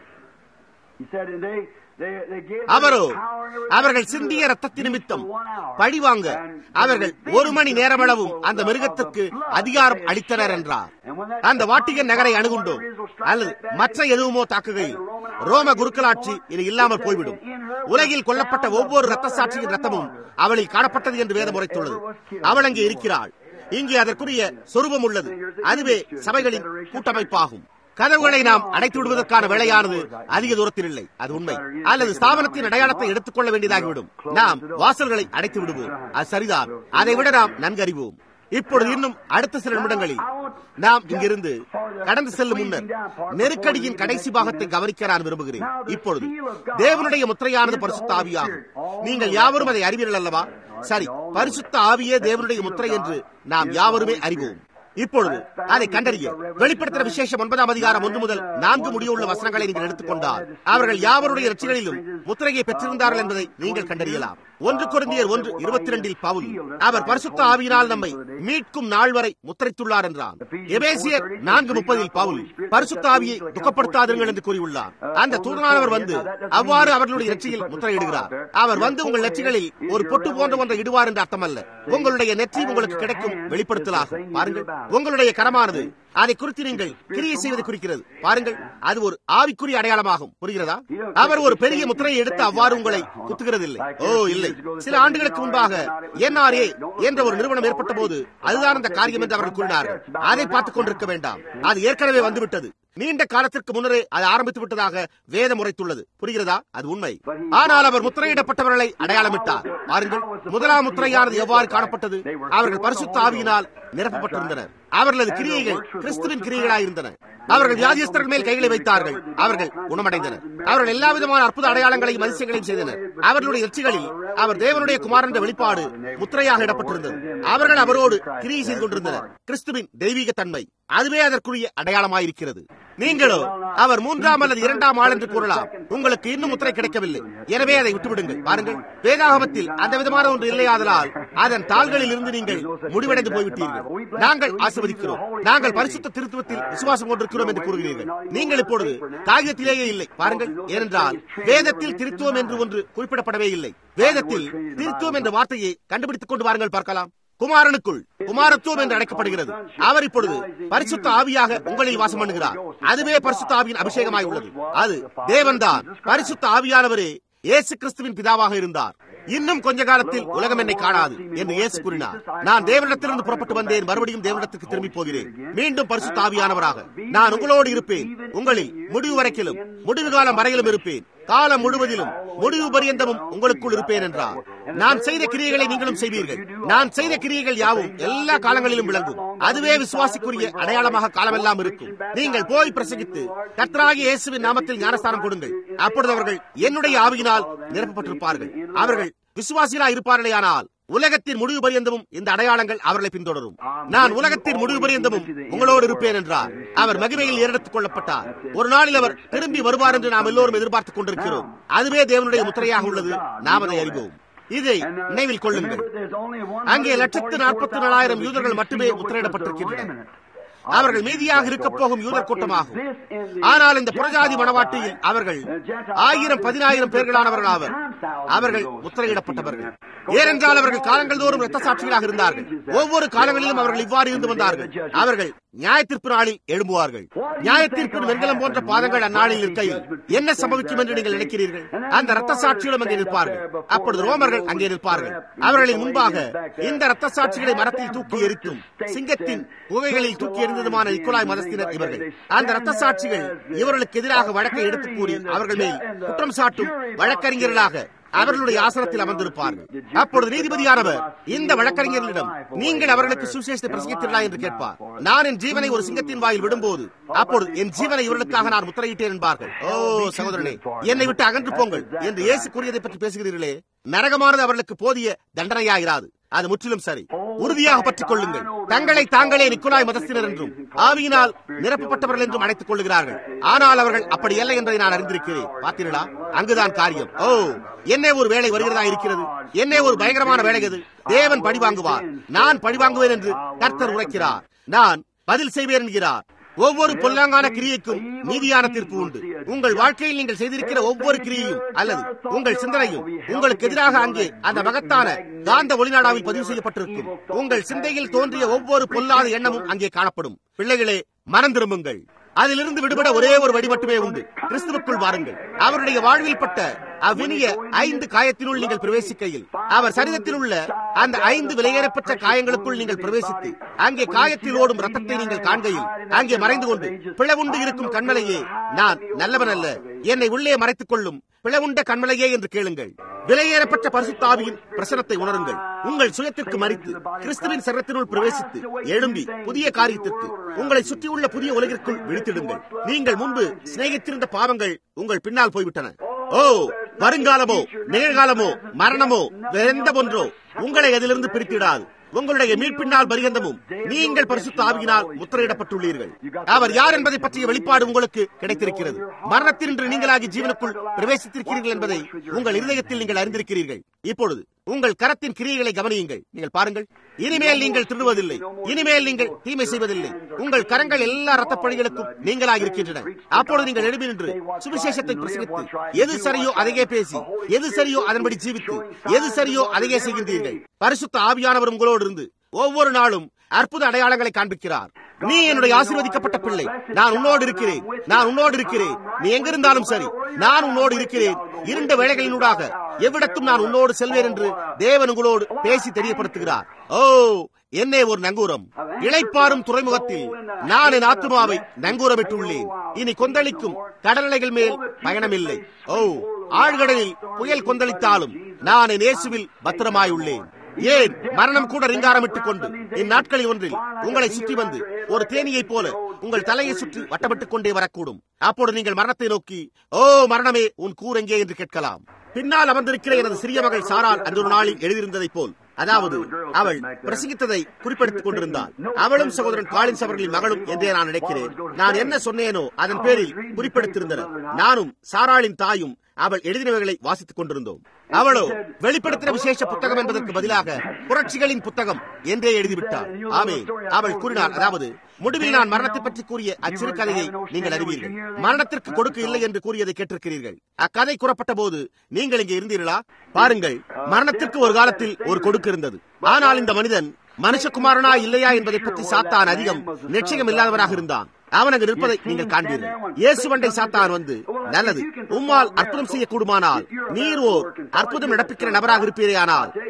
அவரோ அவர்கள் சிந்திய ரத்தத்தின் நிமித்தம் பழிவாங்க அவர்கள் ஒரு மணி நேரமளவும் அந்த மிருகத்திற்கு அதிகாரம் அளித்தனர் என்றார் அந்த வாட்டிகன் நகரை அணுகுண்டோம் அல்லது மற்ற எதுவுமோ தாக்குகையில் ரோம குருக்களாட்சி இது இல்லாமல் போய்விடும் உலகில் கொல்லப்பட்ட ஒவ்வொரு ரத்த சாட்சியின் ரத்தமும் அவளில் காணப்பட்டது என்று வேதம் உரைத்துள்ளது அவள் அங்கே இருக்கிறாள் இங்கே அதற்குரிய சொரூபம் உள்ளது அதுவே சபைகளின் கூட்டமைப்பாகும் கதவுகளை நாம் அடைத்து விடுவதற்கான வேலையானது அதிக தூரத்தில் இல்லை அது உண்மை அல்லது ஸ்தாபனத்தின் அடையாளத்தை எடுத்துக்கொள்ள வேண்டியதாகிவிடும் நாம் வாசல்களை அடைத்து விடுவோம் அது சரிதான் அதை விட நாம் நன்கறிவோம் இப்பொழுது இன்னும் அடுத்த சில நிமிடங்களில் நாம் இங்கிருந்து கடந்து செல்லும் முன்னர் நெருக்கடியின் கடைசி பாகத்தை கவனிக்க நான் விரும்புகிறேன் இப்பொழுது தேவனுடைய முத்திரையானது பரிசுத்த ஆவியாகும் நீங்கள் யாவரும் அதை அறிவீர்கள் அல்லவா சரி பரிசுத்த ஆவியே தேவனுடைய முத்திரை என்று நாம் யாவருமே அறிவோம் இப்பொழுது அதை கண்டறிய வெளிப்படுத்துகிற விசேஷம் ஒன்பதாம் அதிகாரம் ஒன்று முதல் நான்கு முடிவுள்ள வசனங்களை நீங்கள் எடுத்துக்கொண்டால் அவர்கள் யாவருடைய ரட்சிகளிலும் முத்திரையை பெற்றிருந்தார்கள் என்பதை நீங்கள் கண்டறியலாம் ஒன்று குருந்தியர் ஒன்று இருபத்தி ரெண்டில் பவுல் அவர் பரிசுத்த ஆவியினால் நம்மை மீட்கும் நாள் வரை முத்திரைத்துள்ளார் என்றான் எபேசியர் நான்கு முப்பதில் பவுல் பரிசுத்த ஆவியை துக்கப்படுத்தாதீர்கள் என்று கூறியுள்ளார் அந்த தூதனானவர் வந்து அவ்வாறு அவர்களுடைய நெற்றியில் முத்திரையிடுகிறார் அவர் வந்து உங்கள் நெற்றிகளில் ஒரு பொட்டு போன்ற ஒன்றை இடுவார் என்று அர்த்தமல்ல உங்களுடைய நெற்றி உங்களுக்கு கிடைக்கும் வெளிப்படுத்தலாகும் பாருங்கள் உங்களுடைய கரமானது அதை குறித்து நீங்கள் கிரியை செய்வது குறிக்கிறது பாருங்கள் அது ஒரு ஆவிக்குரிய அடையாளமாகும் புரிகிறதா அவர் ஒரு பெரிய முத்திரையை எடுத்து அவ்வாறு உங்களை குத்துகிறதில்லை ஓ இல்லை சில ஆண்டுகளுக்கு முன்பாக என்ஆர்ஏ என்ற ஒரு நிறுவனம் ஏற்பட்ட போது அதுதான் அந்த காரியம் என்று அவர்கள் கூறினார்கள் அதை பார்த்துக் கொண்டிருக்க வேண்டாம் அது ஏற்கனவே வந்துவிட்டது நீண்ட காலத்திற்கு முன்னரே அது ஆரம்பித்து விட்டதாக வேதம் உரைத்துள்ளது புரிகிறதா அது உண்மை ஆனால் அவர் முத்திரையிடப்பட்டவர்களை அடையாளமிட்டார் பாருங்கள் முதலாம் முத்திரையானது எவ்வாறு காணப்பட்டது அவர்கள் பரிசுத்த ஆவியினால் நிரப்பப்பட்டிருந்தனர் அவர்களது கிரியைகள் கிறிஸ்துவின் கிரியைகளாயிருந்தன அவர்கள் வியாதியஸ்தர்கள் மேல் கைகளை வைத்தார்கள் அவர்கள் குணமடைந்தனர் அவர்கள் எல்லா விதமான அற்புத அடையாளங்களையும் அதிசயங்களையும் செய்தனர் அவர்களுடைய வெற்றிகளில் அவர் தேவனுடைய குமாரன் என்ற வெளிப்பாடு முத்திரையாக இடப்பட்டிருந்தது அவர்கள் அவரோடு கிரியை செய்து கொண்டிருந்தனர் கிறிஸ்துவின் தெய்வீக தன்மை அதுவே அதற்குரிய அடையாளமாயிருக்கிறது நீங்களோ அவர் மூன்றாம் அல்லது இரண்டாம் ஆள் என்று கூறலாம் உங்களுக்கு இன்னும் முத்திரை கிடைக்கவில்லை எனவே அதை விட்டுவிடுங்கள் பாருங்கள் வேதாகமத்தில் அந்த விதமான ஒன்று இல்லையாதலால் அதன் தாள்களில் இருந்து நீங்கள் முடிவடைந்து போய்விட்டீர்கள் நாங்கள் ஆசிர்வதிக்கிறோம் நாங்கள் பரிசுத்த திருத்துவத்தில் விசுவாசம் கொண்டிருக்கிறோம் என்று கூறுகிறீர்கள் நீங்கள் இப்பொழுது காகிதத்திலேயே இல்லை பாருங்கள் ஏனென்றால் வேதத்தில் திருத்துவம் என்று ஒன்று குறிப்பிடப்படவே இல்லை வேதத்தில் திருத்துவம் என்ற வார்த்தையை கண்டுபிடித்துக் கொண்டு வாருங்கள் பார்க்கலாம் குமாரனுக்குள் குமாரத்துவம் என்று அழைக்கப்படுகிறது அவர் இப்பொழுது பரிசுத்த ஆவியாக உங்களில் வாசம் பண்ணுகிறார் அதுவே பரிசுத்த ஆவியின் அபிஷேகமாய் உள்ளது அது தேவன்தான் பரிசுத்த ஆவியானவரே இயேசு கிறிஸ்துவின் பிதாவாக இருந்தார் இன்னும் கொஞ்ச காலத்தில் உலகம் என்னை காணாது என்று இயேசு கூறினார் நான் தேவனிடத்திலிருந்து புறப்பட்டு வந்தேன் மறுபடியும் தேவனிடத்துக்கு திரும்பி போகிறேன் மீண்டும் பரிசுத்த ஆவியானவராக நான் உங்களோடு இருப்பேன் உங்களில் முடிவு வரைக்கிலும் முடிவு காலம் வரையிலும் இருப்பேன் காலம் முழுவதிலும் முடிவு பரியந்தமும் உங்களுக்குள் இருப்பேன் என்றார் நான் செய்த கிரியைகளை நீங்களும் செய்வீர்கள் நான் செய்த கிரியைகள் யாவும் எல்லா காலங்களிலும் விளங்கும் அதுவே விசுவாசிக்குரிய அடையாளமாக காலமெல்லாம் இருக்கும் நீங்கள் போய் பிரசங்கித்து கர்த்தராகிய இயேசுவின் நாமத்தில் ஞானஸ்தானம் கொடுங்கள் அப்பொழுது அவர்கள் என்னுடைய ஆவியினால் நிரப்பப்பட்டிருப்பார்கள் அவர்கள் விசுவாசிகளா இருப்பார்களேயானால் உலகத்தின் முடிவு பரியந்தமும் இந்த அடையாளங்கள் அவர்களை பின்தொடரும் நான் உலகத்தின் முடிவு பரியந்தமும் உங்களோடு இருப்பேன் என்றார் அவர் மகிமையில் ஏறெடுத்துக் கொள்ளப்பட்டார் ஒரு நாளில் அவர் திரும்பி வருவார் என்று நாம் எல்லோரும் எதிர்பார்த்துக் கொண்டிருக்கிறோம் அதுவே தேவனுடைய முத்திரையாக உள்ளது நாம் அதை அறிவோம் இதை நினைவில் கொள்ளுங்கள் அங்கே லட்சத்து நாற்பத்தி நாலாயிரம் யூதர்கள் மட்டுமே முத்திரையிடப்பட்டிருக்கின்றனர் அவர்கள் மீதியாக இருக்க போகும் யூதர் கூட்டமாகும் ஆனால் இந்த புறஜாதி மனவாட்டியில் அவர்கள் ஆயிரம் பதினாயிரம் பேர்களானவர்கள் ஆவர் அவர்கள் முத்திரையிடப்பட்டவர்கள் ஏனென்றால் அவர்கள் காலங்கள் தோறும் ரத்த சாட்சிகளாக இருந்தார்கள் ஒவ்வொரு காலங்களிலும் அவர்கள் இவ்வாறு இருந்து வந்தார்கள் அவர்கள் நியாயத்தீர்ப்பு நாளில் எழும்புவார்கள் நியாயத்தீர்ப்பின் வெண்கலம் போன்ற பாதங்கள் அந்நாளில் இருக்கையில் என்ன சம்பவிக்கும் என்று நீங்கள் நினைக்கிறீர்கள் அந்த ரத்த சாட்சிகளும் அங்கே நிற்பார்கள் அப்பொழுது ரோமர்கள் அங்கே நிற்பார்கள் அவர்களின் முன்பாக இந்த ரத்த சாட்சிகளை மரத்தில் தூக்கி எரித்தும் சிங்கத்தின் குகைகளில் தூக்கி எறிந்ததுமான நிக்கோலாய் மதஸ்தினர் இவர்கள் அந்த ரத்த சாட்சிகள் இவர்களுக்கு எதிராக வழக்கை எடுத்துக் கூறி அவர்கள் மேல் குற்றம் சாட்டும் வழக்கறிஞர்களாக அவர்களுடைய ஆசனத்தில் அமர்ந்திருப்பார்கள் அப்பொழுது நீதிபதியானவர் இந்த வழக்கறிஞர்களிடம் நீங்கள் அவர்களுக்கு சுவிசேஷத்தை பிரசங்கித்தீர்களா என்று கேட்பார் நான் என் ஜீவனை ஒரு சிங்கத்தின் வாயில் விடும்போது அப்பொழுது என் ஜீவனை இவர்களுக்காக நான் முத்திரையிட்டேன் என்பார்கள் ஓ சகோதரனே என்னை விட்டு அகன்று போங்கள் என்று இயேசு கூறியதை பற்றி பேசுகிறீர்களே நரகமானது அவர்களுக்கு போதிய தண்டனையாகிறாது அது முற்றிலும் சரி உறுதியாக பற்றிக் கொள்ளுங்கள் தங்களை தாங்களே நிக்குலாய் மதஸ்தினர் என்றும் ஆவியினால் நிரப்பப்பட்டவர்கள் என்றும் அழைத்துக் கொள்ளுகிறார்கள் ஆனால் அவர்கள் அப்படி அல்ல என்பதை நான் அறிந்திருக்கிறேன் பார்த்தீர்களா அங்குதான் காரியம் ஓ என்ன ஒரு வேலை வருகிறதா இருக்கிறது என்ன ஒரு பயங்கரமான வேலை அது தேவன் பழி வாங்குவார் நான் பழி வாங்குவேன் என்று கர்த்தர் உரைக்கிறார் நான் பதில் செய்வேன் என்கிறார் ஒவ்வொரு பொல்லாங்கான கிரியைக்கும் நீதியான தீர்ப்பு உண்டு உங்கள் வாழ்க்கையில் நீங்கள் செய்திருக்கிற ஒவ்வொரு கிரியையும் அல்லது உங்கள் சிந்தனையும் உங்களுக்கு எதிராக அங்கே அந்த மகத்தான காந்த ஒளிநாடாவில் பதிவு செய்யப்பட்டிருக்கும் உங்கள் சிந்தையில் தோன்றிய ஒவ்வொரு பொல்லாத எண்ணமும் அங்கே காணப்படும் பிள்ளைகளே மனம் திரும்புங்கள் அதிலிருந்து விடுபட ஒரே ஒரு வழி மட்டுமே உண்டு கிறிஸ்துவுக்குள் வாருங்கள் அவருடைய வாழ்வில் பட்ட அவ்வினிய ஐந்து காயத்தினுள் நீங்கள் பிரவேசிக்கையில் அவர் சரீரத்தில் உள்ள அந்த ஐந்து விலையேறப்பட்ட காயங்களுக்குள் நீங்கள் பிரவேசித்து அங்கே காயத்தில் ஓடும் ரத்தத்தை நீங்கள் காண்கையில் அங்கே மறைந்து கொண்டு பிளவுண்டு இருக்கும் கண்மலையே நான் நல்லவன் அல்ல என்னை உள்ளே மறைத்துக் கொள்ளும் பிளவுண்ட கண்மலையே என்று கேளுங்கள் விலையேறப்பட்ட பரிசுத்தாவியின் பிரசனத்தை உணருங்கள் உங்கள் சுயத்திற்கு மறித்து கிறிஸ்துவின் சரத்தினுள் பிரவேசித்து எழும்பி புதிய காரியத்திற்கு உங்களை சுற்றியுள்ள புதிய உலகிற்குள் விழித்திடுங்கள் நீங்கள் முன்பு சிநேகித்திருந்த பாவங்கள் உங்கள் பின்னால் போய்விட்டன ஓ வருங்காலமோ நிகழ்காலமோ மரணமோ வேறெந்த ஒன்றோ உங்களை அதிலிருந்து பிரித்திடாது உங்களுடைய மீட்பினால் பரிகந்தமும் நீங்கள் பரிசுத்த ஆவியினால் முத்திரையிடப்பட்டுள்ளீர்கள் அவர் யார் என்பதை பற்றிய வெளிப்பாடு உங்களுக்கு கிடைத்திருக்கிறது மரணத்தினின்று நீங்களாகி ஜீவனுக்குள் பிரவேசித்திருக்கிறீர்கள் என்பதை உங்கள் இருதயத்தில் நீங்கள் அறிந்திருக்கிறீர்கள் இப்பொழுது உங்கள் கரத்தின் கிரியைகளை கவனியுங்கள் நீங்கள் பாருங்கள் இனிமேல் நீங்கள் திருடுவதில்லை இனிமேல் நீங்கள் தீமை செய்வதில்லை உங்கள் கரங்கள் எல்லா ரத்தப்பணிகளுக்கும் நீங்களாக இருக்கின்றன அப்பொழுது நீங்கள் எழுப்பி நின்று சுவிசேஷத்தை பிரசங்கித்து எது சரியோ அதையே பேசி எது சரியோ அதன்படி ஜீவித்து எது சரியோ அதையே செய்கின்றீர்கள் பரிசுத்த ஆவியானவர் உங்களோடு இருந்து ஒவ்வொரு நாளும் அற்புத அடையாளங்களை காண்பிக்கிறார் நீ என்னுடைய ஆசீர்வதிக்கப்பட்ட பிள்ளை நான் உன்னோடு இருக்கிறேன் நான் உன்னோடு இருக்கிறேன் நீ எங்கிருந்தாலும் சரி நான் உன்னோடு இருக்கிறேன் இருண்ட வேலைகளினூடாக எவ்விடத்தும் நான் உன்னோடு செல்வேன் என்று தேவன் உங்களோடு பேசி தெரியப்படுத்துகிறார் ஓ என்னே ஒரு நங்கூரம் இளைப்பாறும் துறைமுகத்தில் நான் என் ஆத்மாவை நங்கூரமிட்டுள்ளேன் இனி கொந்தளிக்கும் கடலலைகள் மேல் பயணமில்லை ஓ ஆழ்கடலில் புயல் கொந்தளித்தாலும் நான் என் இயேசுவில் பத்திரமாயுள்ளேன் ஏன் மரணம் கூட ரிங்காரமிட்டுக் கொண்டு இந்நாட்களில் ஒன்றில் உங்களை சுற்றி வந்து ஒரு தேனியைப் போல உங்கள் தலையை சுற்றி வட்டமிட்டுக் கொண்டே வரக்கூடும் அப்போது நீங்கள் மரணத்தை நோக்கி ஓ மரணமே உன் கூர் எங்கே என்று கேட்கலாம் பின்னால் அமர்ந்திருக்கிற எனது சிறிய மகள் சாரால் அன்று ஒரு நாளில் எழுதியிருந்ததைப் போல் அதாவது அவள் பிரசங்கித்ததை குறிப்பிடுத்திக் கொண்டிருந்தாள் அவளும் சகோதரன் காலின்ஸ் அவர்களின் மகளும் என்றே நான் நினைக்கிறேன் நான் என்ன சொன்னேனோ அதன் பேரில் குறிப்பிடுத்திருந்தனர் நானும் சாராளின் தாயும் அவள் எழுதினவைகளை வாசித்துக் கொண்டிருந்தோம் அவளோ வெளிப்படுத்தின விசேஷ புத்தகம் என்பதற்கு பதிலாக புரட்சிகளின் புத்தகம் என்றே எழுதிவிட்டாள் ஆமே அவள் கூறினாள் அதாவது முடிவில் நான் மரணத்தை பற்றி கூறிய அச்சிறு கதையை நீங்கள் அறிவீர்கள் மரணத்திற்கு கொடுக்க இல்லை என்று கூறியதை கேட்டிருக்கிறீர்கள் அக்கதை கூறப்பட்ட போது நீங்கள் இங்கே இருந்தீர்களா பாருங்கள் மரணத்திற்கு ஒரு காலத்தில் ஒரு கொடுக்கு இருந்தது ஆனால் இந்த மனிதன் மனுஷகுமாரனா இல்லையா என்பதை பற்றி சாத்தான் அதிகம் நிச்சயம் இல்லாதவராக இருந்தான் அவன் அங்கு நிற்பதை நீங்கள் காண்பீர்கள் இயேசுவண்டை சாத்தான் வந்து நல்லது உம்மால் அற்புதம் செய்யக்கூடுமானால் நீர் ஓர் அற்புதம் நடப்பிக்கிற நபராக இருப்பீரேயானால்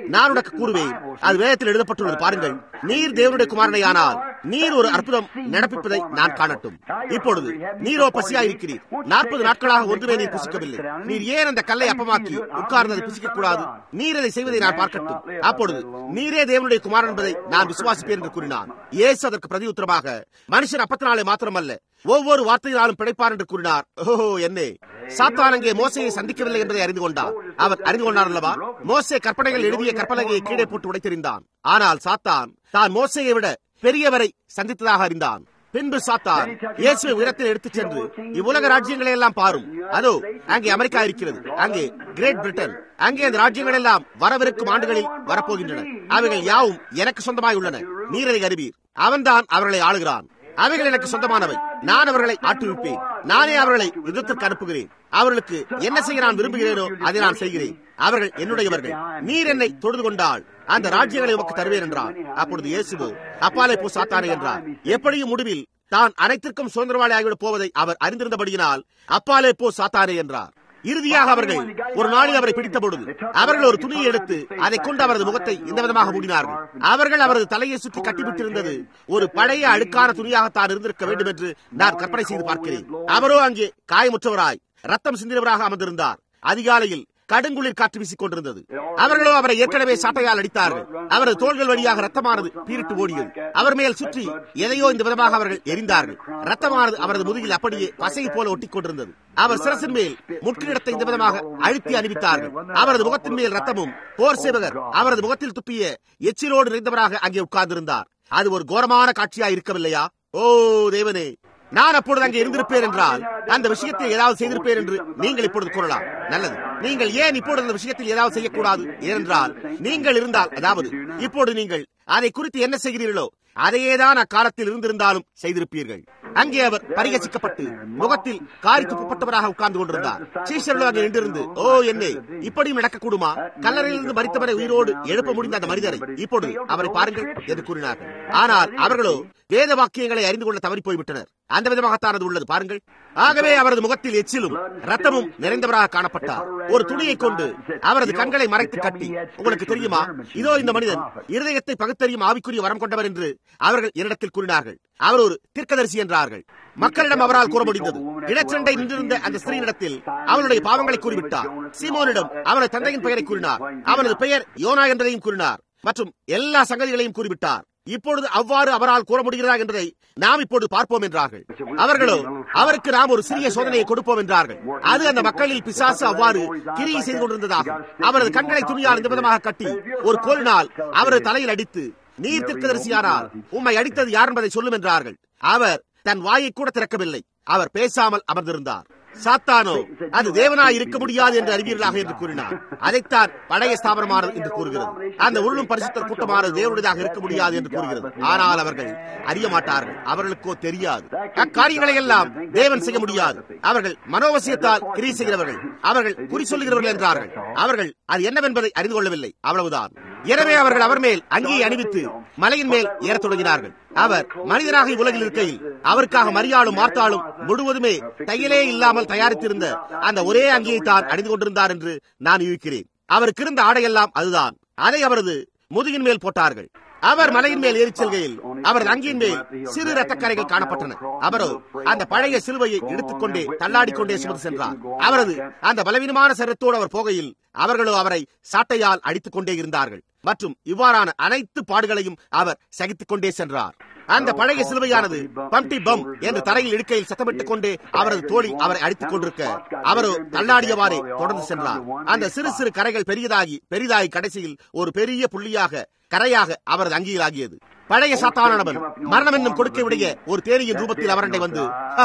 நான் உனக்கு கூறுவேன் அது வேதத்தில் எழுதப்பட்டுள்ளது பாருங்கள் நீர் தேவனுடைய குமாரனையானால் நீர் ஒரு அற்புதம் நடப்பிப்பதை நான் காணட்டும் இப்பொழுது நீரோ பசியா இருக்கிறீர் நாற்பது நாட்களாக ஒன்றுமே நீர் புசிக்கவில்லை நீர் ஏன் அந்த கல்லை அப்பமாக்கி உட்கார்ந்து அதை புசிக்க கூடாது நீர் அதை செய்வதை நான் பார்க்கட்டும் அப்பொழுது நீரே தேவனுடைய குமாரன் என்பதை நான் விசுவாசிப்பேன் என்று கூறினான் இயேசு அதற்கு பிரதி உத்தரமாக மனுஷன் அப்பத்தினாலே மாத்திரமல்ல ஒவ்வொரு வார்த்தையினாலும் பிழைப்பார் என்று கூறினார் ஓஹோ என்னே சாத்தான் அங்கே மோசையை சந்திக்கவில்லை என்பதை அறிந்து கொண்டார் அவர் அறிந்து கொண்டார் அல்லவா மோசே கற்பனைகள் எழுதிய கற்பனையை கீழே போட்டு உடைத்தெறிந்தான் ஆனால் சாத்தான் தான் மோசையை விட பெரியவரை சந்தித்ததாக அறிந்தான் பின்பு சாத்தான் இயேசுவை உயரத்தில் எடுத்துச் சென்று இவ்வுலக ராஜ்யங்களை எல்லாம் பாரும் அதோ அங்கே அமெரிக்கா இருக்கிறது அங்கே கிரேட் பிரிட்டன் அங்கே அந்த ராஜ்யங்கள் எல்லாம் வரவிருக்கும் ஆண்டுகளில் வரப்போகின்றன அவைகள் யாவும் எனக்கு சொந்தமாய் உள்ளன நீரதை அறிவீர் அவன்தான் அவர்களை ஆளுகிறான் அவைகள் எனக்கு சொந்தமானவை நான் அவர்களை ஆட்டுவிப்பேன் நானே அவர்களை யுத்தத்திற்கு அனுப்புகிறேன் அவர்களுக்கு என்ன செய்ய நான் விரும்புகிறேனோ அதை நான் செய்கிறேன் அவர்கள் என்னுடையவர்கள் நீர் என்னை தொழுது கொண்டால் அந்த ராஜ்யங்களை உமக்கு தருவேன் என்றார் அப்பொழுது இயேசுவு அப்பாலே போ சாத்தானே என்றார் எப்படியும் முடிவில் தான் அனைத்திற்கும் சுதந்திரவாளி ஆகிவிடப் போவதை அவர் அறிந்திருந்தபடியினால் அப்பாலே போ சாத்தானே என்றார் இறுதியாக அவர்கள் ஒரு நாளில் அவரை பிடித்த பொழுது அவர்கள் ஒரு துணியை எடுத்து அதை கொண்டு அவரது முகத்தை இந்த விதமாக மூடினார்கள் அவர்கள் அவரது தலையை சுற்றி கட்டிவிட்டிருந்தது ஒரு பழைய அழுக்கான துணியாகத்தான் இருந்திருக்க வேண்டும் என்று நான் கற்பனை செய்து பார்க்கிறேன் அவரோ அங்கே காயமுற்றவராய் ரத்தம் சிந்தினவராக அமர்ந்திருந்தார் அதிகாலையில் கடுங்குளிர் காற்று வீசிக் கொண்டிருந்தது அவர்களோ அவரை ஏற்கனவே சாட்டையால் அடித்தார்கள் அவரது தோள்கள் வழியாக ரத்தமானது பீரிட்டு ஓடியது அவர் மேல் சுற்றி எதையோ இந்த விதமாக அவர்கள் எரிந்தார்கள் ரத்தமானது அவரது முதுகில் அப்படியே பசையை போல ஒட்டிக் கொண்டிருந்தது அவர் சிரசின் மேல் முட்கிடத்தை இந்த விதமாக அழுத்தி அணிவித்தார்கள் அவரது முகத்தின் மேல் ரத்தமும் போர் சேவகர் அவரது முகத்தில் துப்பிய எச்சிலோடு நிறைந்தவராக அங்கே உட்கார்ந்திருந்தார் அது ஒரு கோரமான காட்சியா இருக்கவில்லையா ஓ தேவனே நான் அப்பொழுது அங்கே இருந்திருப்பேன் என்றால் அந்த விஷயத்தில் ஏதாவது செய்திருப்பேன் என்று நீங்கள் இப்பொழுது கூறலாம் நல்லது நீங்கள் ஏன் இப்பொழுது அந்த விஷயத்தில் ஏதாவது செய்யக்கூடாது ஏனென்றால் நீங்கள் இருந்தால் அதாவது இப்பொழுது நீங்கள் அதை குறித்து என்ன செய்கிறீர்களோ அதையேதான் அக்காலத்தில் இருந்திருந்தாலும் செய்திருப்பீர்கள் அங்கே அவர் பரிகசிக்கப்பட்டு முகத்தில் காரி துப்பப்பட்டவராக உட்கார்ந்து கொண்டிருந்தார் சீஷர்களும் அங்கே நின்றிருந்து ஓ என்னே இப்படியும் நடக்கக்கூடுமா கல்லறையிலிருந்து மறித்தவரை உயிரோடு எழுப்ப முடிந்த அந்த மனிதரை இப்பொழுது அவரை பாருங்கள் என்று கூறினார்கள் ஆனால் அவர்களோ வேத வாக்கியங்களை அறிந்து கொள்ள தவறி போய்விட்டனர் அந்த விதமாகத்தான் அது உள்ளது பாருங்கள் ஆகவே அவரது முகத்தில் எச்சிலும் ரத்தமும் நிறைந்தவராக காணப்பட்டார் ஒரு துணியை கொண்டு அவரது கண்களை மறைத்து கட்டி உங்களுக்கு தெரியுமா இதோ இந்த மனிதன் இருதயத்தை பகுத்தறியும் ஆவிக்குரிய வரம் கொண்டவர் என்று அவர்கள் என்னிடத்தில் கூறினார்கள் அவர் ஒரு தீர்க்கதரிசி என்றார்கள் மக்களிடம் அவரால் கூற முடிந்தது இடச்சண்டை நின்றிருந்த அந்த ஸ்திரீனிடத்தில் அவனுடைய பாவங்களை கூறிவிட்டார் சீமோனிடம் அவனது தந்தையின் பெயரை கூறினார் அவனது பெயர் யோனா என்பதையும் கூறினார் மற்றும் எல்லா சங்கதிகளையும் கூறிவிட்டார் இப்பொழுது அவ்வாறு அவரால் கூற முடிகிறதா என்பதை நாம் இப்பொழுது பார்ப்போம் என்றார்கள் அவர்களோ அவருக்கு நாம் ஒரு சிறிய சோதனையை கொடுப்போம் என்றார்கள் அது அந்த மக்களில் பிசாசு அவ்வாறு கிரியை செய்து கொண்டிருந்ததாகும் அவரது கண்களை துணியால் இந்த விதமாக கட்டி ஒரு கோலினால் அவரது தலையில் அடித்து நீர் திருக்கதரிசியானால் உம்மை அடித்தது யார் என்பதை சொல்லும் என்றார்கள் அவர் தன் வாயை கூட திறக்கவில்லை அவர் பேசாமல் அமர்ந்திருந்தார் சாத்தானோ அது தேவனாய் இருக்க முடியாது என்று அறிவீர்களாக என்று கூறினார் அதைத்தான் பழைய ஸ்தாபனமானது என்று கூறுகிறது அந்த உருளும் பரிசுத்தர் கூட்டமானது தேவனுடையதாக இருக்க முடியாது என்று கூறுகிறது ஆனால் அவர்கள் அறிய மாட்டார்கள் அவர்களுக்கோ தெரியாது அக்காரியங்களை எல்லாம் தேவன் செய்ய முடியாது அவர்கள் மனோவசியத்தால் கிரி செய்கிறவர்கள் அவர்கள் குறி சொல்லுகிறவர்கள் என்றார்கள் அவர்கள் அது என்னவென்பதை அறிந்து கொள்ளவில்லை அவ்வளவுதான் எனவே அவர்கள் அவர் மேல் அங்கேயே அணிவித்து மலையின் மேல் ஏறத் தொடங்கினார்கள் அவர் மனிதனாக உலகில் இருக்கையில் அவருக்காக மரியாளும் மார்த்தாளும் முழுவதுமே தையலே இல்லாமல் தயாரித்திருந்த அந்த ஒரே அங்கியை தான் அணிந்து கொண்டிருந்தார் என்று நான் யூகிக்கிறேன் அவருக்கு இருந்த ஆடையெல்லாம் அதுதான் அதை அவரது முதுகின் மேல் போட்டார்கள் அவர் மலையின் மேல் ஏறிச் செல்கையில் அவரது அங்கியின் மேல் சிறு ரத்தக்கரைகள் காணப்பட்டன அவரோ அந்த பழைய சிலுவையை எடுத்துக்கொண்டே தள்ளாடிக் கொண்டே சுமந்து சென்றார் அவரது அந்த பலவீனமான சரத்தோடு அவர் போகையில் அவர்களோ அவரை சாட்டையால் அடித்துக் கொண்டே இருந்தார்கள் மற்றும் இவ்வாறான அனைத்து பாடுகளையும் அவர் சகித்துக் கொண்டே சென்றார் அந்த பழைய சிலுவையானது பம்டி பம் என்று தரையில் இடுக்கையில் சத்தமிட்டுக் கொண்டே அவரது தோழி அவரை அடித்துக் கொண்டிருக்க அவரோ தள்ளாடியவாறே தொடர்ந்து சென்றார் அந்த சிறு சிறு கரைகள் பெரியதாகி பெரிதாகி கடைசியில் ஒரு பெரிய புள்ளியாக கரையாக அவரது அங்கியில் ஆகியது பழைய சாத்தானவன் மரணம் என்னும் கொடுக்கையுடைய ஒரு தேனியின் ரூபத்தில் அவரண்டை வந்து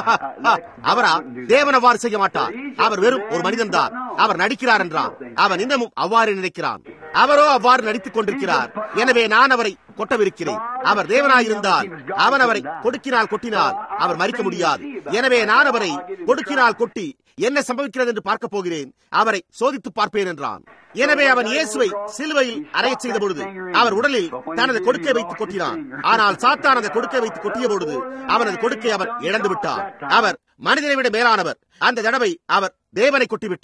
அவரா தேவன் அவ்வாறு செய்ய மாட்டார் அவர் வெறும் ஒரு மனிதன் தான் அவர் நடிக்கிறார் என்றான் அவன் இன்னமும் அவ்வாறு நினைக்கிறான் அவரோ அவ்வாறு நடித்துக் கொண்டிருக்கிறார் எனவே நான் அவரை கொட்டவிருக்கிறேன் அவர் தேவனாயிருந்தால் அவன் அவரை கொடுக்கினால் கொட்டினால் அவர் மறிக்க முடியாது எனவே நான் அவரை கொடுக்கினால் கொட்டி என்ன சம்பவிக்கிறது என்று பார்க்க போகிறேன் அவரை சோதித்து பார்ப்பேன் என்றான் எனவே அவன் இயேசுவை சிலுவையில் அறையச் செய்த பொழுது அவர் உடலில் தனது கொடுக்கை வைத்து கொட்டினான் ஆனால் சாத்தான் அந்த கொடுக்கை வைத்து கொட்டிய பொழுது அவனது கொடுக்கை அவர் இழந்து விட்டார் அவர் மனிதனை விட மேலானவர் அந்த தடவை அவர் தேவனை கொட்டிவிட்டான்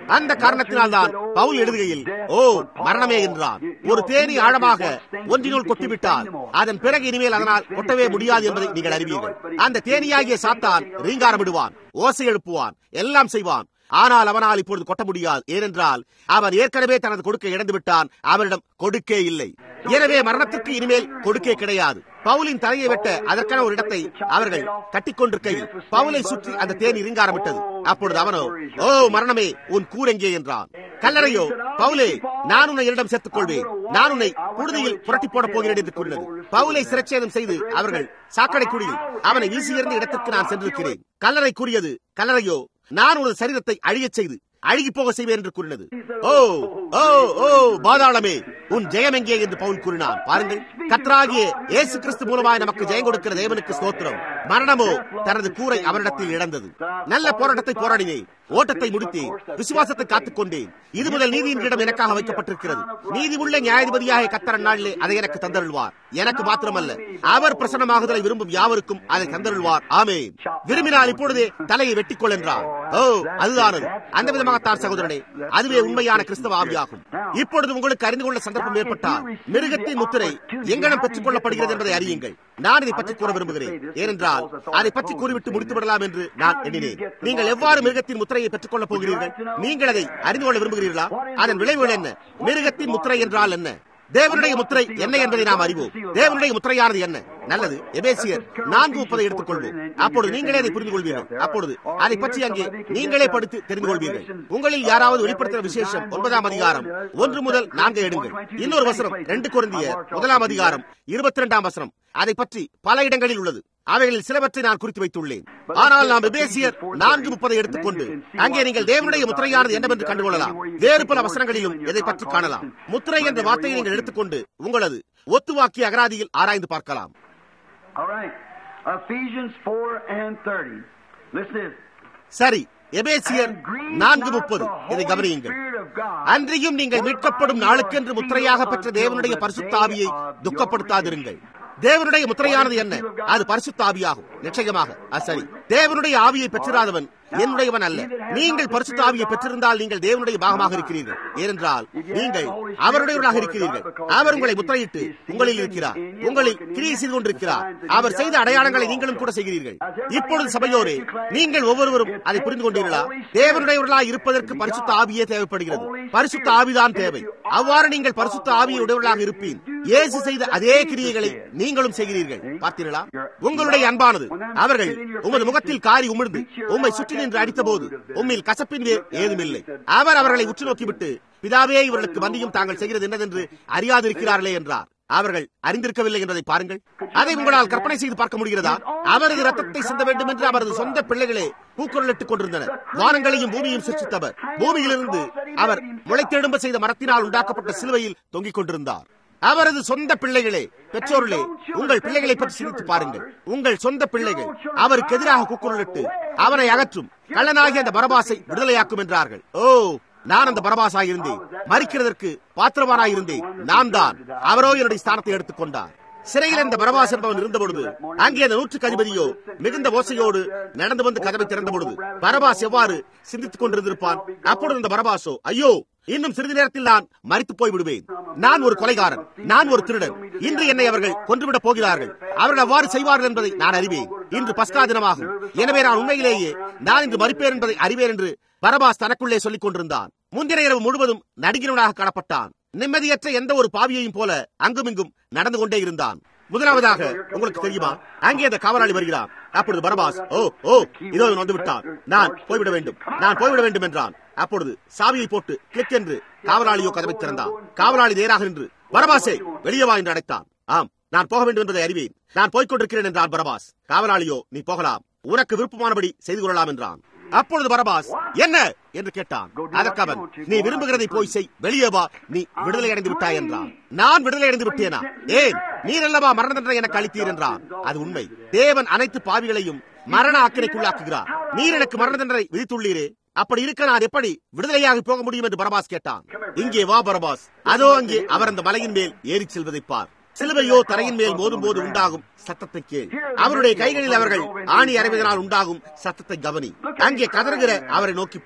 அந்த காரணத்தினால் தான் பவுல் எழுதுகையில் ஓ மரணமே என்றான் ஒரு தேனி ஆழமாக ஒன்றினுள் கொட்டிவிட்டால் அதன் பிறகு இனிமேல் அதனால் கொட்டவே முடியாது என்பதை நீங்கள் அறிவீர்கள் அந்த தேனியாகிய சாத்தான் ரீங்காரமிடுவான் ஓசை எழுப்புவான் எல்லாம் செய்வான் ஆனால் அவனால் இப்பொழுது கொட்ட முடியாது ஏனென்றால் அவன் ஏற்கனவே தனது கொடுக்கை இழந்து விட்டான் அவரிடம் கொடுக்கே இல்லை எனவே மரணத்திற்கு இனிமேல் கொடுக்கே கிடையாது பவுலின் தலையை வெட்ட அதற்கான ஒரு இடத்தை அவர்கள் கட்டிக்கொண்டிருக்கையில் பவுலை சுற்றி அந்த தேன் இறங்காரமிட்டது அப்பொழுது அவனோ ஓ மரணமே உன் கூரெங்கே என்றான் கல்லறையோ பவுலே நான் உன்னை என்னிடம் சேர்த்துக் கொள்வேன் நான் உன்னை புழுதியில் புரட்டி போடப் போகிறேன் என்று கூறினது பவுலை சிரச்சேதம் செய்து அவர்கள் சாக்கடை குடியில் அவனை வீசியிருந்த இடத்திற்கு நான் சென்றிருக்கிறேன் கல்லறை கூறியது கல்லறையோ நான் உனது சரீரத்தை அழியச் செய்து அழுகி போக செய்வேன் என்று கூறினது ஓ ஓ ஓ பாதாளமே உன் ஜெயம் எங்கே என்று பவுல் கூறினான் பாருங்கள் கத்ராகிய இயேசு கிறிஸ்து மூலமாய் நமக்கு ஜெயம் கொடுக்கிற தேவனுக்கு ஸ்தோத்திரம் மரணமோ தனது கூரை அவரிடத்தில் இழந்தது நல்ல போராட்டத்தை போராடினேன் ஓட்டத்தை முடித்தேன் விசுவாசத்தை காத்துக் கொண்டேன் இது முதல் நீதியின் இடம் எனக்காக வைக்கப்பட்டிருக்கிறது நீதி உள்ள நியாயாதிபதியாக கத்தர் நாளிலே அதை எனக்கு தந்தருள்வார் எனக்கு மாத்திரமல்ல அவர் பிரசனமாகுதலை விரும்பும் யாவருக்கும் அதை தந்தருள்வார் ஆமே விரும்பினால் இப்பொழுதே தலையை வெட்டிக்கொள் என்றார் ஓ அதுதான் அது அந்த விதமாகத்தான் சகோதரனே அதுவே உண்மையான கிறிஸ்தவ ஆவியாகும் இப்பொழுது உங்களுக்கு அறிந்து கொள்ள சந்தர்ப்பம் ஏற்பட்டால் மிருகத்தின் முத்திரை எங்கனம் பெற்றுக் கொள்ளப்படுகிறது என்பதை அறியுங்கள் நான் இதை பற்றி கூற விரும்புகிறேன் ஏனென்றால் அதை பற்றி கூறிவிட்டு முடித்து விடலாம் என்று நான் எண்ணினேன் நீங்கள் எவ்வாறு மிருகத்தின் முத்திரையை பெற்றுக் கொள்ளப் போகிறீர்கள் நீங்கள் அதை அறிந்து கொள்ள விரும்புகிறீர்களா அதன் விளைவுகள் என்ன மிருகத்தின் முத்திரை என்றால் என்ன தேவனுடைய முத்திரை என்ன என்பதை நாம் அறிவோம் தேவனுடைய முத்திரையானது என்ன நல்லது எபேசியர் நான்கு முப்பதை எடுத்துக்கொள்வோம் அப்பொழுது நீங்களே அதை புரிந்து கொள்வீர்கள் அப்பொழுது அதை பற்றி அங்கே நீங்களே படித்து தெரிந்து கொள்வீர்கள் உங்களில் யாராவது வெளிப்படுத்துகிற விசேஷம் ஒன்பதாம் அதிகாரம் ஒன்று முதல் நான்கு எடுங்கள் இன்னொரு வசனம் ரெண்டு குருந்திய முதலாம் அதிகாரம் இருபத்தி இரண்டாம் வசனம் அதை பற்றி பல இடங்களில் உள்ளது அவைகளில் சிலவற்றை நான் குறித்து வைத்துள்ளேன் ஆனால் நாம் எபேசியர் நான்கு முப்பதை எடுத்துக்கொண்டு அங்கே நீங்கள் தேவனுடைய முத்திரையானது என்னவென்று கண்டுகொள்ளலாம் வேறு பல வசனங்களிலும் இதை பற்றி காணலாம் முத்திரை என்ற வார்த்தையை நீங்கள் எடுத்துக்கொண்டு உங்களது ஒத்துவாக்கிய அகராதியில் ஆராய்ந்து பார்க்கலாம் All right. Ephesians 4 and 30. Listen to this. சரி எபேசியர் And grieve நான்கு not முப்பது the இதை Holy கவனியுங்கள் Spirit of God, அன்றியும் நீங்கள் மீட்கப்படும் நாளுக்கென்று முத்திரையாக பெற்ற தேவனுடைய பரிசுத்த ஆவியை துக்கப்படுத்தாதிருங்கள் தேவனுடைய முத்திரையானது என்ன அது பரிசுத்த ஆவியாகும் நிச்சயமாக அது சரி தேவனுடைய ஆவியை பெற்றிராதவன் என்னுடையவன் அல்ல நீங்கள் பரிசுத்த ஆவியை பெற்றிருந்தால் நீங்கள் தேவனுடைய பாகமாக இருக்கிறீர்கள் ஏனென்றால் நீங்கள் அவருடையவர்களாக இருக்கிறீர்கள் அவர் உங்களை முத்திரையிட்டு உங்களில் இருக்கிறார் உங்களில் கிரியை செய்து கொண்டிருக்கிறார் அவர் செய்த அடையாளங்களை நீங்களும் கூட செய்கிறீர்கள் இப்பொழுது சபையோரே நீங்கள் ஒவ்வொருவரும் அதை புரிந்து கொண்டீர்களா தேவனுடையவர்களாக இருப்பதற்கு பரிசுத்த ஆவியே தேவைப்படுகிறது பரிசுத்த ஆவிதான் தேவை அவ்வாறு நீங்கள் பரிசுத்த ஆவியை உடையவர்களாக இருப்பீன் இயேசு செய்த அதே கிரியைகளை நீங்களும் செய்கிறீர்கள் பார்த்தீர்களா உங்களுடைய அன்பானது அவர்கள் உமது முகத்தில் காரி உமிழ்ந்து உம்மை சுற்றி நின்று அடித்தபோது உம்மில் கசப்பின் வேர் ஏதுமில்லை அவர் அவர்களை உற்று நோக்கிவிட்டு பிதாவே இவர்களுக்கு மந்தியும் தாங்கள் செய்கிறது என்னதென்று அறியாதிருக்கிறார்களே என்றார் அவர்கள் அறிந்திருக்கவில்லை என்பதை பாருங்கள் அதை உங்களால் கற்பனை செய்து பார்க்க முடிகிறதா அவரது ரத்தத்தை சிந்த வேண்டும் என்று அவரது சொந்த பிள்ளைகளே பூக்குரலிட்டுக் கொண்டிருந்தனர் வானங்களையும் பூமியையும் சிருஷ்டித்தவர் பூமியிலிருந்து அவர் முளைத்தெழும்ப செய்த மரத்தினால் உண்டாக்கப்பட்ட சிலுவையில் தொங்கிக் கொண்டிருந்தார் அவரது சொந்த பிள்ளைகளே பெற்றோர்களே உங்கள் பிள்ளைகளை பற்றி சிந்தித்து பாருங்கள் உங்கள் சொந்த பிள்ளைகள் அவருக்கு எதிராக கூக்குரலிட்டு அவனை அகற்றும் கள்ளனாகி அந்த பரபாசை விடுதலையாக்கும் என்றார்கள் ஓ நான் அந்த பரபாசாய் இருந்தேன் மறிக்கிறதற்கு பாத்திரமானாய் இருந்தேன் நான் தான் அவரோ என்னுடைய ஸ்தானத்தை எடுத்துக் கொண்டார் சிறையில் அந்த பரபாஸ் என்பவன் இருந்தபொழுது அங்கே அந்த நூற்றுக்கு அதிபதியோ மிகுந்த ஓசையோடு நடந்து வந்து கதவை திறந்த பொழுது பரபாஸ் எவ்வாறு சிந்தித்துக் கொண்டிருந்திருப்பான் அப்பொழுது அந்த பரபாசோ ஐயோ இன்னும் சிறிது நேரத்தில் நான் மறித்து போய் விடுவேன் நான் ஒரு கொலைகாரன் நான் ஒரு திருடன் இன்று என்னை அவர்கள் கொன்றுவிடப் போகிறார்கள் அவர்கள் அவ்வாறு செய்வார்கள் என்பதை நான் அறிவேன் இன்று பஸ்கா தினமாகும் எனவே நான் உண்மையிலேயே நான் இன்று மறிப்பேன் என்பதை அறிவேன் என்று பரபாஸ் தனக்குள்ளே சொல்லிக் கொண்டிருந்தான் முந்தின இரவு முழுவதும் நடிகனாக காணப்பட்டான் நிம்மதியற்ற எந்த ஒரு பாவியையும் போல அங்குமிங்கும் நடந்து கொண்டே இருந்தான் முதலாவதாக உங்களுக்கு தெரியுமா அங்கே அந்த காவலாளி வருகிறான் அப்பொழுது பரபாஸ் ஓ ஓ இதோ இவன் வந்து விட்டான் நான் போய்விட வேண்டும் நான் போய்விட வேண்டும் என்றான் அப்பொழுது சாவியை போட்டு கிளிக் என்று காவலாளியோ கதவை திறந்தான் காவலாளி நேராக நின்று பரபாசே வெளியே வா என்று அழைத்தான் ஆம் நான் போக வேண்டும் என்பதை அறிவேன் நான் போய்க் கொண்டிருக்கிறேன் என்றான் பரபாஸ் காவலாளியோ நீ போகலாம் உனக்கு விருப்பமானபடி செய்து கொள்ளலாம் என்றான் அப்பொழுது பரபாஸ் என்ன என்று கேட்டான் அதற்கு அவன் நீ விரும்புகிறதை போய் செய் வெளியே வா நீ விடுதலை அடைந்து விட்டாய் என்றான் நான் விடுதலை அடைந்து விட்டேனா ஏன் நீர் அல்லவா மரண தண்டனை எனக்கு அளித்தீர் என்றான் அது உண்மை தேவன் அனைத்து பாவிகளையும் மரண ஆக்கினைக்குள்ளாக்குகிறார் நீர் எனக்கு மரண தண்டனை விதித்துள்ளீரே அப்படி இருக்க நான் எப்படி விடுதலையாக போக முடியும் என்று பரபாஸ் கேட்டான் இங்கே வா பரபாஸ் அதோ அங்கே அவர் அந்த மலையின் மேல் ஏறிச் செல்வதை பார் சிலுவையோ தரையின் மேல் மோதும் போது உண்டாகும் சத்தத்தை கேள் அவருடைய கைகளில் அவர்கள் ஆணி அறைவதனால் உண்டாகும் சத்தத்தை கவனி அங்கே கதறுகிற அவரை நோக்கிப்பார்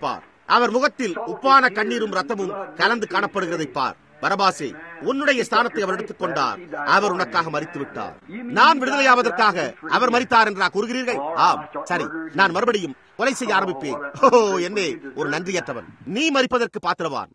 அவர் முகத்தில் உப்பான கண்ணீரும் ரத்தமும் கலந்து காணப்படுகிறதை பார் பரபாசே உன்னுடைய ஸ்தானத்தை அவர் எடுத்துக் கொண்டார் அவர் உனக்காக மறித்து விட்டார் நான் விடுதலையாவதற்காக அவர் மறித்தார் என்றா கூறுகிறீர்கள் ஆம் சரி நான் மறுபடியும் கொலை செய்ய ஆரம்பிப்பேன் ஓ என்னே ஒரு நன்றியற்றவன் நீ மறிப்பதற்கு பாத்திரவான்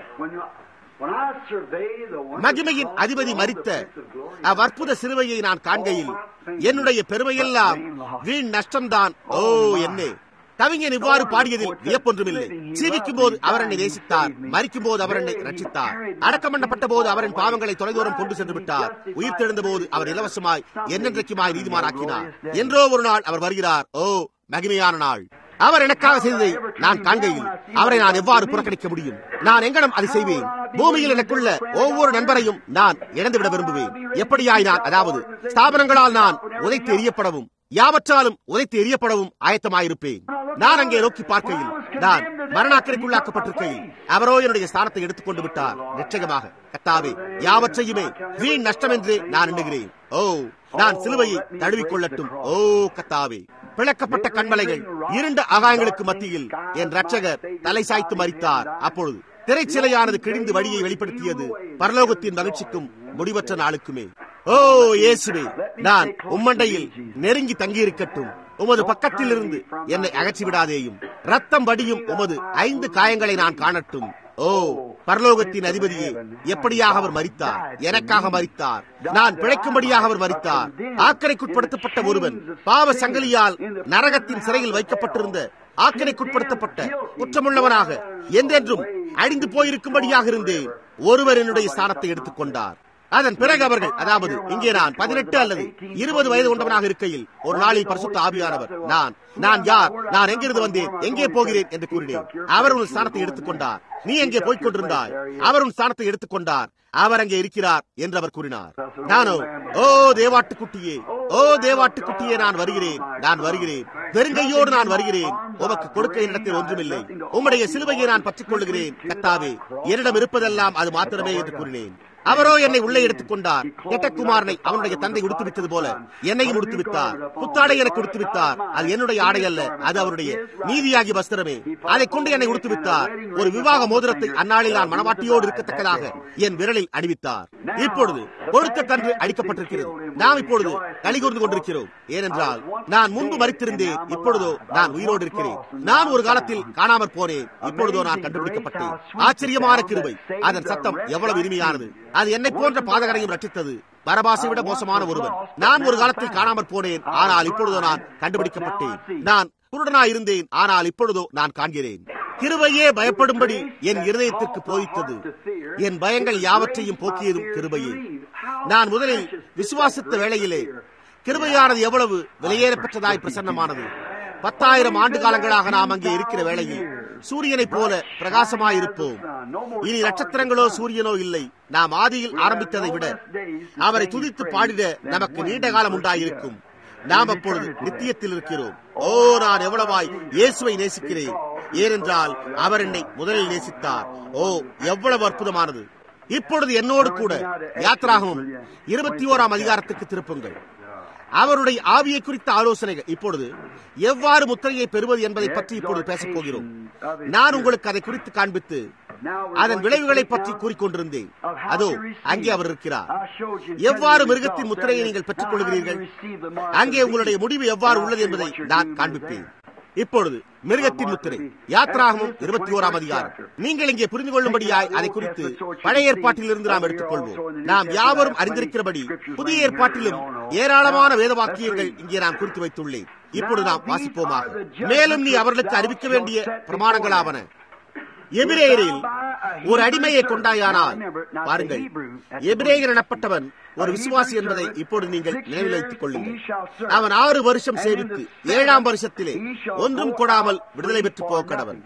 மகிமையின் அதிபதி மறித்த அவ்வற்புத சிறுவையை நான் காண்கையில் என்னுடைய பெருமையெல்லாம் வீண் நஷ்டம்தான் ஓ என்னே கவிஞன் இவ்வாறு பாடியதில் வியப்பொன்றுமில்லை ஜீவிக்கும் போது அவர் என்னை நேசித்தார் மறிக்கும் போது அவர் என்னை ரட்சித்தார் அடக்கம் பண்ணப்பட்ட போது அவரின் பாவங்களை தொலைதூரம் கொண்டு சென்று விட்டார் உயிர் தெழுந்த போது அவர் இலவசமாய் என்னென்றைக்குமாய் நீதிமானாக்கினார் என்றோ ஒரு நாள் அவர் வருகிறார் ஓ மகிமையான நாள் அவர் எனக்காக செய்ததை நான் காண்கையில் அவரை நான் எவ்வாறு புறக்கணிக்க முடியும் நான் எங்கனம் அதை செய்வேன் பூமியில் எனக்குள்ள ஒவ்வொரு நண்பரையும் நான் இழந்துவிட விரும்புவேன் எப்படியாய் நான் அதாவது ஸ்தாபனங்களால் நான் உதைத்து எரியப்படவும் யாவற்றாலும் உதைத்து எரியப்படவும் ஆயத்தமாயிருப்பேன் நான் அங்கே நோக்கி பார்க்கையில் நான் மரணாக்கரைக்குள்ளாக்கப்பட்டிருக்கையில் அவரோ என்னுடைய ஸ்தானத்தை எடுத்துக்கொண்டு விட்டார் நிச்சயமாக கத்தாவே யாவற்றையுமே வீண் நஷ்டம் என்று நான் எண்ணுகிறேன் ஓ நான் சிலுவையை தழுவிக்கொள்ளட்டும் ஓ கத்தாவே பிளக்கப்பட்ட கண்மலைகள் இருண்ட அகாயங்களுக்கு மத்தியில் என் ரட்சகர் தலை சாய்த்து மறித்தார் அப்பொழுது திரைச்சிலையானது கிழிந்து வழியை வெளிப்படுத்தியது பரலோகத்தின் மகிழ்ச்சிக்கும் முடிவற்ற நாளுக்குமே ஓ இயேசுவே நான் உம்மண்டையில் நெருங்கி தங்கியிருக்கட்டும் உமது பக்கத்தில் இருந்து என்னை அகற்றி விடாதேயும் ரத்தம் வடியும் உமது ஐந்து காயங்களை நான் காணட்டும் ஓ பரலோகத்தின் அதிபதியே எப்படியாக அவர் மறித்தார் எனக்காக மறித்தார் நான் பிழைக்கும்படியாக அவர் மறித்தார் ஆக்கரைக்குட்படுத்தப்பட்ட ஒருவன் பாவ சங்கிலியால் நரகத்தின் சிறையில் வைக்கப்பட்டிருந்த ஆக்கரைக்குட்படுத்தப்பட்ட குற்றமுள்ளவனாக என்றென்றும் அழிந்து போயிருக்கும்படியாக இருந்தேன் ஒருவர் என்னுடைய ஸ்தானத்தை எடுத்துக் கொண்டார் அதன் பிறகு அவர்கள் அதாவது இங்கே நான் பதினெட்டு அல்லது இருபது வயது கொண்டவனாக இருக்கையில் ஒரு நாளில் பரிசுத்த ஆவியானவர் நான் நான் யார் நான் எங்கிருந்து வந்தேன் எங்கே போகிறேன் என்று கூறினேன் அவர் உன் ஸ்தானத்தை எடுத்துக்கொண்டார் நீ எங்கே போய்க் கொண்டிருந்தாய் அவர் உன் ஸ்தானத்தை எடுத்துக்கொண்டார் அவர் அங்கே இருக்கிறார் என்று அவர் கூறினார் நானோ ஓ தேவாட்டுக்குட்டியே ஓ தேவாட்டுக்குட்டியே நான் வருகிறேன் நான் வருகிறேன் பெருங்கையோடு நான் வருகிறேன் உமக்கு கொடுக்க என்னிடத்தில் ஒன்றுமில்லை உம்முடைய சிலுவையை நான் பற்றிக் கொள்ளுகிறேன் கத்தாவே என்னிடம் இருப்பதெல்லாம் அது மாத்திரமே என்று கூறினேன் அவரோ என்னை உள்ளே எடுத்துக் கொண்டார் கெட்டகுமாரனை அவனுடைய தந்தை உடுத்து விட்டது போல என்னையும் உடுத்து விட்டார் புத்தாடை எனக்கு உடுத்து விட்டார் அது என்னுடைய ஆடை அல்ல அது அவருடைய நீதியாகி வஸ்திரமே அதை கொண்டு என்னை உடுத்து விட்டார் ஒரு விவாக மோதிரத்தை அந்நாளில் நான் மனவாட்டியோடு இருக்கத்தக்கதாக என் விரலில் அணிவித்தார் இப்பொழுது கொடுத்த கன்று அடிக்கப்பட்டிருக்கிறது நாம் இப்பொழுது கலிகூர்ந்து கொண்டிருக்கிறோம் ஏனென்றால் நான் முன்பு மறித்திருந்தேன் இப்பொழுதோ நான் உயிரோடு இருக்கிறேன் நான் ஒரு காலத்தில் காணாமற் போனேன் இப்பொழுதோ நான் கண்டுபிடிக்கப்பட்டேன் ஆச்சரியமான கிருபை அதன் சத்தம் எவ்வளவு இனிமையானது அது என்னை போன்ற பாதகரையும் ரட்சித்தது பரபாசை விட மோசமான ஒருவன் நான் ஒரு காலத்தில் காணாமற் போனேன் ஆனால் இப்பொழுதோ நான் கண்டுபிடிக்கப்பட்டேன் நான் குருடனாய் இருந்தேன் ஆனால் இப்பொழுதோ நான் காண்கிறேன் கிருபையே பயப்படும்படி என் இருதயத்திற்கு போதித்தது என் பயங்கள் யாவற்றையும் போக்கியதும் கிருபையே நான் முதலில் விசுவாசித்த வேளையிலே கிருபையானது எவ்வளவு வெளியேறப்பட்டதாய் பிரசன்னமானது பத்தாயிரம் ஆண்டு காலங்களாக நாம் அங்கே இருக்கிற வேளையில் சூரியனைப் போல பிரகாசமாயிருப்போம் இனி நட்சத்திரங்களோ சூரியனோ இல்லை நாம் ஆதியில் ஆரம்பித்ததை விட அவரை துதித்து பாடிட நமக்கு நீண்ட காலம் உண்டாயிருக்கும் நாம் அப்பொழுது நித்தியத்தில் இருக்கிறோம் ஓ நான் எவ்வளவாய் இயேசுவை நேசிக்கிறேன் ஏனென்றால் அவர் என்னை முதலில் நேசித்தார் ஓ எவ்வளவு அற்புதமானது இப்பொழுது என்னோடு கூட யாத்ராகவும் இருபத்தி ஓராம் அதிகாரத்துக்கு திருப்புங்கள் அவருடைய ஆவியை குறித்த ஆலோசனைகள் இப்பொழுது எவ்வாறு முத்திரையை பெறுவது என்பதை பற்றி இப்பொழுது பேசப் போகிறோம் நான் உங்களுக்கு அதை குறித்து காண்பித்து அதன் விளைவுகளை பற்றி கூறிக்கொண்டிருந்தேன் அதோ அங்கே அவர் இருக்கிறார் எவ்வாறு மிருகத்தின் முத்திரையை நீங்கள் பெற்றுக் கொள்கிறீர்கள் அங்கே உங்களுடைய முடிவு எவ்வாறு உள்ளது என்பதை நான் காண்பிப்பேன் இப்பொழுது மிருகத்தின் முத்திரை யாத்ராகமும் இருபத்தி ஓராம் அதிகாரம் நீங்கள் இங்கே புரிந்து கொள்ளும்படியாய் அதை குறித்து பழைய ஏற்பாட்டிலிருந்து நாம் எடுத்துக்கொள்வோம் நாம் யாவரும் அறிந்திருக்கிறபடி புதிய ஏற்பாட்டிலும் ஏராளமான வேத வாக்கியங்கள் இங்கே நான் குறித்து வைத்துள்ளேன் இப்பொழுது நாம் வாசிப்போமாக மேலும் நீ அவர்களுக்கு அறிவிக்க வேண்டிய பிரமாணங்களாவன எபிரேயரில் ஒரு அடிமையை கொண்டாயானால் பாருங்கள் எபிரேயர் எனப்பட்டவன் ஒரு விசுவாசி என்பதை இப்போது நீங்கள் நினைவில் வைத்துக் கொள்ளுங்கள் அவன் ஆறு வருஷம் சேவித்து ஏழாம் வருஷத்திலே ஒன்றும் கொடாமல் விடுதலை பெற்று போக கடவன்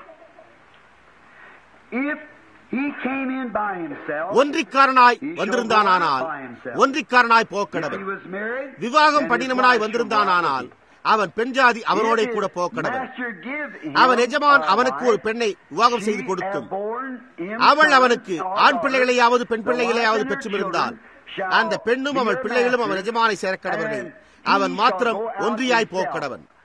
ஒன்றிக்காரனாய் வந்திருந்தானால் ஒன்றிக்காரனாய் போக கடவன் விவாகம் பண்ணினவனாய் வந்திருந்தானால் அவன் பெண் ஜாதி அவனோட கூட போக கடவன் அவன் எஜமான் அவனுக்கு ஒரு பெண்ணை விவாகம் செய்து கொடுத்தும் அவள் அவனுக்கு ஆண் பிள்ளைகளையாவது பெண் பிள்ளைகளையாவது பெற்றுமிருந்தால் அந்த பெண்ணும் அவள் பிள்ளைகளும் அவன் எஜமானை சேரக்கடவர்கள் அவன் மாத்திரம் ஒன்றியாய் போக்கடவன்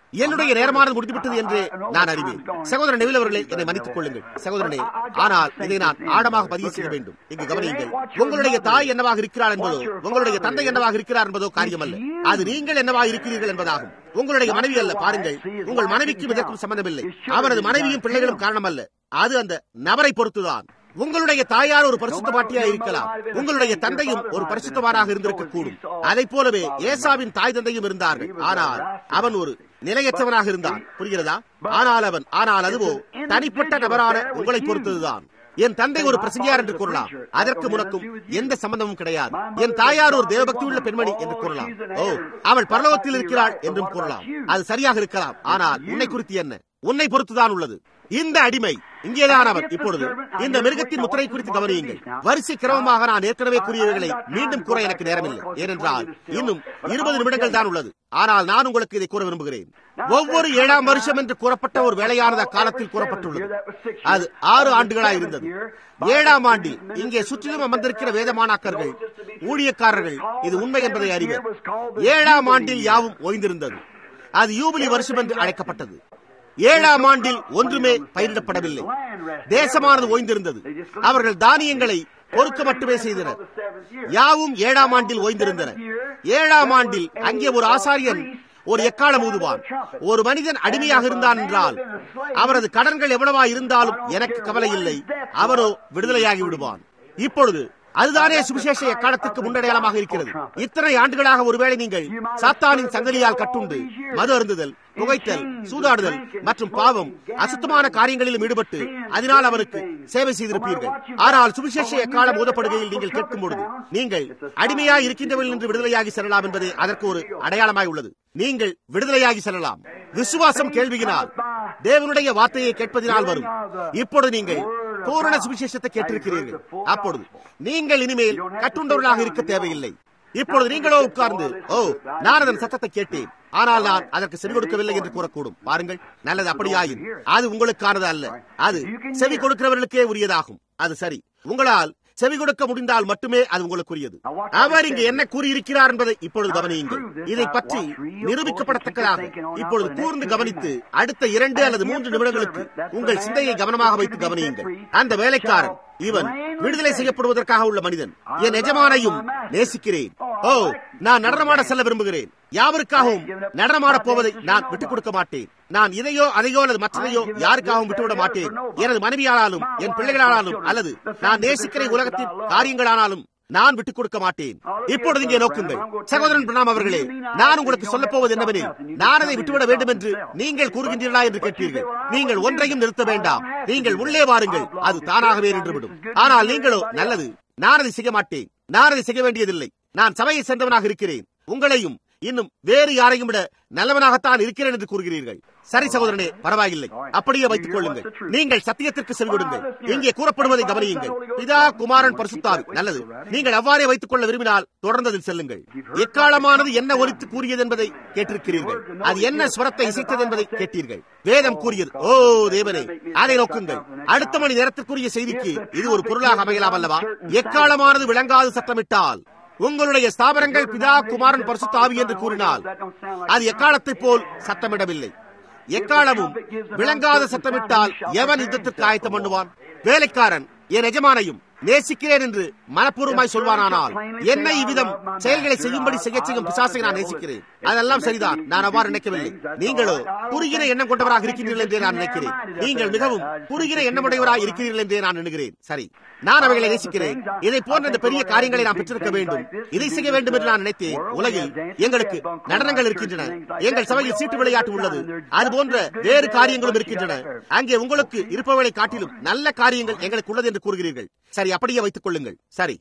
என்னுடைய நேரமானது முடிந்துவிட்டது என்று நான் அறிவேன் சகோதரன் நெவில் அவர்களை என்னை மன்னித்துக் கொள்ளுங்கள் சகோதரனே ஆனால் இதை நான் ஆழமாக பதிவு செய்ய வேண்டும் இங்கு கவனியுங்கள் உங்களுடைய தாய் என்னவாக இருக்கிறார் என்பதோ உங்களுடைய தந்தை என்னவாக இருக்கிறார் என்பதோ காரியமல்ல அது நீங்கள் என்னவாக இருக்கிறீர்கள் என்பதாகும் உங்களுடைய மனைவி அல்ல பாருங்கள் உங்கள் மனைவிக்கும் இதற்கும் சம்பந்தமில்லை அவரது மனைவியும் பிள்ளைகளும் காரணமல்ல அது அந்த நபரை பொறுத்துதான் உங்களுடைய தாயார் ஒரு பரிசுத்த பாட்டியா இருக்கலாம் உங்களுடைய தந்தையும் ஒரு பரிசுத்தவாராக இருந்திருக்க கூடும் அதை போலவே ஏசாவின் தாய் தந்தையும் இருந்தார்கள் ஆனால் அவன் ஒரு நிலையற்றவனாக இருந்தான் புரிகிறதா ஆனால் அவன் ஆனால் அதுவோ தனிப்பட்ட நபரான உங்களை பொறுத்ததுதான் என் தந்தை ஒரு பிரசங்கியார் என்று கூறலாம் அதற்கு முனக்கும் எந்த சம்பந்தமும் கிடையாது என் தாயார் ஒரு தேவபக்தி உள்ள பெண்மணி என்று கூறலாம் ஓ அவள் பரலோகத்தில் இருக்கிறாள் என்றும் கூறலாம் அது சரியாக இருக்கலாம் ஆனால் உன்னை குறித்து என்ன உன்னை பொறுத்துதான் உள்ளது இந்த அடிமை இங்கேதான் அவன் இப்பொழுது இந்த மிருகத்தின் முத்திரை குறித்து கவனியுங்கள் வரிசை கிரமமாக நான் ஏற்கனவே கூறியவைகளை மீண்டும் கூற எனக்கு நேரமில்லை ஏனென்றால் இன்னும் இருபது நிமிடங்கள் தான் உள்ளது ஆனால் நான் உங்களுக்கு இதை கூற விரும்புகிறேன் ஒவ்வொரு ஏழாம் வருஷம் என்று கூறப்பட்ட ஒரு வேலையானது அக்காலத்தில் கூறப்பட்டுள்ளது அது ஆறு ஆண்டுகளாய் இருந்தது ஏழாம் ஆண்டில் இங்கே சுற்றிலும் அமர்ந்திருக்கிற வேதமானாக்கர்கள் ஊழியக்காரர்கள் இது உண்மை என்பதை அறிவர் ஏழாம் ஆண்டில் யாவும் ஓய்ந்திருந்தது அது யூபிலி வருஷம் என்று அழைக்கப்பட்டது ஏழாம் ஆண்டில் ஒன்றுமே பயிரிடப்படவில்லை தேசமானது ஓய்ந்திருந்தது அவர்கள் தானியங்களை பொறுக்க மட்டுமே செய்தனர் யாவும் ஏழாம் ஆண்டில் ஓய்ந்திருந்தன ஏழாம் ஆண்டில் அங்கே ஒரு ஆசாரியன் ஒரு எக்காலம் ஊதுவான் ஒரு மனிதன் அடிமையாக இருந்தான் என்றால் அவரது கடன்கள் எவ்வளவா இருந்தாலும் எனக்கு கவலை இல்லை அவரோ விடுதலையாகி விடுவான் இப்பொழுது அதுதானே சுவிசேஷ எக்காலத்துக்கு முன்னடையாளமாக இருக்கிறது இத்தனை ஆண்டுகளாக ஒருவேளை நீங்கள் சாத்தானின் சங்கலியால் கட்டுண்டு மது அருந்துதல் புகைத்தல் சூதாடுதல் மற்றும் பாவம் அசுத்தமான காரியங்களிலும் ஈடுபட்டு அதனால் அவருக்கு சேவை செய்திருப்பீர்கள் ஆனால் சுவிசேஷ எக்காலம் ஊதப்படுகையில் நீங்கள் கேட்கும் பொழுது நீங்கள் அடிமையாய் இருக்கின்றவர்கள் என்று விடுதலையாகி செல்லலாம் என்பதே அதற்கு ஒரு அடையாளமாய் உள்ளது நீங்கள் விடுதலையாகி செல்லலாம் விசுவாசம் கேள்வியினால் தேவனுடைய வார்த்தையை கேட்பதினால் வரும் இப்பொழுது நீங்கள் பூரண சுவிசேஷத்தை கேட்டிருக்கிறீர்கள் அப்பொழுது நீங்கள் இனிமேல் கட்டுண்டவர்களாக இருக்க தேவையில்லை இப்பொழுது நீங்களோ உட்கார்ந்து ஓ நான் அதன் சத்தத்தை கேட்டேன் ஆனால் நான் அதற்கு செவி கொடுக்கவில்லை என்று கூறக்கூடும் பாருங்கள் நல்லது அப்படியாயின் அது உங்களுக்கானது அல்ல அது செவி கொடுக்கிறவர்களுக்கே உரியதாகும் அது சரி உங்களால் செவி கொடுக்க முடிந்தால் மட்டுமே அது உங்களுக்குரியது அவர் இங்கு என்ன கூறியிருக்கிறார் என்பதை இப்பொழுது கவனியுங்கள் இதை பற்றி நிரூபிக்கப்படத்தக்கதாக இப்பொழுது கூர்ந்து கவனித்து அடுத்த இரண்டு அல்லது மூன்று நிமிடங்களுக்கு உங்கள் சிந்தையை கவனமாக வைத்து கவனியுங்கள் அந்த வேலைக்காரன் இவன் விடுதலை செய்யப்படுவதற்காக உள்ள மனிதன் என் எஜமானையும் நேசிக்கிறேன் ஓ நான் நடனமாட செல்ல விரும்புகிறேன் யாவருக்காகவும் நடனமாடப் போவதை நான் விட்டுக் கொடுக்க மாட்டேன் நான் இதையோ அதையோ அல்லது மற்றதையோ யாருக்காகவும் விட்டுவிட மாட்டேன் எனது மனைவியானாலும் என் பிள்ளைகளானாலும் அல்லது நான் நேசிக்கிற உலகத்தின் காரியங்களானாலும் நான் விட்டுக் கொடுக்க மாட்டேன் இப்பொழுது இங்கே நோக்குங்கள் சகோதரன் பிரணாம் அவர்களே நான் உங்களுக்கு சொல்லப் போவது என்னவெனில் நான் அதை விட்டுவிட வேண்டும் என்று நீங்கள் கூறுகின்றீர்களா என்று கேட்பீர்கள் நீங்கள் ஒன்றையும் நிறுத்த வேண்டாம் நீங்கள் உள்ளே வாருங்கள் அது தானாகவே நின்றுவிடும் ஆனால் நீங்களோ நல்லது நான் அதை செய்ய மாட்டேன் நான் அதை செய்ய வேண்டியதில்லை நான் சபையை சேர்ந்தவனாக இருக்கிறேன் உங்களையும் இன்னும் வேறு யாரையும் விட நல்லவனாகத்தான் இருக்கிறேன் என்று கூறுகிறீர்கள் சரி சகோதரனே பரவாயில்லை அப்படியே வைத்துக் கொள்ளுங்கள் நீங்கள் சத்தியத்திற்கு செல்விடுங்கள் இங்கே கூறப்படுவதை கவனியுங்கள் பிதா குமாரன் பரிசுத்தாவி நல்லது நீங்கள் அவ்வாறே வைத்துக் கொள்ள விரும்பினால் தொடர்ந்ததில் செல்லுங்கள் எக்காலமானது என்ன ஒலித்து கூறியது என்பதை கேட்டிருக்கிறீர்கள் அது என்ன ஸ்வரத்தை இசைத்தது என்பதை கேட்டீர்கள் வேதம் கூறியது ஓ தேவனே அதை நோக்குங்கள் அடுத்த மணி நேரத்திற்குரிய செய்திக்கு இது ஒரு பொருளாக அமையலாம் அல்லவா எக்காலமானது விளங்காது சத்தமிட்டால் உங்களுடைய ஸ்தாபனங்கள் பிதா குமாரன் பரிசுத்த ஆவி என்று கூறினால் அது எக்காலத்தை போல் சத்தமிடவில்லை எக்காலமும் விளங்காத சத்தமிட்டால் எவன் யுத்தத்திற்கு ஆயத்தம் பண்ணுவான் வேலைக்காரன் என் எஜமானையும் நேசிக்கிறேன் என்று மனப்பூர்வமாய் சொல்வானானால் என்னை இவ்விதம் செயல்களை செய்யும்படி செய்ய செய்யும் பிசாசை நான் நேசிக்கிறேன் அதெல்லாம் சரிதான் நான் அவ்வாறு நினைக்கவில்லை நீங்களோ குறுகிற எண்ணம் கொண்டவராக இருக்கிறீர்கள் என்றே நான் நினைக்கிறேன் நீங்கள் மிகவும் குறுகிற எண்ணமுடையவராக இருக்கிறீர்கள் என்றே நான் எண்ணுகிறேன் சரி நான் அவைகளை நேசிக்கிறேன் இதை போன்ற இந்த பெரிய காரியங்களை நாம் பெற்றிருக்க வேண்டும் இதை செய்ய வேண்டும் என்று நான் நினைத்தேன் உலகில் எங்களுக்கு நடனங்கள் இருக்கின்றன எங்கள் சபையில் சீட்டு விளையாட்டு உள்ளது அது போன்ற வேறு காரியங்களும் இருக்கின்றன அங்கே உங்களுக்கு இருப்பவர்களை காட்டிலும் நல்ல காரியங்கள் எங்களுக்கு உள்ளது என்று கூறுகிறீர்கள் சரி அப்படியே வைத்துக் கொள்ளுங்கள் சரி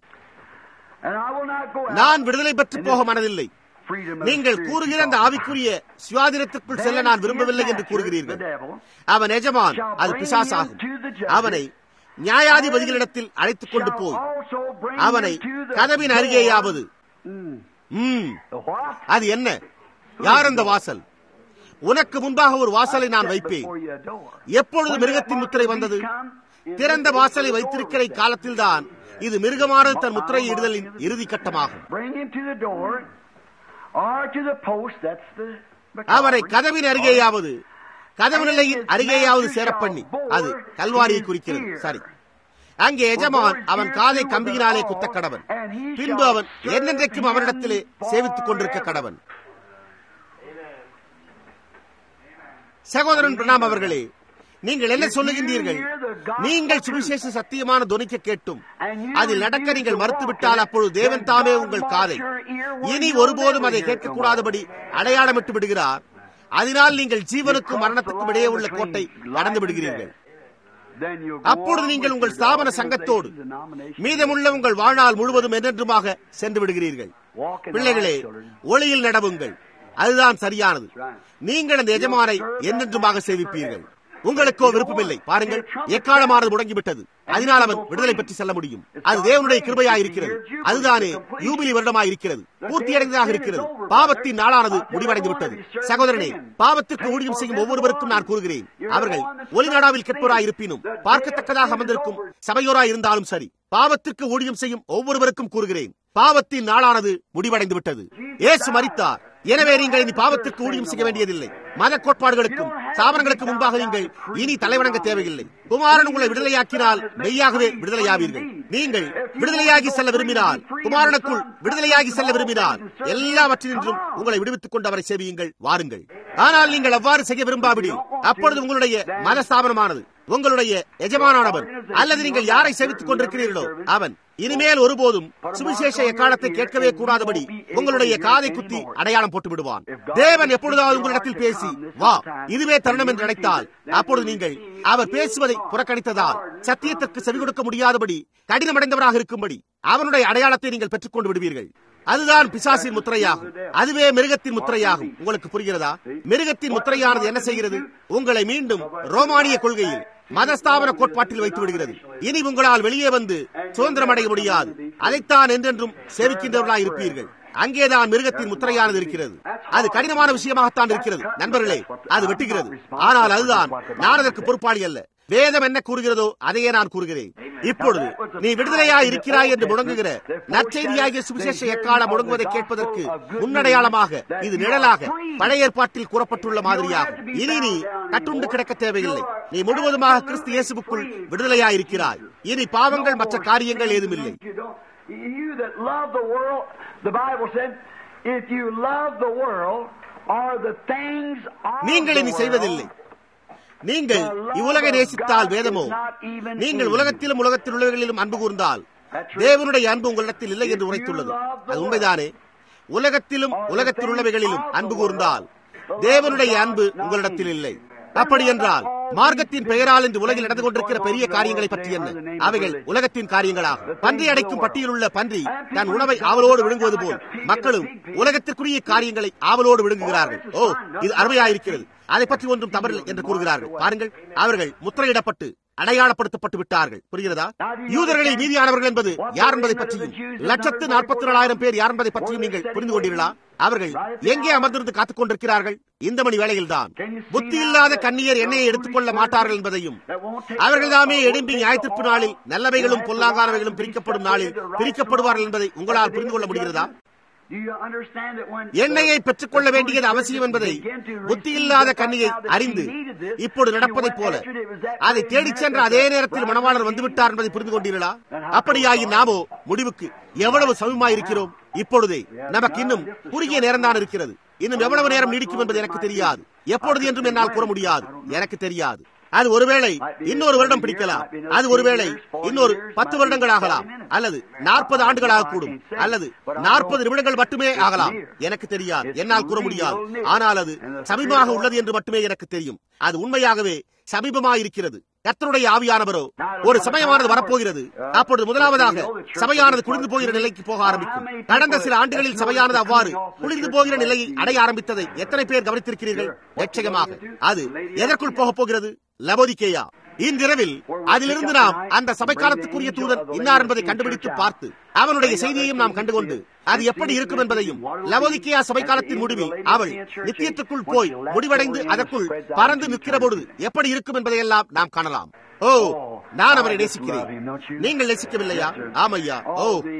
நான் விடுதலை பெற்று போக மனதில்லை நீங்கள் கூறுகிற அந்த ஆவிக்குரிய சுவாதினத்திற்குள் செல்ல நான் விரும்பவில்லை என்று கூறுகிறீர்கள் அவன் எஜமான் அது பிசாசாகும் அவனை நியாயாதிபதிகளிடத்தில் அழைத்துக் கொண்டு போய் அவனை கதவின் அருகேயாவது அது என்ன யார் அந்த வாசல் உனக்கு முன்பாக ஒரு வாசலை நான் வைப்பேன் எப்பொழுது மிருகத்தின் முத்திரை வந்தது திறந்த வாசலை வைத்திருக்கிற காலத்தில் தான் இது மிருகமானது தன் முத்திரை இடுதலின் இறுதி கட்டமாகும் அவரை கதவின் அருகேயாவது கதவு நிலையின் அருகேயாவது சேரப்பண்ணி அது கல்வாரியை குறிக்கிறது சரி அங்கே எஜமான் அவன் காதை கம்பியினாலே குத்த கடவன் பின்பு அவன் என்னென்றைக்கும் அவனிடத்திலே சேவித்துக் கொண்டிருக்க கடவன் சகோதரன் பிரணாம் அவர்களே நீங்கள் என்ன சொல்லுகின்றீர்கள் நீங்கள் சுவிசேஷ சத்தியமான துணிக்க கேட்டும் அதில் நடக்க நீங்கள் மறுத்துவிட்டால் அப்பொழுது தேவன் தாமே உங்கள் காதை இனி ஒருபோதும் அதை கேட்கக்கூடாதபடி அடையாளமிட்டு விடுகிறார் அதனால் நீங்கள் ஜீவனுக்கும் மரணத்துக்கும் இடையே உள்ள கோட்டை கடந்து விடுகிறீர்கள் அப்பொழுது நீங்கள் உங்கள் ஸ்தாபன சங்கத்தோடு மீதமுள்ள உங்கள் வாழ்நாள் முழுவதும் என்றென்றுமாக சென்று விடுகிறீர்கள் பிள்ளைகளே ஒளியில் நடவுங்கள் அதுதான் சரியானது நீங்கள் அந்த எஜமானை என்றென்றுமாக சேவிப்பீர்கள் உங்களுக்கோ விருப்பமில்லை பாருங்கள் எக்காலமானது முடங்கிவிட்டது அதனால் அவன் விடுதலை பெற்று செல்ல முடியும் அது தேவனுடைய கிருபையாயிருக்கிறது அதுதானே யூபிலி வருடமாயிருக்கிறது பூர்த்தியடைந்ததாக இருக்கிறது பாவத்தின் நாளானது முடிவடைந்து விட்டது சகோதரனே பாவத்திற்கு ஊழியம் செய்யும் ஒவ்வொருவருக்கும் நான் கூறுகிறேன் அவர்கள் ஒலிநாடாவில் கேட்போராய் இருப்பினும் பார்க்கத்தக்கதாக அமர்ந்திருக்கும் சபையோராய் இருந்தாலும் சரி பாவத்திற்கு ஊழியம் செய்யும் ஒவ்வொருவருக்கும் கூறுகிறேன் பாவத்தின் நாளானது முடிவடைந்து விட்டது ஏசு மறித்தார் எனவே நீங்கள் இனி பாவத்திற்கு ஊழியம் செய்ய வேண்டியதில்லை மத கோட்பாடுகளுக்கும் ஸ்தாபனங்களுக்கு முன்பாக நீங்கள் இனி தலைவணங்க தேவையில்லை குமாரன் உங்களை விடுதலையாக்கினால் மெய்யாகவே விடுதலையாவீர்கள் நீங்கள் விடுதலையாகி செல்ல விரும்பினால் குமாரனுக்குள் விடுதலையாகி செல்ல விரும்பினால் எல்லாவற்றினின்றும் உங்களை விடுவித்துக் கொண்டு அவரை சேவியுங்கள் வாருங்கள் ஆனால் நீங்கள் அவ்வாறு செய்ய விரும்பாவிடில் அப்பொழுது உங்களுடைய மத ஸ்தாபனமானது உங்களுடைய எஜமானவன் அல்லது நீங்கள் யாரை சேவித்துக் கொண்டிருக்கிறீர்களோ அவன் இனிமேல் ஒருபோதும் சுவிசேஷ எக்காலத்தை கேட்கவே கூடாதபடி உங்களுடைய காதை குத்தி அடையாளம் போட்டு விடுவான் தேவன் எப்பொழுதாவது உங்களிடத்தில் பேசி வா இதுவே தருணம் என்று நினைத்தால் அப்பொழுது நீங்கள் அவர் பேசுவதை புறக்கணித்ததால் சத்தியத்திற்கு செவி கொடுக்க முடியாதபடி கடினமடைந்தவராக இருக்கும்படி அவனுடைய அடையாளத்தை நீங்கள் பெற்றுக்கொண்டு விடுவீர்கள் அதுதான் பிசாசின் முத்திரையாகும் அதுவே மிருகத்தின் முத்திரையாகும் உங்களுக்கு புரிகிறதா மிருகத்தின் முத்திரையானது என்ன செய்கிறது உங்களை மீண்டும் ரோமானிய கொள்கையில் மதஸ்தாபன கோட்பாட்டில் வைத்து விடுகிறது இனி உங்களால் வெளியே வந்து சுதந்திரம் அடைய முடியாது அதைத்தான் என்றென்றும் சேவிக்கின்றவர்களாய் இருப்பீர்கள் அங்கேதான் மிருகத்தின் முத்திரையானது இருக்கிறது அது கடினமான விஷயமாகத்தான் இருக்கிறது நண்பர்களே அது வெட்டுகிறது ஆனால் அதுதான் நான் அதற்கு பொறுப்பாளி அல்ல வேதம் என்ன கூறுகிறதோ அதையே நான் கூறுகிறேன் இப்பொழுது நீ விடுதலையா இருக்கிறாய் என்று முழங்குகிற நற்செய்தியாகிய சுவிசேஷ எக்கால முழங்குவதை கேட்பதற்கு முன்னடையாளமாக இது நிழலாக பழைய ஏற்பாட்டில் கூறப்பட்டுள்ள மாதிரியாகும் இனி நீ கட்டுண்டு கிடக்க தேவையில்லை நீ முழுவதுமாக கிறிஸ்து இயேசுக்குள் விடுதலையா இருக்கிறாய் இனி பாவங்கள் மற்ற காரியங்கள் ஏதுமில்லை You that love the world, the Bible said, if you love the world or the things of நீங்கள் the இனி world, செய்வதில்லை நீங்கள் இவ்வுலகை நேசித்தால் வேதமோ நீங்கள் உலகத்திலும் உலகத்தில் உள்ளவர்களிலும் அன்பு கூர்ந்தால் தேவனுடைய அன்பு உங்களிடத்தில் இல்லை என்று உரைத்துள்ளது அது உண்மைதானே உலகத்திலும் உலகத்தில் உள்ளவைகளிலும் அன்பு கூர்ந்தால் தேவனுடைய அன்பு உங்களிடத்தில் இல்லை அப்படி என்றால் மார்க்கத்தின் பெயரால் இன்று உலகில் நடந்து கொண்டிருக்கிற பெரிய காரியங்களை பற்றி என்ன அவைகள் உலகத்தின் காரியங்களாகும் பன்றி அடைக்கும் பட்டியல் உள்ள பன்றி தன் உணவை ஆவலோடு விழுங்குவது போல் மக்களும் உலகத்திற்குரிய காரியங்களை ஆவலோடு விழுங்குகிறார்கள் ஓ இது அருமையாயிருக்கிறது அதை பற்றி ஒன்றும் தவறில்லை என்று கூறுகிறார்கள் பாருங்கள் அவர்கள் முத்திரையிடப்பட்டு அடையாளப்படுத்தப்பட்டு விட்டார்கள் புரிகிறதா யூதர்களில் மீதியானவர்கள் என்பது யார் என்பதை பற்றியும் லட்சத்து நாற்பத்தி நாலாயிரம் பேர் யார் என்பதை பற்றியும் நீங்கள் புரிந்து கொண்டீர்களா அவர்கள் எங்கே அமர்ந்திருந்து காத்துக் கொண்டிருக்கிறார்கள் இந்த மணி வேளையில் தான் புத்தி இல்லாத கண்ணியர் எண்ணெயை எடுத்துக்கொள்ள மாட்டார்கள் என்பதையும் அவர்கள் தாமே எழும்பி ஞாயிற்றுப்பு நாளில் நல்லவைகளும் பொல்லாங்கானவைகளும் பிரிக்கப்படும் நாளில் பிரிக்கப்படுவார்கள் என்பதை உங்களால் புரிந்து கொள்ள முடிகிறதா Do you understand that when எண்ணெயை பெற்றுக்கொள்ள வேண்டியது அவசியம் என்பதை புத்தியில்லாத கண்ணியை அறிந்து இப்போது நடப்பதைப் போல அதை தேடிச் சென்ற அதே நேரத்தில் மணவாளர் வந்துவிட்டார் என்பதை புரிந்து கொண்டீர்களா அப்படியாகி நாமோ முடிவுக்கு எவ்வளவு சமமாயிருக்கிறோம் இப்பொழுதே நமக்கு இன்னும் குறுகிய நேரம்தான் இருக்கிறது இன்னும் எவ்வளவு நேரம் நீடிக்கும் என்பது எனக்கு தெரியாது எப்பொழுது என்றும் என்னால் கூற முடியாது எனக்கு தெரியாது அது ஒருவேளை இன்னொரு வருடம் பிடிக்கலாம் அது ஒருவேளை இன்னொரு பத்து வருடங்கள் ஆகலாம் அல்லது நாற்பது ஆண்டுகளாக கூடும் அல்லது நாற்பது நிமிடங்கள் மட்டுமே ஆகலாம் எனக்கு தெரியாது என்னால் கூற முடியாது ஆனால் அது சமீபமாக உள்ளது என்று மட்டுமே எனக்கு தெரியும் அது உண்மையாகவே சமீபமாயிருக்கிறது கர்த்தருடைய ஆவியானவரோ ஒரு சமயமானது வரப்போகிறது அப்பொழுது முதலாவதாக சபையானது குளிர்ந்து போகிற நிலைக்கு போக ஆரம்பிக்கும் கடந்த சில ஆண்டுகளில் சபையானது அவ்வாறு குளிர்ந்து போகிற நிலையை அடைய ஆரம்பித்ததை எத்தனை பேர் கவனித்திருக்கிறீர்கள் நிச்சயமாக அது எதற்குள் போகப் போகிறது லபோதிக்கேயா இன்றிரவில் அதிலிருந்து நாம் அந்த சபை காலத்துக்குரிய தூதன் இன்னார் என்பதை கண்டுபிடித்து பார்த்து அவனுடைய செய்தியையும் நாம் கண்டுகொண்டு அது எப்படி இருக்கும் என்பதையும் லவோதிக்கேயா சபை காலத்தின் முடிவில் அவள் நித்தியத்துக்குள் போய் முடிவடைந்து அதற்குள் பறந்து நிற்கிற பொழுது எப்படி இருக்கும் என்பதையெல்லாம் நாம் காணலாம் ஓ நான் அவரை நேசிக்கிறேன் நீங்கள் நேசிக்கவில்லையா ஆமையா ஓ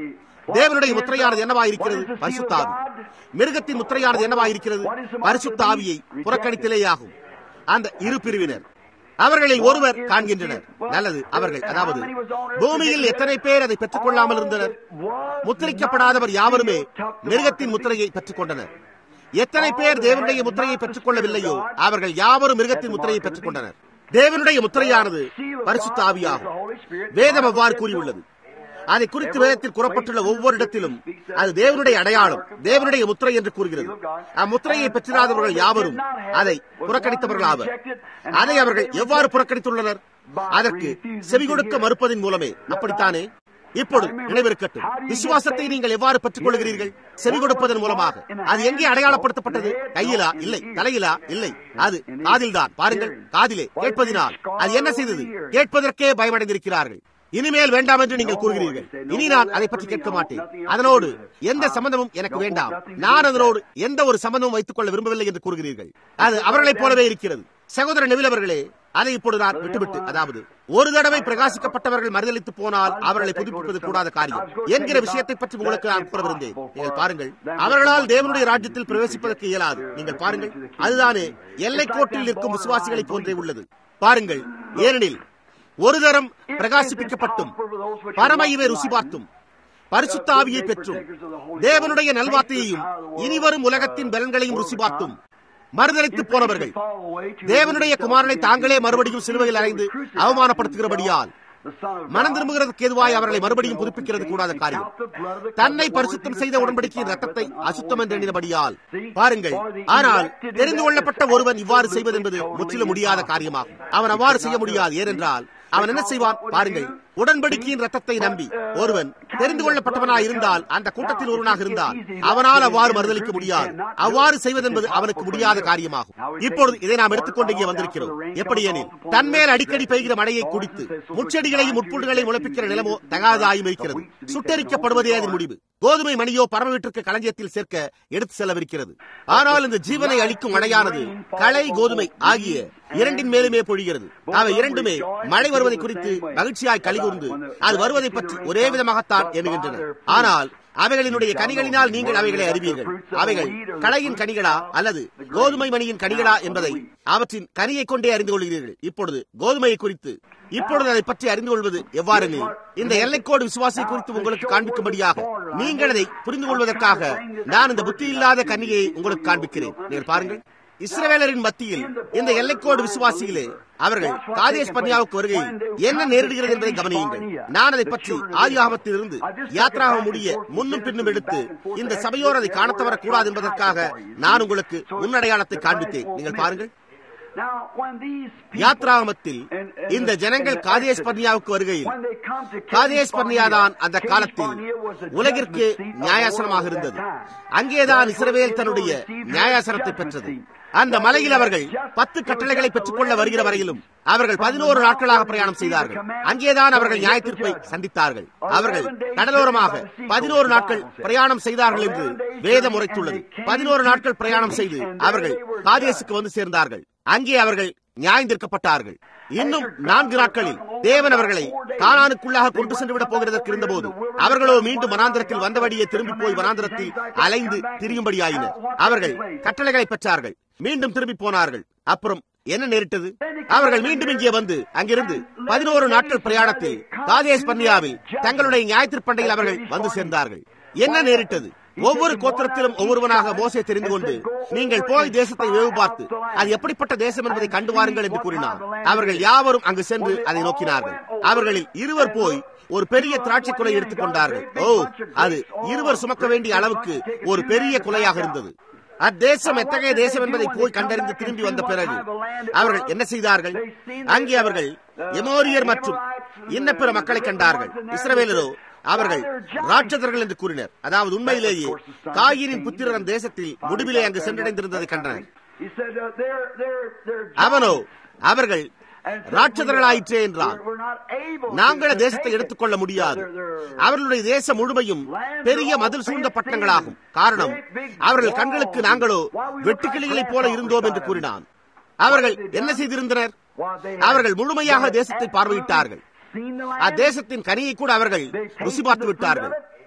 தேவனுடைய முத்திரையானது என்னவாயிருக்கிறது பரிசுத்தாவி மிருகத்தின் முத்திரையானது என்னவாயிருக்கிறது பரிசுத்தாவியை புறக்கணித்திலேயாகும் அந்த இரு பிரிவினர் அவர்களில் ஒருவர் காண்கின்றனர் நல்லது அவர்கள் அதாவது பூமியில் எத்தனை பேர் அதை பெற்றுக் கொள்ளாமல் இருந்தனர் முத்திரிக்கப்படாதவர் யாவருமே மிருகத்தின் முத்திரையை பெற்றுக் கொண்டனர் எத்தனை பேர் தேவனுடைய முத்திரையை பெற்றுக் கொள்ளவில்லையோ அவர்கள் யாவரும் மிருகத்தின் முத்திரையை பெற்றுக் கொண்டனர் தேவனுடைய முத்திரையானது பரிசுத்த ஆவியாகும் வேதம் அவ்வாறு கூறியுள்ளது அதை குறித்து வேதத்தில் கூறப்பட்டுள்ள ஒவ்வொரு இடத்திலும் அது தேவனுடைய அடையாளம் தேவனுடைய முத்திரை என்று கூறுகிறது அம்முத்திரையை பெற்றிராதவர்கள் யாவரும் அதை புறக்கணித்தவர்கள் ஆவர் அதை அவர்கள் எவ்வாறு புறக்கணித்துள்ளனர் அதற்கு செவி கொடுக்க மறுப்பதன் மூலமே அப்படித்தானே இப்பொழுது நினைவிருக்கட்டும் விசுவாசத்தை நீங்கள் எவ்வாறு பெற்றுக் கொள்கிறீர்கள் செவி கொடுப்பதன் மூலமாக அது எங்கே அடையாளப்படுத்தப்பட்டது கையிலா இல்லை தலையிலா இல்லை அது காதில்தான் பாருங்கள் காதிலே கேட்பதினால் அது என்ன செய்தது கேட்பதற்கே பயமடைந்திருக்கிறார்கள் இனிமேல் வேண்டாம் என்று நீங்கள் கூறுகிறீர்கள் இனி நான் அதை பற்றி கேட்க மாட்டேன் அதனோடு எந்த சம்பந்தமும் எனக்கு வேண்டாம் நான் அதனோடு எந்த ஒரு சம்பந்தமும் வைத்துக் கொள்ள விரும்பவில்லை என்று கூறுகிறீர்கள் அது அவர்களைப் போலவே இருக்கிறது சகோதர நெவில் அவர்களே அதை இப்பொழுது நான் விட்டுவிட்டு அதாவது ஒரு தடவை பிரகாசிக்கப்பட்டவர்கள் மறுதளித்து போனால் அவர்களை புதுப்பிப்பது கூடாத காரியம் என்கிற விஷயத்தை பற்றி உங்களுக்கு நான் கூறவிருந்தேன் நீங்கள் பாருங்கள் அவர்களால் தேவனுடைய ராஜ்யத்தில் பிரவேசிப்பதற்கு இயலாது நீங்கள் பாருங்கள் அதுதானே எல்லைக்கோட்டில் இருக்கும் விசுவாசிகளை போன்றே உள்ளது பாருங்கள் ஏனெனில் ஒரு தரம் பிரகாசிப்பிக்கப்பட்டும் பரம இவை ருசி பார்த்தும் பரிசுத்த ஆவியை பெற்றும் தேவனுடைய நல்வார்த்தையையும் இனிவரும் உலகத்தின் பலன்களையும் ருசி பார்த்தும் மறுதளித்து போனவர்கள் தேவனுடைய குமாரனை தாங்களே மறுபடியும் சிலுவையில் அறைந்து அவமானப்படுத்துகிறபடியால் மனம் திரும்புகிறதுக்கு எதுவாய் அவர்களை மறுபடியும் புதுப்பிக்கிறது கூடாத காரியம் தன்னை பரிசுத்தம் செய்த உடன்படிக்கையின் ரத்தத்தை அசுத்தம் என்று எண்ணினபடியால் பாருங்கள் ஆனால் தெரிந்து கொள்ளப்பட்ட ஒருவன் இவ்வாறு செய்வது என்பது முற்றிலும் முடியாத காரியமாகும் அவன் அவ்வாறு செய்ய முடியாது ஏனென்றால் அவன் என்ன செய்வான் பாருங்கள் உடன்படிக்கையின் ரத்தத்தை நம்பி ஒருவன் தெரிந்து கொள்ளப்பட்டவனாக இருந்தால் அந்த கூட்டத்தில் ஒருவனாக இருந்தால் அவனால் அவ்வாறு மறுதளிக்க முடியாது அவ்வாறு செய்வதென்பது அவனுக்கு முடியாத காரியமாகும் இப்பொழுது இதை நாம் எடுத்துக்கொண்டு இங்கே வந்திருக்கிறோம் எப்படி எனில் தன்மேல் அடிக்கடி பெய்கிற மழையை குடித்து முச்செடிகளையும் முட்புண்டுகளையும் முளைப்பிக்கிற நிலமோ தகாதாயும் இருக்கிறது சுட்டரிக்கப்படுவதே அதன் முடிவு கோதுமை மணியோ பரமவீட்டிற்கு களஞ்சியத்தில் சேர்க்க எடுத்து செல்லவிருக்கிறது ஆனால் இந்த ஜீவனை அளிக்கும் மழையானது களை கோதுமை ஆகிய இரண்டின் மேலுமே பொழிகிறது அவை இரண்டுமே மழை வருவதை குறித்து மகிழ்ச்சியாய் கலிகூர்ந்து அது வருவதை பற்றி ஒரே விதமாகத்தான் எண்ணுகின்றன ஆனால் அவைகளினுடைய கனிகளினால் நீங்கள் அவைகளை அறிவீர்கள் அவைகள் களையின் கனிகளா அல்லது கோதுமை மணியின் கனிகளா என்பதை அவற்றின் கனியை கொண்டே அறிந்து கொள்கிறீர்கள் இப்பொழுது கோதுமையை குறித்து இப்பொழுது அதை பற்றி அறிந்து கொள்வது எவ்வாறு இந்த எல்லைக்கோடு விசுவாசை குறித்து உங்களுக்கு காண்பிக்கும்படியாக நீங்கள் அதை புரிந்து கொள்வதற்காக நான் இந்த புத்தி இல்லாத கன்னியை உங்களுக்கு காண்பிக்கிறேன் நீங்கள் பாருங்கள் இஸ்ரவேலரின் மத்தியில் இந்த எல்லைக்கோடு விசுவாசிகளே அவர்கள் காதேஷ் பன்னியாவுக்கு வருகையில் என்ன நேரிடுகிறது என்பதை கவனியுங்கள் நான் அதை பற்றி ஆதியாகமத்தில் இருந்து யாத்ராக முடிய முன்னும் பின்னும் எடுத்து இந்த சபையோர் அதை காண தவறக்கூடாது என்பதற்காக நான் உங்களுக்கு முன்னடையாளத்தை காண்பித்தேன் நீங்கள் பாருங்கள் யாத்ராகமத்தில் இந்த ஜனங்கள் காதேஷ் பர்னியாவுக்கு வருகையில் காதேஷ் பர்னியாதான் அந்த காலத்தில் உலகிற்கு நியாயாசனமாக இருந்தது அங்கேதான் இஸ்ரவேல் தன்னுடைய நியாயாசனத்தை பெற்றது அந்த மலையில் அவர்கள் பத்து கட்டளைகளை பெற்றுக் கொள்ள வருகிற வரையிலும் அவர்கள் பதினோரு நாட்களாக பிரயாணம் செய்தார்கள் அங்கேதான் அவர்கள் நியாய தீர்ப்பை சந்தித்தார்கள் அவர்கள் கடலோரமாக பதினோரு நாட்கள் பிரயாணம் செய்தார்கள் என்று வேதம் உரைத்துள்ளது பதினோரு நாட்கள் பிரயாணம் செய்து அவர்கள் காதேசுக்கு வந்து சேர்ந்தார்கள் அங்கே அவர்கள் நியாயந்திருக்கப்பட்டார்கள் இன்னும் நான்கு நாட்களில் தேவன் அவர்களை காணானுக்குள்ளாக கொண்டு சென்று விட போகிறதற்கு இருந்தபோது அவர்களோ மீண்டும் வனாந்திரத்தில் வந்தபடியே திரும்பி போய் வனாந்திரத்தில் அலைந்து திரியும்படியாயினர் அவர்கள் கட்டளைகளை பெற்றார்கள் மீண்டும் திரும்பி போனார்கள் அப்புறம் என்ன நேரிட்டது அவர்கள் மீண்டும் இங்கே வந்து அங்கிருந்து பதினோரு நாட்கள் பிரயாணத்தில் காதேஷ் பன்னியாவில் தங்களுடைய ஞாயிற்றுப்பண்டையில் அவர்கள் வந்து சேர்ந்தார்கள் என்ன நேரிட்டது ஒவ்வொரு கோத்திரத்திலும் ஒவ்வொருவனாக மோசை தெரிந்து கொண்டு நீங்கள் போய் தேசத்தை வேவு பார்த்து அது எப்படிப்பட்ட தேசம் என்பதை கண்டு வாருங்கள் என்று கூறினார் அவர்கள் யாவரும் அங்கு சென்று அதை நோக்கினார்கள் அவர்களில் இருவர் போய் ஒரு பெரிய திராட்சை குலை எடுத்துக் கொண்டார்கள் ஓ அது இருவர் சுமக்க வேண்டிய அளவுக்கு ஒரு பெரிய குலையாக இருந்தது அத்தேசம் எத்தகைய தேசம் என்பதை போய் கண்டறிந்து திரும்பி வந்த பிறகு அவர்கள் என்ன செய்தார்கள் அங்கே அவர்கள் எமோரியர் மற்றும் இன்ன பிற மக்களை கண்டார்கள் இஸ்ரவேலரோ அவர்கள் ராட்சதர்கள் என்று கூறினர் அதாவது உண்மையிலேயே காயினின் புத்திரன் தேசத்தில் முடிவிலே அங்கு சென்றடைந்திருந்ததை கண்டனர் அவனோ அவர்கள் ராட்சதர்களாயிற்றே என்றார் நாங்கள் தேசத்தை எடுத்துக்கொள்ள முடியாது அவர்களுடைய தேசம் முழுமையும் பெரிய மதில் சூழ்ந்த பட்டணங்களாகும் காரணம் அவர்கள் கண்களுக்கு நாங்களோ வெட்டுக்கிளிகளைப் போல இருந்தோம் என்று கூறினான் அவர்கள் என்ன செய்திருந்தனர் அவர்கள் முழுமையாக தேசத்தை பார்வையிட்டார்கள் அத்தேசத்தின் கனியை கூட அவர்கள் ருசி பார்த்து விட்டார்கள்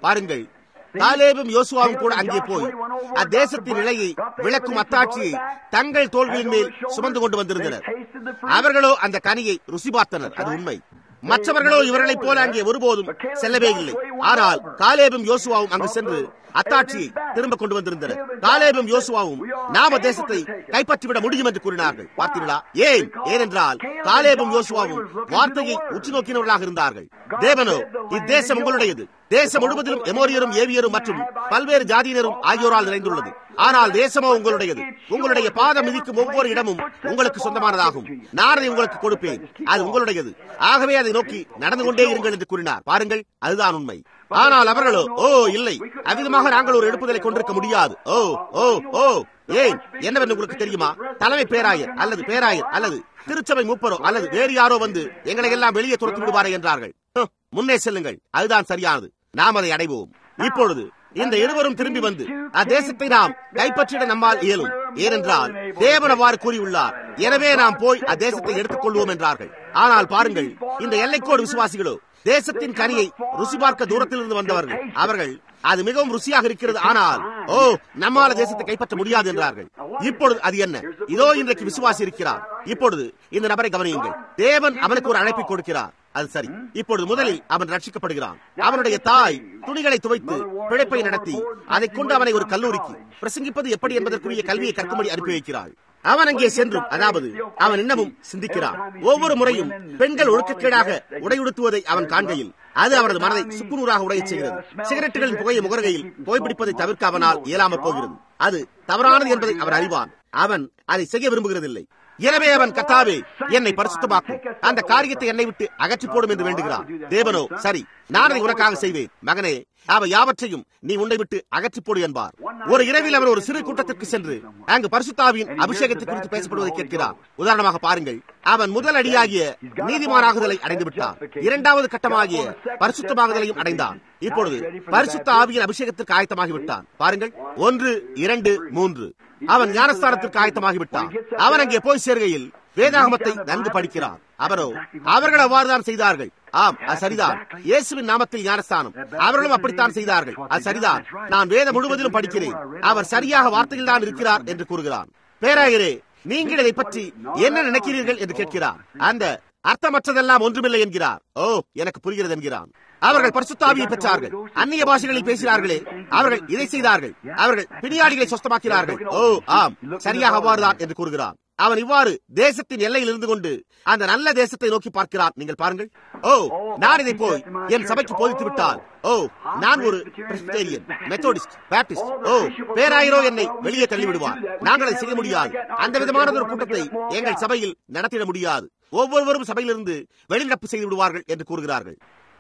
பாருங்கள் காலேபும் யோசுவாவும் கூட அங்கே போய் அத்தேசத்தின் நிலையை விளக்கும் அத்தாட்சியை தங்கள் தோள்களின் மேல் சுமந்து கொண்டு வந்திருந்தனர் அவர்களோ அந்த கனியை ருசி பார்த்தனர் அது உண்மை மற்றவர்களோ இவர்களைப் போல அங்கே ஒருபோதும் செல்லவே இல்லை ஆனால் காலேபும் யோசுவாவும் அங்கு சென்று அத்தாட்சியை திரும்ப கொண்டு வந்திருந்தனர் காலேபும் யோசுவாவும் நாம தேசத்தை கைப்பற்றிவிட முடியும் என்று கூறினார்கள் பார்த்தீர்களா ஏன் ஏனென்றால் காலேபும் யோசுவாவும் வார்த்தையை உற்று நோக்கினவர்களாக இருந்தார்கள் தேவனோ இத்தேசம் உங்களுடையது தேசம் முழுவதிலும் எமோரியரும் ஏவியரும் மற்றும் பல்வேறு ஜாதியினரும் ஆகியோரால் நிறைந்துள்ளது ஆனால் தேசமோ உங்களுடையது உங்களுடைய பாதம் மிதிக்கும் ஒவ்வொரு இடமும் உங்களுக்கு சொந்தமானதாகும் நான் அதை உங்களுக்கு கொடுப்பேன் அது உங்களுடையது ஆகவே அதை நோக்கி நடந்து கொண்டே இருங்கள் என்று கூறினார் பாருங்கள் அதுதான் உண்மை ஆனால் அவர்களோ ஓ இல்லை அவ்விதமாக நாங்கள் ஒரு எடுப்புதலை கொண்டிருக்க முடியாது ஓ ஓ ஓ ஏன் என்னவென்று உங்களுக்கு தெரியுமா தலைமை பேராயர் அல்லது பேராயர் அல்லது திருச்சபை மூப்பரோ அல்லது வேறு யாரோ வந்து எங்களை எல்லாம் வெளியே துரத்து விடுவாரே என்றார்கள் முன்னே செல்லுங்கள் அதுதான் சரியானது நாம் அதை அடைவோம் இப்பொழுது இந்த இருவரும் திரும்பி வந்து அத்தேசத்தை நாம் கைப்பற்றிட நம்மால் இயலும் ஏனென்றால் தேவன் அவ்வாறு கூறியுள்ளார் எனவே நாம் போய் அத்தேசத்தை எடுத்துக் கொள்வோம் என்றார்கள் ஆனால் பாருங்கள் இந்த எல்லைக்கோடு விசுவாசிகளோ தேசத்தின் கனியை ருசி பார்க்க தூரத்திலிருந்து வந்தவர்கள் அவர்கள் அது மிகவும் ருசியாக இருக்கிறது ஆனால் ஓ நம்மால தேசத்தை கைப்பற்ற முடியாது என்றார்கள் இப்பொழுது அது என்ன இதோ இன்றைக்கு விசுவாசி இருக்கிறார் இப்பொழுது இந்த நபரை கவனியுங்கள் தேவன் அவனுக்கு ஒரு அழைப்பை கொடுக்கிறார் அது சரி இப்பொழுது முதலில் அவன் ரட்சிக்கப்படுகிறான் அவனுடைய தாய் துணிகளை துவைத்து பிழைப்பை நடத்தி அதை கொண்டு அவனை ஒரு கல்லூரிக்கு பிரசங்கிப்பது எப்படி என்பதற்குரிய கல்வியை கற்கும்படி அனுப்பி வைக்கிறாள் அவன் அங்கே சென்றும் அதாவது அவன் இன்னமும் சிந்திக்கிறான் ஒவ்வொரு முறையும் பெண்கள் ஒழுக்கக்கேடாக உடையுடுத்துவதை அவன் காண்கையில் அது அவனது மனதை சுக்குநூறாக உடையச் செய்கிறது சிகரெட்டுகளின் புகையை முகர்கையில் புகைப்பிடிப்பதை தவிர்க்க அவனால் இயலாமல் போகிறது அது தவறானது என்பதை அவன் அறிவான் அவன் அதை செய்ய விரும்புகிறதில்லை எனவே அவன் கத்தாவே என்னை பரிசுத்தமாக்கும் அந்த காரியத்தை என்னை விட்டு அகற்றி போடும் என்று வேண்டுகிறான் தேவனோ சரி நான் அதை உனக்காக செய்வேன் மகனே அவ யாவற்றையும் நீ உன்னை விட்டு அகற்றி போடு என்பார் ஒரு இரவில் அவர் ஒரு சிறு கூட்டத்திற்கு சென்று அங்கு பரிசுத்தாவின் அபிஷேகத்தை குறித்து பேசப்படுவதை கேட்கிறார் உதாரணமாக பாருங்கள் அவன் முதல் அடியாகிய நீதிமானாகுதலை அடைந்து விட்டான் இரண்டாவது கட்டமாகிய பரிசுத்தமாகுதலையும் அடைந்தான் இப்பொழுது பரிசுத்த ஆவியின் அபிஷேகத்திற்கு ஆயத்தமாகி விட்டான் பாருங்கள் ஒன்று இரண்டு மூன்று அவன் ஞானஸ்தானத்திற்கு ஆயத்தமாகி விட்டான் அவன் அங்கே போய் சேர்கையில் வேதாகமத்தை நன்கு படிக்கிறான் அவரோ அவர்கள் அவ்வாறுதான் செய்தார்கள் ஆம் அது சரிதான் இயேசுவின் நாமத்தில் ஞானஸ்தானம் அவர்களும் அப்படித்தான் செய்தார்கள் அது சரிதான் நான் வேதம் முழுவதிலும் படிக்கிறேன் அவர் சரியாக வார்த்தையில் தான் இருக்கிறார் என்று கூறுகிறான் பேராயரே நீங்கள் இதை பற்றி என்ன நினைக்கிறீர்கள் என்று கேட்கிறார் அந்த அர்த்தமற்றதெல்லாம் ஒன்றுமில்லை என்கிறார் ஓ எனக்கு புரிகிறது என்கிறான் அவர்கள் பரிசுத்தாவியை பெற்றார்கள் அந்நிய பாஷைகளில் பேசினார்களே அவர்கள் இதை செய்தார்கள் அவர்கள் பிணியாடிகளை சொஸ்தமாக்கிறார்கள் ஓ ஆம் சரியாக அவ்வாறுதான் என்று கூறுகிறான் அவன் இவ்வாறு தேசத்தின் எல்லையில் இருந்து கொண்டு அந்த நல்ல தேசத்தை நோக்கி பார்க்கிறான் நீங்கள் பாருங்கள் ஓ நான் இதை போய் என் சபைக்கு போதித்து விட்டால் ஓ நான் ஒரு பிரெஸ்பிடேரியன் மெத்தோடிஸ்ட் பேப்டிஸ்ட் ஓ பேராயிரோ என்னை வெளியே தள்ளி விடுவார் நாங்கள் அதை செய்ய முடியாது அந்த விதமான ஒரு கூட்டத்தை எங்கள் சபையில் நடத்திட முடியாது ஒவ்வொருவரும் சபையிலிருந்து வெளிநடப்பு செய்து விடுவார்கள் என்று கூறுகிறார்கள்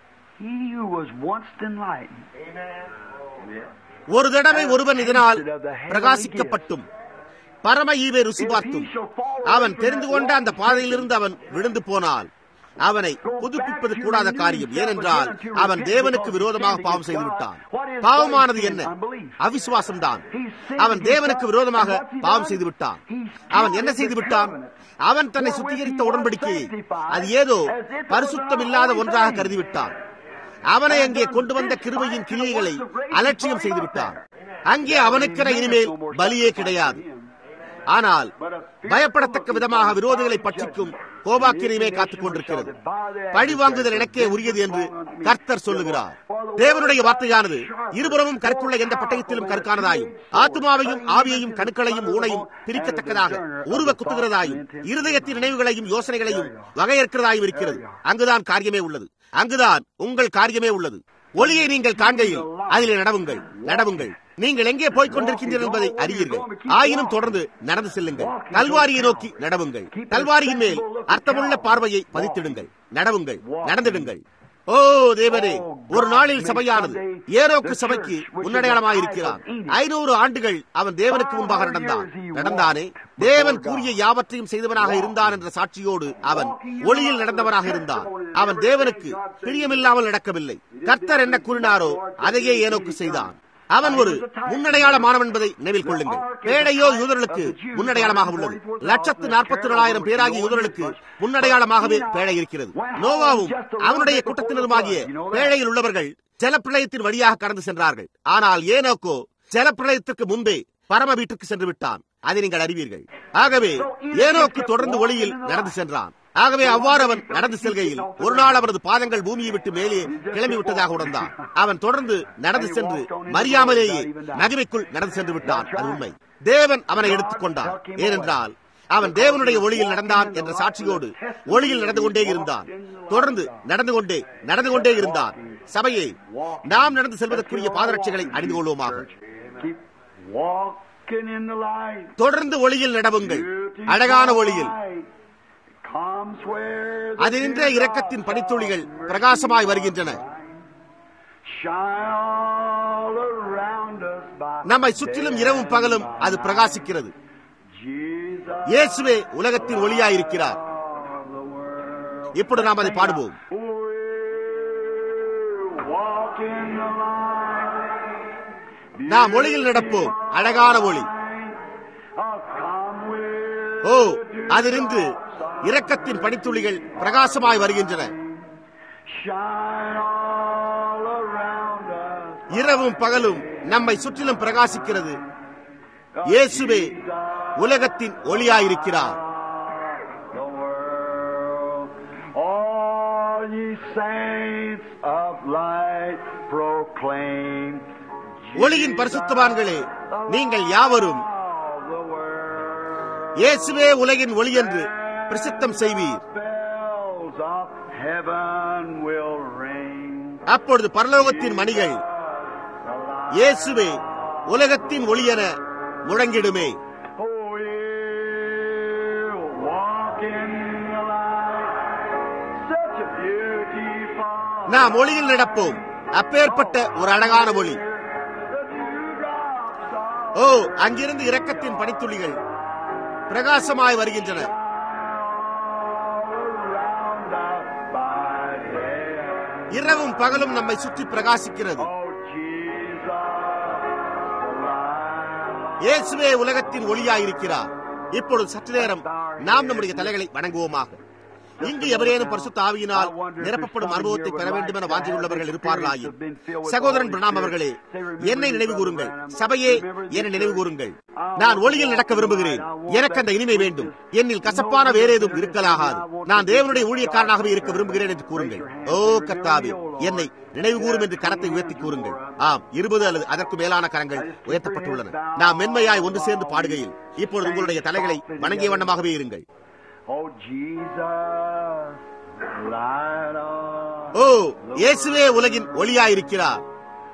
He who was once enlightened. ஒரு தடவை ஒருவன் இதனால் பிரகாசிக்கப்பட்டும் பரம ஈவை ருசி பார்த்தும் அவன் தெரிந்து கொண்ட அந்த பாதையிலிருந்து அவன் விழுந்து போனால் அவனை புதுப்பிப்பது கூடாத காரியம் ஏனென்றால் அவன் தேவனுக்கு விரோதமாக பாவம் செய்து விட்டான் பாவமானது என்ன அவிசுவாசம் தான் அவன் தேவனுக்கு விரோதமாக பாவம் செய்து விட்டான் அவன் என்ன செய்து விட்டான் அவன் தன்னை சுத்திகரித்த உடன்படிக்கையை அது ஏதோ பரிசுத்தம் இல்லாத ஒன்றாக கருதிவிட்டான் அவனை அங்கே கொண்டு வந்த கிருபையின் கிரியைகளை அலட்சியம் செய்து விட்டான் அங்கே அவனுக்கென இனிமேல் பலியே கிடையாது ஆனால் பயப்படத்தக்க விதமாக விரோதிகளை பற்றிக்கும் கோபாக்கிரியமே காத்துக் கொண்டிருக்கிறது பழி வாங்குதல் எனக்கே உரியது என்று கர்த்தர் சொல்லுகிறார் தேவனுடைய வார்த்தையானது இருபுறமும் கருக்குள்ள எந்த பட்டயத்திலும் கருக்கானதாயும் ஆத்மாவையும் ஆவியையும் கணுக்களையும் ஊனையும் பிரிக்கத்தக்கதாக உருவ குத்துகிறதாயும் இருதயத்தின் நினைவுகளையும் யோசனைகளையும் வகையறுக்கிறதாயும் இருக்கிறது அங்குதான் காரியமே உள்ளது அங்குதான் உங்கள் காரியமே உள்ளது ஒளியை நீங்கள் காண்கையில் அதிலே நடவுங்கள் நடவுங்கள் நீங்கள் எங்கே போய்க் கொண்டிருக்கின்றீர்கள் என்பதை அறியீர்கள் ஆயினும் தொடர்ந்து நடந்து செல்லுங்கள் கல்வாரியை நோக்கி நடவுங்கள் கல்வாரியின் மேல் அர்த்தமுள்ள பார்வையை பதித்திடுங்கள் நடவுங்கள் நடந்திடுங்கள் ஓ தேவனே ஒரு நாளில் சபையானது ஏரோக்கு சபைக்கு முன்னடையாளமாயிருக்கிறான் ஐநூறு ஆண்டுகள் அவன் தேவனுக்கு முன்பாக நடந்தான் நடந்தானே தேவன் கூறிய யாவற்றையும் செய்தவனாக இருந்தான் என்ற சாட்சியோடு அவன் ஒளியில் நடந்தவனாக இருந்தான் அவன் தேவனுக்கு பிரியமில்லாமல் நடக்கவில்லை கர்த்தர் என்ன கூறினாரோ அதையே ஏனோக்கு செய்தான் அவன் ஒரு முன்னடையாளமானவன் என்பதை நினைவில் கொள்ளுங்கள் பேடையோ யூதர்களுக்கு முன்னடையாளமாக உள்ளது லட்சத்து நாற்பத்தி நாலாயிரம் பேராகிய யூதர்களுக்கு முன்னடையாளமாகவே பேழை இருக்கிறது நோவாவும் அவனுடைய கூட்டத்தினருமாகிய பேழையில் உள்ளவர்கள் ஜலப்பிரளயத்தின் வழியாக கடந்து சென்றார்கள் ஆனால் ஏனோக்கோ ஜலப்பிரளயத்திற்கு முன்பே பரம வீட்டிற்கு சென்று விட்டான் அதை நீங்கள் அறிவீர்கள் ஆகவே ஏனோக்கு தொடர்ந்து ஒளியில் நடந்து சென்றான் ஆகவே அவ்வாறு அவன் நடந்து செல்கையில் ஒரு நாள் அவரது பாதங்கள் பூமியை விட்டு மேலே கிளம்பி விட்டதாக உணர்ந்தான் அவன் தொடர்ந்து நடந்து சென்று மறியாமலேயே மகிமைக்குள் நடந்து சென்று விட்டான் அது உண்மை தேவன் அவனை எடுத்துக் கொண்டான் ஏனென்றால் அவன் தேவனுடைய ஒளியில் நடந்தான் என்ற சாட்சியோடு ஒளியில் நடந்து கொண்டே இருந்தான் தொடர்ந்து நடந்து கொண்டே நடந்து கொண்டே இருந்தான் சபையை நாம் நடந்து செல்வதற்குரிய பாதரட்சிகளை அணிந்து கொள்வோமாக Keep walking in the light. தொடர்ந்து ஒளியில் நடவுங்கள் அழகான ஒளியில் Comes where the அதினின்ற இரக்கத்தின் பனித்துளிகள் பிரகாசமாய் வருகின்றன shine all around us by நம்மை சுற்றிலும் இரவும் பகலும் அது பிரகாசிக்கிறது Jesus இயேசுவே உலகத்தின் ஒளியாயிருக்கிறார் of the world. இப்பொழுது நாம் அதை பாடுவோம் We'll walk in the light. நாம் ஒளியில் நடப்போம் அழகான ஒளி Oh, come with ஓ அதிலிருந்து இரக்கத்தின் பனித்துளிகள் பிரகாசமாய் வருகின்றன shine all around us. இரவும் பகலும் நம்மை சுற்றிலும் பிரகாசிக்கிறது இயேசுவே உலகத்தின் ஒளியாயிருக்கிறார் the world. All ye saints of light proclaim. ஒளியின் பரிசுத்தவான்களே நீங்கள் யாவரும் All the world. இயேசுவே உலகின் ஒளி என்று பிரசித்தம் செய்வீர் Bells of heaven will ring. அப்பொழுது பரலோகத்தின் மணிகள் இயேசுவே உலகத்தின் ஒளி என முழங்கிடுமே Oh, we'll walk in the light. Such a beautiful. நாம் ஒளியில் நடப்போம் அப்பேற்பட்ட ஒரு அழகான ஒளி The dewdrops are ஓ அங்கிருந்து இரக்கத்தின் பனித்துளிகள் பிரகாசமாய் வருகின்றன all around us by day. இரவும் பகலும் நம்மை சுற்றி பிரகாசிக்கிறது Oh, Jesus, the light. இயேசுவே உலகத்தின் ஒளியாயிருக்கிறார் இப்பொழுது சற்று நேரம் நாம் நம்முடைய தலைகளை வணங்குவோமாக இங்கு எவரேனும் பரிசுத்த ஆவியினால் நிரப்பப்படும் அனுபவத்தை பெற வேண்டும் என வாஞ்சியுள்ளவர்கள் இருப்பார்களாயின் சகோதரன் பிரணாம் அவர்களே என்னை நினைவு கூறுங்கள் சபையே என்னை நினைவு கூறுங்கள் நான் ஒளியில் நடக்க விரும்புகிறேன் எனக்கு அந்த இனிமை வேண்டும் என்னில் கசப்பான வேறேதும் இருக்கலாகாது நான் தேவனுடைய ஊழியக்காரனாகவே இருக்க விரும்புகிறேன் என்று கூறுங்கள் ஓ கர்த்தாவே என்னை நினைவு கூறும் என்று கரத்தை உயர்த்தி கூறுங்கள் ஆம் இருபது அல்லது அதற்கு மேலான கரங்கள் உயர்த்தப்பட்டுள்ளன நாம் மென்மையாய் ஒன்று சேர்ந்து பாடுகையில் இப்பொழுது உங்களுடைய தலைகளை வணங்கிய வண்ணமாகவே இருங்கள் Oh, Jesus, light of ஓ இயேசுவே உலகின் ஒளியாயிருக்கிறார்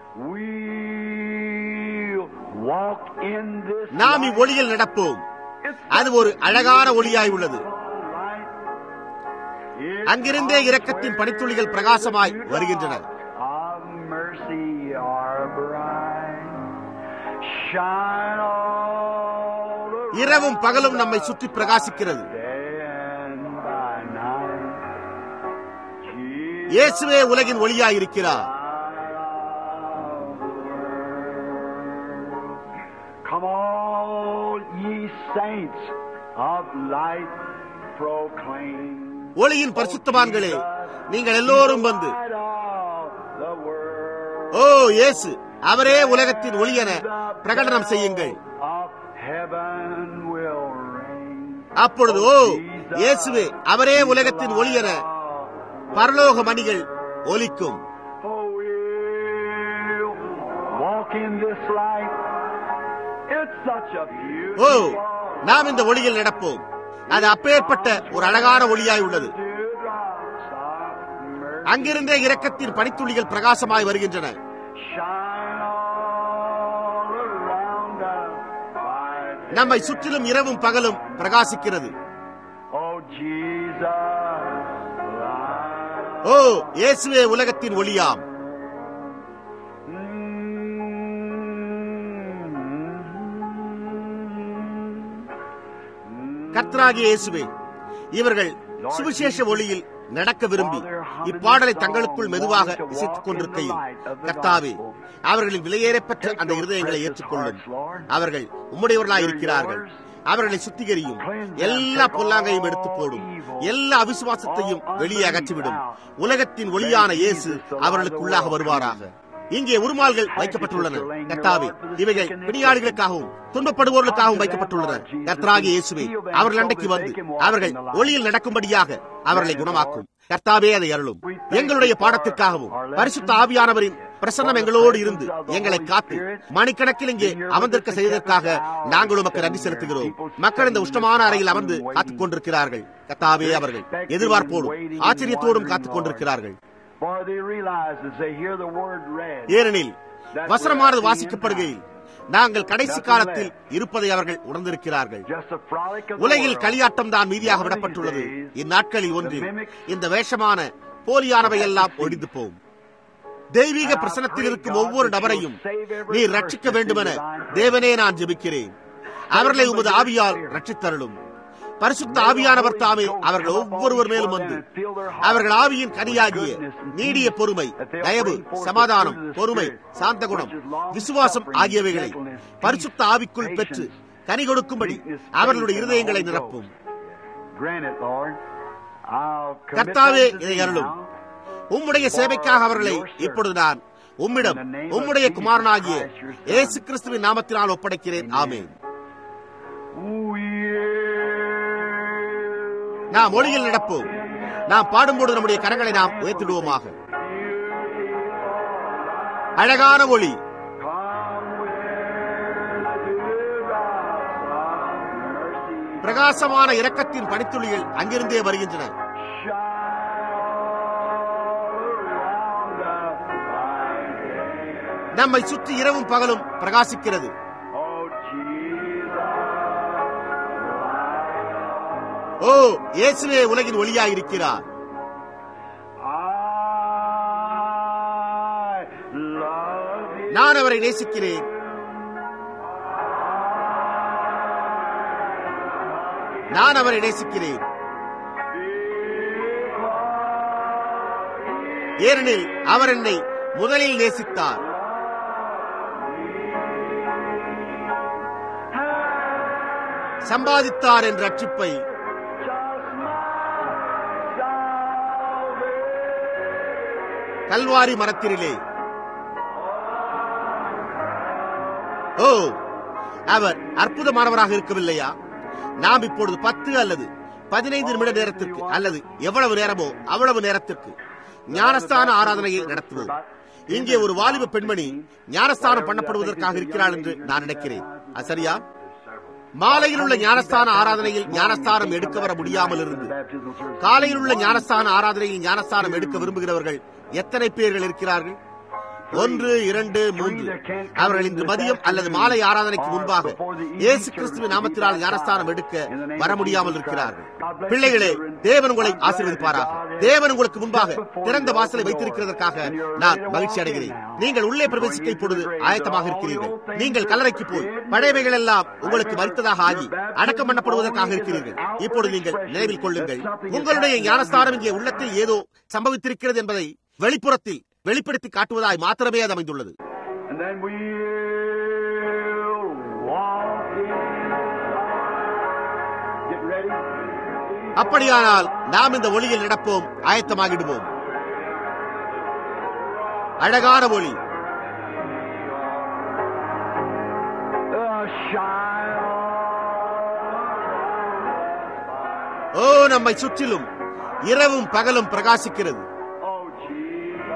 We'll walk in this நாம் light. இவ்வொளியில் நடப்போம் It's அது ஒரு அழகான ஒளியாய் உள்ளது light. It அங்கிருந்தே இரக்கத்தின் பனித்துளிகள் பிரகாசமாய் வருகின்றன of mercy are bright. Shine all around இரவும் பகலும் நம்மை சுற்றி பிரகாசிக்கிறது day and by night. Jesus, இயேசுவே உலகின் ஒளியாயிருக்கிறார் Come all ye saints of light proclaim. ஒளியின் பரிசுத்தவான்களே நீங்கள் எல்லோரும் வந்து Light of the world. ஓ இயேசு அவரே உலகத்தின் ஒளி என பிரகடனம் செய்யுங்கள் Of heaven will ring. அப்பொழுது ஓ இயேசுவே அவரே உலகத்தின் ஒளி என பரலோக மணிகள் ஒலிக்கும் Oh, we'll walk in this light. It's such a O beautiful நாம் இந்த ஒளியில் நடப்போம் அது அப்பேற்பட்ட ஒரு அழகான ஒளியாய் உள்ளது dewdrops of mercy அங்கிருந்தே இரக்கத்தின் பனித்துளிகள் பிரகாசமாய் வருகின்றன shine all around us by day. நம்மை சுற்றிலும் இரவும் பகலும் பிரகாசிக்கிறது Oh, Jesus, light. ஓ இயேசுவே உலகத்தின் ஒளியாம் கர்த்தராகிய இயேசுவே இவர்கள் சுவிசேஷ ஒளியில் நடக்க விரும்பி இப்பாடலை தங்களுக்குள் மெதுவாக இசைத்துக் கொண்டிருக்கையில் கர்த்தாவே அவர்களின் விலையேறப்பெற்ற அந்த இருதயங்களை ஏற்றுக்கொள்ளும் அவர்கள் உம்முடையவர்களாய் இருக்கிறார்கள் அவர்களை சுத்திகரியும் எல்லா பொல்லாங்கையும் எடுத்து போடும் எல்லா அவிசுவாசத்தையும் வெளியே அகற்றிவிடும் உலகத்தின் ஒளியான இயேசு அவர்களுக்குள்ளாக வருவாராக இங்கே உருமால்கள் வைக்கப்பட்டுள்ளன கர்த்தாவே இவைகள் பிணியாளிகளுக்காகவும் துன்பப்படுவோர்களுக்காகவும் வைக்கப்பட்டுள்ளன கர்த்தராகிய இயேசுவே அவர்கள் அண்டைக்கு வந்து அவர்கள் ஒளியில் நடக்கும்படியாக அவர்களை குணமாக்கும் கர்த்தாவே அதை அருளும் எங்களுடைய பாடத்திற்காகவும் பரிசுத்த ஆவியானவரின் பிரசன்னம் எங்களோடு இருந்து எங்களை காத்து மணிக்கணக்கில் இங்கே அமர்ந்திருக்க செய்ததற்காக நாங்கள் உமக்கு நன்றி செலுத்துகிறோம் மக்கள் இந்த உஷ்டமான அறையில் அமர்ந்து காத்துக் கொண்டிருக்கிறார்கள் கத்தாவே அவர்கள் எதிர்பார்ப்போடும் ஆச்சரியத்தோடும் காத்துக் கொண்டிருக்கிறார்கள் For they realize as they hear the word read, ஏனெனில் வசனமானது வாசிக்கப்படுகையில் நாங்கள் கடைசி காலத்தில் இருப்பதை அவர்கள் உணர்ந்திருக்கிறார்கள் just a frolic of the உலகில் world. களியாட்டம் தான் மீதியாக விடப்பட்டுள்ளது இந்நாட்களில் ஒன்றில் இந்த வேஷமான போலியானவை எல்லாம் ஒழிந்து போகும் தெய்வீக பிரசனத்தில் இருக்கும் ஒவ்வொரு நபரையும் நீர் ரட்சிக்க வேண்டுமென தேவனே நான் ஜெபிக்கிறேன் அவர்களை உமது ஆவியால் ரட்சித்தருளும் பரிசுத்த ஆவியானவர் தாமே அவர்கள் ஒவ்வொருவர் மேலும் வந்து அவர்கள் ஆவியின் கனியாகிய நீடிய பொறுமை தயவு சமாதானம் பொறுமை சாந்த குணம் விசுவாசம் ஆகியவைகளை பரிசுத்த ஆவிக்குள் பெற்று கனி கொடுக்கும்படி அவர்களுடைய இருதயங்களை நிரப்பும் Grant it, Lord. I'll commit கர்த்தாவே them to இதை thee அருளும் now. உம்முடைய சேவைக்காக அவர்களை இப்பொழுது நான் உம்மிடம் உம்முடைய குமாரனாகிய இயேசு கிறிஸ்துவின் நாமத்தினால் ஒப்படைக்கிறேன் ஆமென் நாம் ஒளியில் நடப்போம் நாம் பாடும்போது நம்முடைய கரங்களை நாம் உயர்த்திடுவோமாக அழகான ஒளி பிரகாசமான இரக்கத்தின் பனித்துளிகள் அங்கிருந்தே வருகின்றன நம்மை சுற்றி இரவும் பகலும் பிரகாசிக்கிறது ஓ இயேசுவே உலகின் ஒளியாயிருக்கிறார் நான் அவரை நேசிக்கிறேன் நான் அவரை நேசிக்கிறேன் ஏனெனில் அவர் என்னை முதலில் நேசித்தார் சம்பாதித்தார் என்ற ரட்சிப்பை கல்வாரி மரத்திலே ஓ அவர் அற்புதமானவராக இருக்கவில்லையா நாம் இப்பொழுது பத்து அல்லது பதினைந்து நிமிட நேரத்திற்கு அல்லது எவ்வளவு நேரமோ அவ்வளவு நேரத்திற்கு ஞானஸ்தான ஆராதனையை நடத்துவோம் இங்கே ஒரு வாலிப பெண்மணி ஞானஸ்தானம் பண்ணப்படுவதற்காக இருக்கிறாள் என்று நான் நினைக்கிறேன் அது சரியா மாலையில் உள்ள ஞானஸ்தான ஆராதனையில் ஞானஸ்தானம் எடுக்க வர முடியாமல் இருந்து காலையில் உள்ள ஞானஸ்தான ஆராதனையில் ஞானஸ்தானம் எடுக்க விரும்புகிறவர்கள் எத்தனை பேர்கள் இருக்கிறார்கள் ஒன்று இரண்டு மூன்று அவர்கள் இன்று மதியம் அல்லது மாலை ஆராதனைக்கு முன்பாக இயேசு கிறிஸ்துவின் நாமத்தினால் ஞானஸ்தானம் எடுக்க வர முடியாமல் இருக்கிறார்கள் பிள்ளைகளே தேவன் உங்களை ஆசீர்வதிப்பாராக தேவன் உங்களுக்கு முன்பாக திறந்த வாசலை வைத்திருக்கிறதற்காக நான் மகிழ்ச்சி அடைகிறேன் நீங்கள் உள்ளே பிரவேசிக்க இப்பொழுது ஆயத்தமாக இருக்கிறீர்கள் நீங்கள் கல்லறைக்கு போய் பழையவைகள் எல்லாம் உங்களுக்கு மறித்ததாக ஆகி அடக்கம் பண்ணப்படுவதற்காக இருக்கிறீர்கள் இப்பொழுது நீங்கள் நினைவில் கொள்ளுங்கள் உங்களுடைய ஞானஸ்தானம் இங்கே உள்ளத்தில் ஏதோ சம்பவித்திருக்கிறது என்பதை வெளிப்புறத்தில் வெளிப்படுத்தி காட்டுவதாய் மாத்திரமே அது அமைந்துள்ளது And then we'll walk in. Get ready. அப்படியானால் நாம் இந்த ஒளியில் நடப்போம் ஆயத்தமாகிடுவோம் அழகான ஒளி The shine ஓ நம்மை சுற்றிலும் இரவும் பகலும் பிரகாசிக்கிறது Oh, Jesus.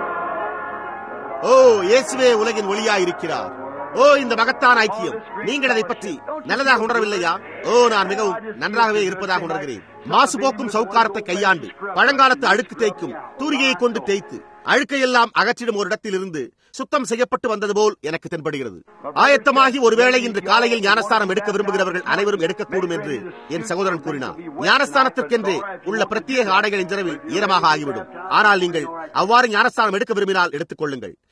ஓ இயேசுவே உலகின் ஒளியாயிருக்கிறார் ஓ இந்த மகத்தான ஐக்கியம் நீங்கள் அதை பற்றி நல்லதாக உணரவில்லையா ஓ நான் மிகவும் நன்றாகவே இருப்பதாக உணர்கிறேன் மாசு போக்கும் சவுக்காரத்தை கையாண்டு பழங்காலத்து அழுக்கு தேய்க்கும் தூரிகையை கொண்டு தேய்த்து அழுக்கையெல்லாம் அகற்றிடும் ஒரு இடத்தில் இருந்து சுத்தம் செய்யப்பட்டு வந்தது போல் எனக்கு தென்படுகிறது ஆயத்தமாகி ஒருவேளை இன்று காலையில் ஞானஸ்தானம் எடுக்க விரும்புகிறவர்கள் அனைவரும் எடுக்கக்கூடும் என்று என் சகோதரன் கூறினார் ஞானஸ்தானத்திற்கென்று உள்ள பிரத்யேக ஆடைகள் இன்றிரவில் ஈரமாக ஆகிவிடும் ஆனால் நீங்கள் அவ்வாறு ஞானஸ்தானம் எடுக்க விரும்பினால் எடுத்துக் கொள்ளுங்கள்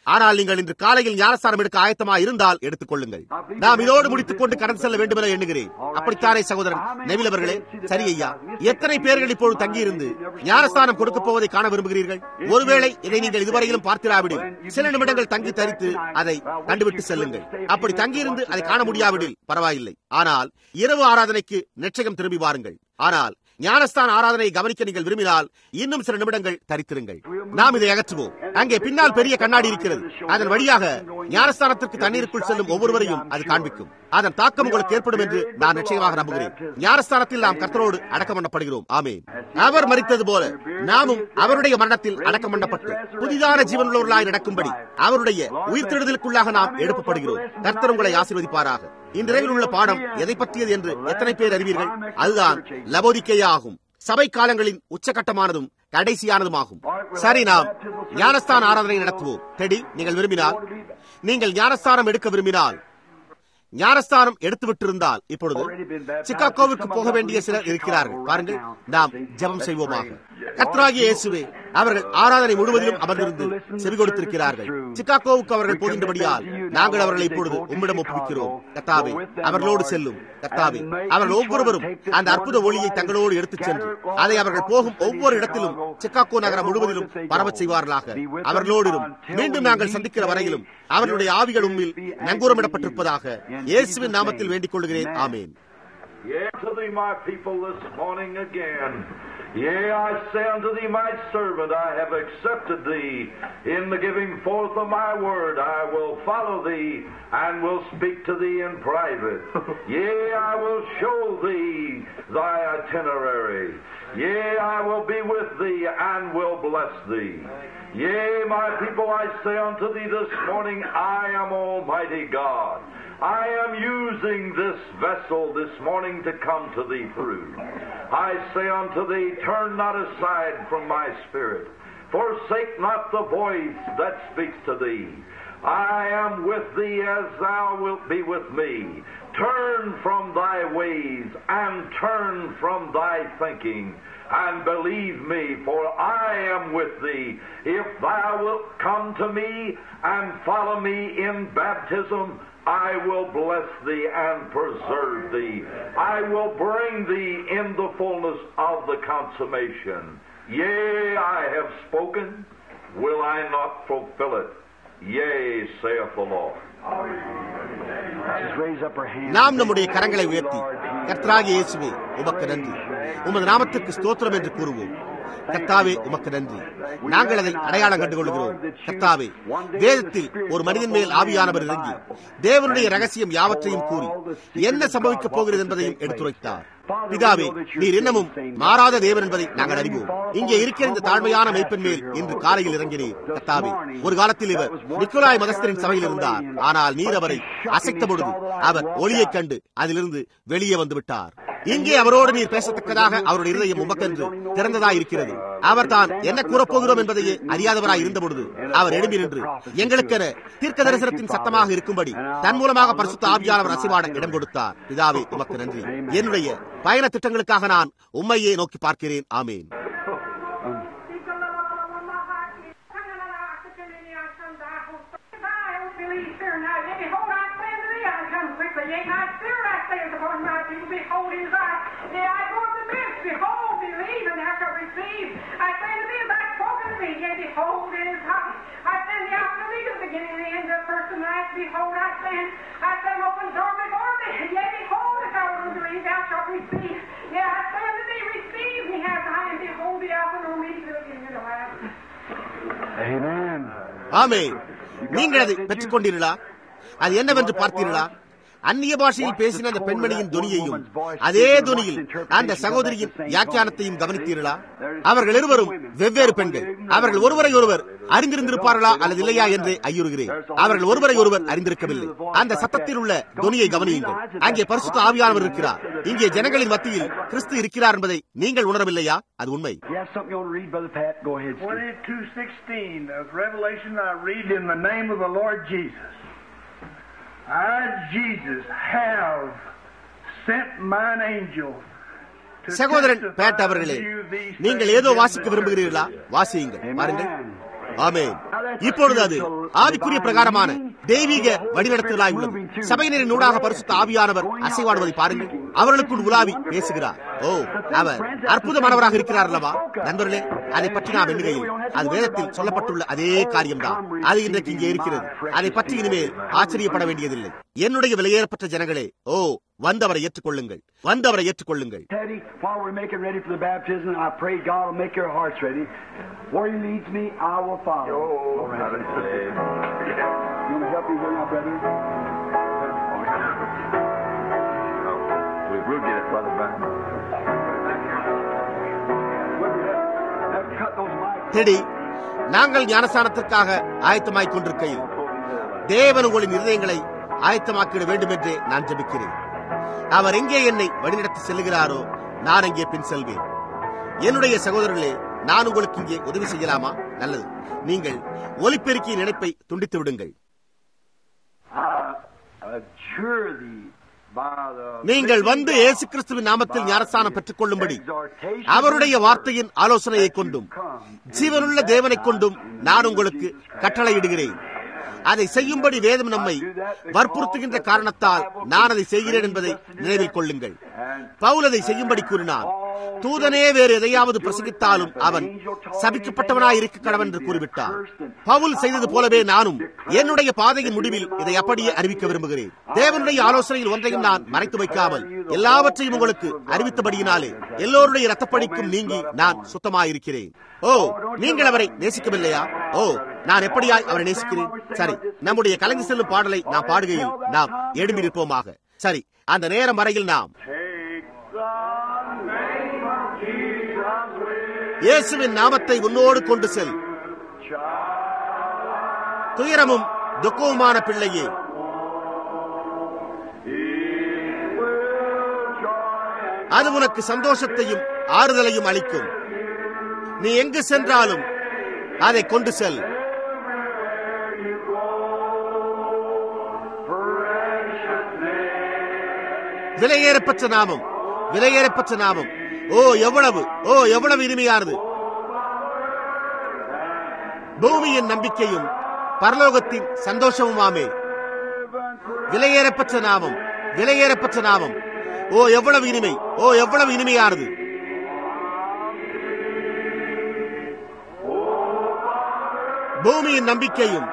ஆனால் நீங்கள் இன்று காலையில் ஞானஸ்தானம் எடுக்க ஆயத்தமா இருந்தால் எடுத்துக் கொள்ளுங்கள் நாம் இதோடு முடித்துக் கொண்டு கடந்து செல்ல வேண்டும் என எண்ணுகிறேன் அப்படித்தானே சகோதரன் நெவில் அவர்களே சரி ஐயா எத்தனை பேர்கள் இப்போது தங்கியிருந்து ஞானஸ்தானம் கொடுக்க போவதை காண விரும்புகிறீர்கள் ஒருவேளை இதை நீங்கள் இதுவரையிலும் பார்த்திராவிடில் சில நிமிடங்கள் தங்கி தரித்து அதை கண்டுவிட்டு செல்லுங்கள் அப்படி தங்கியிருந்து அதை காண முடியாவிடில் பரவாயில்லை ஆனால் இரவு ஆராதனைக்கு நிச்சயம் திரும்பி வாருங்கள் ஆனால் ஞானஸ்தான ஆராதனையை கவனிக்க நீங்கள் விரும்பினால் இன்னும் சில நிமிடங்கள் தரித்திருங்கள் நாம் இதை அகற்றுவோம் அங்கே பின்னால் பெரிய கண்ணாடி இருக்கிறது அதன் வழியாக ஞானஸ்தானத்திற்கு தண்ணீருக்குள் செல்லும் ஒவ்வொருவரையும் அது காண்பிக்கும் அதன் தாக்கம் உங்களுக்கு ஏற்படும் என்று நான் நிச்சயமாக நம்புகிறேன் ஞானஸ்தானத்தில் நாம் கர்த்தரோடு அடக்கம் பண்ணப்படுகிறோம் ஆமே அவர் மறித்தது போல நாமும் அவருடைய மரணத்தில் அடக்கம் பண்ணப்பட்டு புதிதான ஜீவனுள்ளவர்களாய் நடக்கும்படி அவருடைய உயிர்த்தெழுதலுக்குள்ளாக நாம் எழுப்பப்படுகிறோம் கர்த்தர் உங்களை ஆசீர்வதிப்பாராக இன்றையில் உள்ள பாடம் எதை பற்றியது என்று எத்தனை பேர் அறிவீர்கள் அதுதான் லபோதிக்கேயா ஆகும் சபை காலங்களின் உச்சகட்டமானதும் கடைசியானதுமாகும் சரி நாம் ஞானஸ்தான ஆராதனை நடத்துவோம் டெடி நீங்கள் விரும்பினால் நீங்கள் ஞானஸ்தானம் எடுக்க விரும்பினால் ஞானஸ்தானம் எடுத்து விட்டிருந்தால் இப்பொழுது சிக்காகோவிற்கு போக வேண்டிய சிலர் இருக்கிறார்கள் பாருங்கள் நாம் ஜெபம் செய்வோமாக கத்ராகிய இயேசுவே அவர்கள் ஆராதனை முழுவதிலும் அமர்ந்திருந்து செவி கொடுத்திருக்கிறார்கள் சிக்காகோவுக்கு அவர்கள் போகின்றபடியால் நாங்கள் அவர்களை இப்பொழுது உம்மிடம் ஒப்புவிக்கிறோம் கத்தாவே அவர்களோடு செல்லும் கத்தாவே அவர்கள் ஒவ்வொருவரும் அந்த அற்புத ஒளியை தங்களோடு எடுத்துச் சென்று அதை அவர்கள் போகும் ஒவ்வொரு இடத்திலும் சிக்காகோ நகரம் முழுவதிலும் பரவச் செய்வார்களாக அவர்களோடும் மீண்டும் நாங்கள் சந்திக்கிற வரையிலும் அவர்களுடைய ஆவிகள் உண்மையில் நங்கூரமிடப்பட்டிருப்பதாக இயேசுவின் நாமத்தில் வேண்டிக் கொள்கிறேன் ஆமேன் Yea, to thee, my people, this morning again. Yea, I say unto thee, my servant, I have accepted thee. In the giving forth of my word, I will follow thee and will speak to thee in private. Yea, I will show thee thy itinerary. Yea, I will be with thee and will bless thee. Yea, my people, I say unto thee this morning, I am Almighty God. I am using this vessel this morning to come to thee through. I say unto thee, turn not aside from my spirit. Forsake not the voice that speaks to thee. I am with thee as thou wilt be with me. Turn from thy ways and turn from thy thinking and believe me, for I am with thee. If thou wilt come to me and follow me in baptism, I will bless thee and preserve thee. I will bring thee in the fullness of the consummation. Yea, I have spoken. Will I not fulfill it? Yea, saith the Lord. Just raise up her hand. நாம் நம்முடைய கரங்களை உயர்த்தி கர்த்தராகிய இயேசுவே உமக்கு நன்றி உமது நாமத்துக்கு ஸ்தோத்திரம் என்று கூறுவோம் கர்த்தாவே உமக்கு நன்றி நாங்கள் அதை அடையாளம் கண்டு கொள்கிறோம் கர்த்தாவே வேதத்தில் ஒரு மனிதன் மேல் ஆவியானவர் இறங்கி தேவனுடைய ரகசியம் யாவற்றையும் கூறி என்ன சம்பவிக்கப் போகிறது என்பதையும் எடுத்துரைத்தார் பிதாவே நீர் இன்னமும் மாறாத தேவன் என்பதை நாங்கள் அறிவோம் இங்கே இருக்கிற இந்த தாழ்மையான மெய்ப்பெண் மேல் இன்று காலையில் இறங்கினீர் கத்தாவே ஒரு காலத்தில் இவர் நிக்கோலாய் மதஸ்தரின் சபையில் இருந்தார் ஆனால் நீர் அவரை அசைத்த பொழுது அவர் ஒளியைக் கண்டு அதிலிருந்து வெளியே வந்து விட்டார் இங்கே அவரோடு நீர் பேசத்தக்கதாக அவருடைய இருதயம் உமக்கென்று திறந்ததாய் இருக்கிறது அவர் தான் என்ன கூறப்போகிறோம் என்பதையே அறியாதவராய் இருந்த பொழுது அவர் எழும்பி நின்று எங்களுக்கென தீர்க்க தரிசனத்தின் சத்தமாக இருக்கும்படி தன் மூலமாக பரிசுத்த ஆவியானவர் அசைவாட இடம் கொடுத்தார் பிதாவே உமக்கு நன்றி என்னுடைய பயண திட்டங்களுக்காக நான் உண்மையே நோக்கி பார்க்கிறேன் ஆமேன் Behold, I stand, I stand open door before me. Yea, behold, if thou wilt believe, thou shalt receive. Yea, I stand to thee, receive me as I am. Behold, the Alpha and Omega, the beginning and the last. Amen. ஆமே நீங்கள் அதை பெற்றுக் கொண்டீர்களா அது என்னவென்று பார்த்தீர்களா அந்நிய பாஷையில் பேசின அந்த பெண்மணியின் துணியையும் அதே துணியில் அந்த சகோதரியின் வியாக்கியானத்தையும் கவனித்தீர்களா அவர்கள் இருவரும் வெவ்வேறு பெண்கள் அவர்கள் ஒருவரை ஒருவர் அறிந்திருந்திருப்பார்களா அல்லது இல்லையா என்று ஐயுறுகிறேன் அவர்கள் ஒருவரை ஒருவர் அறிந்திருக்கவில்லை அந்த சத்தத்தில் உள்ள துணியை கவனியுங்கள் அங்கே பரிசுத்த ஆவியானவர் இருக்கிறார் இங்கே ஜனங்களின் மத்தியில் கிறிஸ்து இருக்கிறார் என்பதை நீங்கள் உணரவில்லையா அது உண்மை You have something you want to read, Brother Pat? Go ahead. Steve. 22:16 of Revelation, I read in the name of the Lord Jesus. I, Jesus, have sent mine angel to சகோதரன் testify பேட் அவர்களே to you these நீங்கள் things ஏதோ in வாசிக்க the விரும்புகிறீர்களா வாசியுங்கள் பாருங்கள் ஆமென் இப்பொழுது அது ஆவிக்குரிய பிரகாரமான தெய்வீக வழிநடத்துதலாய் உள்ளது சபையினரின் ஊடாக பரிசுத்த ஆவியானவர் அசைவாடுவதை பாருங்கள் அவர்களுக்குள் உலாவி பேசுகிறார் ஓ அவர் அற்புதமானவராக இருக்கிறார் அல்லவா நண்பர்களே அதை பற்றி நாம் எண்ணுகையில் அது வேதத்தில் சொல்லப்பட்டுள்ள அதே காரியம்தான் அது இன்றைக்கு இங்கே இருக்கிறது அதை பற்றி இனிமேல் ஆச்சரியப்பட வேண்டியதில்லை என்னுடைய விலையேறப்பட்ட ஜனங்களே ஓ வந்தவரை ஏற்றுக்கொள்ளுங்கள் வந்தவரை ஏற்றுக்கொள்ளுங்கள் Teddy, while we're making ready for the baptism, I pray God will make your hearts ready. Where He leads me, I will follow. All right. You want to help me here now, brother? We will get it, Brother Brown. Now cut those mics. Teddy நாங்கள் ஞானஸ்தானத்திற்காக ஆயத்தமாய்க் கொண்டிருக்கையில் தேவன் உங்களின் இருதயங்களை ஆயத்தமாக்கிட வேண்டும் என்றே நான் ஜெபிக்கிறேன் அவர் எங்கே என்னை வழிநடத்தி செல்கிறாரோ நான் அங்கே பின் செல்வேன் என்னுடைய சகோதரர்களே நான் உங்களுக்கு இங்கே உதவி செய்யலாமா நல்லது நீங்கள் ஒலிபெருக்கியின் இணைப்பை துண்டித்து விடுங்கள் I adjure thee by the நீங்கள் வந்து இயேசு கிறிஸ்துவின் நாமத்தில் ஞானஸ்தானம் பெற்றுக் கொள்ளும்படி அவருடைய வார்த்தையின் ஆலோசனையை கொண்டும் ஜீவனுள்ள தேவனைக் கொண்டும் நான் உங்களுக்கு கட்டளையிடுகிறேன் அதை செய்யும்படி வேதம் நம்மை வற்புறுத்துகின்ற காரணத்தால் நான் அதை செய்கிறேன் என்பதை நினைவில் கொள்ளுங்கள் பவுல் அதை செய்யும்படி கூறினான் தூதனே வேறு எதையாவது பிரசங்கித்தாலும் அவன் சபிக்கப்பட்டவனாய் இருக்க கடவன் என்று கூறிவிட்டான் பவுல் செய்தது போலவே நானும் என்னுடைய பாதையின் முடிவில் இதை அப்படியே அறிவிக்க விரும்புகிறேன் தேவனுடைய ஆலோசனையில் ஒன்றையும் நான் மறைத்து வைக்காமல் எல்லாவற்றையும் உங்களுக்கு அறிவித்தபடியினாலே எல்லோருடைய ரத்தப்படிக்கும் நீங்கி நான் சுத்தமாயிருக்கிறேன் ஓ நீங்கள் அவரை நேசிக்கவில்லையா ஓ நான் எப்படியாய் அவரை நேசிக்கிறேன் சரி நம்முடைய கலந்து செல்லும் பாடலை நாம் பாடுகையில் நாம் எழும்பி நிற்போமாக சரி அந்த நேரம் வரையில் நாம் இயேசுவின் நாமத்தை உன்னோடு கொண்டு செல் துயரமும் துக்கமுமான பிள்ளையே அது உனக்கு சந்தோஷத்தையும் ஆறுதலையும் அளிக்கும் நீ எங்கு சென்றாலும் அதை கொண்டு செல் விலையேறப்பட்ட நாமம் விலையேறப்பட்ட நாமம் ஓ எவ்வளவு ஓ எவ்வளவு இனிமையானது பூமியின் நம்பிக்கையும் பரலோகத்தின் சந்தோஷமுமாமே விலையேறப்பட்ட நாமம் விலையேறப்பட்ட நாமம் ஓ எவ்வளவு இனிமை ஓ எவ்வளவு இனிமையானது பூமியின் நம்பிக்கையும்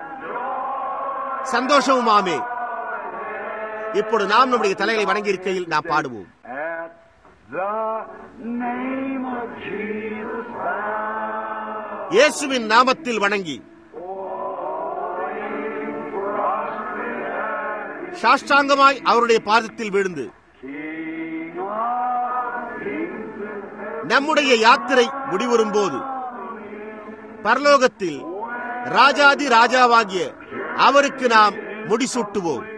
சந்தோஷமுமாமே இப்பொழுது நாம் நம்முடைய தலைகளை வணங்கி இருக்கையில் நாம் பாடுவோம் At the name of Jesus bow. இயேசுவின் நாமத்தில் வணங்கி சாஷ்டாங்கமாய் அவருடைய பாதத்தில் விழுந்து King of kings. நம்முடைய யாத்திரை முடிவரும் போது பரலோகத்தில் ராஜாதி ராஜாவாகிய அவருக்கு நாம் முடிசூட்டுவோம்